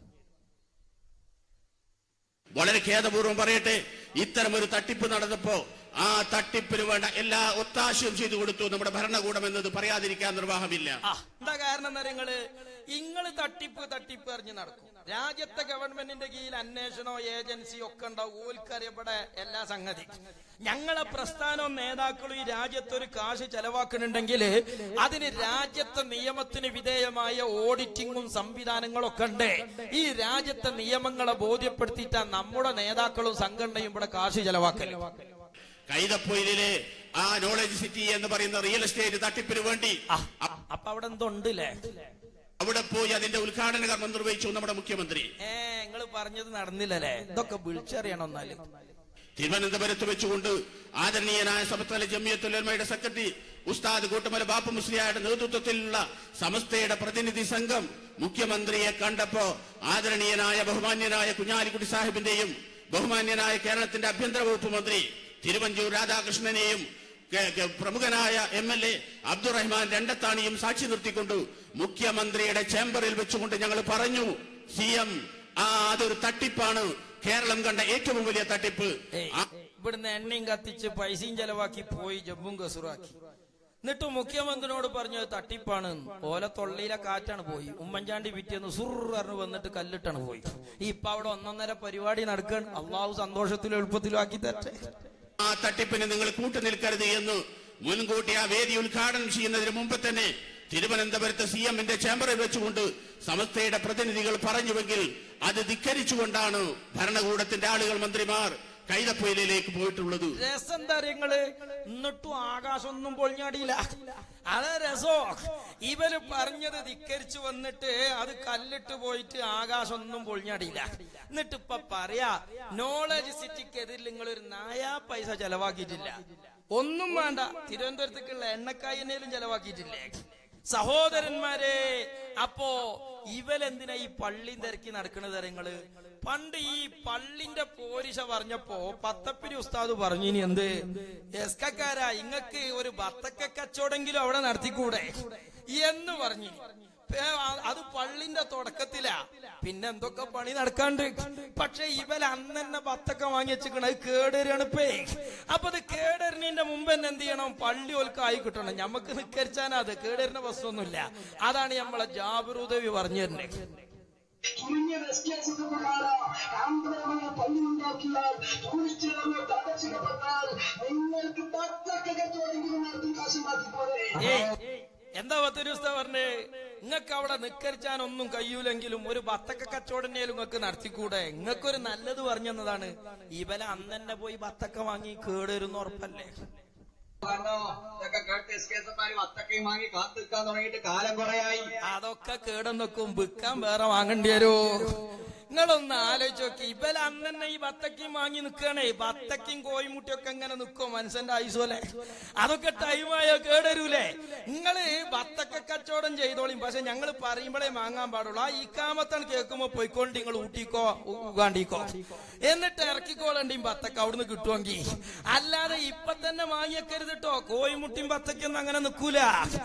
വളരെ ഖേദപൂർവ്വം പറയട്ടെ ഇത്തരം ഒരു തട്ടിപ്പ് നടന്നപ്പോ ആ തട്ടിപ്പിന് വേണ്ട എല്ലാ ഒത്താശയും ചെയ്തു കൊടുത്തു നമ്മുടെ ഭരണകൂടം എന്നത് പറയാതിരിക്കാൻ നിർവാഹമില്ല എന്താ കാരണം എന്താ നിങ്ങള് ഇങ്ങള് തട്ടിപ്പ് തട്ടിപ്പ് എറിഞ്ഞ് നടക്കും രാജ്യത്തെ ഗവൺമെന്റിന്റെ കീഴിൽ അന്വേഷണോ ഏജൻസി ഒക്കെ ഉണ്ടാവും ഓൽക്കറിയപ്പെടെ എല്ലാ സംഗതി ഞങ്ങളെ പ്രസ്ഥാനവും നേതാക്കളും ഈ രാജ്യത്തൊരു കാശ് ചെലവാക്കുന്നുണ്ടെങ്കിൽ അതിന് രാജ്യത്തെ നിയമത്തിന് വിധേയമായ ഓഡിറ്റിങ്ങും സംവിധാനങ്ങളും ഒക്കെ ഉണ്ട് ഈ രാജ്യത്തെ നിയമങ്ങളെ ബോധ്യപ്പെടുത്തിയിട്ടാ നമ്മുടെ നേതാക്കളും സംഘടനയും ഇവിടെ കാശ് ചെലവാക്കല് കൈതപ്പൊയിലെ ആ നോളജ് സിറ്റി എന്ന് പറയുന്ന റിയൽ എസ്റ്റേറ്റ് തട്ടിപ്പിന് വേണ്ടി അപ്പൊ അവിടെ എന്തോ ഉണ്ടല്ലേ അവിടെ പോയി അതിന്റെ ഉദ്ഘാടന കർമ്മം നിർവഹിച്ചു നമ്മുടെ മുഖ്യമന്ത്രി ഏ നിങ്ങൾ പറഞ്ഞത് നടന്നില്ലല്ലേ ഇതൊക്കെ വിളിച്ചറിയണം എന്നാല് തിരുവനന്തപുരത്ത് വെച്ചുകൊണ്ട് ആദരണീയനായ സമസ്തല ജമിയത്തുലമയുടെ സെക്രട്ടറി ഉസ്താദ് കൂട്ടമല ബാപ്പ മുസ്ലിയായുടെ നേതൃത്വത്തിലുള്ള സമസ്തയുടെ പ്രതിനിധി സംഘം മുഖ്യമന്ത്രിയെ കണ്ടപ്പോ ആദരണീയനായ ബഹുമാന്യനായ കുഞ്ഞാലിക്കുട്ടി സാഹിബിന്റെയും ബഹുമാന്യനായ കേരളത്തിന്റെ ആഭ്യന്തര വകുപ്പ് മന്ത്രി തിരുവഞ്ചൂർ രാധാകൃഷ്ണനെയും കെ- കെ- പ്രമുഖനായ എം എൽ എ അബ്ദുറഹ്മാൻ രണ്ടത്താണിയും സാക്ഷി നിർത്തിക്കൊണ്ട് മുഖ്യമന്ത്രിയുടെ ചേംബറിൽ വെച്ചുകൊണ്ട് ഞങ്ങൾ പറഞ്ഞു സി എം ആ അതൊരു തട്ടിപ്പാണ് കേരളം കണ്ട ഏറ്റവും വലിയ തട്ടിപ്പ് ആ- ഇവിടുന്ന് എണ്ണയും കത്തിച്ച് പൈസയും ചെലവാക്കി പോയി ജമ്മും കസൂറാക്കി എന്നിട്ട് മുഖ്യമന്ത്രിയോട് പറഞ്ഞു "അത് തട്ടിപ്പാണ് ഓല തൊള്ളിയിലെ കാറ്റാണ് പോയി ഉമ്മൻചാണ്ടി പിറ്റേന്ന് സുറിഞ്ഞ് വന്നിട്ട് കല്ലിട്ടാണ് പോയി ഇപ്പൊ അവിടെ ഒന്നൊന്നര പരിപാടി നടക്കാൻ അള്ളാഹു സന്തോഷത്തിലും എളുപ്പത്തിലും ആക്കി തരട്ടെ ആ തട്ടിപ്പിന് നിങ്ങൾ കൂട്ടുനിൽക്കരുത് എന്ന് മുൻകൂട്ടി ആ വേദി ഉദ്ഘാടനം ചെയ്യുന്നതിന് മുമ്പ് തന്നെ തിരുവനന്തപുരത്ത് സി എമ്മിന്റെ ചേംബറിൽ വെച്ചുകൊണ്ട് സമസ്തയുടെ പ്രതിനിധികൾ പറഞ്ഞുവെങ്കിൽ അത് ധിക്കരിച്ചുകൊണ്ടാണ് ഭരണകൂടത്തിന്റെ ആളുകൾ മന്ത്രിമാർ കൈതപ്പൊയിലേക്ക് പോയിട്ടുള്ളത് രസം എന്താ നിങ്ങള് എന്നിട്ടും ആകാശമൊന്നും പൊളിഞ്ഞാടിയില്ല അത് രസോ ഇവര് പറഞ്ഞത് ധിക്കരിച്ചു വന്നിട്ട് അത് കല്ലിട്ട് പോയിട്ട് ആകാശമൊന്നും പൊളിഞ്ഞാടിയില്ല എന്നിട്ട് ഇപ്പൊ പറയാ നോളജ് സിറ്റിക്കെതിരിൽ നിങ്ങൾ ഒരു നായാ പൈസ ചെലവാക്കിയിട്ടില്ല ഒന്നും വേണ്ട തിരുവനന്തപുരത്തേക്കുള്ള എണ്ണക്കായി എന്നേലും ചെലവാക്കിയിട്ടില്ലേ സഹോദരന്മാരെ അപ്പോ ഇവലെന്തിനാ ഈ പള്ളിയും തിരക്കി നടക്കണത് നിങ്ങള് പണ്ട് ഈ പള്ളിന്റെ പോരിശ പറഞ്ഞപ്പോ പത്തപ്പിരി ഉസ്താദ് പറഞ്ഞു ഇനി എന്ത് എസ്കക്കാരാ ഇങ്ങക്ക് ഒരു ബത്തക്ക കച്ചവടെങ്കിലും അവിടെ നടത്തിക്കൂടെ എന്ന് പറഞ്ഞു പേ- ആ- അത് പള്ളിന്റെ തുടക്കത്തിലാ പിന്നെ എന്തൊക്കെ പണി നടക്കാണ്ട് പക്ഷെ ഇവൽ അന്ന് തന്നെ ബത്തക്ക വാങ്ങി വെച്ചിക്കണ കേടേറാണ് ഇപ്പേ അപ്പൊ അത് കേടറിനീന്റെ മുമ്പ് തന്നെ എന്ത് ചെയ്യണം പള്ളി ഓൽക്ക് ആയി കിട്ടണം ഞമ്മക്ക് നിക്കരിച്ചാനാ അത് കേടേറിന വസ്തുവൊന്നുമില്ല അതാണ് നമ്മളെ ജാബിറുദേവി പറഞ്ഞു തരുന്നത് ചുരുങ്ങിയ വ്യത്യാസപ്രകാരം ആന്തരമായ പള്ളിയുണ്ടാക്കിയാൽ ടൂറിസ്റ്റ് അങ്ങോട്ട് അടച്ചിടപ്പെട്ടാൽ നിങ്ങൾക്ക് പത്തൊക്കെ കച്ചവടമെങ്കിലും നടത്തി കാശ് മാറ്റിപ്പോലെ ഏയ്, എന്താ പത്തിരുസ്ത പറഞ്ഞേ നിങ്ങൾക്ക് അവിടെ നിക്കരിച്ചാനൊന്നും കഴിയൂലെങ്കിലും ഒരു ബത്തക്ക കച്ചവടനേലും നിങ്ങൾക്ക് നടത്തിക്കൂടെ നിങ്ങൾക്കൊരു നല്ലത് പറഞ്ഞതാണ് ഇവല അന്ന് തന്നെ പോയി ബത്തക്ക വാങ്ങി കേടരുന്ന് ഉറപ്പല്ലേ കാരണം ഇതൊക്കെ കേട്ട് എസ് കെ എസ് വത്തക്കയും വാങ്ങി കാത്തു നിൽക്കാൻ തുടങ്ങിയിട്ട് കാലം കുറയായി അതൊക്കെ കേടെന്നൊക്കും വിൽക്കാൻ വേറെ വാങ്ങേണ്ടി വരൂ നിങ്ങളൊന്ന് ആലോചിച്ച് നോക്കി ഇവൽ അന്ന് തന്നെ ഈ ബത്തക്കയും വാങ്ങി നിൽക്കണേ ബത്തക്കയും കോയിമുട്ടിയൊക്കെ എങ്ങനെ നിൽക്കും മനുഷ്യന്റെ ആയുസ് പോലെ അതൊക്കെ ടൈമായ കേടരൂലേ നിങ്ങള് ബത്തക്ക കച്ചവടം ചെയ്തോളിയും പക്ഷെ ഞങ്ങൾ പറയുമ്പോഴേ വാങ്ങാൻ പാടുള്ളൂ ആ ഇക്കാമത്താണ് കേൾക്കുമ്പോ പോയിക്കൊണ്ട് നിങ്ങൾ ഊട്ടിക്കോ ഉ- ഉഗാണ്ടിക്കോ എന്നിട്ട് ഇറക്കിക്കോളണ്ടിയും ബത്തക്ക അവിടുന്ന് കിട്ടുമെങ്കിൽ അല്ലാതെ ഇപ്പൊ തന്നെ വാങ്ങിയേക്കരുത് കേട്ടോ കോയിമുട്ടിയും ബത്തക്കൊന്നും അങ്ങനെ നിൽക്കൂല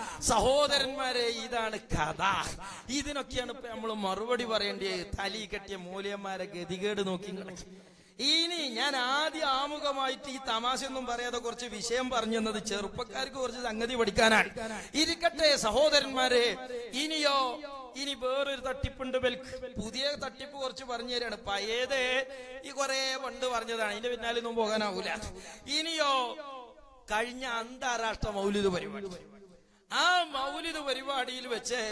സഹോദരന്മാരെ ഇതാണ് കഥ ഇതിനൊക്കെയാണ് ഇപ്പൊ നമ്മൾ മറുപടി പറയേണ്ടത് തലി കെട്ടിയ മൂല്യന്മാരെ ഗതികേട് നോക്കി ഇങ്ങള്. ഇനി ഞാൻ ആദ്യ ആമുഖമായിട്ട് ഈ തമാശയൊന്നും പറയാതെ കുറച്ച് വിഷയം പറഞ്ഞു തന്നത് ചെറുപ്പക്കാർക്ക് കുറച്ച് സംഗതി പഠിക്കാനാണ് ഇരിക്കട്ടെ സഹോദരന്മാരെ ഇനിയോ ഇനി വേറൊരു തട്ടിപ്പുണ്ട് ബൽക്ക് പുതിയ തട്ടിപ്പ് കുറച്ച് പറഞ്ഞു തരാണ് പഴയത് ഈ കുറെ പണ്ട് പറഞ്ഞതാണ് ഇതിന്റെ പിന്നാലെ ഒന്നും പോകാനാവൂല ഇനിയോ കഴിഞ്ഞ അന്താരാഷ്ട്ര മൗലിക പരിപാടി ആ മൗലിക പരിപാടിയിൽ വെച്ച്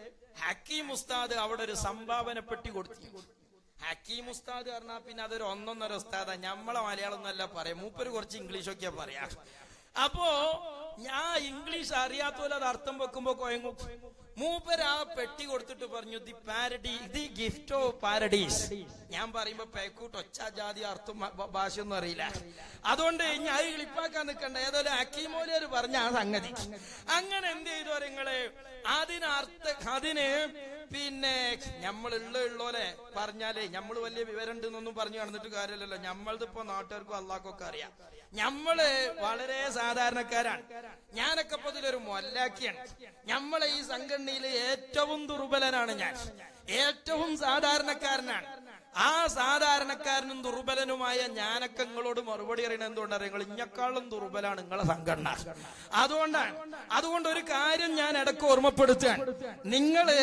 ഹക്കീം ഉസ്താദ് അവിടെ ഒരു സംഭാവന പെട്ടി കൊടുത്തു ഹക്കീം ഉസ്താദ് പറഞ്ഞാൽ പിന്നെ അതൊരു ഒന്നൊന്നര ഉസ്താദാ ഞമ്മളെ മലയാളം എന്നല്ല പറയാം മൂപ്പര് കുറച്ച് ഇംഗ്ലീഷൊക്കെ പറയാ അപ്പോ ഞാൻ ഇംഗ്ലീഷ് അറിയാത്തോലെ അത് അർത്ഥം വെക്കുമ്പോ കൊയങ്ങും മൂപ്പര് ആ പെട്ടി കൊടുത്തിട്ട് പറഞ്ഞു the parody the gift of paradise ഞാൻ പറയുമ്പോ പേക്കൂട്ട് ഒച്ച ജാതി അർത്ഥം ഭ- ഭാഷയൊന്നും അറിയില്ല അതുകൊണ്ട് ഞാൻ ഈ ക്ലിപ്പാക്കാൻ നിൽക്കണ്ട ഏതായാലും അക്കീമോലിയർ പറഞ്ഞ ആ സംഗതി അങ്ങനെ എന്ത് ചെയ്തു നിങ്ങള് അതിനർത്ഥ അതിന് പിന്നെ നമ്മളുള്ള ഉള്ളോലെ പറഞ്ഞാലേ നമ്മൾ വലിയ വിവരമുണ്ട് എന്നൊന്നും പറഞ്ഞു നടന്നിട്ട് കാര്യമില്ലല്ലോ നമ്മളിതിപ്പോ നാട്ടുകാർക്കും അള്ളാഹ്ക്കൊക്കെ അറിയാം നമ്മള് വളരെ സാധാരണക്കാരാണ് ഞാനൊക്കെ ഇപ്പൊ ഇതിലൊരു മൊല്ലാക്കിയാണ് നമ്മളെ ഈ സംഘടനയിൽ ഏറ്റവും ദുർബലനാണ് ഞാൻ ഏറ്റവും സാധാരണക്കാരനാണ് ആ സാധാരണക്കാരനും ദുർബലനുമായ ഞാനൊക്കെ നിങ്ങളോട് മറുപടി അറിയണത് എന്തുകൊണ്ടാണ് നിങ്ങൾ ഇഞ്ഞക്കാളും ദുർബലാണ് നിങ്ങളെ സംഘടന അതുകൊണ്ടാണ് അതുകൊണ്ട് ഒരു കാര്യം ഞാൻ ഇടയ്ക്ക് ഓർമ്മപ്പെടുത്തുകയാണ് നിങ്ങള്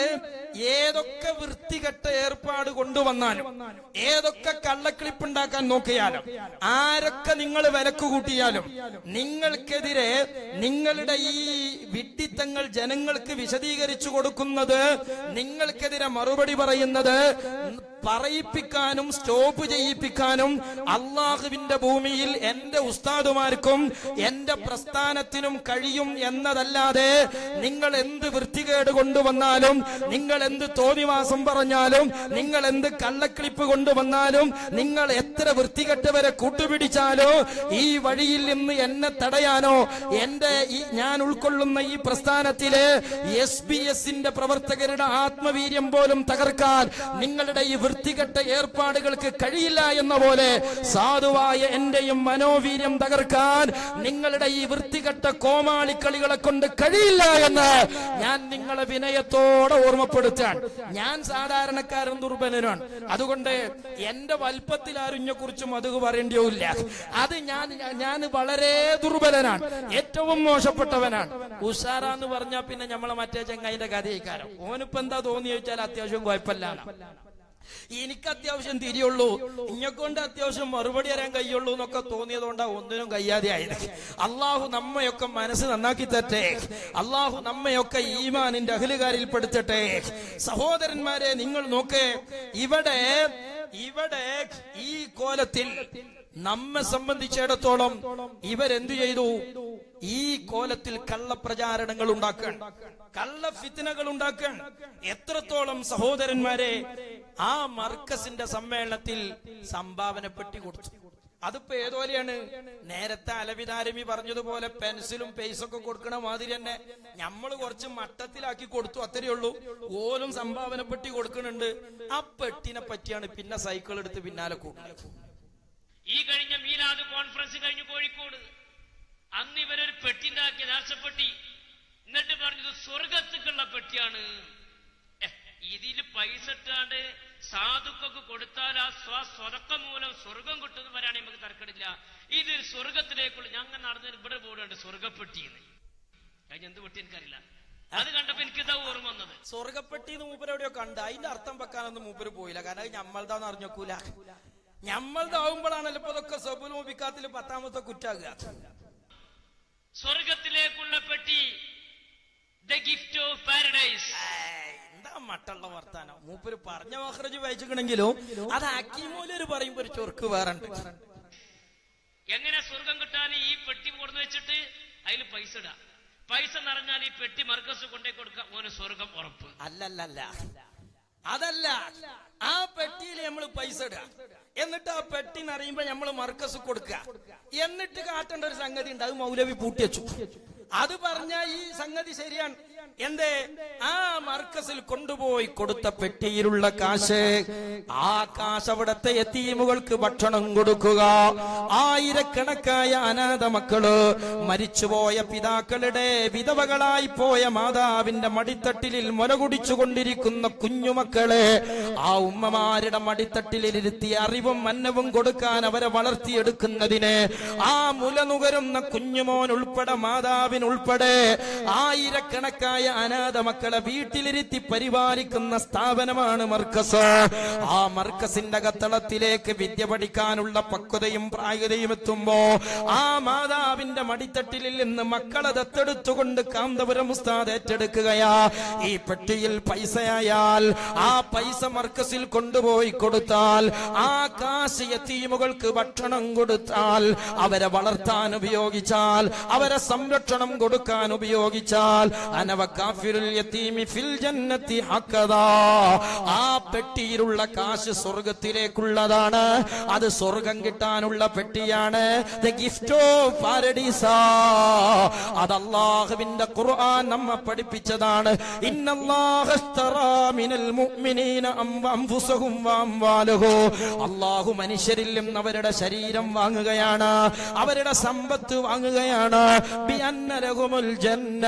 ഏതൊക്കെ വൃത്തികെട്ട ഏർപ്പാട് കൊണ്ടുവന്നാലും ഏതൊക്കെ കള്ളക്ലിപ്പ് ഉണ്ടാക്കാൻ നോക്കിയാലും ആരൊക്കെ നിങ്ങൾ വിലക്ക് കൂട്ടിയാലും നിങ്ങൾക്കെതിരെ നിങ്ങളുടെ ഈ വിഡ്ഢിത്തങ്ങൾ ജനങ്ങൾക്ക് വിശദീകരിച്ചു കൊടുക്കുന്നത് നിങ്ങൾക്കെതിരെ മറുപടി പറയുന്നത് പറയിപ്പിക്കാനും സ്റ്റോപ്പ് ചെയ്യിപ്പിക്കാനും അള്ളാഹുവിന്റെ ഭൂമിയിൽ എന്റെ ഉസ്താദുമാർക്കും എന്റെ പ്രസ്ഥാനത്തിനും കഴിയും എന്നതല്ലാതെ നിങ്ങൾ എന്ത് വൃത്തികേട് കൊണ്ടുവന്നാലും നിങ്ങൾ എന്ത് തോന്നിവാസം പറഞ്ഞാലും നിങ്ങൾ എന്ത് കള്ളക്ലിപ്പ് കൊണ്ടുവന്നാലും നിങ്ങൾ എത്ര വൃത്തികെട്ടവരെ കൂട്ടുപിടിച്ചാലോ ഈ വഴിയിൽ നിന്ന് എന്നെ തടയാനോ എന്റെ ഈ ഞാൻ ഉൾക്കൊള്ളുന്ന ഈ പ്രസ്ഥാനത്തിലെ എസ് ബി എസിന്റെ പ്രവർത്തകരുടെ ആത്മവീര്യം പോലും തകർക്കാൻ നിങ്ങളുടെ ഈ വൃത്തികെട്ട ഏർപ്പാടുകൾക്ക് കഴിയില്ല എന്ന പോലെ സാധുവായ എന്റെയും മനോവീര്യം തകർക്കാൻ നിങ്ങളുടെ ഈ വൃത്തികെട്ട കോമാളിക്കളികളെ കൊണ്ട് കഴിയില്ല എന്ന് ഞാൻ നിങ്ങളെ വിനയത്തോടെ ഓർമ്മപ്പെടുത്താൻ ഞാൻ സാധാരണക്കാരൻ ദുർബലനാണ് അതുകൊണ്ട് എന്റെ വൽപ്പത്തിൽ ആരുഞ്ഞെ കുറിച്ചും അത് പറയേണ്ടിയില്ല അത് ഞാൻ ഞാൻ വളരെ ദുർബലനാണ് ഏറ്റവും മോശപ്പെട്ടവനാണ് ഉഷാറാന്ന് പറഞ്ഞാൽ പിന്നെ നമ്മളെ മറ്റേ ചെങ്ങായിന്റെ കഥയിക്കാരം ഓനിപ്പോ എന്താ തോന്നി ചോദിച്ചാൽ അത്യാവശ്യം കുഴപ്പമില്ല എനിക്ക് അത്യാവശ്യം തിരിയുള്ളൂ ഇഞ്ഞെക്കൊണ്ട് അത്യാവശ്യം മറുപടി തരാൻ കഴിയുള്ളൂ എന്നൊക്കെ തോന്നിയതുകൊണ്ടാ ഒന്നിനും കഴിയാതെ ആയത് അള്ളാഹു നമ്മയൊക്കെ മനസ്സ് നന്നാക്കി തരട്ടെ അള്ളാഹു നമ്മയൊക്കെ ഈമാനിന്റെ അഖിലുകാരിൽ പെടുത്തട്ടെ സഹോദരന്മാരെ നിങ്ങൾ നോക്കേ ഇവിടെ ഇവിടെ ഈ കോലത്തിൽ നമ്മെ സംബന്ധിച്ചിടത്തോളം ഇവരെന്തു ചെയ്തു ഈ കോലത്തിൽ കള്ളപ്രചാരണങ്ങൾ ഉണ്ടാക്കാൻ കള്ള ഫിത്തിനകൾ ഉണ്ടാക്കാൻ എത്രത്തോളം സഹോദരന്മാരെ ആ മർക്കസിന്റെ സമ്മേളനത്തിൽ സംഭാവന പെട്ടി കൊടുത്തു അതിപ്പോ ഏതുപോലെയാണ് നേരത്തെ അലവിതാരമി പറഞ്ഞതുപോലെ പെൻസിലും പേസൊക്കെ കൊടുക്കണ മാതിരി തന്നെ നമ്മൾ കുറച്ച് മട്ടത്തിലാക്കി കൊടുത്തു അത്രയേ ഉള്ളൂ ഓലും സംഭാവന പെട്ടി കൊടുക്കുന്നുണ്ട് ആ പെട്ടിനെ പറ്റിയാണ് പിന്നെ സൈക്കിൾ എടുത്ത് പിന്നാലെ കൂടുന്നത് ഈ കഴിഞ്ഞ മീലാദ് കോൺഫറൻസ് കഴിഞ്ഞു കോഴിക്കോട് അന്ന് ഇവരൊരു പെട്ടി ഉണ്ടാക്കിയ രാഷ്ട്രപ്പെട്ടി എന്നിട്ട് പറഞ്ഞത് സ്വർഗത്തേക്കുള്ള പെട്ടിയാണ് എഹ്, ഇതില് പൈസ ഇട്ടാണ്ട് സാധുക്കൾക്ക് കൊടുത്താൽ ആ സ്വ സ്വതക്ക മൂലം സ്വർഗം കിട്ടുമെന്ന് പറയാണെങ്കിൽ നമുക്ക് തർക്കമില്ല ഇത് സ്വർഗത്തിലേക്കുള്ള ഞങ്ങൾ നടന്നതിന് ഇവിടെ ബോർഡുണ്ട് സ്വർഗപ്പെട്ടിന്ന് കഴിഞ്ഞ എന്ത് പെട്ടി എനിക്കറിയില്ല അത് കണ്ടപ്പോ എനിക്ക് ഇതാ ഓർമ്മ വന്നത് സ്വർഗപ്പെട്ടി മൂപ്പരെവിടെയോ കണ്ട അതിന്റെ അർത്ഥം വെക്കാനൊന്നും മൂപ്പര് പോയില്ല കാരണം അത് ഞമ്മൾതാന്ന് അറിഞ്ഞോക്കൂല ഞമ്മൾതാവുമ്പോഴാണല്ലോ ഇപ്പൊ ഇതൊക്കെ സബുൽ മുബിക്കാത്തിൽ പത്താമത്തെ കുറ്റാകുക സ്വർഗത്തിലേക്കുള്ള പെട്ടി ദ ഗിഫ്റ്റ് ഓഫ് പാരഡൈസ് എന്താ മട്ടുള്ള വർത്താനം മൂപ്പര് പറഞ്ഞ മഹ്റജ് വായിച്ചിട്ടുണ്ടെങ്കിലും അത് അക്കീമൂലര് പറയുമ്പോ ഒരു ചൊർക്ക് വേറെ ഉണ്ട് എങ്ങനെ സ്വർഗം കിട്ടാൻ ഈ പെട്ടി കൊടുന്ന് വെച്ചിട്ട് അതിൽ പൈസ ഇടാം പൈസ നിറഞ്ഞാൽ ഈ പെട്ടി മർക്കസ് കൊണ്ടേ കൊടുക്കാം ഓന് സ്വർഗം ഉറപ്പ് അല്ലല്ലല്ല അതല്ല ആ പെട്ടിയിൽ നമ്മൾ പൈസ ഇടുക എന്നിട്ട് ആ പെട്ടി നിറയുമ്പോ നമ്മൾ മർക്കസ് കൊടുക്കുക എന്നിട്ട് കാട്ടേണ്ട ഒരു സംഗതി ഉണ്ട് അത് മൗലവി പൂട്ടിവെച്ചു അത് പറഞ്ഞ ഈ സംഗതി ശരിയാണ് എന്തേ ആ മർക്കസിൽ കൊണ്ടുപോയി കൊടുത്ത പെട്ടിയിലുള്ള കാശ് ആ കാശ് അവിടത്തെ എത്തീമുകൾക്ക് ഭക്ഷണം കൊടുക്കുക ആയിരക്കണക്കായ അനാഥ മക്കള് മരിച്ചുപോയ പിതാക്കളുടെ വിധവകളായി പോയ മാതാവിന്റെ മടിത്തട്ടിലിൽ മുല കുടിച്ചുകൊണ്ടിരിക്കുന്ന കുഞ്ഞുമക്കളെ ആ ഉമ്മമാരുടെ മടിത്തട്ടിലിരുത്തി അറിവും മന്നവും കൊടുക്കാൻ അവരെ വളർത്തിയെടുക്കുന്നതിന് ആ മുല നുകരുന്ന കുഞ്ഞുമോൻ ഉൾപ്പെടെ മാതാവിനുൾപ്പെടെ ആയിരക്കണക്കായ അനാഥ മക്കളെ വീട്ടിലിരുത്തി പരിപാലിക്കുന്ന സ്ഥാപനമാണ് മർക്കസ് ആ മർക്കസിന്റെ കത്തളത്തിലേക്ക് വിദ്യ പഠിക്കാനുള്ള പക്വതയും പ്രായതയും എത്തുമ്പോ ആ മാതാവിന്റെ മടിത്തട്ടിലിൽ നിന്ന് മക്കളെ ദത്തെടുത്തുകൊണ്ട് കാന്തപുരം ഉസ്താദ് ഏറ്റെടുക്കുകയാ ഈ പെട്ടിയിൽ പൈസയായാൽ ആ പൈസ മർക്കസിൽ കൊണ്ടുപോയി കൊടുത്താൽ ആ കാശ് യത്തീമുകൾക്ക് ഭക്ഷണം കൊടുത്താൽ അവരെ വളർത്താൻ ഉപയോഗിച്ചാൽ അവരെ സംരക്ഷണം കൊടുക്കാൻ ഉപയോഗിച്ചാൽ അനവക്കാഫിറുൽ യത്തീമി ഫിൽ ജന്നത്തി ഹക്കദാ ആ പെട്ടിയിലുള്ള കാശ് സ്വർഗത്തിലേക്കുള്ളതാണ് അത് സ്വർഗം കിട്ടാനുള്ള പെട്ടിയാണ് ദ ഗിഫ്റ്റ് ഓഫ് പാരഡീസ അത് അള്ളാഹുവിന്റെ ഖുർആൻ നമ്മെ പഠിപ്പിച്ചതാണ് ഇന്നല്ലാഹ ഇസ്തറാ മിനൽ മുഅ്മിനീന അം- അൻഫുസഹും വഅംവാലഹു അള്ളാഹു മനുഷ്യരിൽ നിന്ന് അവരുടെ ശരീരം വാങ്ങുകയാണ് അവരുടെ സമ്പത്ത് വാങ്ങുകയാണ് ബിഅന്ന ലഹുമുൽ ജന്ന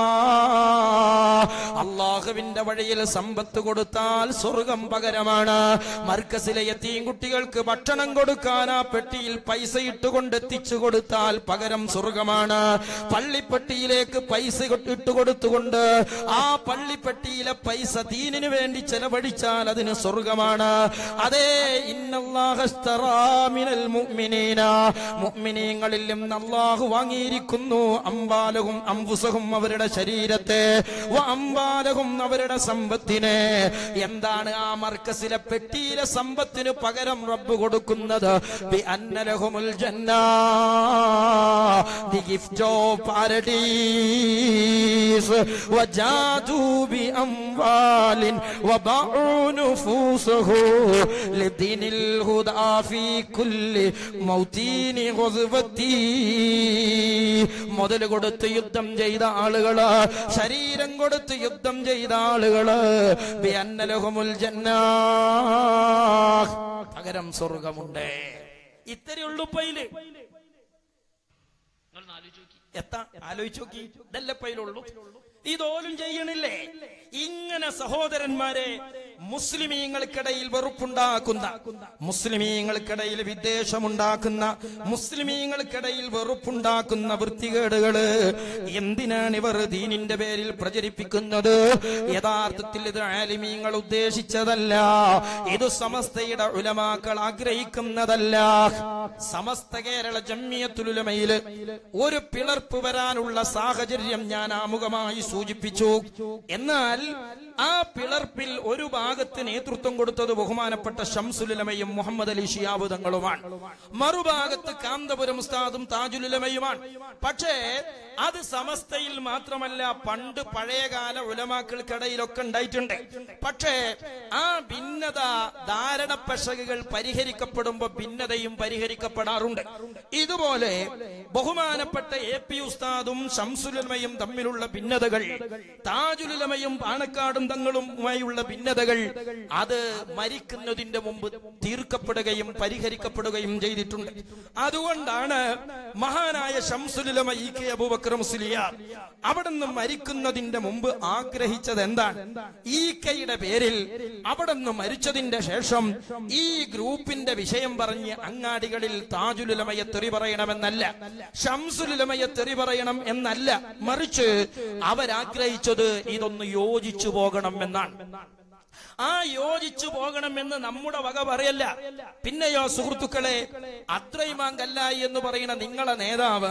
അള്ളാഹുവിന്റെ വഴിയിൽ സമ്പത്ത് കൊടുത്താൽ സ്വർഗം പകരമാണ് മർക്കസിലെ എത്തിയും കുട്ടികൾക്ക് ഭക്ഷണം കൊടുക്കാൻ ആ പെട്ടിയിൽ പൈസ ഇട്ടുകൊണ്ട് എത്തിച്ചു കൊടുത്താൽ പകരം സ്വർഗമാണ് പള്ളിപ്പെട്ടിയിലേക്ക് പൈസ കൊ- ഇട്ടുകൊടുത്തുകൊണ്ട് ആ പള്ളിപ്പെട്ടിയിലെ പൈസ ദീനിനു വേണ്ടി ചെലവഴിച്ചാൽ അതിന് സ്വർഗമാണ് അതേ ഇന്നല്ലാഹസ്തറാമിനൽ മുഅ്മിനീന മുഅ്മിനീങ്ങളിൽ നിന്ന് അല്ലാഹു വാങ്ങിയിരിക്കുന്നു അമ്പാലകും അംബുസഹും അവരുടെ ശരീരത്തെ വ അമ്പാലകും അവരുടെ സമ്പത്തിനെ എന്താണ് ആ മർക്കസിലെ പെട്ടിയിലെ സമ്പത്തിന് പകരം റബ്ബ് കൊടുക്കുന്നത് ബി അന്നലഹുമുൽ ജന്ന ദി ഗിഫ്റ്റ് ഓഫ് പാരഡീസ് വജാദു ബി അംവാലിൻ വബഉ നഫൂസഹു ലദീനിൽ ഹുദാ ഫീ കുല്ലി മൗതീനി ഗുസ്വതി മുതൽ കൊടുത്ത് യുദ്ധം ചെയ്ത ആളുകള് ശരീരം കൊടുത്ത് യുദ്ധം ചെയ്ത ആളുകള് ബി അന്നലഹുമുൽ ജന്നാ പകരം സ്വർഗമുണ്ട് ഇത്രയുള്ളൂ പൈല് എത്താ ആലോചിച്ച് നോക്കി ഇതല്ലേ പൈലുള്ളൂ ഇതോലും ചെയ്യണില്ലേ ഇങ്ങനെ സഹോദരന്മാരെ മുസ്ലിമീങ്ങൾക്കിടയിൽ വെറുപ്പുണ്ടാക്കുന്ന മുസ്ലിമീങ്ങൾക്കിടയിൽ വിദ്വേഷമുണ്ടാക്കുന്ന മുസ്ലിമീങ്ങൾക്കിടയിൽ വെറുപ്പുണ്ടാക്കുന്ന വൃത്തികേടുകള് എന്തിനാണ് ഇവർ ദീനിന്റെ പേരിൽ പ്രചരിപ്പിക്കുന്നത് യഥാർത്ഥത്തിൽ ഇത് ആലിമീങ്ങൾ ഉദ്ദേശിച്ചതല്ല ഇത് സമസ്തയുടെ ഉലമാക്കൾ ആഗ്രഹിക്കുന്നതല്ല സമസ്ത കേരള ജമ്മിയത്തുലുലമയില് ഒരു പിളർപ്പ് വരാനുള്ള സാഹചര്യം ഞാൻ ആമുഖമായി സൂചിപ്പിച്ചു എന്നാൽ ആ പിളർപ്പിൽ ഒരു ഭാഗത്ത് നേതൃത്വം കൊടുത്തത് ബഹുമാനപ്പെട്ട ഷംസുലുലമയും മുഹമ്മദ് അലി ഷിയാബ് തങ്ങളുമാണ് മറുഭാഗത്ത് കാന്തപുരം ഉസ്താദും താജുലുലമയുമാണ് പക്ഷേ അത് സമസ്തയിൽ മാത്രമല്ല പണ്ട് പഴയകാല ഉലമാക്കൾക്കിടയിലൊക്കെ ഉണ്ടായിട്ടുണ്ട് പക്ഷേ ആ ഭിന്നത ധാരണ പെശകുകൾ പരിഹരിക്കപ്പെടുമ്പോ ഭിന്നതയും പരിഹരിക്കപ്പെടാറുണ്ട് ഇതുപോലെ ബഹുമാനപ്പെട്ട എ പി ഉസ്താദും ഷംസുലമയും തമ്മിലുള്ള ഭിന്നതകൾ താജുലുലമയും പാണക്കാടും തങ്ങളുമായുള്ള ഭിന്നതകൾ അത് മരിക്കുന്നതിന്റെ മുമ്പ് തീർക്കപ്പെടുകയും പരിഹരിക്കപ്പെടുകയും ചെയ്തിട്ടുണ്ട് അതുകൊണ്ടാണ് മഹാനായ ഷംസുലുലമ ഇ കെ അബൂബക്കർ മുസ്ലിയാർ അവിടെ നിന്ന് മരിക്കുന്നതിന്റെ മുമ്പ് ആഗ്രഹിച്ചത് എന്താണ് ഈ കൈയുടെ പേരിൽ അവിടെ നിന്ന് മരിച്ചതിന്റെ ശേഷം ഈ ഗ്രൂപ്പിന്റെ വിഷയം പറഞ്ഞ് അങ്ങാടികളിൽ താജുലുലമയെ തെറി പറയണമെന്നല്ല ഷംസുലുലമയെ തെറി പറയണം എന്നല്ല മറിച്ച് അവരാഗ്രഹിച്ചത് ഇതൊന്ന് യോജിച്ചു പോകണം എന്നാണ് ആ യോജിച്ചു പോകണമെന്ന് നമ്മുടെ വക പറയല്ല പിന്നെയോ സുഹൃത്തുക്കളെ അത്രയുമാങ്കല്ല എന്ന് പറയുന്ന നിങ്ങളെ നേതാവ്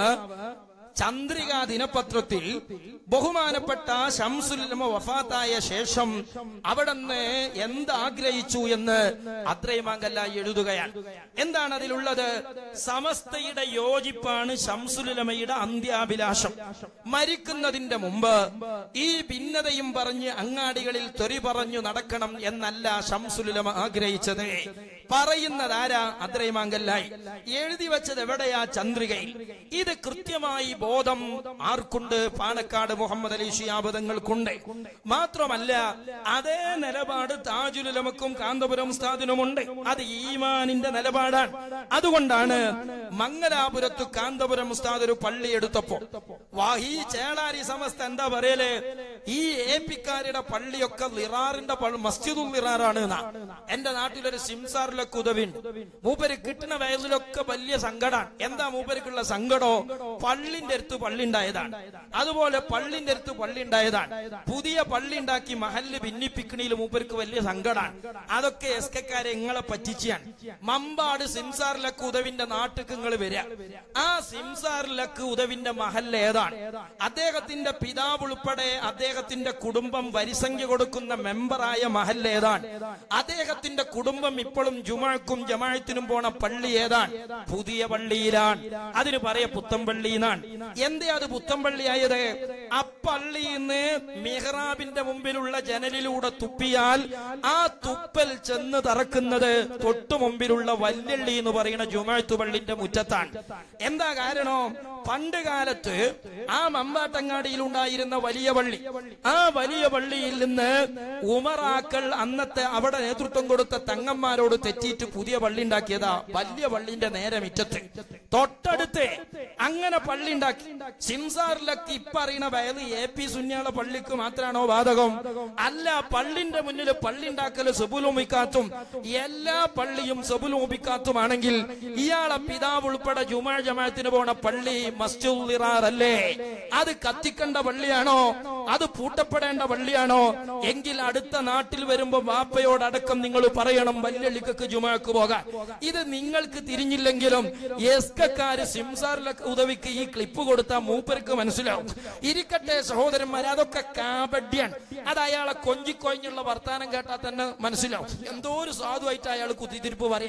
ചന്ദ്രിക ദിനപത്രത്തിൽ ബഹുമാനപ്പെട്ട ഷംസുലമ വഫാത്തായ ശേഷം അവിടുന്ന് എന്താഗ്രഹിച്ചു എന്ന് അത്രയുമാങ്കല്ല എഴുതുകയാണ് എന്താണ് അതിലുള്ളത് സമസ്തയുടെ യോജിപ്പാണ് ഷംസുലമയുടെ അന്ത്യാഭിലാഷം മരിക്കുന്നതിന്റെ മുമ്പ് ഈ ഭിന്നതയും പറഞ്ഞ് അങ്ങാടികളിൽ തെറി പറഞ്ഞു നടക്കണം എന്നല്ല ഷംസുലമ ആഗ്രഹിച്ചത് പറയുന്നതാരാ അത്രയുമാങ്കല്ലായി എഴുതി വെച്ചത് എവിടെയാ ചന്ദ്രികയിൽ ഇത് കൃത്യമായി ബോധം ആർക്കുണ്ട് പാണക്കാട് മുഹമ്മദ് അലി ഷിയാബദങ്ങൾക്കുണ്ട് മാത്രമല്ല അതേ നിലപാട് താജുലുലമക്കും കാന്തപുരം ഉസ്താദിനുമുണ്ട് അത് ഈമാനിന്റെ നിലപാടാണ് അതുകൊണ്ടാണ് മംഗലാപുരത്ത് കാന്തപുരം ഉസ്താദ് ഒരു പള്ളി എടുത്തപ്പോ വാഹി ചേളാരി സമസ്ത എന്താ പറയല് ഈ എ പിക്കാരുടെ പള്ളിയൊക്കെ ലിറാറിന്റെ പള്ളി മസ്ജിദുൽ ലിറാറാണ് എന്നാ എന്റെ നാട്ടിലൊരു സിംസാറിലൊക്കെ ഉദവിണ്ട് മൂപ്പര് കിട്ടുന്ന വയസ്സിലൊക്കെ വലിയ സങ്കടമാണ് എന്താ മൂപ്പർക്കുള്ള സങ്കടോ പള്ളിന്റെ അടുത്ത് പള്ളി ഉണ്ടായതാണ് അതുപോലെ പള്ളിന്റെ അടുത്ത് പള്ളി ഉണ്ടായതാണ് പുതിയ പള്ളി ഉണ്ടാക്കി മഹല്ല് ഭിന്നിപ്പിക്കണിയിൽ മൂപ്പർക്ക് വലിയ സങ്കടമാണ് അതൊക്കെ എസ് കെക്കാരെ നിങ്ങളെ പറ്റിച്ചാണ് മമ്പാട് സിംസാറിലൊക്കെ ഉദവിന്റെ നാട്ടിക്ക് നിങ്ങൾ വരിക ആ സിംസാറിലൊക്കെ ഉദവിന്റെ മഹല്ല് ഏതാണ് അദ്ദേഹത്തിന്റെ പിതാവ് ഉൾപ്പെടെ അദ്ദേഹത്തിന്റെ കുടുംബം വരിസംഖ്യ കൊടുക്കുന്ന മെമ്പറായ മഹല്ല് ഏതാണ് അദ്ദേഹത്തിന്റെ കുടുംബം ഇപ്പോഴും ജുമാക്കും ജമാഴത്തിനും പോണ പള്ളി ഏതാണ് പുതിയ പള്ളിയിലാണ് അതിന് പറയ പുത്തമ്പള്ളി എന്നാണ് എന്തേ അത് പുത്തമ്പള്ളിയായത് ആ പള്ളിയിൽ നിന്ന് മിഹ്റാബിന്റെ മുമ്പിലുള്ള ജനലിലൂടെ തുപ്പിയാൽ ആ തുപ്പൽ ചെന്ന് തറക്കുന്നത് തൊട്ടു മുമ്പിലുള്ള വല്യള്ളി എന്ന് പറയുന്ന ജുമാഴ്ത്തു പള്ളിന്റെ മുറ്റത്താണ് എന്താ കാരണം പണ്ട് കാലത്ത് ആ മമ്പാട്ടങ്ങാടിയിൽ ഉണ്ടായിരുന്ന വലിയ പള്ളി ആ വലിയ പള്ളിയിൽ നിന്ന് ഉമറാക്കൾ അന്നത്തെ അവിടെ നേതൃത്വം കൊടുത്ത തങ്ങന്മാരോട് തെറ്റിയിട്ട് പുതിയ പള്ളി ഉണ്ടാക്കിയതാ വലിയ പള്ളിന്റെ നേരെ മിറ്റത്ത് തൊട്ടടുത്ത് അങ്ങനെ പള്ളി ഉണ്ടാക്കി സിംസാറിലൊക്കെ ഇപ്പൊ അറിയണ വയത് എ പി സുന്യാള പള്ളിക്ക് മാത്രമാണോ ബാധകം അല്ല പള്ളിന്റെ മുന്നിൽ പള്ളി ഉണ്ടാക്കല് സുബുലോമിക്കാത്തും എല്ലാ പള്ളിയും സുബുലോമിക്കാത്തുമാണെങ്കിൽ ഇയാളെ പിതാവ് ഉൾപ്പെടെ ജുമാ ജമാഅത്തിന് പോണ പള്ളി മസ്ജിദുൽ ഇറാർ അല്ലേ അത് കത്തിക്കേണ്ട പള്ളിയാണോ അത് പൂട്ടപ്പെടേണ്ട പള്ളിയാണോ എങ്കിൽ അടുത്ത നാട്ടിൽ വരുമ്പോ വാപ്പയോടടക്കം നിങ്ങൾ പറയണം വല്യള്ളിക്ക് ജുമാക്ക് പോകാൻ ഇത് നിങ്ങൾക്ക് തിരിഞ്ഞില്ലെങ്കിലും എസ്കക്കാര് സിംസാറിലൊക്കെ ഉദവിക്ക് ഈ ക്ലിപ്പ് കൊടുത്താൽ മൂപ്പർക്ക് മനസ്സിലാവും ഇരിക്കട്ടെ സഹോദരന്മാരെ അതൊക്കെ കാബഡ്യാണ് അത് അയാളെ കൊഞ്ചിക്കൊഞ്ഞുള്ള വർത്താനം കേട്ടാൽ തന്നെ മനസ്സിലാവും എന്തോ ഒരു സാധുവായിട്ട് അയാൾ കുത്തിത്തിരിപ്പ് പറയാം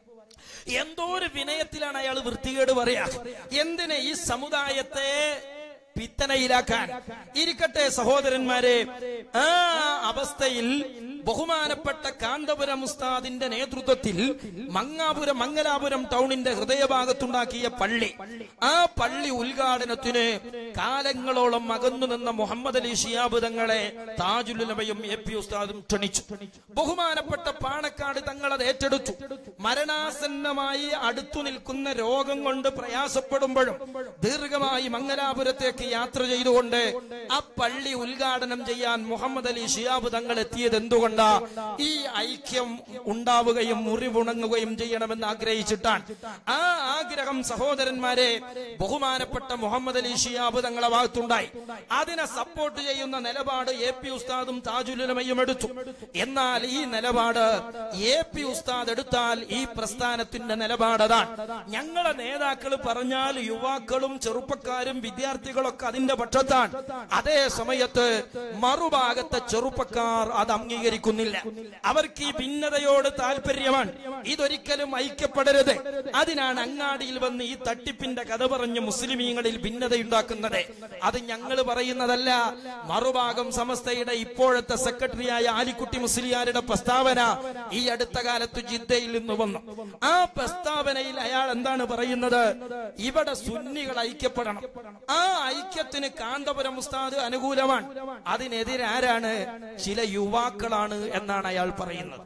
എന്തോ ഒരു വിനയത്തിലാണ് അയാൾ വൃത്തികേട് പറയാ എന്തിന് ഈ സമുദായത്തെ പിത്തനയിലാക്കാൻ ഇരിക്കട്ടെ സഹോദരന്മാരെ ആ അവസ്ഥയിൽ ബഹുമാനപ്പെട്ട കാന്തപുരം ഉസ്താദിന്റെ നേതൃത്വത്തിൽ മങ്ങാപുരം മംഗലാപുരം ടൗണിന്റെ ഹൃദയഭാഗത്തുണ്ടാക്കിയ പള്ളി ആ പള്ളി ഉദ്ഘാടനത്തിന് കാലങ്ങളോളം അകന്നു നിന്ന മുഹമ്മദ് അലി ഷിയാബ് തങ്ങളെ താജുലുലമയും എ പി ഉസ്താദും ക്ഷണിച്ചു ബഹുമാനപ്പെട്ട പാണക്കാട് തങ്ങളത് ഏറ്റെടുത്തു മരണാസന്നമായി അടുത്തു നിൽക്കുന്ന രോഗം കൊണ്ട് പ്രയാസപ്പെടുമ്പോഴും ദീർഘമായി മംഗലാപുരത്തേക്ക് യാത്ര ചെയ്തുകൊണ്ട് ആ പള്ളി ഉദ്ഘാടനം ചെയ്യാൻ മുഹമ്മദ് അലി ഷിയാബ് തങ്ങൾ എത്തിയത് എന്തുകൊണ്ട് വെച്ചുകൊണ്ട് ഈ ഐക്യം ഉണ്ടാവുകയും മുറിവുണങ്ങുകയും ചെയ്യണമെന്ന് ആഗ്രഹിച്ചിട്ടാണ് ആ ആഗ്രഹം സഹോദരന്മാരെ ബഹുമാനപ്പെട്ട മുഹമ്മദ് അലി ഷിയാബ് തങ്ങളെ ഭാഗത്തുണ്ടായി അതിനെ സപ്പോർട്ട് ചെയ്യുന്ന നിലപാട് എ പി ഉസ്താദും താജുലുലമയും എടുത്തു എന്നാൽ ഈ നിലപാട് എ പി ഉസ്താദ് എടുത്താൽ ഈ പ്രസ്ഥാനത്തിന്റെ നിലപാട് അതാണ് ഞങ്ങളെ നേതാക്കൾ പറഞ്ഞാൽ യുവാക്കളും ചെറുപ്പക്കാരും വിദ്യാർത്ഥികളൊക്കെ അതിന്റെ പക്ഷത്താണ് അതേ സമയത്ത് മറുഭാഗത്തെ ചെറുപ്പക്കാർ അത് അംഗീകരിക്കുന്നില്ല അവർക്ക് ഈ ഭിന്നതയോട് താല്പര്യമാണ് ഇതൊരിക്കലും ഐക്യപ്പെടരുത് അതിനാണ് അങ്ങാടിയിൽ വന്ന് ഈ തട്ടിപ്പിന്റെ കഥ പറഞ്ഞ് മുസ്ലിമീങ്ങളിൽ ഭിന്നതയുണ്ടാക്കുന്നത് അത് ഞങ്ങൾ പറയുന്നതല്ല മറുഭാഗം സമസ്തയുടെ ഇപ്പോഴത്തെ സെക്രട്ടറിയായ ആലിക്കുട്ടി മുസ്ലിയാരുടെ പ്രസ്താവന ഈ അടുത്ത കാലത്ത് ജിദ്ദയിൽ നിന്ന് വന്നു ആ പ്രസ്താവനയിൽ അയാൾ എന്താണ് പറയുന്നത് ഇവിടെ സുന്നികൾ ഐക്യപ്പെടണം ആ ഐക്യത്തിന് കാന്തപുരം ഉസ്താദ് അനുകൂലമാണ് അതിനെതിരെ ആരാണ് ചില യുവാക്കളാണ് എന്നാണ് അയാൾ പറയുന്നത്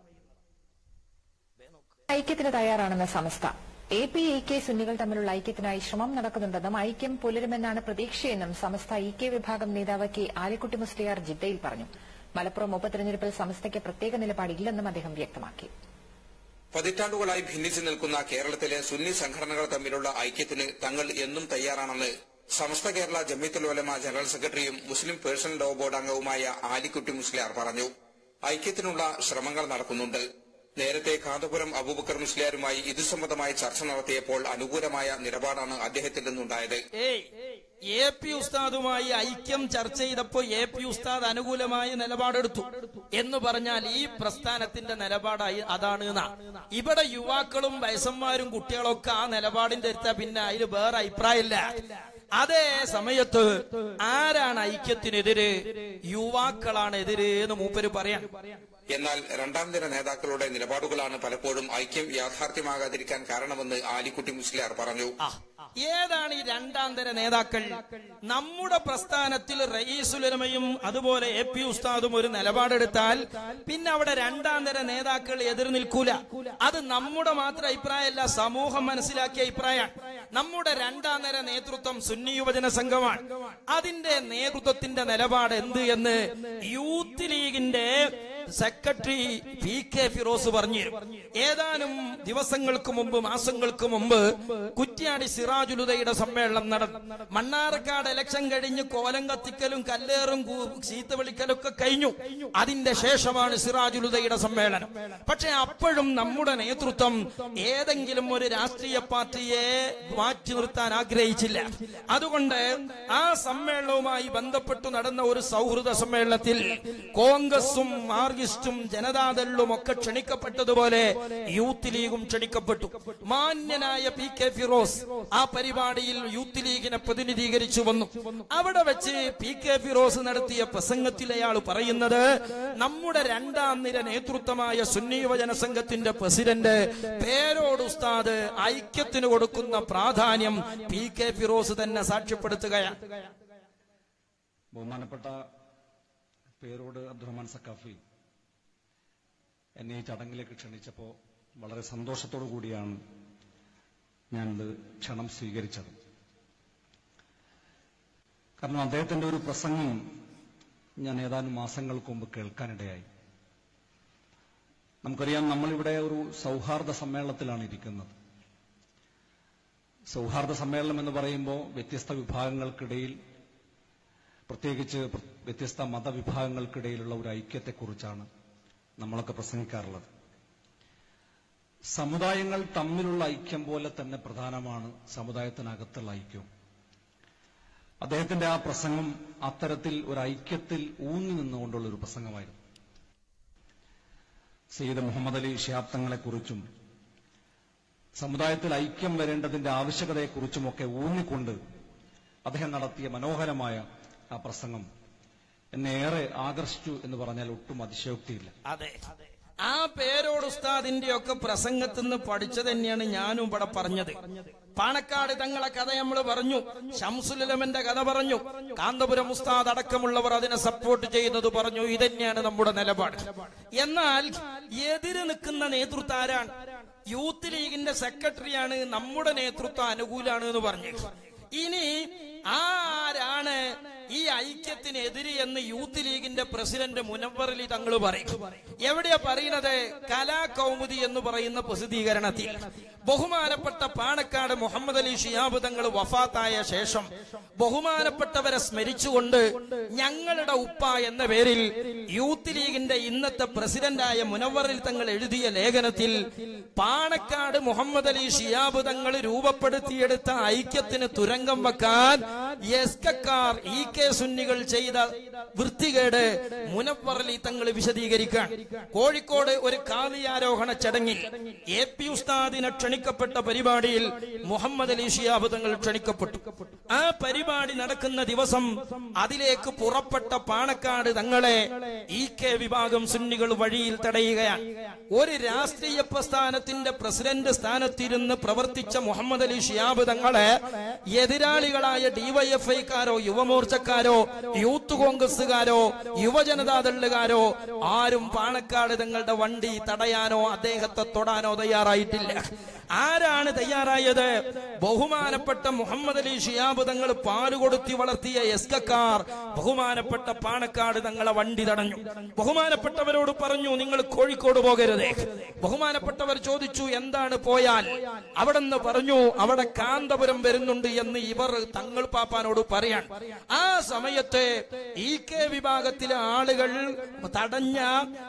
ഐക്യത്തിന് തയ്യാറാണെന്ന് Samastha A P A K സുന്നികൾ തമ്മിലുള്ള ഐക്യത്തിനായി ശ്രമം നടക്കുന്നുണ്ടെന്നും ഐക്യം പുലരുമെന്നാണ് പ്രതീക്ഷയെന്നും സമസ്ത ഇ കെ വിഭാഗം നേതാവ് കെ ആലിക്കുട്ടി മുസ്ലിയാർ ജിദ്ദയിൽ പറഞ്ഞു മലപ്പുറം ഉപതെരഞ്ഞെടുപ്പിൽ സമസ്തയ്ക്ക് പ്രത്യേക നിലപാടില്ലെന്നും അദ്ദേഹം വ്യക്തമാക്കി പതിറ്റാണ്ടുകളായി ഭിന്നിച്ചു നിൽക്കുന്ന കേരളത്തിലെ സുന്നി സംഘടനകൾ തമ്മിലുള്ള ഐക്യത്തിന് തങ്ങൾ എന്നും തയ്യാറാണെന്ന് സമസ്ത കേരള ജമ്മിത്തുൽ ഉലമ ജനറൽ സെക്രട്ടറിയും മുസ്ലിം പേഴ്സണൽ ലോ ബോർഡ് അംഗവുമായ ആലിക്കുട്ടി മുസ്ലിയാർ പറഞ്ഞു ഐക്യത്തിനുള്ള ശ്രമങ്ങൾ നടക്കുന്നുണ്ട് നേരത്തെ കാന്തപുരം അബൂബക്കർ മുസ്ലിയാരുമായി ഇതു സംബന്ധമായി ചർച്ച നടത്തിയപ്പോൾ അനുകൂലമായ നിലപാടാണ് അദ്ദേഹത്തിൽ നിന്നുണ്ടായത് ഏയ് എ പി ഉസ്താദുമായി ഐക്യം ചർച്ച ചെയ്തപ്പോ എ പി ഉസ്താദ് അനുകൂലമായ നിലപാടെടുത്തു എന്ന് പറഞ്ഞാൽ ഈ പ്രസ്ഥാനത്തിന്റെ നിലപാടായി അതാണ് എന്നാ. ഇവിടെ യുവാക്കളും വയസ്സന്മാരും കുട്ടികളൊക്കെ ആ നിലപാടിന്റെ എടുത്ത പിന്നെ അതിൽ വേറെ അഭിപ്രായമില്ല അതേ സമയത്ത് ആരാണ് ഐക്യത്തിനെതിര് യുവാക്കളാണ് എതിര് എന്ന് മൂപ്പര് പറയാൻ എന്നാൽ രണ്ടാം നിര നേതാക്കളുടെ നിലപാടുകളാണ് പലപ്പോഴും ഐക്യം യാഥാർത്ഥ്യമാകാതിരിക്കാൻ കാരണമെന്ന് ആലിക്കുട്ടി മുസ്ലിയാർ പറഞ്ഞു ഏതാണ് ഈ രണ്ടാം തര നേതാക്കൾ നമ്മുടെ പ്രസ്ഥാനത്തിൽ റയീസുലമയും അതുപോലെ എ പി ഉസ്താദും ഒരു നിലപാടെടുത്താൽ പിന്നെ അവിടെ രണ്ടാം തര നേതാക്കൾ എതിർ നിൽക്കൂല അത് നമ്മുടെ മാത്രം അഭിപ്രായമല്ല സമൂഹം മനസ്സിലാക്കിയ അഭിപ്രായമാണ് നമ്മുടെ രണ്ടാം തര നേതൃത്വം സുന്നി യുവജന സംഘമാണ് അതിന്റെ നേതൃത്വത്തിന്റെ നിലപാട് എന്ത് എന്ന് യൂത്ത് ലീഗിന്റെ സെക്രട്ടറി പി കെ ഫിറോസ് പറഞ്ഞു ഏതാനും ദിവസങ്ങൾക്ക് മുമ്പ് മാസങ്ങൾക്ക് മുമ്പ് കുറ്റ്യാടി സിറാജുലുദയുടെ സമ്മേളനം നടന്നു മണ്ണാർക്കാട് ഇലക്ഷൻ കഴിഞ്ഞ് കോലം കത്തിക്കലും കല്ലേറും കൂ- ചീത്ത വിളിക്കലും ഒക്കെ കഴിഞ്ഞു അതിന്റെ ശേഷമാണ് സിറാജുലുദയുടെ സമ്മേളനം പക്ഷെ അപ്പോഴും നമ്മുടെ നേതൃത്വം ഏതെങ്കിലും ഒരു രാഷ്ട്രീയ പാർട്ടിയെ മാറ്റി നിർത്താൻ ആഗ്രഹിച്ചില്ല അതുകൊണ്ട് ആ സമ്മേളനവുമായി ബന്ധപ്പെട്ടു നടന്ന ഒരു സൗഹൃദ സമ്മേളനത്തിൽ കോൺഗ്രസും മാർക്സിസ്റ്റും ജനതാദളും ഒക്കെ ക്ഷണിക്കപ്പെട്ടതുപോലെ യൂത്ത് ലീഗും ക്ഷണിക്കപ്പെട്ടു മാന്യനായ പി കെ ഫിറോസ് ആ പരിപാടിയിൽ യൂത്ത് ലീഗിനെ പ്രതിനിധീകരിച്ചു വന്നു അവിടെ വെച്ച് പി കെ ഫിറോസ് നടത്തിയ പ്രസംഗത്തിൽ അയാൾ പറയുന്നത് നമ്മുടെ രണ്ടാം നിര നേതൃത്വമായ സുന്നി യുവജന സംഘത്തിന്റെ പ്രസിഡന്റ് പേരോട് ഉസ്താദ് ഐക്യത്തിന് കൊടുക്കുന്ന പ്രാധാന്യം പി കെ ഫിറോസ് തന്നെ സാക്ഷ്യപ്പെടുത്തുകയാണ് ബഹുമാനപ്പെട്ട പേരോട് അബ്ദുറഹ്മാൻ സക്കാഫി എന്നെ ഈ ചടങ്ങിലേക്ക് ക്ഷണിച്ചപ്പോൾ വളരെ സന്തോഷത്തോടു കൂടിയാണ് ഞാനിത് ക്ഷണം സ്വീകരിച്ചത് കാരണം അദ്ദേഹത്തിന്റെ ഒരു പ്രസംഗം ഞാൻ ഏതാനും മാസങ്ങൾക്ക് മുമ്പ് കേൾക്കാനിടയായി നമുക്കറിയാം നമ്മളിവിടെ ഒരു സൗഹാർദ്ദ സമ്മേളനത്തിലാണ് ഇരിക്കുന്നത് സൗഹാർദ്ദ സമ്മേളനം എന്ന് പറയുമ്പോൾ വ്യത്യസ്ത വിഭാഗങ്ങൾക്കിടയിൽ പ്രത്യേകിച്ച് പ്ര- വ്യത്യസ്ത മതവിഭാഗങ്ങൾക്കിടയിലുള്ള ഒരു ഐക്യത്തെക്കുറിച്ചാണ് നമ്മളൊക്കെ പ്രസംഗിക്കാറുള്ളത് സമുദായങ്ങൾ തമ്മിലുള്ള ഐക്യം പോലെ തന്നെ പ്രധാനമാണ് സമുദായത്തിനകത്തുള്ള ഐക്യം അദ്ദേഹത്തിന്റെ ആ പ്രസംഗം അത്തരത്തിൽ ഒരു ഐക്യത്തിൽ ഊന്നി നിന്നുകൊണ്ടുള്ള ഒരു പ്രസംഗമായിരുന്നു സയ്യിദ് മുഹമ്മദ് അലി ഷിഹാബ് തങ്ങളെക്കുറിച്ചും സമുദായത്തിൽ ഐക്യം വരേണ്ടതിന്റെ ആവശ്യകതയെക്കുറിച്ചുമൊക്കെ ഊന്നിക്കൊണ്ട് അദ്ദേഹം നടത്തിയ മനോഹരമായ ആ പ്രസംഗം എന്നെ ഏറെ ആകർഷിച്ചു എന്ന് പറഞ്ഞാൽ ഒട്ടും അതിശയോക്തിയില്ല അതെ ആ പേരോട് ഉസ്താദിന്റെ ഒക്കെ പ്രസംഗത്തിൽ നിന്ന് പഠിച്ചത് തന്നെയാണ് ഞാനും ഇവിടെ പറഞ്ഞത് പാണക്കാട് തങ്ങളെ കഥ നമ്മൾ പറഞ്ഞു ഷംസുലമന്റെ കഥ പറഞ്ഞു കാന്തപുരം ഉസ്താദ് അടക്കമുള്ളവർ അതിനെ സപ്പോർട്ട് ചെയ്യുന്നത് പറഞ്ഞു ഇതന്നെയാണ് നമ്മുടെ നിലപാട് എന്നാൽ എതിര് നിൽക്കുന്ന നേതൃത്വം ആരാണ് യൂത്ത് ലീഗിന്റെ സെക്രട്ടറിയാണ് നമ്മുടെ നേതൃത്വം അനുകൂലാണ് എന്ന് പറഞ്ഞു ഇനി ആരാണ് ഈ ഐക്യത്തിനെതിരെ എന്ന് യൂത്ത് ലീഗിന്റെ പ്രസിഡന്റ് മുനവറലി തങ്ങൾ പറയും എവിടെയാ പറയുന്നത് കലാകൗമുദി എന്ന് പറയുന്ന പ്രസിദ്ധീകരണത്തിൽ ബഹുമാനപ്പെട്ട പാണക്കാട് മുഹമ്മദ് അലി ഷിയാബ് തങ്ങൾ വഫാത്തായ ശേഷം ബഹുമാനപ്പെട്ടവരെ സ്മരിച്ചുകൊണ്ട് ഞങ്ങളുടെ ഉപ്പ എന്ന പേരിൽ യൂത്ത് ലീഗിന്റെ ഇന്നത്തെ പ്രസിഡന്റായ മുനവറിൽ തങ്ങൾ എഴുതിയ ലേഖനത്തിൽ പാണക്കാട് മുഹമ്മദ് അലി ഷിയാബ് തങ്ങൾ രൂപപ്പെടുത്തിയെടുത്ത ഐക്യത്തിന് തുരങ്കം വെക്കാൻ എസ്കക്കാർ ഇ കെ സുന്നികൾ ചെയ്ത വൃത്തികേട് മുനവറലി തങ്ങൾ വിശദീകരിക്കാൻ കോഴിക്കോട് ഒരു കാലിയാരോഹണ ചടങ്ങിൽ എ പി ഉസ്താദിനെ ക്ഷണിക്കപ്പെട്ട പരിപാടിയിൽ മുഹമ്മദ് അലി ഷിയാബ് തങ്ങൾ ക്ഷണിക്കപ്പെട്ടു ആ പരിപാടി നടക്കുന്ന ദിവസം അതിലേക്ക് പുറപ്പെട്ട പാണക്കാട് തങ്ങളെ ഇ കെ വിഭാഗം സുന്നികൾ വഴിയിൽ തടയുകയാണ് ഒരു രാഷ്ട്രീയ പ്രസ്ഥാനത്തിന്റെ പ്രസിഡന്റ് സ്ഥാനത്തിരുന്ന് പ്രവർത്തിച്ച മുഹമ്മദ് അലി ഷിയാബ് തങ്ങളെ എതിരാളികളായ ഡിവൈഎഫ്ഐക്കാരോ യുവമോർച്ചക്കാരോ യൂത്ത് കോൺഗ്രസുകാരോ യുവജനതാദളുകാരോ ആരും പാണക്കാട് തങ്ങളുടെ വണ്ടി തടയാനോ അദ്ദേഹത്തെ തൊടാനോ തയ്യാറായിട്ടില്ല ആരാണ് തയ്യാറായത് ബഹുമാനപ്പെട്ട മുഹമ്മദ് അലി ഷിയാബ് തങ്ങൾ പാല് കൊടുത്തി വളർത്തിയ എസ്കക്കാർ ബഹുമാനപ്പെട്ട പാണക്കാട് തങ്ങളെ വണ്ടി തടഞ്ഞു ബഹുമാനപ്പെട്ടവരോട് പറഞ്ഞു നിങ്ങൾ കോഴിക്കോട് പോകരുതേ ബഹുമാനപ്പെട്ടവർ ചോദിച്ചു എന്താണ് പോയാൽ അവിടെ നിന്ന് പറഞ്ഞു അവിടെ കാന്തപുരം വരുന്നുണ്ട് എന്ന് ഇവർ തങ്ങൾ പാപ്പാനോട് പറയാൻ ആ സമയത്ത് ഇ കെ വിഭാഗത്തിലെ ആളുകൾ തടഞ്ഞ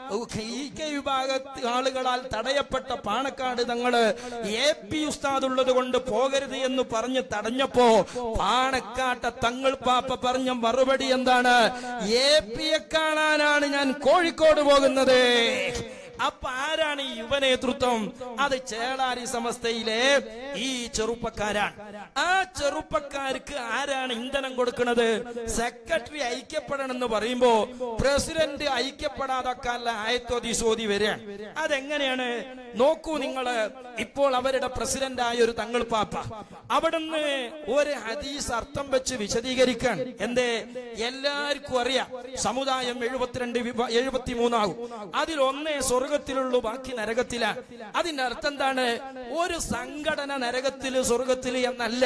ഇ കെ വിഭാഗ ആളുകളാൽ തടയപ്പെട്ട പാണക്കാട് തങ്ങള് എ പി ഉസ്താദ് ഉള്ളത് കൊണ്ട് പോകരുത് എന്ന് പറഞ്ഞ് തടഞ്ഞപ്പോ പാണക്കാട്ട തങ്ങൾ പാപ്പ പറഞ്ഞ മറുപടി എന്താണ് എ പിയെ കാണാനാണ് ഞാൻ കോഴിക്കോട് പോകുന്നത് അപ്പൊ ആരാണ് ഈ യുവ നേതൃത്വം അത് ചേളാരി സമസ്തയിലെ ഈ ചെറുപ്പക്കാരാണ് ആ ചെറുപ്പക്കാർക്ക് ആരാണ് ഇന്ധനം കൊടുക്കുന്നത് സെക്രട്ടറി ഐക്യപ്പെടണം എന്ന് പറയുമ്പോ പ്രസിഡന്റ് ഐക്യപ്പെടാതൊക്കെ ആയത്തോതി സോതി വരികയാണ് അതെങ്ങനെയാണ് നോക്കൂ നിങ്ങള് ഇപ്പോൾ അവരുടെ പ്രസിഡന്റ് ആയ ഒരു തങ്ങൾ പാപ്പ അവിടുന്ന് ഒരു ഹദീസ് അർത്ഥം വെച്ച് വിശദീകരിക്കാൻ എന്തേ എല്ലാവർക്കും അറിയാം സമുദായം എഴുപത്തിരണ്ട് വിഭ- എഴുപത്തിമൂന്നാകും അതിൽ ഒന്നേ സ്വർഗത്തിലുള്ളൂ ബാക്കി നരകത്തിലാണ് അതിന്റെ അർത്ഥം എന്താണ് ഒരു സംഘടന നരകത്തില് സ്വർഗത്തില് എന്നല്ല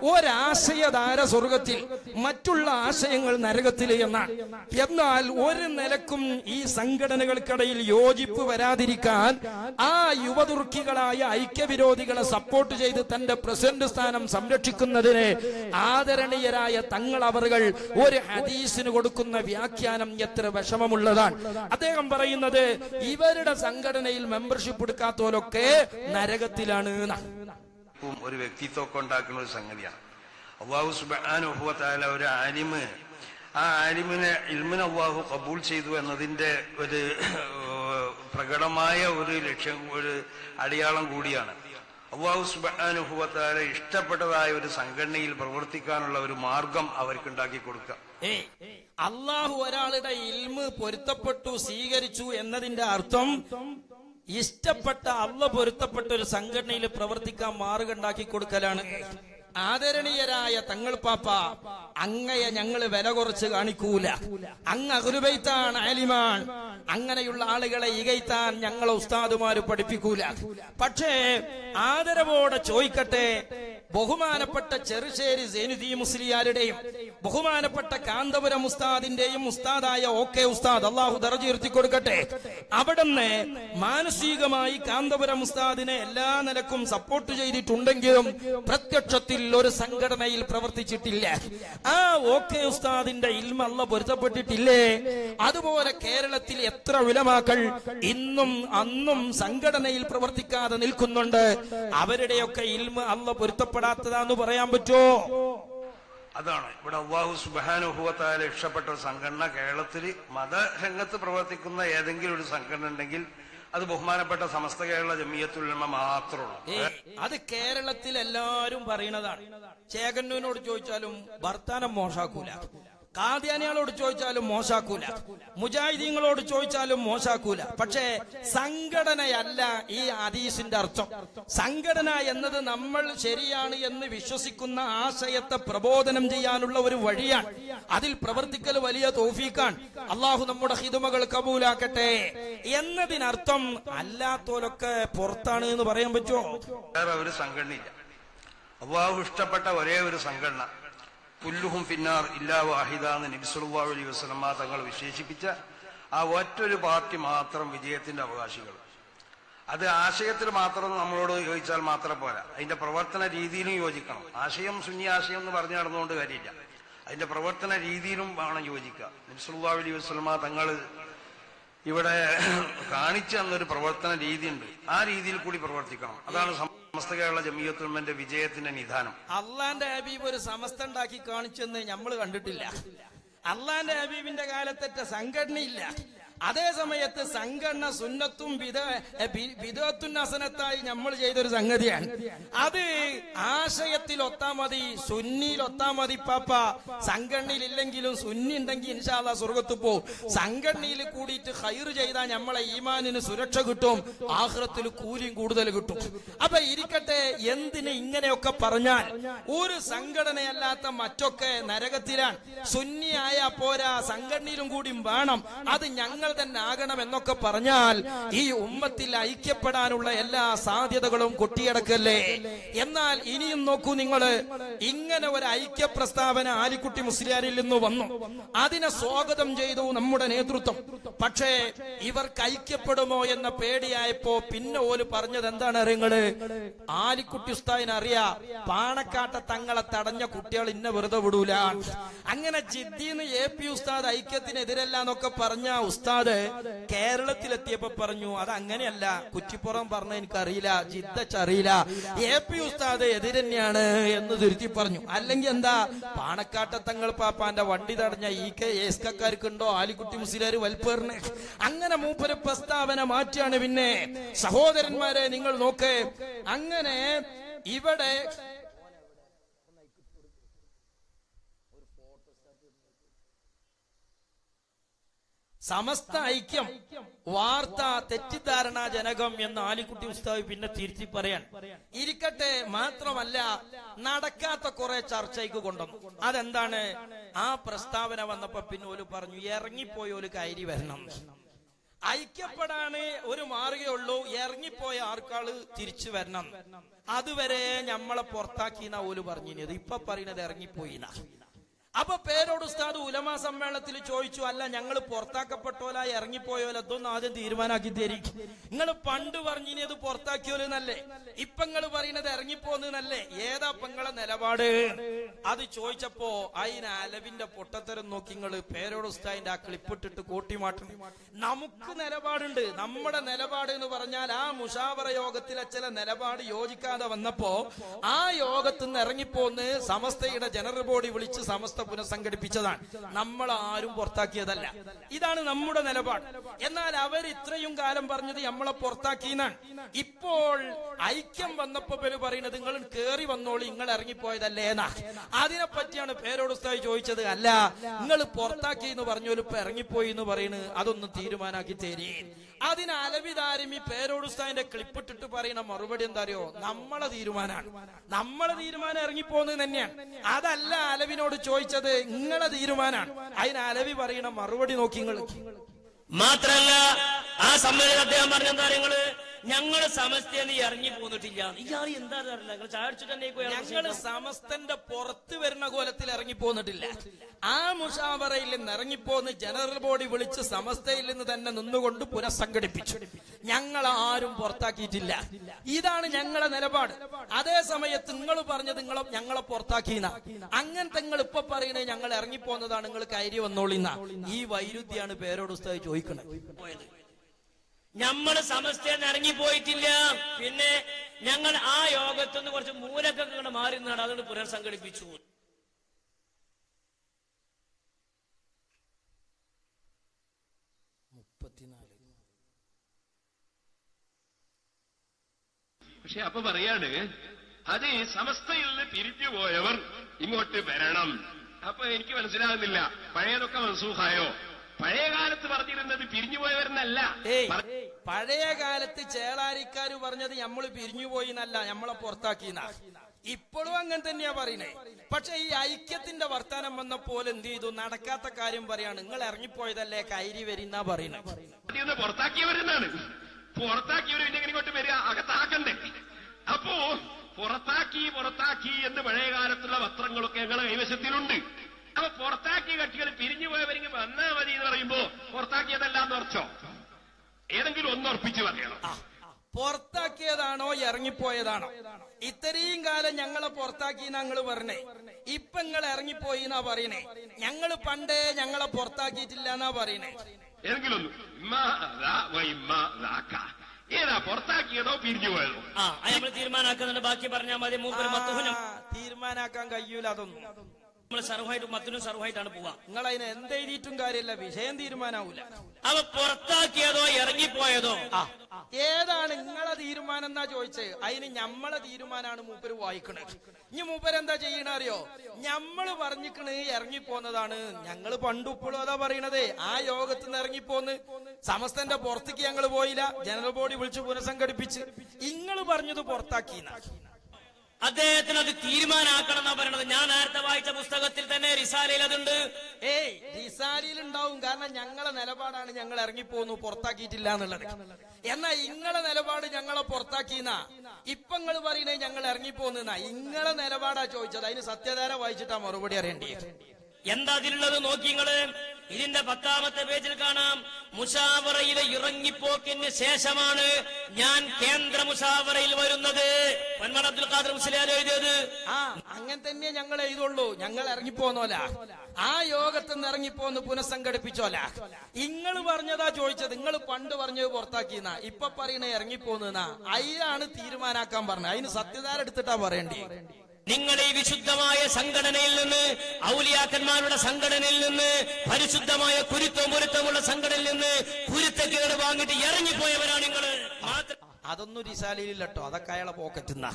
ഒരാശയധാര സ്വർഗത്തിൽ മറ്റുള്ള ആശയങ്ങൾ നരകത്തില് എന്നാണ് എന്നാൽ ഒരു നിലക്കും ഈ സംഘടനകൾക്കിടയിൽ യോജിപ്പ് വരാതിരിക്കാൻ ആ യുവതുർക്കികളായ ഐക്യവിരോധികളെ സപ്പോർട്ട് ചെയ്ത് തന്റെ പ്രസിഡന്റ് സ്ഥാനം സംരക്ഷിക്കുന്നതിന് ആദരണീയരായ തങ്ങൾ അവറുകൾ ഒരു ഹദീസിന് കൊടുക്കുന്ന വ്യാഖ്യാനം എത്ര വിഷമമുള്ളതാണ് അദ്ദേഹം പറയുന്നത് ഇവരുടെ സംഘടനയിൽ മെമ്പർഷിപ്പ് എടുക്കാത്തവരൊക്കെ നരകത്തിലാണ് എന്നാണ്. ഉം ഒരു വ്യക്തിത്വമൊക്കെ ഉണ്ടാക്കുന്ന ഒരു സംഗതിയാണ് അള്ളാഹു സുബാനുഭവത്തായ ഒരു ആലിമ് ആ ആലിമിനെ ഇൽമിന് അള്ളാഹു കബൂൾ ചെയ്തു എന്നതിന്റെ ഒരു ഏഹ്, പ്രകടമായ ഒരു ലക്ഷ്യം ഒരു അടയാളം കൂടിയാണ് അള്ളാഹു സുബാനുഭവത്തായ ഇഷ്ടപ്പെട്ടതായ ഒരു സംഘടനയിൽ പ്രവർത്തിക്കാനുള്ള ഒരു മാർഗം അവർക്ക് ഉണ്ടാക്കി കൊടുക്കുക ഏയ് അള്ളാഹു ഒരാളുടെ ഇൽമ് പൊരുത്തപ്പെട്ടു സ്വീകരിച്ചു എന്നതിന്റെ അർത്ഥം ഇഷ്ടപ്പെട്ട അള്ള പൊരുത്തപ്പെട്ട ഒരു സംഘടനയിൽ പ്രവർത്തിക്കാൻ മാർഗുണ്ടാക്കി കൊടുക്കലാണ് ആദരണീയരായ തങ്ങൾ പാപ്പ അങ്ങയെ ഞങ്ങൾ വില കുറച്ച് കാണിക്കൂല അങ്ങ് അഹുലുബൈത്താണ് ആലിമാൻ അങ്ങനെയുള്ള ആളുകളെ ഇകയ്ത്താൻ ഞങ്ങളെ ഉസ്താദുമാര് പഠിപ്പിക്കൂല പക്ഷേ ആദരവോടെ ചോദിക്കട്ടെ ബഹുമാനപ്പെട്ട ചെറുശ്ശേരി സേനുദി മുസ്ലിയാരുടെയും ബഹുമാനപ്പെട്ട കാന്തപുരം ഉസ്താദിന്റെയും ഉസ്താദായ ഓ കെ ഉസ്താദ് അള്ളാഹു ദറജ ഉയർത്തി കൊടുക്കട്ടെ അവിടുന്ന് മാനസികമായി കാന്തപുരം ഉസ്താദിനെ എല്ലാ നിലക്കും സപ്പോർട്ട് ചെയ്തിട്ടുണ്ടെങ്കിലും പ്രത്യക്ഷത്തിൽ ഒരു സംഘടനയിൽ പ്രവർത്തിച്ചിട്ടില്ല ആ ഓ കെ ഉസ്താദിന്റെ ഇൽമ അല്ല പൊരുത്തപ്പെട്ടിട്ടില്ലേ അതുപോലെ കേരളത്തിൽ എത്ര ഉലമാക്കൾ ഇന്നും അന്നും സംഘടനയിൽ പ്രവർത്തിക്കാതെ നിൽക്കുന്നുണ്ട് അവരുടെയൊക്കെ ഇൽമ അല്ല പൊരുത്തപ്പെടാത്തതാന്ന് പറയാൻ പറ്റുമോ അതാണ് ഇവിടെ അള്ളാഹു സുബാനുഭവത്തായ ഇഷ്ടപ്പെട്ട ഒരു സംഘടന കേരളത്തിൽ മതരംഗത്ത് പ്രവർത്തിക്കുന്ന ഏതെങ്കിലും ഒരു സംഘടന ഉണ്ടെങ്കിൽ അത് ബഹുമാനപ്പെട്ട സമസ്ത കേരള ജമിയത്തുൽമ മാത്രമേ ഉള്ളൂ ഏ, അത് കേരളത്തിൽ എല്ലാരും പറയണതാണ് ചേകന്നൂരിനോട് ചോദിച്ചാലും വർത്താനം മോശാക്കൂല കാദ്യാനികളോട് ചോദിച്ചാലും മോശാക്കൂല മുജാഹിദീങ്ങളോട് ചോദിച്ചാലും മോശാക്കൂല പക്ഷേ സംഘടനയല്ല ഈ ഹദീസിന്റെ അർത്ഥം സംഘടന എന്നത് നമ്മൾ ശരിയാണ് എന്ന് വിശ്വസിക്കുന്ന ആശയത്തെ പ്രബോധനം ചെയ്യാനുള്ള ഒരു വഴിയാണ് അതിൽ പ്രവർത്തിക്കൽ വലിയ തോഫീക്കാണ് അള്ളാഹു നമ്മുടെ ഹിതുമകൾ കബൂലാക്കട്ടെ എന്നതിനർത്ഥം അല്ലാത്തോലൊക്കെ പുറത്താണ് എന്ന് പറയാൻ പറ്റുമോ വേറെ ഒരു സംഘടനയില്ല അള്ളാഹു ഇഷ്ടപ്പെട്ട ഒരേ ഒരു സംഘടന പുല്ലുഹും പിന്നാർ ഇല്ലാ വാഹിദ എന്ന് നബിസുല്ലാ അലൈഹി വസ്ലമ തങ്ങൾ വിശേഷിപ്പിച്ച ആ ഒറ്റൊരു പാർട്ടി മാത്രം വിജയത്തിന്റെ അവകാശികൾ അത് ആശയത്തിൽ മാത്രം നമ്മളോട് യോജിച്ചാൽ മാത്രം പോരാ അതിന്റെ പ്രവർത്തന രീതിയിലും യോജിക്കണം ആശയം സുന്നി ആശയം എന്ന് പറഞ്ഞു നടന്നുകൊണ്ട് കാര്യമില്ല അതിന്റെ പ്രവർത്തന രീതിയിലും വേണം യോജിക്കുക നബിസുല്ലാ അലൈഹി വസ്ലമ തങ്ങൾ ഇവിടെ കാണിച്ചു തന്നൊരു പ്രവർത്തന രീതിയുണ്ട് ആ രീതിയിൽ കൂടി പ്രവർത്തിക്കണം അതാണ് സമസ്ത കേരള ജമീയത്തുൽമന്റെ വിജയത്തിന്റെ നിധാനം അള്ളാന്റെ ഹബീബ് ഒരു സമസ്ത ഉണ്ടാക്കി കാണിച്ചെന്ന് നമ്മൾ കണ്ടിട്ടില്ല അള്ളാന്റെ ഹബീബിന്റെ കാലത്തൊറ്റ സംഘടനയില്ല അതേ സമയത്ത് സംഘടന സുന്നത്തും വിധത്തും അസനത്തായി നമ്മൾ ചെയ്തൊരു സംഗതിയാണ് അത് ആശയത്തിൽ ഒത്താ മതി സുന്നിയിൽ ഒത്താ മതി പാപ്പ സംഘടനയിൽ ഇല്ലെങ്കിലും സുന്നി ഉണ്ടെങ്കിൽ ഇൻഷാല്ല സ്വർഗത്ത് പോവും സംഘടനയിൽ കൂടിയിട്ട് ഹൈറ് ചെയ്താൽ നമ്മളെ ഈമാനിന് സുരക്ഷ കിട്ടും ആഹ്റത്തിൽ കൂലിയും കൂടുതൽ കിട്ടും അപ്പൊ ഇരിക്കട്ടെ എന്തിന് ഇങ്ങനെയൊക്കെ പറഞ്ഞാൽ ഒരു സംഘടനയല്ലാത്ത മറ്റൊക്കെ നരകത്തിലാണ് സുന്നിയായ പോരാ സംഘടനയിലും കൂടി വേണം അത് ഞങ്ങൾ തന്നെ ആകണം എന്നൊക്കെ പറഞ്ഞാൽ ഈ ഉമ്മത്തിൽ ഐക്യപ്പെടാനുള്ള എല്ലാ സാധ്യതകളും കൊട്ടിയടക്കല്ലേ എന്നാൽ ഇനിയും നോക്കൂ നിങ്ങള് ഇങ്ങനെ ഒരു ഐക്യ പ്രസ്താവന ആലിക്കുട്ടി മുസ്ലിയാരിൽ നിന്ന് വന്നു അതിനെ സ്വാഗതം ചെയ്തു നമ്മുടെ നേതൃത്വം പക്ഷേ ഇവർക്ക് ഐക്യപ്പെടുമോ എന്ന പേടിയായപ്പോ പിന്നെ ഓല് പറഞ്ഞത് എന്താണ് അറിയങ്ങള് ആലിക്കുട്ടി ഉസ്താദിന് അറിയാ പാണക്കാട്ട തങ്ങളെ തടഞ്ഞ കുട്ടികൾ ഇന്ന വെറുതെ വിടൂല അങ്ങനെ ജിദ്ദീന്ന് എ പി ഉസ്താദ് ഐക്യത്തിനെതിരല്ല എന്നൊക്കെ പറഞ്ഞ ഉസ്താദ് കേരളത്തിലെത്തിയപ്പോ പറഞ്ഞു അത് അങ്ങനെയല്ല കുറ്റിപ്പുറം പറഞ്ഞ എനിക്കറിയില്ല ജിദ്ദച്ചറിയില്ല എ പി ഉസ്താദ് എതിരെന്നെയാണ് എന്ന് തിരുത്തി പറഞ്ഞു അല്ലെങ്കിൽ എന്താ പാണക്കാട്ടത്തങ്ങൾ പാപ്പാന്റെ വണ്ടി തടഞ്ഞ ഈ കെ ഏസ്കക്കാർക്കുണ്ടോ ആലിക്കുട്ടി മുസ്ലിയാർ വൽപ്പേറിന് അങ്ങനെ മൂപ്പര് പ്രസ്താവന മാറ്റിയാണ് പിന്നെ സഹോദരന്മാരെ നിങ്ങൾ നോക്ക് അങ്ങനെ ഇവിടെ സമസ്ത ഐക്യം വാർത്ത തെറ്റിദ്ധാരണാജനകം എന്ന് ആലിക്കുട്ടി ഉസ്താവ് പിന്നെ തിരുത്തി പറയാൻ ഇരിക്കട്ടെ മാത്രമല്ല നടക്കാത്ത കുറെ ചർച്ചയ്ക്ക് കൊണ്ടുവന്നു അതെന്താണ് ആ പ്രസ്താവന വന്നപ്പോ പിന്നെ ഓല് പറഞ്ഞു ഇറങ്ങിപ്പോയി ഒരു കയറി വരണം ഐക്യപ്പെടാന് ഒരു മാർഗമുള്ളൂ ഇറങ്ങിപ്പോയ ആർക്കാള് തിരിച്ചു വരണം അതുവരെ ഞമ്മളെ പുറത്താക്കിന്നാ ഓല് പറഞ്ഞിരുന്നത് ഇപ്പൊ പറയുന്നത് ഇറങ്ങിപ്പോയിന്നാ അപ്പൊ പേരോട് ഉസ്താദ് ഉലമാ സമ്മേളനത്തിൽ ചോദിച്ചു അല്ല ഞങ്ങൾ പുറത്താക്കപ്പെട്ടോല ഇറങ്ങിപ്പോയോല അതൊന്നും ആദ്യം തീരുമാനാക്കി തരി നിങ്ങൾ പണ്ട് പറഞ്ഞിനി പുറത്താക്കിയോലെന്നല്ലേ ഇപ്പൊ നിങ്ങൾ പറയുന്നത് ഇറങ്ങിപ്പോന്നല്ലേ ഏതാ പെങ്ങളെ നിലപാട് അത് ചോദിച്ചപ്പോ അതിന് അലവിന്റെ പൊട്ടത്തരം നോക്കി നിങ്ങൾ പേരോട് ഉസ്താദിന്റെ ആ ക്ലിപ്പിട്ടിട്ട് കൂട്ടിമാട്ടണം നമുക്ക് നിലപാടുണ്ട് നമ്മുടെ നിലപാട് എന്ന് പറഞ്ഞാൽ ആ മുഷാവറ യോഗത്തിലെ ചില നിലപാട് യോജിക്കാതെ വന്നപ്പോ ആ യോഗത്തിൽ നിന്ന് ഇറങ്ങിപ്പോന്ന് സമസ്തയുടെ ജനറൽ ബോഡി വിളിച്ച് സമസ്ത പുനഃസംഘടിപ്പിച്ചതാണ് നമ്മൾ ആരും പുറത്താക്കിയതല്ല ഇതാണ് നമ്മുടെ നിലപാട് എന്നാൽ അവർ ഇത്രയും കാലം പറഞ്ഞത് നമ്മളെ പുറത്താക്കിയെന്നാണ് ഇപ്പോൾ ഐക്യം വന്നപ്പോ പേര് പറയുന്നത് നിങ്ങൾ കേറി വന്നോളി നിങ്ങൾ ഇറങ്ങിപ്പോയതല്ലേ എന്നാ അതിനെ പറ്റിയാണ് പേരോടുസ്തായി ചോദിച്ചത് അല്ല നിങ്ങൾ പുറത്താക്കി എന്ന് പറഞ്ഞോലും ഇപ്പൊ ഇറങ്ങിപ്പോയി എന്ന് പറയുന്നത് അതൊന്ന് തീരുമാനാക്കി തരി അതിന് അലവിതാരും ഈ പേരോടുസ്താദിന്റെ ക്ലിപ്പിട്ടിട്ട് പറയുന്ന മറുപടി എന്താ അറിയോ നമ്മളെ തീരുമാനമാണ് നമ്മളെ തീരുമാനം ഇറങ്ങിപ്പോകുന്നത് തന്നെയാണ് അതല്ല അലവിനോട് ചോദിച്ചത് നിങ്ങളെ തീരുമാനമാണ് അതിന് അലവി പറയുന്ന മറുപടി നോക്കി നിങ്ങൾ മാത്രല്ല ആ സമ്മേളനം അദ്ദേഹം പറഞ്ഞ എന്താ നിങ്ങള് ഞങ്ങള് സമസ്തന്ന് ഇറങ്ങി പോന്നിട്ടില്ല ഇയാൾ എന്താ അറിയില്ല നിങ്ങൾ ചാടിച്ചിട്ട് തന്നെ ഞങ്ങള് സമസ്തന്റെ പുറത്ത് വരുന്ന കോലത്തിൽ ഇറങ്ങി പോന്നിട്ടില്ല ആ മുഷാവറയിൽ നിന്ന് ഇറങ്ങിപ്പോന്ന് ജനറൽ ബോഡി വിളിച്ച് സമസ്തയിൽ നിന്ന് തന്നെ നിന്നുകൊണ്ട് പുനഃസംഘടിപ്പിച്ചു ഞങ്ങൾ ആരും പുറത്താക്കിയിട്ടില്ല ഇതാണ് ഞങ്ങളെ നിലപാട് അതേ സമയത്ത് നിങ്ങൾ പറഞ്ഞത് നിങ്ങളെ ഞങ്ങളെ പുറത്താക്കിയെന്ന അങ്ങനത്തെ നിങ്ങൾ ഇപ്പൊ പറയുന്നത് ഞങ്ങൾ ഇറങ്ങിപ്പോന്നതാണ് നിങ്ങൾ കയറി വന്നോളിന്ന ഈ വൈരുദ്ധ്യാണ് പേരോട് ഉസ്താദ് ചോദിക്കുന്നത് ഞമ്മള് സമസ്തന്ന് ഇറങ്ങി പോയിട്ടില്ല പിന്നെ ഞങ്ങൾ ആ യോഗത്തുനിന്ന് കുറച്ച് മൂലക്കൊക്കെ ഇങ്ങോട്ട് മാറി നിന്നാണ് അതുകൊണ്ട് പുനർസംഘടിപ്പിച്ചു പക്ഷെ അപ്പൊ പറയാണ് അത് സമസ്തയിൽ നിന്ന് പിരിഞ്ഞു പോയവർ ഇങ്ങോട്ട് വരണം അപ്പൊ എനിക്ക് മനസ്സിലാകുന്നില്ല പഴയതൊക്കെ മൻസൂഖായോ പഴയ കാലത്ത് പറഞ്ഞിരുന്നത് പിരിഞ്ഞുപോയവരെന്നല്ല പഴയ കാലത്ത് ചേളാരിക്കാര് പറഞ്ഞത് നമ്മൾ പിരിഞ്ഞുപോയി എന്നല്ല നമ്മളെ പുറത്താക്കിയെന്ന ഇപ്പോഴും അങ്ങനെ തന്നെയാ പറയുന്നേ പക്ഷെ ഈ ഐക്യത്തിന്റെ വർത്താനം വന്നപ്പോൾ എന്ത് ചെയ്തു നടക്കാത്ത കാര്യം പറയാണ് നിങ്ങൾ ഇറങ്ങിപ്പോയതല്ലേ കൈരി വരുന്ന പറയുന്നത് അതിന്ന് പുറത്താക്കിയവരെന്നാണ് പുറത്താക്കിയവർ പിന്നെ ഇങ്ങനെ ഇങ്ങോട്ട് വരിക അകത്താക്കണ്ടേ അപ്പോ പുറത്താക്കി പുറത്താക്കി എന്ന് പഴയ കാലത്തുള്ള പത്രങ്ങളൊക്കെ ഞങ്ങളുടെ കൈവശത്തിലുണ്ട് അപ്പൊ പുറത്താക്കിയ കക്ഷികൾ പിരിഞ്ഞു പോയവരിങ്ങ് വന്നാ മതി എന്ന് പറയുമ്പോ പുറത്താക്കിയതെല്ലാം ഉറച്ചോ ഏതെങ്കിലും ഒന്ന് ഉറപ്പിച്ച് പറയണം പുറത്താക്കിയതാണോ ഇറങ്ങിപ്പോയതാണോ ഇത്രയും കാലം ഞങ്ങളെ പുറത്താക്കി ഞങ്ങൾ പറഞ്ഞേ ഇപ്പൊ നിങ്ങൾ ഇറങ്ങിപ്പോയി എന്നാ പറയണേ ഞങ്ങൾ പണ്ടേ ഞങ്ങളെ പുറത്താക്കിയിട്ടില്ല എന്നാ പറയണേ ഏതെങ്കിലും ഒന്ന് ഇമ്മ ദാ വ ഇമ്മ ദാക്ക. ഏതാ പുറത്താക്കിയതോ പിരിഞ്ഞു പോയതോ ആ അത് നമ്മൾ തീരുമാനാക്കുന്നുണ്ട് ബാക്കി പറഞ്ഞാൽ മതി മൂപ്പര് മത്തുഹനും തീരുമാനാക്കാൻ കഴിയൂല അതൊന്നും നമ്മൾ സർവമായിട്ട് മത്തുനും സർവമായിട്ടാണ് പോവാ നിങ്ങൾ അതിന് എന്തെഴുതിയിട്ടും കാര്യമില്ല വിഷയം തീരുമാനാവൂല അവ പുറത്താക്കിയതോ ഇറങ്ങിപ്പോയതോ ഏതാണ് നിങ്ങളെ തീരുമാനം എന്നാ ചോദിച്ചത് അതിന് ഞമ്മളെ തീരുമാനമാണ് മൂപ്പര് വായിക്കണത് ഇനി മൂപ്പര് എന്താ ചെയ്യണ അറിയോ ഞമ്മള് പറഞ്ഞിക്കണ് ഇറങ്ങിപ്പോന്നതാണ് ഞങ്ങള് പണ്ട് ഇപ്പോഴും അതാ പറയണതേ ആ യോഗത്തിൽ നിന്ന് ഇറങ്ങിപ്പോന്ന് സമസ്തന്റെ പുറത്തേക്ക് ഞങ്ങൾ പോയില്ല ജനറൽ ബോഡി വിളിച്ച് പുനഃസംഘടിപ്പിച്ച് ഇങ്ങള് പറഞ്ഞത് പുറത്താക്കിന്നാ അദ്ദേഹത്തിന് അത് തീരുമാനാക്കണം എന്നാ പറയണത് ഞാൻ നേരത്തെ വായിച്ച പുസ്തകത്തിൽ തന്നെ റിസാലയിൽ അതുണ്ട് ഏയ് റിസാലിയിൽ ഉണ്ടാവും കാരണം ഞങ്ങളെ നിലപാടാണ് ഞങ്ങൾ ഇറങ്ങിപ്പോന്നു പുറത്താക്കിയിട്ടില്ല എന്നുള്ളത് എന്നാ ഇങ്ങളെ നിലപാട് ഞങ്ങളെ പുറത്താക്കിന്നാ ഇപ്പൊ നിങ്ങൾ പറയണേ ഞങ്ങൾ ഇറങ്ങിപ്പോന്നാ ഇങ്ങളെ നിലപാടാ ചോദിച്ചത് അതിന് സത്യധാര വായിച്ചിട്ടാ മറുപടി അറിയേണ്ടി എന്താ അതിലുള്ളത് നോക്കി നിങ്ങള് ഇതിന്റെ പത്താമത്തെ പേജിൽ കാണാം മുഷാവറയിലെ ഇറങ്ങിപ്പോക്കിന് ശേഷമാണ് ഞാൻ കേന്ദ്ര മുഷാവറയിൽ വരുന്നത് പൊന്മൺ അബ്ദുൽ ഖാദർ മുസ്ലിയാർ എഴുതിയത് ആ അങ്ങനെ തന്നെ ഞങ്ങൾ എഴുതുള്ളൂ ഞങ്ങൾ ഇറങ്ങിപ്പോന്നോല ആ യോഗത്തിൽ നിന്ന് ഇറങ്ങിപ്പോന്ന് പുനഃസംഘടിപ്പിച്ചോല നിങ്ങൾ പറഞ്ഞതാ ചോദിച്ചത് നിങ്ങൾ പണ്ട് പറഞ്ഞത് പുറത്താക്കിന്നാ ഇപ്പൊ പറയണേ ഇറങ്ങിപ്പോന്നാ അതിലാണ് തീരുമാനാക്കാൻ പറഞ്ഞത് അതിന് സത്യധാര എടുത്തിട്ടാ പറയേണ്ടി നിങ്ങൾ ഈ വിശുദ്ധമായ സംഘടനയിൽ നിന്ന് ഔലിയാക്കന്മാരുടെ സംഘടനയിൽ നിന്ന് പരിശുദ്ധമായ കുരുത്തവും പൊരുത്തമുള്ള സംഘടനയിൽ നിന്ന് കുരുത്തക്കേട് വാങ്ങിയിട്ട് ഇറങ്ങിപ്പോയവരാണ് നിങ്ങൾ അതൊന്നും റിസാലിയില്ല കേട്ടോ അതൊക്കെ അയാളെ പോക്കറ്റുന്ന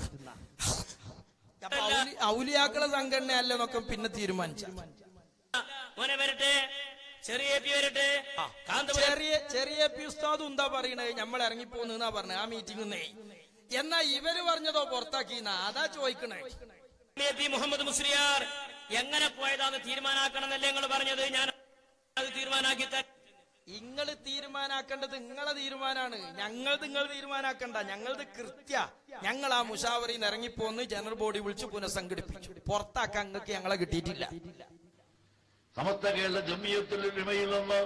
ഔലിയാക്കളെ സംഘടന അല്ലെന്നൊക്കെ പിന്നെ തീരുമാനിച്ച മോനെ വരട്ടെ ചെറിയ പി വരട്ടെ കാന്തപുരം ചെറിയ ചെറിയ പി ഉസ്താദും എന്താ പറയണത് നമ്മൾ ഇറങ്ങിപ്പോന്നാ പറഞ്ഞത് ആ മീറ്റിംഗ് എന്നാ ഇവര് പറഞ്ഞതോ പുറത്താക്കിന്നാ അതാ ചോദിക്കണേ എ പി മുഹമ്മദ് മുസ്ലിയാർ എങ്ങനെ പോയതാന്ന് തീരുമാനാക്കണമെന്നല്ലേ നിങ്ങൾ പറഞ്ഞത് ഞാൻ അത് തീരുമാനാക്കി തരാം നിങ്ങൾ തീരുമാനാക്കേണ്ടത് നിങ്ങളെ തീരുമാനാണ് ഞങ്ങൾ നിങ്ങൾ തീരുമാനാക്കണ്ട ഞങ്ങളത് കൃത്യ ഞങ്ങൾ ആ മുഷാവറിയിൽ നിന്ന് ഇറങ്ങിപ്പോന്ന് ജനറൽ ബോഡി വിളിച്ച് പുനഃസംഘടിപ്പിച്ചു പുറത്താക്കാൻ നിങ്ങൾക്ക് ഞങ്ങളെ കിട്ടിയിട്ടില്ല സമസ്ത കേരള ജമ്മിയത്തുലമയിൽ നിന്ന്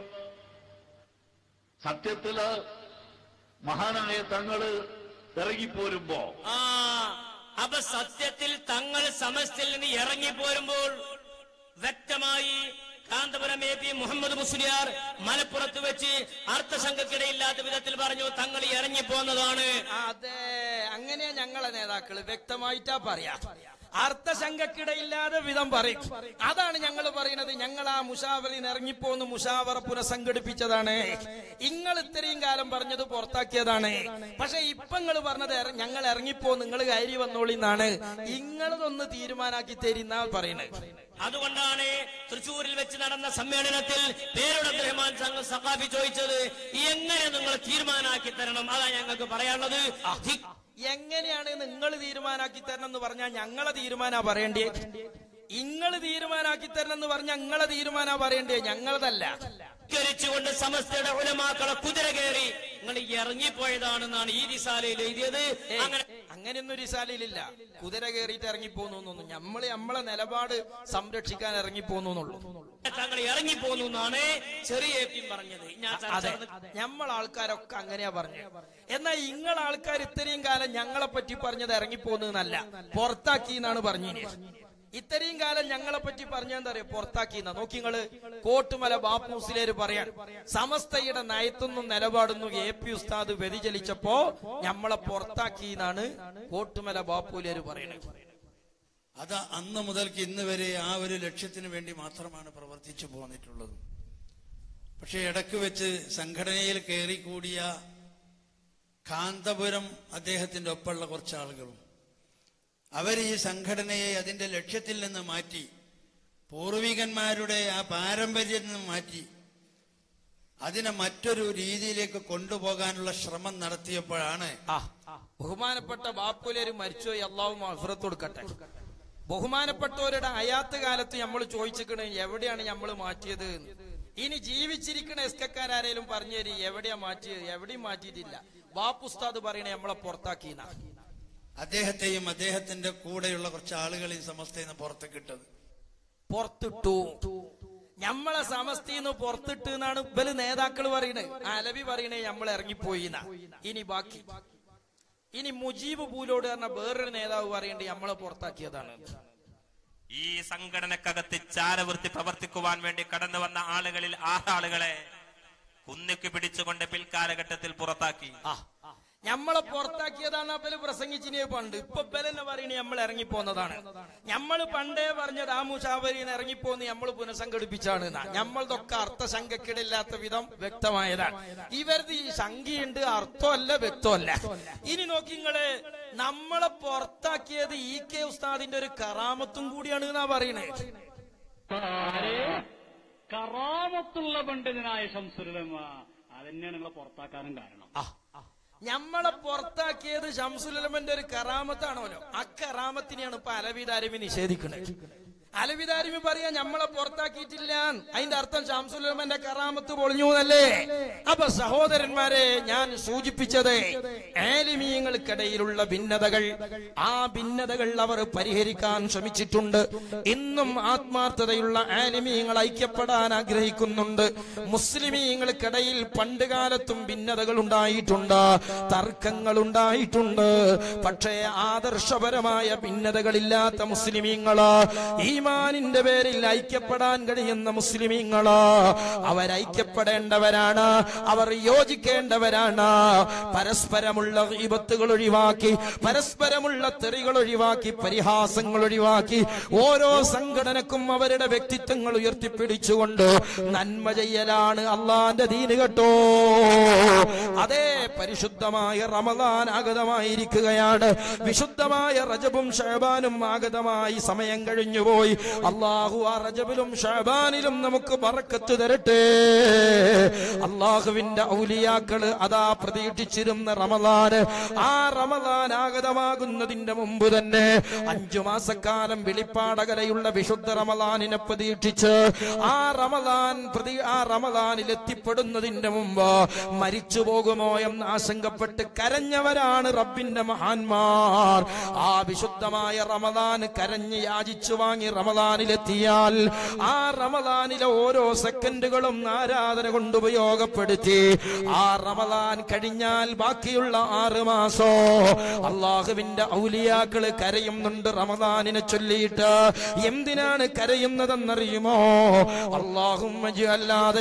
സത്യത്തില് മഹാനായ തങ്ങള് ഇറങ്ങിപ്പോരുമ്പോ ആ അപ്പൊ സത്യത്തിൽ തങ്ങൾ സമസ്തയിൽ നിന്ന് ഇറങ്ങിപ്പോരുമ്പോൾ വ്യക്തമായി കാന്തപുരം എ പി മുഹമ്മദ് മുസ്ലിയാർ മലപ്പുറത്ത് വെച്ച് അർത്ഥസംഘക്കിടയില്ലാത്ത വിധത്തിൽ പറഞ്ഞു തങ്ങൾ ഇറങ്ങിപ്പോന്നതാണ് അതെ അങ്ങനെയാ ഞങ്ങളെ നേതാക്കള് വ്യക്തമായിട്ടാ പറയാ അർത്ഥശങ്കക്കിടയില്ലാതെ വിധം പറയും അതാണ് ഞങ്ങൾ പറയുന്നത് ഞങ്ങൾ ആ മുഷാവറിൽ ഇറങ്ങിപ്പോന്ന് മുഷാവറ പുനഃസംഘടിപ്പിച്ചതാണ് നിങ്ങൾ ഇത്രയും കാലം പറഞ്ഞത് പുറത്താക്കിയതാണ് പക്ഷെ ഇപ്പൊ നിങ്ങൾ പറഞ്ഞത് ഇറ- ഞങ്ങൾ ഇറങ്ങിപ്പോ നിങ്ങൾ കയറി വന്നോളിന്നാണ് ഇങ്ങളതൊന്ന് തീരുമാനാക്കി തരുന്ന പറയുന്നത് അതുകൊണ്ടാണ് തൃശൂരിൽ വെച്ച് നടന്ന സമ്മേളനത്തിൽ പേരുടെ റഹ്മാൻ സംഘം സഖാഫി ചോദിച്ചത് എങ്ങനെ നിങ്ങൾ തീരുമാനാക്കി തരണം അതാ ഞങ്ങൾക്ക് പറയാനുള്ളത് ധി- എങ്ങനെയാണ് നിങ്ങൾ തീരുമാനാക്കി തരണം എന്ന് പറഞ്ഞാൽ ഞങ്ങളെ തീരുമാനാ പറയേണ്ടേ നിങ്ങൾ തീരുമാനാക്കി തരണം എന്ന് പറഞ്ഞാൽ ഞങ്ങളെ തീരുമാനാ പറയേണ്ടേ ഞങ്ങളതല്ല ധിക്കരിച്ചുകൊണ്ട് സമസ്തയുടെ ഉലമാക്കളെ കുതിര കയറി നിങ്ങൾ ഇറങ്ങിപ്പോയതാണെന്നാണ് ഈ റിസാലയിൽ എഴുതിയത് ഏയ്, അങ്ങനെ അങ്ങനെയൊന്നും റിസാലയിലില്ല കുതിര കയറിയിട്ട് ഇറങ്ങിപ്പോന്നു നമ്മള് നമ്മളെ നിലപാട് സംരക്ഷിക്കാൻ ഇറങ്ങിപ്പോന്നു എന്നുള്ളൂ തങ്ങൾ ഇറങ്ങിപ്പോന്നു എന്നാണ് ചെറിയ എപ്പിയും പറഞ്ഞത് ഞാൻ ചർച്ച അതെ നടത്തി- നമ്മൾ ആൾക്കാരൊക്കെ അങ്ങനെയാ പറഞ്ഞത് എന്നാൽ ഇങ്ങൾ ആൾക്കാർ ഇത്രയും കാലം ഞങ്ങളെ പറ്റി പറഞ്ഞത് ഇറങ്ങിപ്പോന്നല്ല പുറത്താക്കി എന്നാണ് പറഞ്ഞിന് ഇത്രയും കാലം ഞങ്ങളെ പറ്റി പറഞ്ഞെന്താ പറയാ പുറത്താക്കി എന്നാ നോക്കി നിങ്ങള് കോട്ടുമല ബാപ്പൂസിലേര് പറയാൻ സമസ്തയുടെ നയത്തുനിന്നും നിലപാടുന്നു എ പി ഉസ്താദ് വ്യതിചലിച്ചപ്പോ ഞമ്മളെ പുറത്താക്കി എന്നാണ് കോട്ടുമല ബാപ്പൂലേര് പറയുന്നത് അത് അന്ന് മുതൽക്ക് ഇന്ന് വരെ ആ ഒരു ലക്ഷ്യത്തിന് വേണ്ടി മാത്രമാണ് പ്രവർത്തിച്ചു പോന്നിട്ടുള്ളത് പക്ഷെ ഇടക്ക് വെച്ച് സംഘടനയിൽ കയറിക്കൂടിയ കാന്തപുരം അദ്ദേഹത്തിന്റെ ഒപ്പമുള്ള കുറച്ച് ആളുകളും അവർ ഈ സംഘടനയെ അതിന്റെ ലക്ഷ്യത്തിൽ നിന്ന് മാറ്റി പൂർവികന്മാരുടെ ആ പാരമ്പര്യത്തിൽ നിന്ന് മാറ്റി അതിനെ മറ്റൊരു രീതിയിലേക്ക് കൊണ്ടുപോകാനുള്ള ശ്രമം നടത്തിയപ്പോഴാണ് ബഹുമാനപ്പെട്ട ബാപ്പുലേര് മരിച്ചുപോയി അള്ളാഹു മഫറത്ത് കൊടുക്കട്ടെ ബഹുമാനപ്പെട്ടവരുടെ അയാത്ത് കാലത്ത് നമ്മൾ ചോദിച്ചിക്കണ് എവിടെയാണ് നമ്മൾ മാറ്റിയത് എന്ന്. ഇനി ജീവിച്ചിരിക്കണ എസ്കക്കാരാരേലും പറഞ്ഞു തരി എവിടെയാ മാറ്റിയത് എവിടെയും മാറ്റിയിട്ടില്ല ബാപ്പുസ്താദ് പറയണേ നമ്മളെ പുറത്താക്കിന്ന അദ്ദേഹത്തെയും അദ്ദേഹത്തിന്റെ കൂടെയുള്ള കുറച്ച് ആളുകളെയും സമസ്തയിൽ നിന്ന് പുറത്തേക്ക് ഇട്ടത് പുറത്തിട്ടു ഞമ്മളെ സമസ്തിന്ന് പുറത്തിട്ട് എന്നാണ് ഇവല് നേതാക്കൾ പറയുന്നത് അലവി പറയണേ നമ്മൾ ഇറങ്ങിപ്പോയി എന്നാ. ഇനി ബാക്കി ഇനി മുജീബ് പൂലോട് പറഞ്ഞ വേറൊരു നേതാവ് പറയണ്ടേ നമ്മളെ പുറത്താക്കിയതാണ് ഈ സംഘടനക്കകത്ത് ചാരവൃത്തി പ്രവർത്തിക്കുവാൻ വേണ്ടി കടന്നു വന്ന ആളുകളിൽ ആറാളുകളെ കുന്നിക്ക് പിടിച്ചുകൊണ്ട് പിൽക്കാലഘട്ടത്തിൽ പുറത്താക്കി ഞമ്മളെ പുറത്താക്കിയതാണ് അപ്പല് പ്രസംഗിച്ചിനെ പണ്ട് ഇപ്പൊ ബലെന്നെ പറയണേ നമ്മൾ ഇറങ്ങിപ്പോന്നതാണ് നമ്മൾ പണ്ടേ പറഞ്ഞത് ആ മുഷാവരിന്ന് ഇറങ്ങിപ്പോന്ന് നമ്മൾ പുനഃസംഘടിപ്പിച്ചാണ് എന്നാ. ഞമ്മളതൊക്കെ അർത്ഥശങ്കക്കിടില്ലാത്ത വിധം വ്യക്തമായതാണ് ഇവരുടെ ഈ ശങ്കയുണ്ട് അർത്ഥമല്ല വ്യക്തമല്ല ഇനി നോക്കി നിങ്ങള് നമ്മളെ പുറത്താക്കിയത് ഇ കെ ഉസ്താദിന്റെ ഒരു കറാമത്തും കൂടിയാണ് എന്നാ പറയണേ കറാമത്തുള്ള പണ്ഡിതനായ ശംസുലമ അതന്നെയാണ് നിങ്ങളെ പുറത്താക്കാനും കാരണം ഞമ്മളെ പുറത്താക്കിയത് ഷംസുലമന്റെ ഒരു കറാമത്താണല്ലോ ആ കറാമത്തിനെയാണ് ഇപ്പൊ അലവിദാരിമി നിഷേധിക്കുന്നത് അലവിദാരിമി പറയാ ഞമ്മളെ പുറത്താക്കിയിട്ടില്ല അതിന്റെ അർത്ഥം ഷംസുലമന്റെ കറാമത്ത് പൊളിഞ്ഞു എന്നല്ലേ അപ്പൊ സഹോദരന്മാരെ ഞാൻ സൂചിപ്പിച്ചത് ആലിമീങ്ങൾക്കിടയിലുള്ള ഭിന്നതകൾ ആ ഭിന്നതകൾ അവർ പരിഹരിക്കാൻ ശ്രമിച്ചിട്ടുണ്ട് ഇന്നും ആത്മാർത്ഥതയുള്ള ആലിമീങ്ങൾ ഐക്യപ്പെടാൻ ആഗ്രഹിക്കുന്നുണ്ട് മുസ്ലിമീങ്ങൾക്കിടയിൽ പണ്ട് കാലത്തും ഭിന്നതകൾ ഉണ്ടായിട്ടുണ്ട് തർക്കങ്ങൾ ഉണ്ടായിട്ടുണ്ട് പക്ഷേ ആദർശപരമായ ഭിന്നതകളില്ലാത്ത മുസ്ലിമീങ്ങള് ഈമാനിന്റെ പേരിൽ ഐക്യപ്പെടാൻ കഴിയുന്ന മുസ്ലിമീങ്ങള് അവരൈക്യപ്പെടേണ്ടവരാണ് അവർ യോജിക്കേണ്ടവരാണ് പരസ്പരമുള്ള വിപത്തുകൾ ഒഴിവാക്കി പരസ്പരമുള്ള തെറികൾ ഒഴിവാക്കി പരിഹാസങ്ങൾ ഒഴിവാക്കി ഓരോ സംഘടനക്കും അവരുടെ വ്യക്തിത്വങ്ങൾ ഉയർത്തിപ്പിടിച്ചുകൊണ്ട് നന്മ ചെയ്യലാണ് അള്ളാന്റെ ദീന് കേട്ടോ അതേ പരിശുദ്ധമായ റമദാൻ ആഗതമായിരിക്കുകയാണ് വിശുദ്ധമായ റജബും ഷഹബാനും ആഗതമായി സമയം കഴിഞ്ഞുപോയി അള്ളാഹു ആ റജബിലും ഷഹബാനിലും നമുക്ക് ബറക്കത്ത് തരട്ടെ അള്ളാഹുവിന്റെ ഔലിയാക്കള് അതാ പ്രതീക്ഷിച്ചിരുന്ന റമദാന് ആ റമദാൻ ആഗതമാകുന്നതിന്റെ മുമ്പ് തന്നെ അഞ്ചു മാസക്കാലം വെളിപ്പാടകരയുള്ള വിശുദ്ധ റമദാനിനെ പ്രതീക്ഷിച്ച് ആ റമദാൻ പ്രതി ആ റമദാനിൽ എത്തിപ്പെടുന്നതിന്റെ മുമ്പ് മരിച്ചു പോകുമോ എന്ന് ആശങ്കപ്പെട്ട് കരഞ്ഞവരാണ് റബ്ബിന്റെ മഹാന്മാർ ആ വിശുദ്ധമായ റമദാൻ കരഞ്ഞ് യാചിച്ചു വാങ്ങി റമദാനിലെത്തിയാൽ ആ റമദാനിലെ ഓരോ സെക്കൻഡുകളും ആരാധന കൊണ്ട് ഉപയോഗപ്പെടുത്തി ആ റമദാൻ കഴിഞ്ഞാൽ ബാക്കിയുള്ള ആറ് മാസോ അള്ളാഹുവിന്റെ ഔലിയാക്കള് കരയുന്നുണ്ട് റമദാനിനെ ചൊല്ലിയിട്ട് എന്തിനാണ് കരയുന്നതെന്നറിയുമോ അള്ളാഹും അല്ലാതെ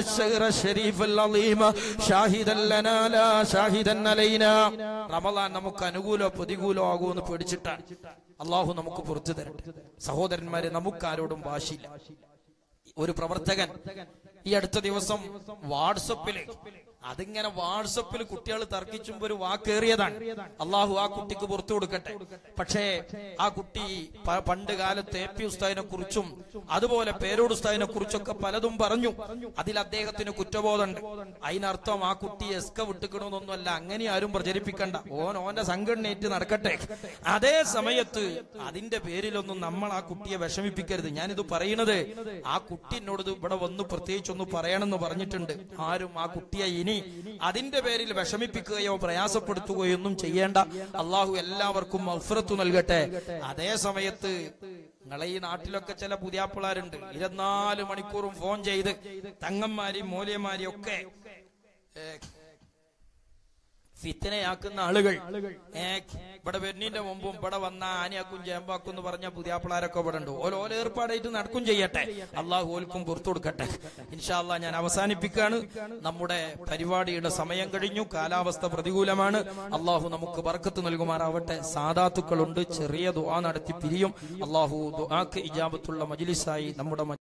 റമദാൻ നമുക്ക് അനുകൂലോ പ്രതികൂലോ ആകുമെന്ന് പേടിച്ചിട്ടാണ് അള്ളാഹു നമുക്ക് പുറത്തു തരട്ടെ സഹോദരന്മാരെ നമുക്കാരോടും വാശിയില്ല ഒരു പ്രവർത്തകൻ ഈ അടുത്ത ദിവസം വാട്സപ്പില് അതിങ്ങനെ വാട്സപ്പിൽ കുട്ടികൾ തർക്കിച്ചുമ്പോ ഒരു വാക്കേറിയതാണ് അള്ളാഹു ആ കുട്ടിക്ക് പുറത്തു കൊടുക്കട്ടെ പക്ഷേ ആ കുട്ടി പ- പണ്ട് കാലത്ത് എ പി ഉസ്താദിനെ കുറിച്ചും അതുപോലെ പേരോട് ഉസ്താദിനെ കുറിച്ചൊക്കെ പലതും പറഞ്ഞു അതിൽ അദ്ദേഹത്തിന് കുറ്റബോധമുണ്ട് അതിനർത്ഥം ആ കുട്ടി എസ്ക വിട്ടുക്കണമെന്നൊന്നുമല്ല അങ്ങനെ ആരും പ്രചരിപ്പിക്കണ്ട ഓൻ ഓന്റെ സംഘടനയേറ്റ് നടക്കട്ടെ അതേ സമയത്ത് അതിന്റെ പേരിലൊന്നും നമ്മൾ ആ കുട്ടിയെ വിഷമിപ്പിക്കരുത് ഞാനിത് പറയുന്നത് ആ കുട്ടി എന്നോട് ഇത് ഇവിടെ വന്ന് പ്രത്യേകിച്ച് ഒന്ന് പറയണമെന്ന് പറഞ്ഞിട്ടുണ്ട് ആരും ആ കുട്ടിയെ ഇനി അതിന്റെ പേരിൽ വിഷമിപ്പിക്കുകയോ പ്രയാസപ്പെടുത്തുകയോ ഒന്നും ചെയ്യേണ്ട അള്ളാഹു എല്ലാവർക്കും മഫ്രത്ത് നൽകട്ടെ അതേ സമയത്ത് നിങ്ങളെ ഈ നാട്ടിലൊക്കെ ചില പുതിയാപ്പിളാരുണ്ട് ഇരുപത്തിനാല് മണിക്കൂറും ഫോൺ ചെയ്ത് തങ്ങന്മാരെയും മൂല്യന്മാരെയും ഒക്കെ ഏ, ഫിത്തനയാക്കുന്ന ആളുകൾ ഏ, ഇവിടെ വരുന്നതിന്റെ മുമ്പും ഇവിടെ വന്ന ആനയാക്കും ചേമ്പാക്കും എന്ന് പറഞ്ഞ പുതിയാപ്പിളാരൊക്കെ ഇവിടെ ഉണ്ട് ഓരോ ഓരോ ഏർപ്പാടായിട്ട് നടക്കും ചെയ്യട്ടെ അള്ളാഹു ഓൽക്കും പുറത്തു കൊടുക്കട്ടെ ഇൻഷാല്ല ഞാൻ അവസാനിപ്പിക്കുകയാണ് നമ്മുടെ പരിപാടിയുടെ സമയം കഴിഞ്ഞു കാലാവസ്ഥ പ്രതികൂലമാണ് അള്ളാഹു നമുക്ക് ബർക്കത്ത് നൽകുമാറാവട്ടെ സാധാത്തുക്കളുണ്ട് ചെറിയ ദുആ നടത്തി പിരിയും അള്ളാഹു ദുആക്ക് ഇജാബത്തുള്ള മജ്ലിസായി നമ്മുടെ